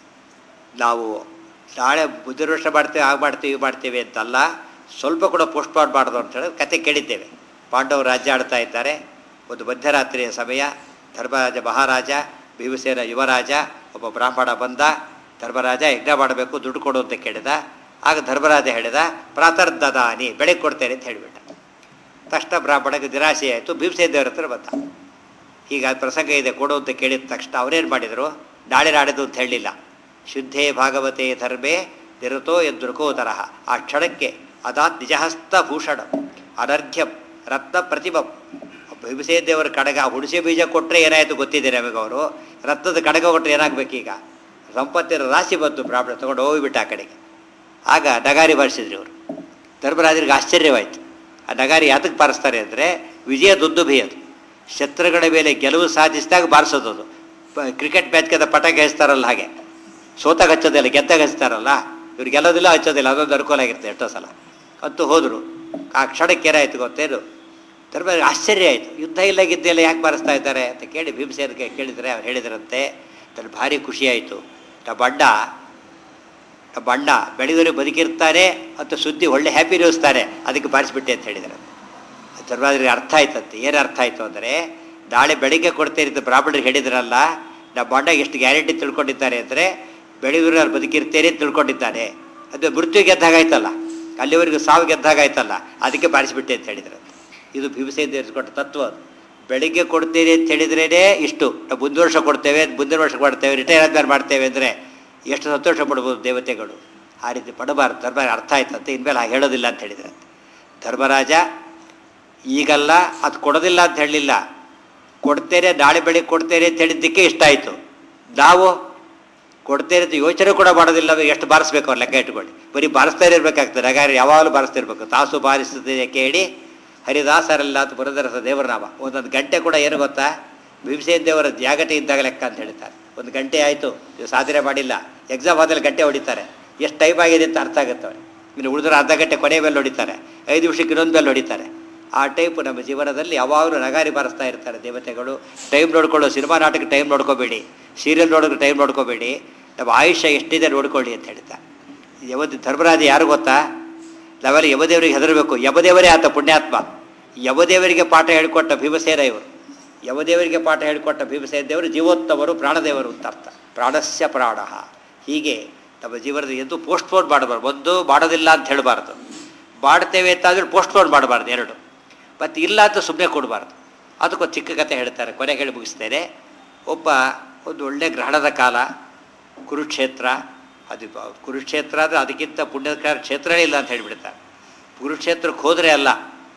ನಾವು ನಾಳೆ ಬುದ್ಧಿ ವರ್ಷ ಮಾಡ್ತೇವೆ ಆಗ ಮಾಡ್ತೀವಿ ಇವು ಮಾಡ್ತೇವೆ ಅಂತಲ್ಲ ಸ್ವಲ್ಪ ಕೂಡ ಪೋಸ್ಟ್ ಮಾಡಬಾರ್ದು ಅಂತ ಹೇಳಿ ಕತೆ ಕೇಳಿದ್ದೇವೆ ಪಾಂಡವರು ರಾಜ್ಯ ಆಡ್ತಾ ಇದ್ದಾರೆ ಒಂದು ಮಧ್ಯರಾತ್ರಿಯ ಸಮಯ ಧರ್ಮರಾಜ ಮಹಾರಾಜ ಭೀಮಸೇನ ಯುವರಾಜ ಒಬ್ಬ ಬ್ರಾಹ್ಮಣ ಬಂದ ಧರ್ಮರಾಜ ಯಜ್ಞ ಮಾಡಬೇಕು ದುಡ್ಡು ಕೊಡು ಅಂತ ಕೇಳಿದ ಆಗ ಧರ್ಮರಾಜ ಹೇಳಿದ ಪ್ರಾತರ್ದದಾನಿ ಬೆಳಗ್ಗೆ ಕೊಡ್ತೇನೆ ಅಂತ ಹೇಳಿಬಿಟ್ಟ ತಕ್ಷಣ ಬ್ರಾಹ್ಮಣಕ್ಕೆ ನಿರಾಶೆ ಆಯಿತು ಭೀಮಸೇನ ದೇವರ ಹತ್ರ ಬಂದ ಈಗ ಪ್ರಸಂಗ ಇದೆ ಕೊಡು ಅಂತ ಕೇಳಿದ ತಕ್ಷಣ ಅವರೇನು ಮಾಡಿದರು ನಾಳೆ ನಾಡಿದ್ದು ಅಂತ ಹೇಳಲಿಲ್ಲ ಶುದ್ಧೇ ಭಾಗವತೆ ಧರ್ಮೇ ನಿರತೋ ಎದುರುಕೋ ತರಹ ಆ ಕ್ಷಣಕ್ಕೆ ಅದಾತ್ ನಿಜಹಸ್ತ ಭೂಷಣ ಅನರ್ಘ್ಯಂ ರತ್ನ ಪ್ರತಿಭಂ ಭೀಮಸೇನ ದೇವರ ಕಡಗ ಹುಣಸೆ ಬೀಜ ಕೊಟ್ಟರೆ ಏನಾಯಿತು ಗೊತ್ತಿದೆ ನಮಗೆ ಅವರು ರತ್ನದ ಕಡಗ ಕೊಟ್ಟರೆ ಏನಾಗಬೇಕೀಗ ಸಂಪತ್ತಿನ ರಾಶಿ ಬಂತು ಬ್ರಾಹ್ಮಣ ತೊಗೊಂಡು ಹೋಗಿಬಿಟ್ಟು ಆ ಕಡೆಗೆ ಆಗ ನಗಾರಿ ಬಾರಿಸಿದ್ರು ಇವರು ಧರ್ಮರಾಜರಿಗೆ ಆಶ್ಚರ್ಯವಾಯಿತು ಆ ನಗಾರಿ ಯಾತಕ್ಕೆ ಬಾರಿಸ್ತಾರೆ ಅಂದರೆ ವಿಜಯ ದುಂದುಭಿ ಅದು ಶತ್ರುಗಳ ಮೇಲೆ ಗೆಲುವು ಸಾಧಿಸಿದಾಗ ಬಾರಿಸೋದು ಅದು ಪ- ಕ್ರಿಕೆಟ್ ಮ್ಯಾಚ್ಗೆ ಅದು ಪಟಾಕಿ ಹಚ್ತಾರಲ್ಲ ಹಾಗೆ ಸೋತಾಗ ಹಚ್ಚೋದಿಲ್ಲ ಗೆದ್ದಾಗ ಹಚ್ತಾರಲ್ಲ ಇವ್ರು ಗೆಲ್ಲೋದಿಲ್ಲ ಹಚ್ಚೋದಿಲ್ಲ ಅದೊಂದು ಅನುಕೂಲ ಆಗಿರುತ್ತೆ ಎಷ್ಟೋ ಸಲ ಅಂತೂ ಹೋದರು ಆ ಕ್ಷಣಕ್ಕೆ ಏನಾಯಿತು ಗೊತ್ತೇನು ಧರ್ಮ ಆಶ್ಚರ್ಯ ಆಯಿತು ಯುದ್ಧ ಇಲ್ಲ ಗಿದ್ದ ಇಲ್ಲ ಯಾಕೆ ಬಾರಿಸ್ತಾ ಇದ್ದಾರೆ ಅಂತ ಕೇಳಿ ಭೀಮಸೇನಿಗೆ ಕೇಳಿದರೆ ಅವ್ರು ಹೇಳಿದ್ರಂತೆ ತನ್ನ ಭಾರಿ ಖುಷಿ ಆಯಿತು ನಮ್ಮ ಅಣ್ಣ ನಮ್ಮ ಅಣ್ಣ ಬೆಳೆದರೆ ಬದುಕಿರ್ತಾರೆ ಅಂತ ಸುದ್ದಿ ಒಳ್ಳೆ ಹ್ಯಾಪಿ ನ್ಯೂಸ್ ತಾನೆ ಅದಕ್ಕೆ ಬಾರಿಸ್ಬಿಟ್ಟೆ ಅಂತ ಹೇಳಿದ್ದಾರೆ ಧರ್ಮರಾಜರಿಗೆ ಅರ್ಥ ಆಯ್ತಂತೆ ಏನು ಅರ್ಥ ಆಯಿತು ಅಂದರೆ ನಾಳೆ ಬೆಳಿಗ್ಗೆ ಕೊಡ್ತೇನೆ ಅಂತ ಬ್ರಾಹ್ಮಣರಿಗೆ ಹೇಳಿದ್ರಲ್ಲ ನಮ್ಮ ಅಣ್ಣ ಎಷ್ಟು ಗ್ಯಾರಂಟಿ ತಿಳ್ಕೊಂಡಿದ್ದಾರೆ ಅಂದರೆ ಬೆಳೆಯೂರು ನಾನು ಬದುಕಿರ್ತೇನೆ ಅಂತ ತಿಳ್ಕೊಂಡಿದ್ದಾನೆ ಅದು ಮೃತ್ಯು ಗೆದ್ದಾಗಾಯ್ತಲ್ಲ ಅಲ್ಲಿವರೆಗೂ ಸಾವು ಗೆದ್ದಾಗಾಯ್ತಲ್ಲ ಅದಕ್ಕೆ ಬಾರಿಸಿಬಿಟ್ಟೆ ಅಂತ ಹೇಳಿದ್ರು ಇದು ಭೀಮಸೇನ ದೇವರಿಸ್ಕೊಟ್ಟ ತತ್ವ ಅದು ಬೆಳಿಗ್ಗೆ ಕೊಡ್ತೇನೆ ಅಂತ ಹೇಳಿದ್ರೇ ಇಷ್ಟು ನಾವು ಮುಂದಿನ ವರ್ಷ ಕೊಡ್ತೇವೆ ಮುಂದಿನ ವರ್ಷ ಕೊಡ್ತೇವೆ ರಿಟೈರ್ ಆದ್ಮೇಲೆ ಮಾಡ್ತೇವೆ ಅಂದರೆ ಎಷ್ಟು ಸಂತೋಷ ಪಡ್ಬೋದು ದೇವತೆಗಳು ಆ ರೀತಿ ಪಡಬಾರ್ದು ಧರ್ಮ ಅರ್ಥ ಆಯ್ತಂತೆ ಇನ್ಮೇಲೆ ಹಾಗೆ ಹೇಳೋದಿಲ್ಲ ಅಂತ ಹೇಳಿದ್ರೆ ಧರ್ಮರಾಜ ಈಗಲ್ಲ ಅದು ಕೊಡೋದಿಲ್ಲ ಅಂತ ಹೇಳಲಿಲ್ಲ ಕೊಡ್ತೇನೆ ನಾಳೆ ಬೆಳಿಗ್ಗೆ ಕೊಡ್ತೇನೆ ಅಂತ ಹೇಳಿದ್ದಕ್ಕೆ ಇಷ್ಟ ಆಯಿತು ನಾವು ಕೊಡ್ತೇನೆ ಅಂತ ಯೋಚನೆ ಕೂಡ ಮಾಡೋದಿಲ್ಲ ಅಂದ್ರೆ ಎಷ್ಟು ಬಾರಿಸ್ಬೇಕು ಅವ್ರು ಲೆಕ್ಕ ಇಟ್ಕೊಳ್ಳಿ ಬರೀ ಬಾರಿಸ್ತಾನೆ ಇರಬೇಕಾಗ್ತದೆ ಹಾಗಾದ್ರೆ ಯಾವಾಗಲೂ ಬಾರಿಸ್ತಾ ಇರಬೇಕು ತಾಸು ಬಾರಿಸುತ್ತದೆ ಕೇಳಿ ಹರಿದಾಸರಲ್ಲ ಅಂತ ಬರೋದರಸ ದೇವರ ನಾಮ ಒಂದೊಂದು ಗಂಟೆ ಕೂಡ ಏನು ಗೊತ್ತಾ ಭೀಮಸೇನ ದೇವರ ಜಾಗಟೆ ಇದ್ದಾಗ ಲೆಕ್ಕ ಅಂತ ಹೇಳ್ತಾರೆ ಒಂದು ಗಂಟೆ ಆಯಿತು ನೀವು ಸಾಧನೆ ಮಾಡಿಲ್ಲ ಎಕ್ಸಾಮ್ ಆದಲ್ಲಿ ಗಂಟೆ ಹೊಡಿತಾರೆ ಎಷ್ಟು ಟೈಮ್ ಆಗಿದೆ ಅಂತ ಅರ್ಥ ಆಗುತ್ತೆ ಅವ್ರಿಗೆ ಇನ್ನು ಉಳಿದ್ರೆ ಅರ್ಧ ಗಂಟೆ ಕೊನೆಯ ಮೇಲೆ ಹೊಡಿತಾರೆ ಐದು ನಿಮಿಷಕ್ಕೆ ಇನ್ನೊಂದು ಮೇಲೆ ಹೊಡಿತಾರೆ ಆ ಟೈಪ್ ನಮ್ಮ ಜೀವನದಲ್ಲಿ ಯಾವಾಗಲೂ ನಗಾರಿ ಬಾರಿಸ್ತಾ ಇರ್ತಾರೆ ದೇವತೆಗಳು ಟೈಮ್ ನೋಡ್ಕೊಳ್ಳೋ ಸಿನಿಮಾ ನಾಟಕ ಟೈಮ್ ನೋಡ್ಕೋಬೇಡಿ ಸೀರಿಯಲ್ ನೋಡೋಕೆ ಟೈಮ್ ನೋಡ್ಕೋಬೇಡಿ ನಮ್ಮ ಆಯುಷ್ಯ ಎಷ್ಟಿದೆ ನೋಡ್ಕೊಳ್ಳಿ ಅಂತ ಹೇಳ್ತಾ ಯವದ ಧರ್ಮರಾಜ ಯಾರು ಗೊತ್ತಾ ನಾವೆಲ್ಲ ಯಮದೇವರಿಗೆ ಹೆದರಬೇಕು ಯಮದೇವರೇ ಆತ ಪುಣ್ಯಾತ್ಮ ಯಮದೇವರಿಗೆ ಪಾಠ ಹೇಳಿಕೊಟ್ಟ ಭೀಮಸೇನ ಇವರು ಯಮದೇವರಿಗೆ ಪಾಠ ಹೇಳಿಕೊಟ್ಟ ಭೀಮಸೇನ ದೇವರು ಜೀವೋತ್ತಮರು ಪ್ರಾಣದೇವರು ಅಂತ ಅರ್ಥ ಪ್ರಾಣಸ್ಯ ಪ್ರಾಣ ಹೀಗೆ ನಮ್ಮ ಜೀವನದ ಎಂದು ಪೋಸ್ಟ್ಪೋನ್ ಮಾಡಬಾರ್ದು ಒಂದು ಮಾಡೋದಿಲ್ಲ ಅಂತ ಹೇಳಬಾರ್ದು ಮಾಡ್ತೇವೆ ಅಂತಾದ್ರೆ ಪೋಸ್ಟ್ಪೋನ್ ಮಾಡಬಾರ್ದು ಎರಡು ಮತ್ತು ಇಲ್ಲ ಅಂತ ಸುಮ್ಮನೆ ಕೊಡಬಾರ್ದು ಅದಕ್ಕೊಂದು ಚಿಕ್ಕ ಕಥೆ ಹೇಳ್ತಾರೆ ಕೊನೆಗೆ ಹೇಳಿ ಮುಗಿಸ್ತೇನೆ ಒಬ್ಬ ಒಂದು ಒಳ್ಳೆಯ ಗ್ರಹಣದ ಕಾಲ ಕುರುಕ್ಷೇತ್ರ ಅದು ಬ- ಕುರುಕ್ಷೇತ್ರ ಅಂದರೆ ಅದಕ್ಕಿಂತ ಪುಣ್ಯಕರ ಕ್ಷೇತ್ರನೇ ಇಲ್ಲ ಅಂತ ಹೇಳಿಬಿಡ್ತಾರೆ ಕುರುಕ್ಷೇತ್ರಕ್ಕೆ ಹೋದರೆ ಅಲ್ಲ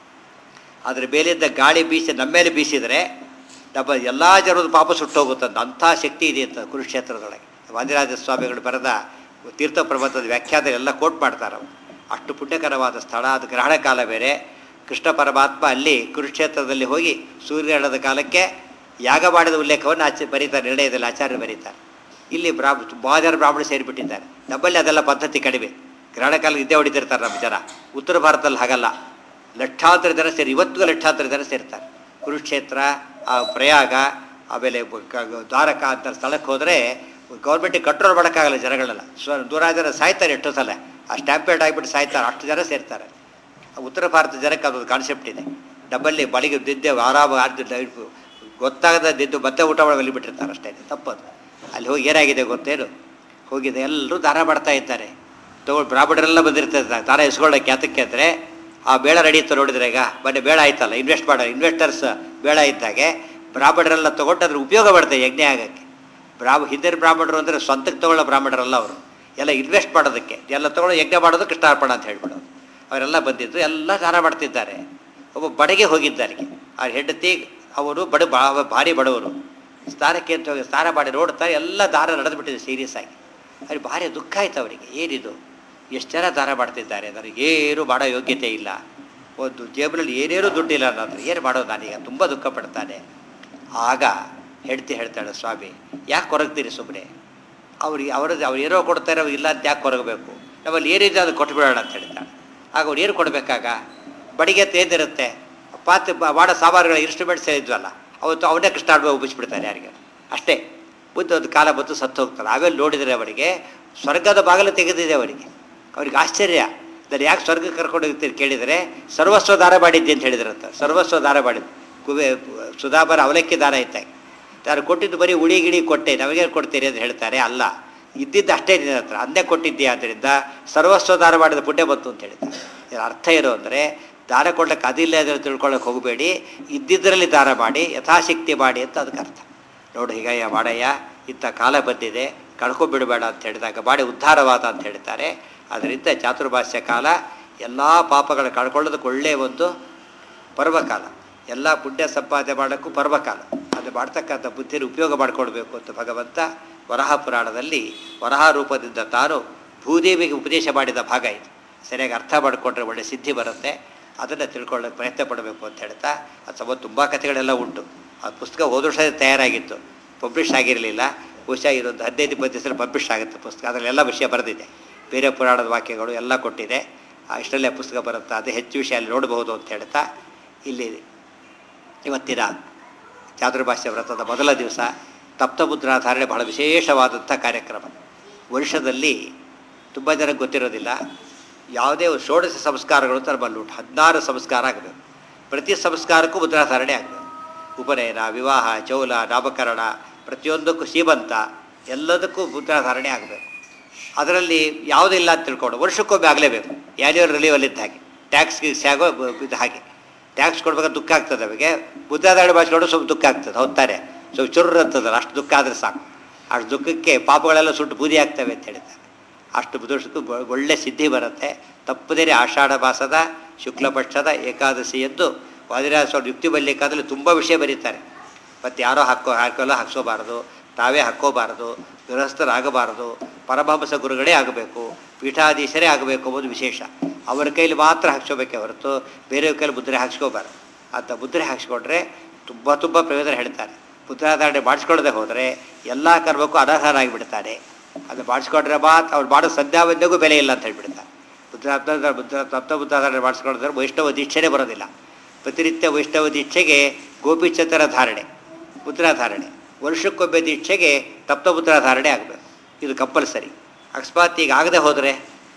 ಅದರ ಮೇಲಿದ್ದ ಗಾಳಿ ಬೀಸಿ ನಮ್ಮ ಮೇಲೆ ಬೀಸಿದರೆ ನಮ್ಮ ಎಲ್ಲ ಜನರದ್ದು ಪಾಪ ಸುಟ್ಟೋಗುತ್ತಂತ ಅಂಥ ಶಕ್ತಿ ಇದೆ ಅಂತ ಕುರುಕ್ಷೇತ್ರದೊಳಗೆ ವಾದಿರಾಜ ಸ್ವಾಮಿಗಳು ಬರೆದ ತೀರ್ಥ ಪ್ರಬಂಧದ ವ್ಯಾಖ್ಯಾನ ಎಲ್ಲ ಕೋಟ್ ಮಾಡ್ತಾರೆ ಅವರು ಅಷ್ಟು ಪುಣ್ಯಕರವಾದ ಸ್ಥಳ ಅದು ಗ್ರಹಣ ಕಾಲ ಬೇರೆ ಕೃಷ್ಣ ಪರಮಾತ್ಮ ಅಲ್ಲಿ ಕುರುಕ್ಷೇತ್ರದಲ್ಲಿ ಹೋಗಿ ಸೂರ್ಯಗ್ರಹಣದ ಕಾಲಕ್ಕೆ ಯಾಗ ಮಾಡಿದ ಉಲ್ಲೇಖವನ್ನು ಆಚೆ ಬರೀತಾರೆ ನಿರ್ಣಯದಲ್ಲಿ ಆಚಾರ್ಯರು ಬರೀತಾರೆ ಇಲ್ಲಿ ಬ್ರಾಹ್ಮ ತುಂಬ ಜನ ಬ್ರಾಹ್ಮಣರು ಸೇರಿಬಿಟ್ಟಿದ್ದಾರೆ ನಮ್ಮಲ್ಲಿ ಅದೆಲ್ಲ ಪದ್ಧತಿ ಕಡಿಮೆ ಗ್ರಹಣ ಕಾಲ ಇದ್ದೇ ಹೊಡಿತಿರ್ತಾರೆ ನಮ್ಮ ಜನ ಉತ್ತರ ಭಾರತದಲ್ಲಿ ಹಾಗಲ್ಲ ಲಕ್ಷಾಂತರ ಜನ ಸೇರಿ ಇವತ್ತಿಗೂ ಲಕ್ಷಾಂತರ ಜನ ಸೇರ್ತಾರೆ ಕುರುಕ್ಷೇತ್ರ ಆ ಪ್ರಯಾಗ ಆಮೇಲೆ ಬ- ಕ- ದ್ವಾರಕ ಅಂತ ಸ್ಥಳಕ್ಕೆ ಹೋದರೆ ಗೌರ್ಮೆಂಟಿಗೆ ಕಂಟ್ರೋಲ್ ಮಾಡೋಕ್ಕಾಗಲ್ಲ ಜನಗಳೆಲ್ಲ ಸ್ವ ದೂರ ಜನ ಸಾಯ್ತಾರೆ ಎಷ್ಟೋ ಸಲ ಆ ಸ್ಟ್ಯಾಂಪೇಟ್ ಆಗಿಬಿಟ್ಟು ಸಾಯ್ತಾರೆ ಅಷ್ಟು ಜನ ಸೇರ್ತಾರೆ ಆ ಉತ್ತರ ಭಾರತ ಜನಕ್ಕೆ ಅದೊಂದು ಕಾನ್ಸೆಪ್ಟ್ ಇದೆ ಡಬ್ಬಲ್ಲಿ ಬಳಿಗೆ ದಿದ್ದೆ ಆರಾಮ ಆರ್ದು ಗೊತ್ತಾಗದ ದಿದ್ದು ಮತ್ತೆ ಊಟ ಮಾಡಿ ಬಿಟ್ಟಿರ್ತಾರೆ ಅಷ್ಟೇ ತಪ್ಪದು ಅಲ್ಲಿ ಹೋಗಿ ಏನಾಗಿದೆ ಗೊತ್ತೇನು ಹೋಗಿದೆ ಎಲ್ಲರೂ ದಾನ ಮಾಡ್ತಾ ಇದ್ದಾರೆ ತಗೊಂಡು ಬ್ರಾಹ್ಮಣರೆಲ್ಲ ಬಂದಿರ್ತಾರೆ ದಾನ ಇಸ್ಕೊಳ್ಳೋಕೆ ಯಾತಕ್ಕೆ ಅಂದರೆ ಆ ಬೇಡ ನಡೆಯುತ್ತೆ ನೋಡಿದ್ರೆ ಈಗ ಮೊನ್ನೆ ಬೇಡ ಆಯ್ತಲ್ಲ ಇನ್ವೆಸ್ಟ್ ಮಾಡೋ ಇನ್ವೆಸ್ಟರ್ಸ್ ಬೇಡ ಇದ್ದಾಗೆ ಬ್ರಾಹ್ಮಣರೆಲ್ಲ ತೊಗೊಂಡು ಅದ್ರ ಉಪಯೋಗ ಮಾಡ್ತಾರೆ ಯಜ್ಞ ಆಗೋಕ್ಕೆ ಬ್ರಾಹ್ಮ ಹಿಂದಿನ ಬ್ರಾಹ್ಮಣರು ಅಂದರೆ ಸ್ವಂತಕ್ಕೆ ತಗೊಳ್ಳೋ ಬ್ರಾಹ್ಮಣರಲ್ಲ ಅವರು ಎಲ್ಲ ಇನ್ವೆಸ್ಟ್ ಮಾಡೋದಕ್ಕೆ ಎಲ್ಲ ತಗೊಳ್ಳೋ ಯಜ್ಞ ಮಾಡೋದು ಕೃಷ್ಣಾರ್ಪಣ ಅಂತ ಹೇಳ್ಬಿಡೋದು ಅವರೆಲ್ಲ ಬಂದಿದ್ದು ಎಲ್ಲ ದಾನ ಮಾಡ್ತಿದ್ದಾರೆ ಒಬ್ಬ ಬಡಗೆ ಹೋಗಿದ್ದಾರೆ ಆ ಹೆಂಡತಿ ಅವರು ಬಡ ಬಾ- ಭಾರಿ ಬಡವರು ಸ್ನಾನಕ್ಕೆ ಅಂತ ಹೋಗಿ ಸ್ನಾನ ಮಾಡಿ ನೋಡ್ತಾರೆ ಎಲ್ಲ ದಾನ ನಡೆದುಬಿಟ್ಟಿದೆ ಸೀರಿಯಸ್ ಆಗಿ ಅವ್ರಿಗೆ ಭಾರಿ ದುಃಖ ಆಯ್ತು ಅವರಿಗೆ ಏನಿದು ಎಷ್ಟು ಜನ ದಾನ ಮಾಡ್ತಿದ್ದಾರೆ ನನಗೆ ಏನು ಮಾಡೋ ಯೋಗ್ಯತೆ ಇಲ್ಲ ಒಂದು ಜೇಬಲ್ಲಿ ಏನೇನೂ ದುಡ್ಡಿಲ್ಲ ನನ್ನ ಏನು ಮಾಡೋದು ನಾನೀಗ ತುಂಬ ದುಃಖ ಪಡ್ತಾನೆ ಆಗ ಹೆಂಡ್ತಿ ಹೇಳ್ತಾಳೆ ಸ್ವಾಮಿ ಯಾಕೆ ಕೊರಗ್ತೀರಿ ಸುಮ್ಮನೆ ಅವ್ರಿಗೆ ಅವ್ರದ್ದು ಅವ್ರು ಏನೋ ಕೊಡ್ತಾರೆ ಅವ್ರು ಇಲ್ಲ ಅಂತ ಯಾಕೆ ಕೊರಗಬೇಕು ನಮ್ಮಲ್ಲಿ ಏನಿದೆ ಅದು ಕೊಟ್ಬಿಡೋಣ ಅಂತ ಹೇಳ್ತಾಳೆ ಆಗ ಅವ್ರು ಏನು ಕೊಡಬೇಕಾಗ ಬಡಿಗೆ ತೇದಿರುತ್ತೆ ಪಾತ್ರೆ ಬ- ಮಾಡೋ ಸಾಮಾನುಗಳ ಇನ್ಸ್ಟ್ರೂಮೆಂಟ್ಸ್ ಇದ್ವಲ್ಲ ಅವತ್ತು ಅವನೇ ಕೃಷ್ಣ ಆಡುವ ಉಬ್ಬಿಸ್ಬಿಡ್ತಾನೆ ಯಾರಿಗೆ ಅಷ್ಟೇ ಬುದ್ಧ ಒಂದು ಕಾಲ ಬಂತು ಸತ್ತು ಹೋಗ್ತಾನೆ ಆಮೇಲೆ ನೋಡಿದರೆ ಅವರಿಗೆ ಸ್ವರ್ಗದ ಬಾಗಿಲು ತೆಗೆದಿದೆ ಅವರಿಗೆ ಅವ್ರಿಗೆ ಆಶ್ಚರ್ಯ ನಾನು ಯಾಕೆ ಸ್ವರ್ಗಕ್ಕೆ ಕರ್ಕೊಂಡು ಹೋಗ್ತೀರಿ ಕೇಳಿದರೆ ಸರ್ವಸ್ವ ದಾನ ಮಾಡಿದ್ದೆ ಅಂತ ಹೇಳಿದ್ರಂತ ಸರ್ವಸ್ವ ದಾನ ಮಾಡಿದ್ದು ಕುಬೆ ಸುಧಾಬರ ಅವಲಕ್ಕಿ ದಾನ ಇತ್ತಾಗ ನಾನು ಕೊಟ್ಟಿದ್ದು ಬರೀ ಉಳಿ ಗಿಳಿ ಕೊಟ್ಟೆ ನಮಗೇನು ಕೊಡ್ತೀರಿ ಅಂತ ಹೇಳ್ತಾರೆ ಅಲ್ಲ ಇದ್ದಿದ್ದು ಅಷ್ಟೇ ನಿನ್ನ ಹತ್ರ ಅಂದೇ ಕೊಟ್ಟಿದ್ದೆ ಆದ್ದರಿಂದ ಸರ್ವಸ್ವ ದಾನ ಮಾಡಿದ ಪುಣ್ಯ ಬಂತು ಅಂತ ಹೇಳ್ತಾರೆ ಇದರ ಅರ್ಥ ಏನು ಅಂದರೆ ದಾನ ಕೊಡ್ಲಿಕ್ಕೆ ಅದಿಲ್ಲ ಅದನ್ನು ತಿಳ್ಕೊಳ್ಳೋಕೆ ಹೋಗಬೇಡಿ ಇದ್ದಿದ್ದರಲ್ಲಿ ದಾನ ಮಾಡಿ ಯಥಾಶಕ್ತಿ ಮಾಡಿ ಅಂತ ಅದಕ್ಕೆ ಅರ್ಥ ನೋಡು ಹೀಗಯ್ಯ ಮಾಡಯ್ಯ ಇಂಥ ಕಾಲ ಬಂದಿದೆ ಕಳ್ಕೊಬಿಡಬೇಡ ಅಂತ ಹೇಳಿದಾಗ ಮಾಡಿ ಉದ್ಧಾರವಾದ ಅಂತ ಹೇಳ್ತಾರೆ ಅದರಿಂದ ಚಾತುರ್ಭಾಷ್ಯ ಕಾಲ ಎಲ್ಲ ಪಾಪಗಳು ಕಳ್ಕೊಳ್ಳೋದಕ್ಕೆ ಒಳ್ಳೆಯ ಒಂದು ಪರ್ವಕಾಲ ಎಲ್ಲ ಪುಣ್ಯ ಸಂಪಾದನೆ ಮಾಡೋಕ್ಕೂ ಪರ್ವಕಾಲ ಅದು ಮಾಡ್ತಕ್ಕಂಥ ಬುದ್ಧಿನ ಉಪಯೋಗ ಮಾಡಿಕೊಳ್ಬೇಕು ಅಂತ ಭಗವಂತ ವರಹ ಪುರಾಣದಲ್ಲಿ ವರಹ ರೂಪದಿಂದ ತಾನು ಭೂದೇವಿಗೆ ಉಪದೇಶ ಮಾಡಿದ ಭಾಗ ಇದು ಸರಿಯಾಗಿ ಅರ್ಥ ಮಾಡಿಕೊಂಡ್ರೆ ಒಳ್ಳೆ ಸಿದ್ಧಿ ಬರುತ್ತೆ ಅದನ್ನು ತಿಳ್ಕೊಳ್ಳೋಕೆ ಪ್ರಯತ್ನ ಪಡಬೇಕು ಅಂತ ಹೇಳ್ತಾ ಅದು ಸಂಬಂಧ ತುಂಬ ಕಥೆಗಳೆಲ್ಲ ಉಂಟು ಆ ಪುಸ್ತಕ ಹೋದ ವರ್ಷ ತಯಾರಾಗಿತ್ತು ಪಬ್ಲಿಷ್ ಆಗಿರಲಿಲ್ಲ ಬಹುಶಃ ಇದೊಂದು ಹದಿನೈದು ಇಪ್ಪತ್ತು ದಿವಸ ಪಬ್ಲಿಷ್ ಆಗುತ್ತೆ ಪುಸ್ತಕ ಅದರಲ್ಲೆಲ್ಲ ವಿಷಯ ಬರೆದಿದೆ ಬೇರೆ ಪುರಾಣದ ವಾಕ್ಯಗಳು ಎಲ್ಲ ಕೊಟ್ಟಿದೆ ಆ ಇಷ್ಟರಲ್ಲೇ ಪುಸ್ತಕ ಬರುತ್ತೆ ಅದೇ ಹೆಚ್ಚು ವಿಷಯ ಅಲ್ಲಿ ನೋಡಬಹುದು ಅಂತ ಹೇಳ್ತಾ ಇಲ್ಲಿ ಇವತ್ತಿನ ಚಾತುರ್ಭಾಷ್ಯ ವ್ರತದ ಮೊದಲ ದಿವಸ ತಪ್ತಮುದ್ರಾ ಧಾರಣೆ ಬಹಳ ವಿಶೇಷವಾದಂಥ ಕಾರ್ಯಕ್ರಮ ವರ್ಷದಲ್ಲಿ ತುಂಬ ಜನಕ್ಕೆ ಗೊತ್ತಿರೋದಿಲ್ಲ ಯಾವುದೇ ಒಂದು ಷೋಡಶ ಸಂಸ್ಕಾರಗಳು ಅಂತ ನಮ್ಮಲ್ಲಿ ಉಂಟು ಹದಿನಾರು ಸಂಸ್ಕಾರ ಆಗಬೇಕು ಪ್ರತಿ ಸಂಸ್ಕಾರಕ್ಕೂ ಮುದ್ರಾಧಾರಣೆ ಆಗಬೇಕು ಉಪನಯನ ವಿವಾಹ ಚೌಲ ನಾಮಕರಣ ಪ್ರತಿಯೊಂದಕ್ಕೂ ಸೀಮಂತ ಎಲ್ಲದಕ್ಕೂ ಮುದ್ರಾಧಾರಣೆ ಆಗಬೇಕು ಅದರಲ್ಲಿ ಯಾವುದಿಲ್ಲ ಅಂತ ತಿಳ್ಕೊಂಡು ವರ್ಷಕ್ಕೊಮ್ಮೆ ಆಗಲೇಬೇಕು ಆ್ಯನ್ಯುವಲ್ ರಿಲೀವಲ್ ಇದ್ದ ಹಾಗೆ ಟ್ಯಾಕ್ಸ್ ಗೀಕ್ಸ್ ಆಗೋ ಇದು ಹಾಗೆ ಟ್ಯಾಕ್ಸ್ ಕೊಡ್ಬೇಕಾದ್ರೆ ದುಃಖ ಆಗ್ತದೆ ಅವಿಗೆ ಮುದ್ರಾಧಾರಣೆ ಮಾಡಿಸ್ಕೊಂಡು ಸ್ವಲ್ಪ ದುಃಖ ಆಗ್ತದೆ ಹೋಗ್ತಾರೆ ಸ್ವಲ್ಪ ಚುರ್ರು ಅಂತದಲ್ಲ ಅಷ್ಟು ದುಃಖ ಆದರೆ ಸಾಕು ಅಷ್ಟು ದುಃಖಕ್ಕೆ ಪಾಪಗಳೆಲ್ಲ ಸುಟ್ಟು ಬೂದಿ ಆಗ್ತವೆ ಅಂತ ಹೇಳ್ತಾರೆ ಅಷ್ಟು ದಿವಸಕ್ಕೂ ಬ- ಒಳ್ಳೆ ಸಿದ್ಧಿ ಬರುತ್ತೆ ತಪ್ಪದೇ ಆಷಾಢ ಮಾಸದ ಶುಕ್ಲ ಪಕ್ಷದ ಏಕಾದಶಿಯದ್ದು ವಾದಿರಾಜ ಸ್ವಾಮಿ ಯುಕ್ತಿ ಬಲ್ಯಕಾದಲ್ಲಿ ತುಂಬ ವಿಷಯ ಬರೀತಾರೆ ಮತ್ತು ಯಾರೋ ಹಾಕೋ ಹಾಕೋಲ್ಲ ಹಾಕ್ಸೋಬಾರದು ತಾವೇ ಹಾಕ್ಕೋಬಾರದು ಗೃಹಸ್ಥರಾಗಬಾರದು ಪರಮಹಂಸ ಗುರುಗಳೇ ಆಗಬೇಕು ಪೀಠಾಧೀಶರೇ ಆಗಬೇಕು ಎಂಬುದು ವಿಶೇಷ ಅವರ ಕೈಲಿ ಮಾತ್ರ ಹಾಕ್ಸೋಬೇಕೇ ಹೊರತು ಬೇರೆಯವ್ರ ಕೈಲಿ ಮುದ್ರೆ ಹಾಕ್ಸ್ಕೋಬಾರ್ದು ಅಂತ ಮುದ್ರೆ ಹಾಕ್ಸ್ಕೊಂಡ್ರೆ ತುಂಬ ತುಂಬ ಪ್ರಯೋಜನ ಹೇಳ್ತಾರೆ ಮುದ್ರಾಧಾರಣೆ ಮಾಡಿಸ್ಕೊಳ್ಳದೆ ಹೋದರೆ ಎಲ್ಲ ಕರ್ಮಕ್ಕೂ ಅನರ್ಹನಾಗಿ ಬಿಡ್ತಾನೆ ಅದು ಮಾಡಿಸ್ಕೊಂಡ್ರೆ ಮಾತ್ರ ಅವ್ರು ಮಾಡೋ ಸಂಧ್ಯಾವಂದೆಗೂ ಬೆಲೆ ಇಲ್ಲ ಅಂತ ಹೇಳ್ಬಿಡ್ತಾರೆ ಬುದ್ಧ ಬುದ್ಧ ತಪ್ತ ಬುದ್ಧಾಧಾರಣೆ ಮಾಡಿಸ್ಕೊಂಡ್ರೆ ವೈಷ್ಣವ ದೀಕ್ಷೆನೇ ಬರೋದಿಲ್ಲ ಪ್ರತಿನಿತ್ಯ ವೈಷ್ಣವ ದೀಕ್ಷೆಗೆ ಗೋಪಿಚಂದ್ರ ಧಾರಣೆ ಮುದ್ರಾಧಾರಣೆ ವರ್ಷಕ್ಕೊಬ್ಬೆ ದೀಕ್ಷೆಗೆ ತಪ್ತ ಮುದ್ರಾಧಾರಣೆ ಆಗಬೇಕು ಇದು ಕಂಪಲ್ಸರಿ ಅಕಸ್ಮಾತ್ ಈಗ ಆಗದೆ ಹೋದರೆ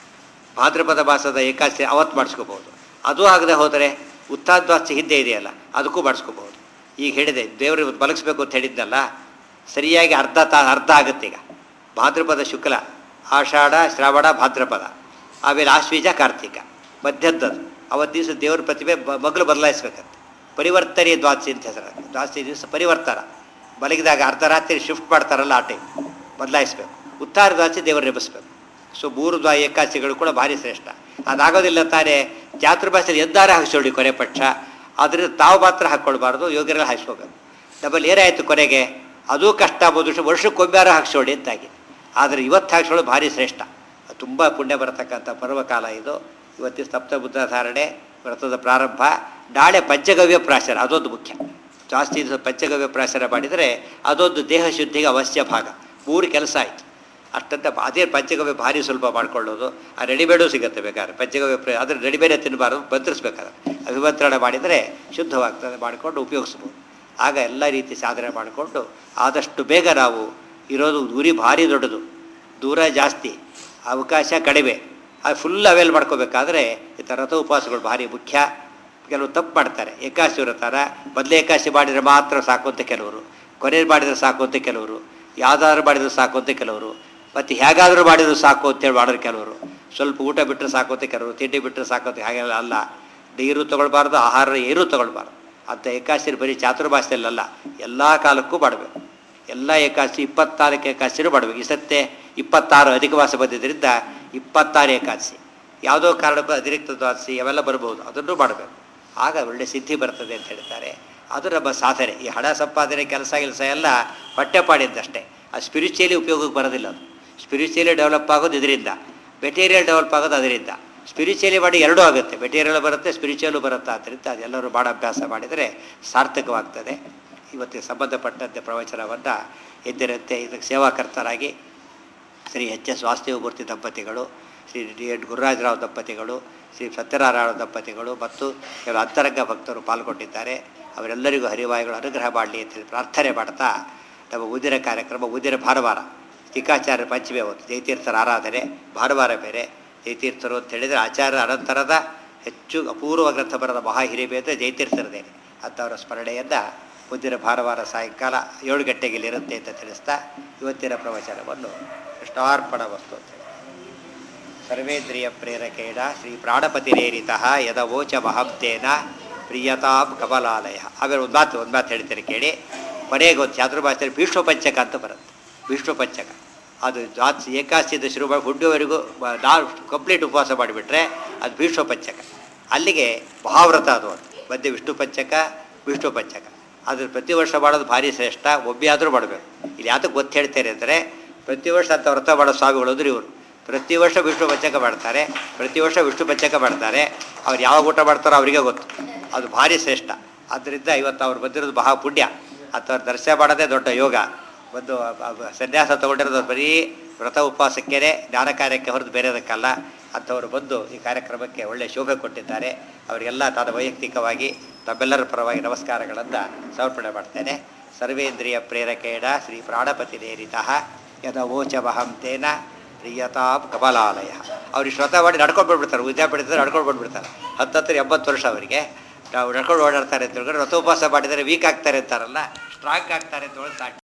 ಭಾದ್ರಪದ ಮಾಸದ ಏಕಾದಶಿ ಅವತ್ತು ಮಾಡಿಸ್ಕೋಬಹುದು ಅದು ಆಗದೆ ಹೋದರೆ ಉತ್ತಾದ್ವಾಸ್ಯ ಹಿಂದೆ ಇದೆಯಲ್ಲ ಅದಕ್ಕೂ ಮಾಡಿಸ್ಕೋಬಹುದು ಈಗ ಹೇಳಿದೆ ದೇವರು ಇವತ್ತು ಬಲಗಿಸ್ಬೇಕು ಅಂತ ಹೇಳಿದ್ನಲ್ಲ ಸರಿಯಾಗಿ ಅರ್ಧ ತಾ ಅರ್ಧ ಆಗುತ್ತೆ ಈಗ ಭಾದ್ರಪದ ಶುಕ್ಲ ಆಷಾಢ ಶ್ರಾವಣ ಭಾದ್ರಪದ ಆಮೇಲೆ ಆಶ್ವೀಜ ಕಾರ್ತಿಕ ಮಧ್ಯದ್ದದು ಅವತ್ತು ದಿವಸ ದೇವ್ರ ಪ್ರತಿಭೆ ಬ ಮಗಳು ಬದಲಾಯಿಸ್ಬೇಕಂತೆ ಪರಿವರ್ತನೆ ದ್ವಾದಶಿ ಅಂತ ಹೆಸರು ದ್ವಾದಶಿ ದಿವಸ ಪರಿವರ್ತನ ಮಲಗಿದಾಗ ಅರ್ಧ ರಾತ್ರಿ ಶಿಫ್ಟ್ ಮಾಡ್ತಾರಲ್ಲ ಆ ಟೈಮ್ ಬದಲಾಯಿಸ್ಬೇಕು ಉತ್ತಾರ ದ್ವಾದಶಿ ದೇವರು ನೆಬಸ್ಬೇಕು ಸೊ ಮೂರು ದ್ವಾ ಏಕಾದಶಿಗಳು ಕೂಡ ಭಾರಿ ಶ್ರೇಷ್ಠ ಅದಾಗೋದಿಲ್ಲ ತಾನೇ ಚಾತುರ್ಭಾಷೆಯಲ್ಲಿ ಎದ್ದಾರ ಹಾಕ್ಸೋಳಿ ಕೊನೆ ಪಕ್ಷ ಅದರಿಂದ ತಾವು ಮಾತ್ರ ಹಾಕ್ಕೊಳ್ಬಾರ್ದು ಯೋಗ್ಯರೆಲ್ಲ ಹಾಕ್ಸ್ಕೋಬೇಕು ಡಬಲ್ ಏನಾಯಿತು ಕೊನೆಗೆ ಅದು ಕಷ್ಟ ಆಗ್ಬೋದು ವರ್ಷಕ್ಕೊಮ್ಮ್ಯಾರ ಹಾಕ್ಸೋಳಿ ಅಂತಾಗಿ ಆದರೆ ಇವತ್ತು ಹಾಕ್ಸೋಳು ಭಾರಿ ಶ್ರೇಷ್ಠ ತುಂಬ ಪುಣ್ಯ ಬರತಕ್ಕಂಥ ಪರ್ವಕಾಲ ಇದು ಇವತ್ತಿನ ಸಪ್ತ ಬುದ್ಧ ಧಾರಣೆ ವ್ರತದ ಪ್ರಾರಂಭ ನಾಳೆ ಪಂಚಗವ್ಯ ಪ್ರಾಶರ ಅದೊಂದು ಮುಖ್ಯ ಜಾಸ್ತಿ ದಿವಸ ಪಂಚಗವ್ಯ ಪ್ರಾಶರ ಮಾಡಿದರೆ ಅದೊಂದು ದೇಹ ಶುದ್ಧಿಗೆ ಅವಶ್ಯ ಭಾಗ ಮೂರು ಕೆಲಸ ಆಯಿತು ಅಷ್ಟಂತ ಅದೇ ಪಂಚಗವ್ಯ ಭಾರಿ ಸುಲಭ ಮಾಡ್ಕೊಳ್ಳೋದು ಆ ರೆಡಿಮೇಡು ಸಿಗುತ್ತೆ ಬೇಕಾದ್ರೆ ಪಂಚಗವ್ಯ ಪ್ರ ಅದ್ರ ರೆಡಿಮೇಡೇ ತಿನ್ನಬಾರ್ದು ಬಂತರಿಸ್ಬೇಕಾದ್ರೆ ಅಭಿಮಂತ್ರಣ ಮಾಡಿದರೆ ಶುದ್ಧವಾಗ್ತದೆ ಮಾಡಿಕೊಂಡು ಉಪಯೋಗಿಸ್ಬೋದು ಆಗ ಎಲ್ಲ ರೀತಿ ಸಾಧನೆ ಮಾಡಿಕೊಂಡು ಆದಷ್ಟು ಬೇಗ ನಾವು ಇರೋದು ಗುರಿ ಭಾರಿ ದೊಡ್ಡದು ದೂರ ಜಾಸ್ತಿ ಅವಕಾಶ ಕಡಿಮೆ ಅದು ಫುಲ್ ಅವೇಲ್ ಮಾಡ್ಕೋಬೇಕಾದ್ರೆ ಈ ಥರ ರಥ ಉಪವಾಸಗಳು ಭಾರಿ ಮುಖ್ಯ ಕೆಲವು ತಪ್ಪು ಮಾಡ್ತಾರೆ ಏಕಾಶಿ ವ್ರತಾರ ಮೊದಲೇ ಏಕಾಶಿ ಮಾಡಿದರೆ ಮಾತ್ರ ಸಾಕು ಅಂತ ಕೆಲವರು ಕೊನೆಯಲ್ಲಿ ಮಾಡಿದರೆ ಸಾಕು ಅಂತ ಕೆಲವರು ಯಾವ್ದಾದ್ರು ಮಾಡಿದ್ರು ಸಾಕು ಅಂತ ಕೆಲವರು ಮತ್ತು ಹೇಗಾದರೂ ಮಾಡಿದ್ರು ಸಾಕು ಅಂತೇಳಿ ಮಾಡೋರು ಕೆಲವರು ಸ್ವಲ್ಪ ಊಟ ಬಿಟ್ಟರೆ ಸಾಕು ಅಂತ ಕೆಲವರು ತಿಂಡಿ ಬಿಟ್ಟರೆ ಸಾಕು ಅಂತ ಹಾಗೆಲ್ಲ ಅಲ್ಲ ನೀರು ತೊಗೊಳ್ಬಾರ್ದು ಆಹಾರ ಏನೂ ತೊಗೊಳ್ಬಾರ್ದು ಅಂತ ಏಕಾಶಿ ಬರೀ ಚಾತುರ್ಭಾಷೆಯಲ್ಲ ಎಲ್ಲ ಕಾಲಕ್ಕೂ ಮಾಡಬೇಕು ಎಲ್ಲ ಏಕಾದಶಿ ಇಪ್ಪತ್ನಾಲ್ಕು ಏಕಾದಶಿನೂ ಮಾಡಬೇಕು ಈ ಸತ್ತೆ ಇಪ್ಪತ್ತಾರು ಅಧಿಕ ಮಾಸ ಬಂದಿದ್ದರಿಂದ ಇಪ್ಪತ್ತಾರು ಏಕಾದಶಿ ಯಾವುದೋ ಕಾರಣಕ್ಕೂ ಅತಿರಿಕ್ತ ದ್ವಾದಶಿ ಅವೆಲ್ಲ ಬರ್ಬೋದು ಅದನ್ನು ಮಾಡಬೇಕು ಆಗ ಒಳ್ಳೆ ಸಿದ್ಧಿ ಬರ್ತದೆ ಅಂತ ಹೇಳ್ತಾರೆ ಅದು ನಮ್ಮ ಸಾಧನೆ ಈ ಹಣ ಸಂಪಾದನೆ ಕೆಲಸ ಕೆಲಸ ಎಲ್ಲ ಹೊಟ್ಟೆ ಪಾಡಿದ್ದಷ್ಟೇ ಅದು ಸ್ಪಿರಿಚುಯಲಿ ಉಪಯೋಗಕ್ಕೆ ಬರೋದಿಲ್ಲ ಅದು ಸ್ಪಿರಿಚುಯಲಿ ಡೆವಲಪ್ ಆಗೋದು ಇದರಿಂದ ಮೆಟೀರಿಯಲ್ ಡೆವಲಪ್ ಆಗೋದು ಅದರಿಂದ ಸ್ಪಿರಿಚುಯಲಿ ಮಾಡಿ ಎರಡೂ ಆಗುತ್ತೆ ಮೆಟೀರಿಯಲ್ ಬರುತ್ತೆ ಸ್ಪಿರಿಚುವಲು ಬರುತ್ತೆ ಆದ್ದರಿಂದ ಅದೆಲ್ಲರೂ ಮಾಡೋ ಅಭ್ಯಾಸ ಮಾಡಿದರೆ ಸಾರ್ಥಕವಾಗ್ತದೆ ಇವತ್ತಿಗೆ ಸಂಬಂಧಪಟ್ಟಂತೆ ಪ್ರವಚನವನ್ನು ಎದ್ದಿರಂತೆ ಇದಕ್ಕೆ ಸೇವಾಕರ್ತರಾಗಿ ಶ್ರೀ ಎಚ್ ಎಸ್ ವಾಸುದೇವಮೂರ್ತಿ ದಂಪತಿಗಳು ಶ್ರೀ ಡಿ ಎಡ್ ಗುರುರಾಜರಾವ್ ದಂಪತಿಗಳು ಶ್ರೀ ಸತ್ಯನಾರಾಯಣ ದಂಪತಿಗಳು ಮತ್ತು ಕೆಲವು ಅಂತರಂಗ ಭಕ್ತರು ಪಾಲ್ಗೊಂಡಿದ್ದಾರೆ ಅವರೆಲ್ಲರಿಗೂ ಹರಿವಾಯುಗಳು ಅನುಗ್ರಹ ಮಾಡಲಿ ಅಂತೇಳಿ ಪ್ರಾರ್ಥನೆ ಮಾಡ್ತಾ ನಮ್ಮ ಉದಿರ ಕಾರ್ಯಕ್ರಮ ಉದಿರ ಭಾನುವಾರ ಟೀಕಾಚಾರ್ಯ ಪಂಚಮಿ ಅವತ್ತು ಜಯತೀರ್ಥರ ಆರಾಧನೆ ಭಾನುವಾರ ಬೇರೆ ಜಯತೀರ್ಥರು ಅಂತ ಹೇಳಿದರೆ ಆಚಾರ್ಯ ಅನಂತರದ ಹೆಚ್ಚು ಅಪೂರ್ವ ಗ್ರಂಥ ಬರೆದ ಮಹಾ ಹಿರಿಮೆ ಅಂದರೆ ಜಯತೀರ್ಥರದೇನೆ ಅಂಥವರ ಸ್ಮರಣೆಯಿಂದ ಮುಂದಿನ ಭಾನುವಾರ ಸಾಯಂಕಾಲ ಏಳು ಗಂಟೆಗೆ ಇಲ್ಲಿರುತ್ತೆ ಅಂತ ತಿಳಿಸ್ತಾ ಇವತ್ತಿನ ಪ್ರವಚನವನ್ನು ಕೃಷ್ಣಾರ್ಪಣ ವಸ್ತು ಅಂತ ಹೇಳಿ ಸರ್ವೇಂದ್ರಿಯ ಪ್ರೇರಕೇಣ ಶ್ರೀ ಪ್ರಾಣಪತಿರೇರಿತ ಯದವೋಚ ಮಹಂತೇನ ಪ್ರಿಯತಾಂ ಕಮಲಾಲಯ ಆಮೇಲೆ ಒಂದು ಮಾತು ಒಂದು ಮಾತು ಹೇಳ್ತೀನಿ ಕೇಳಿ ಕೊನೆಗೆ ಒಂದು ಚಾತುರ್ಭಾಷೆಯಲ್ಲಿ ಭೀಷ್ಮ ಪಂಚಕ ಅಂತ ಬರುತ್ತೆ ಭೀಷ್ಮ ಪಂಚಕ ಅದು ಜಾತ್ ಏಕಾದಶಿಯಿಂದ ಶುರು ಮಾಡಿ ಹುಡ್ಡುವರೆಗೂ ನಾವು ಕಂಪ್ಲೀಟ್ ಉಪವಾಸ ಮಾಡಿಬಿಟ್ರೆ ಅದು ಭೀಷ್ಮ ಪಂಚಕ ಅಲ್ಲಿಗೆ ಮಹಾವ್ರತ ಅದು ಅಂತ ಮಧ್ಯೆ ವಿಷ್ಣು ಪಂಚಕ ವಿಷ್ಣು ಪಂಚಕ ಅದ್ರ ಪ್ರತಿ ವರ್ಷ ಮಾಡೋದು ಭಾರಿ ಶ್ರೇಷ್ಠ ಒಬ್ಬೆ ಆದರೂ ಮಾಡಬೇಕು ಇಲ್ಲಿ ಯಾತಕ್ಕೆ ಗೊತ್ತು ಹೇಳ್ತಾರೆ ಅಂದರೆ ಪ್ರತಿ ವರ್ಷ ಅಂತ ವ್ರತ ಮಾಡೋ ಸ್ವಾಮಿಗಳು ಅಂದ್ರೆ ಇವರು ಪ್ರತಿ ವರ್ಷ ವಿಷ್ಣು ಪಂಚಕ ಮಾಡ್ತಾರೆ ಪ್ರತಿ ವರ್ಷ ವಿಷ್ಣು ಪಂಚಕ ಮಾಡ್ತಾರೆ ಅವ್ರು ಯಾವಾಗ ಊಟ ಮಾಡ್ತಾರೋ ಅವರಿಗೆ ಗೊತ್ತು ಅದು ಭಾರಿ ಶ್ರೇಷ್ಠ ಆದ್ದರಿಂದ ಇವತ್ತು ಅವ್ರು ಬಂದಿರೋದು ಮಹಾ ಪುಣ್ಯ ಅಥವಾ ದರ್ಶನ ಮಾಡೋದೇ ದೊಡ್ಡ ಯೋಗ ಒಂದು ಸನ್ಯಾಸ ತೊಗೊಂಡಿರೋದು ಬರೀ ವ್ರತ ಉಪವಾಸಕ್ಕೇ ಜ್ಞಾನ ಕಾರ್ಯಕ್ಕೆ ಹೊರತು ಬೇರೆದಕ್ಕಲ್ಲ ಅಂಥವರು ಬಂದು ಈ ಕಾರ್ಯಕ್ರಮಕ್ಕೆ ಒಳ್ಳೆಯ ಶೋಭೆ ಕೊಟ್ಟಿದ್ದಾರೆ ಅವರಿಗೆಲ್ಲ ತಾನು ವೈಯಕ್ತಿಕವಾಗಿ ತಮ್ಮೆಲ್ಲರ ಪರವಾಗಿ ನಮಸ್ಕಾರಗಳನ್ನು ಸಮರ್ಪಣೆ ಮಾಡ್ತೇನೆ ಸರ್ವೇಂದ್ರಿಯ ಪ್ರೇರಕೇಣ ಶ್ರೀ ಪ್ರಾಣಪತಿ ನೇರಿತಃ ಯದವೋಚ ವಹಂತೇನ ಪ್ರಿಯತಾಂ ಕಮಲಾಲಯ ಅವ್ರಿಗೆ ಶ್ರದ್ಧಾ ಮಾಡಿ ನಡ್ಕೊಂಡು ಬಂದ್ಬಿಡ್ತಾರೆ ವಿದ್ಯಾಪೀಠದಲ್ಲಿ ನಡ್ಕೊಂಡು ಬಂದ್ಬಿಡ್ತಾರೆ ಹತ್ತತ್ರ ಎಂಬತ್ತು ವರ್ಷ ಅವರಿಗೆ ನಾವು ನಡ್ಕೊಂಡು ಓಡಾಡ್ತಾರೆ ಅಂತ ಹೇಳಿದ್ರೆ ರಥೋಪವಾಸ ಮಾಡಿದರೆ ವೀಕ್ ಆಗ್ತಾರೆ ಅಂತಾರಲ್ಲ ಸ್ಟ್ರಾಂಗ್ ಆಗ್ತಾರೆ ಅಂತ ಹೇಳಿ ಸಾಕು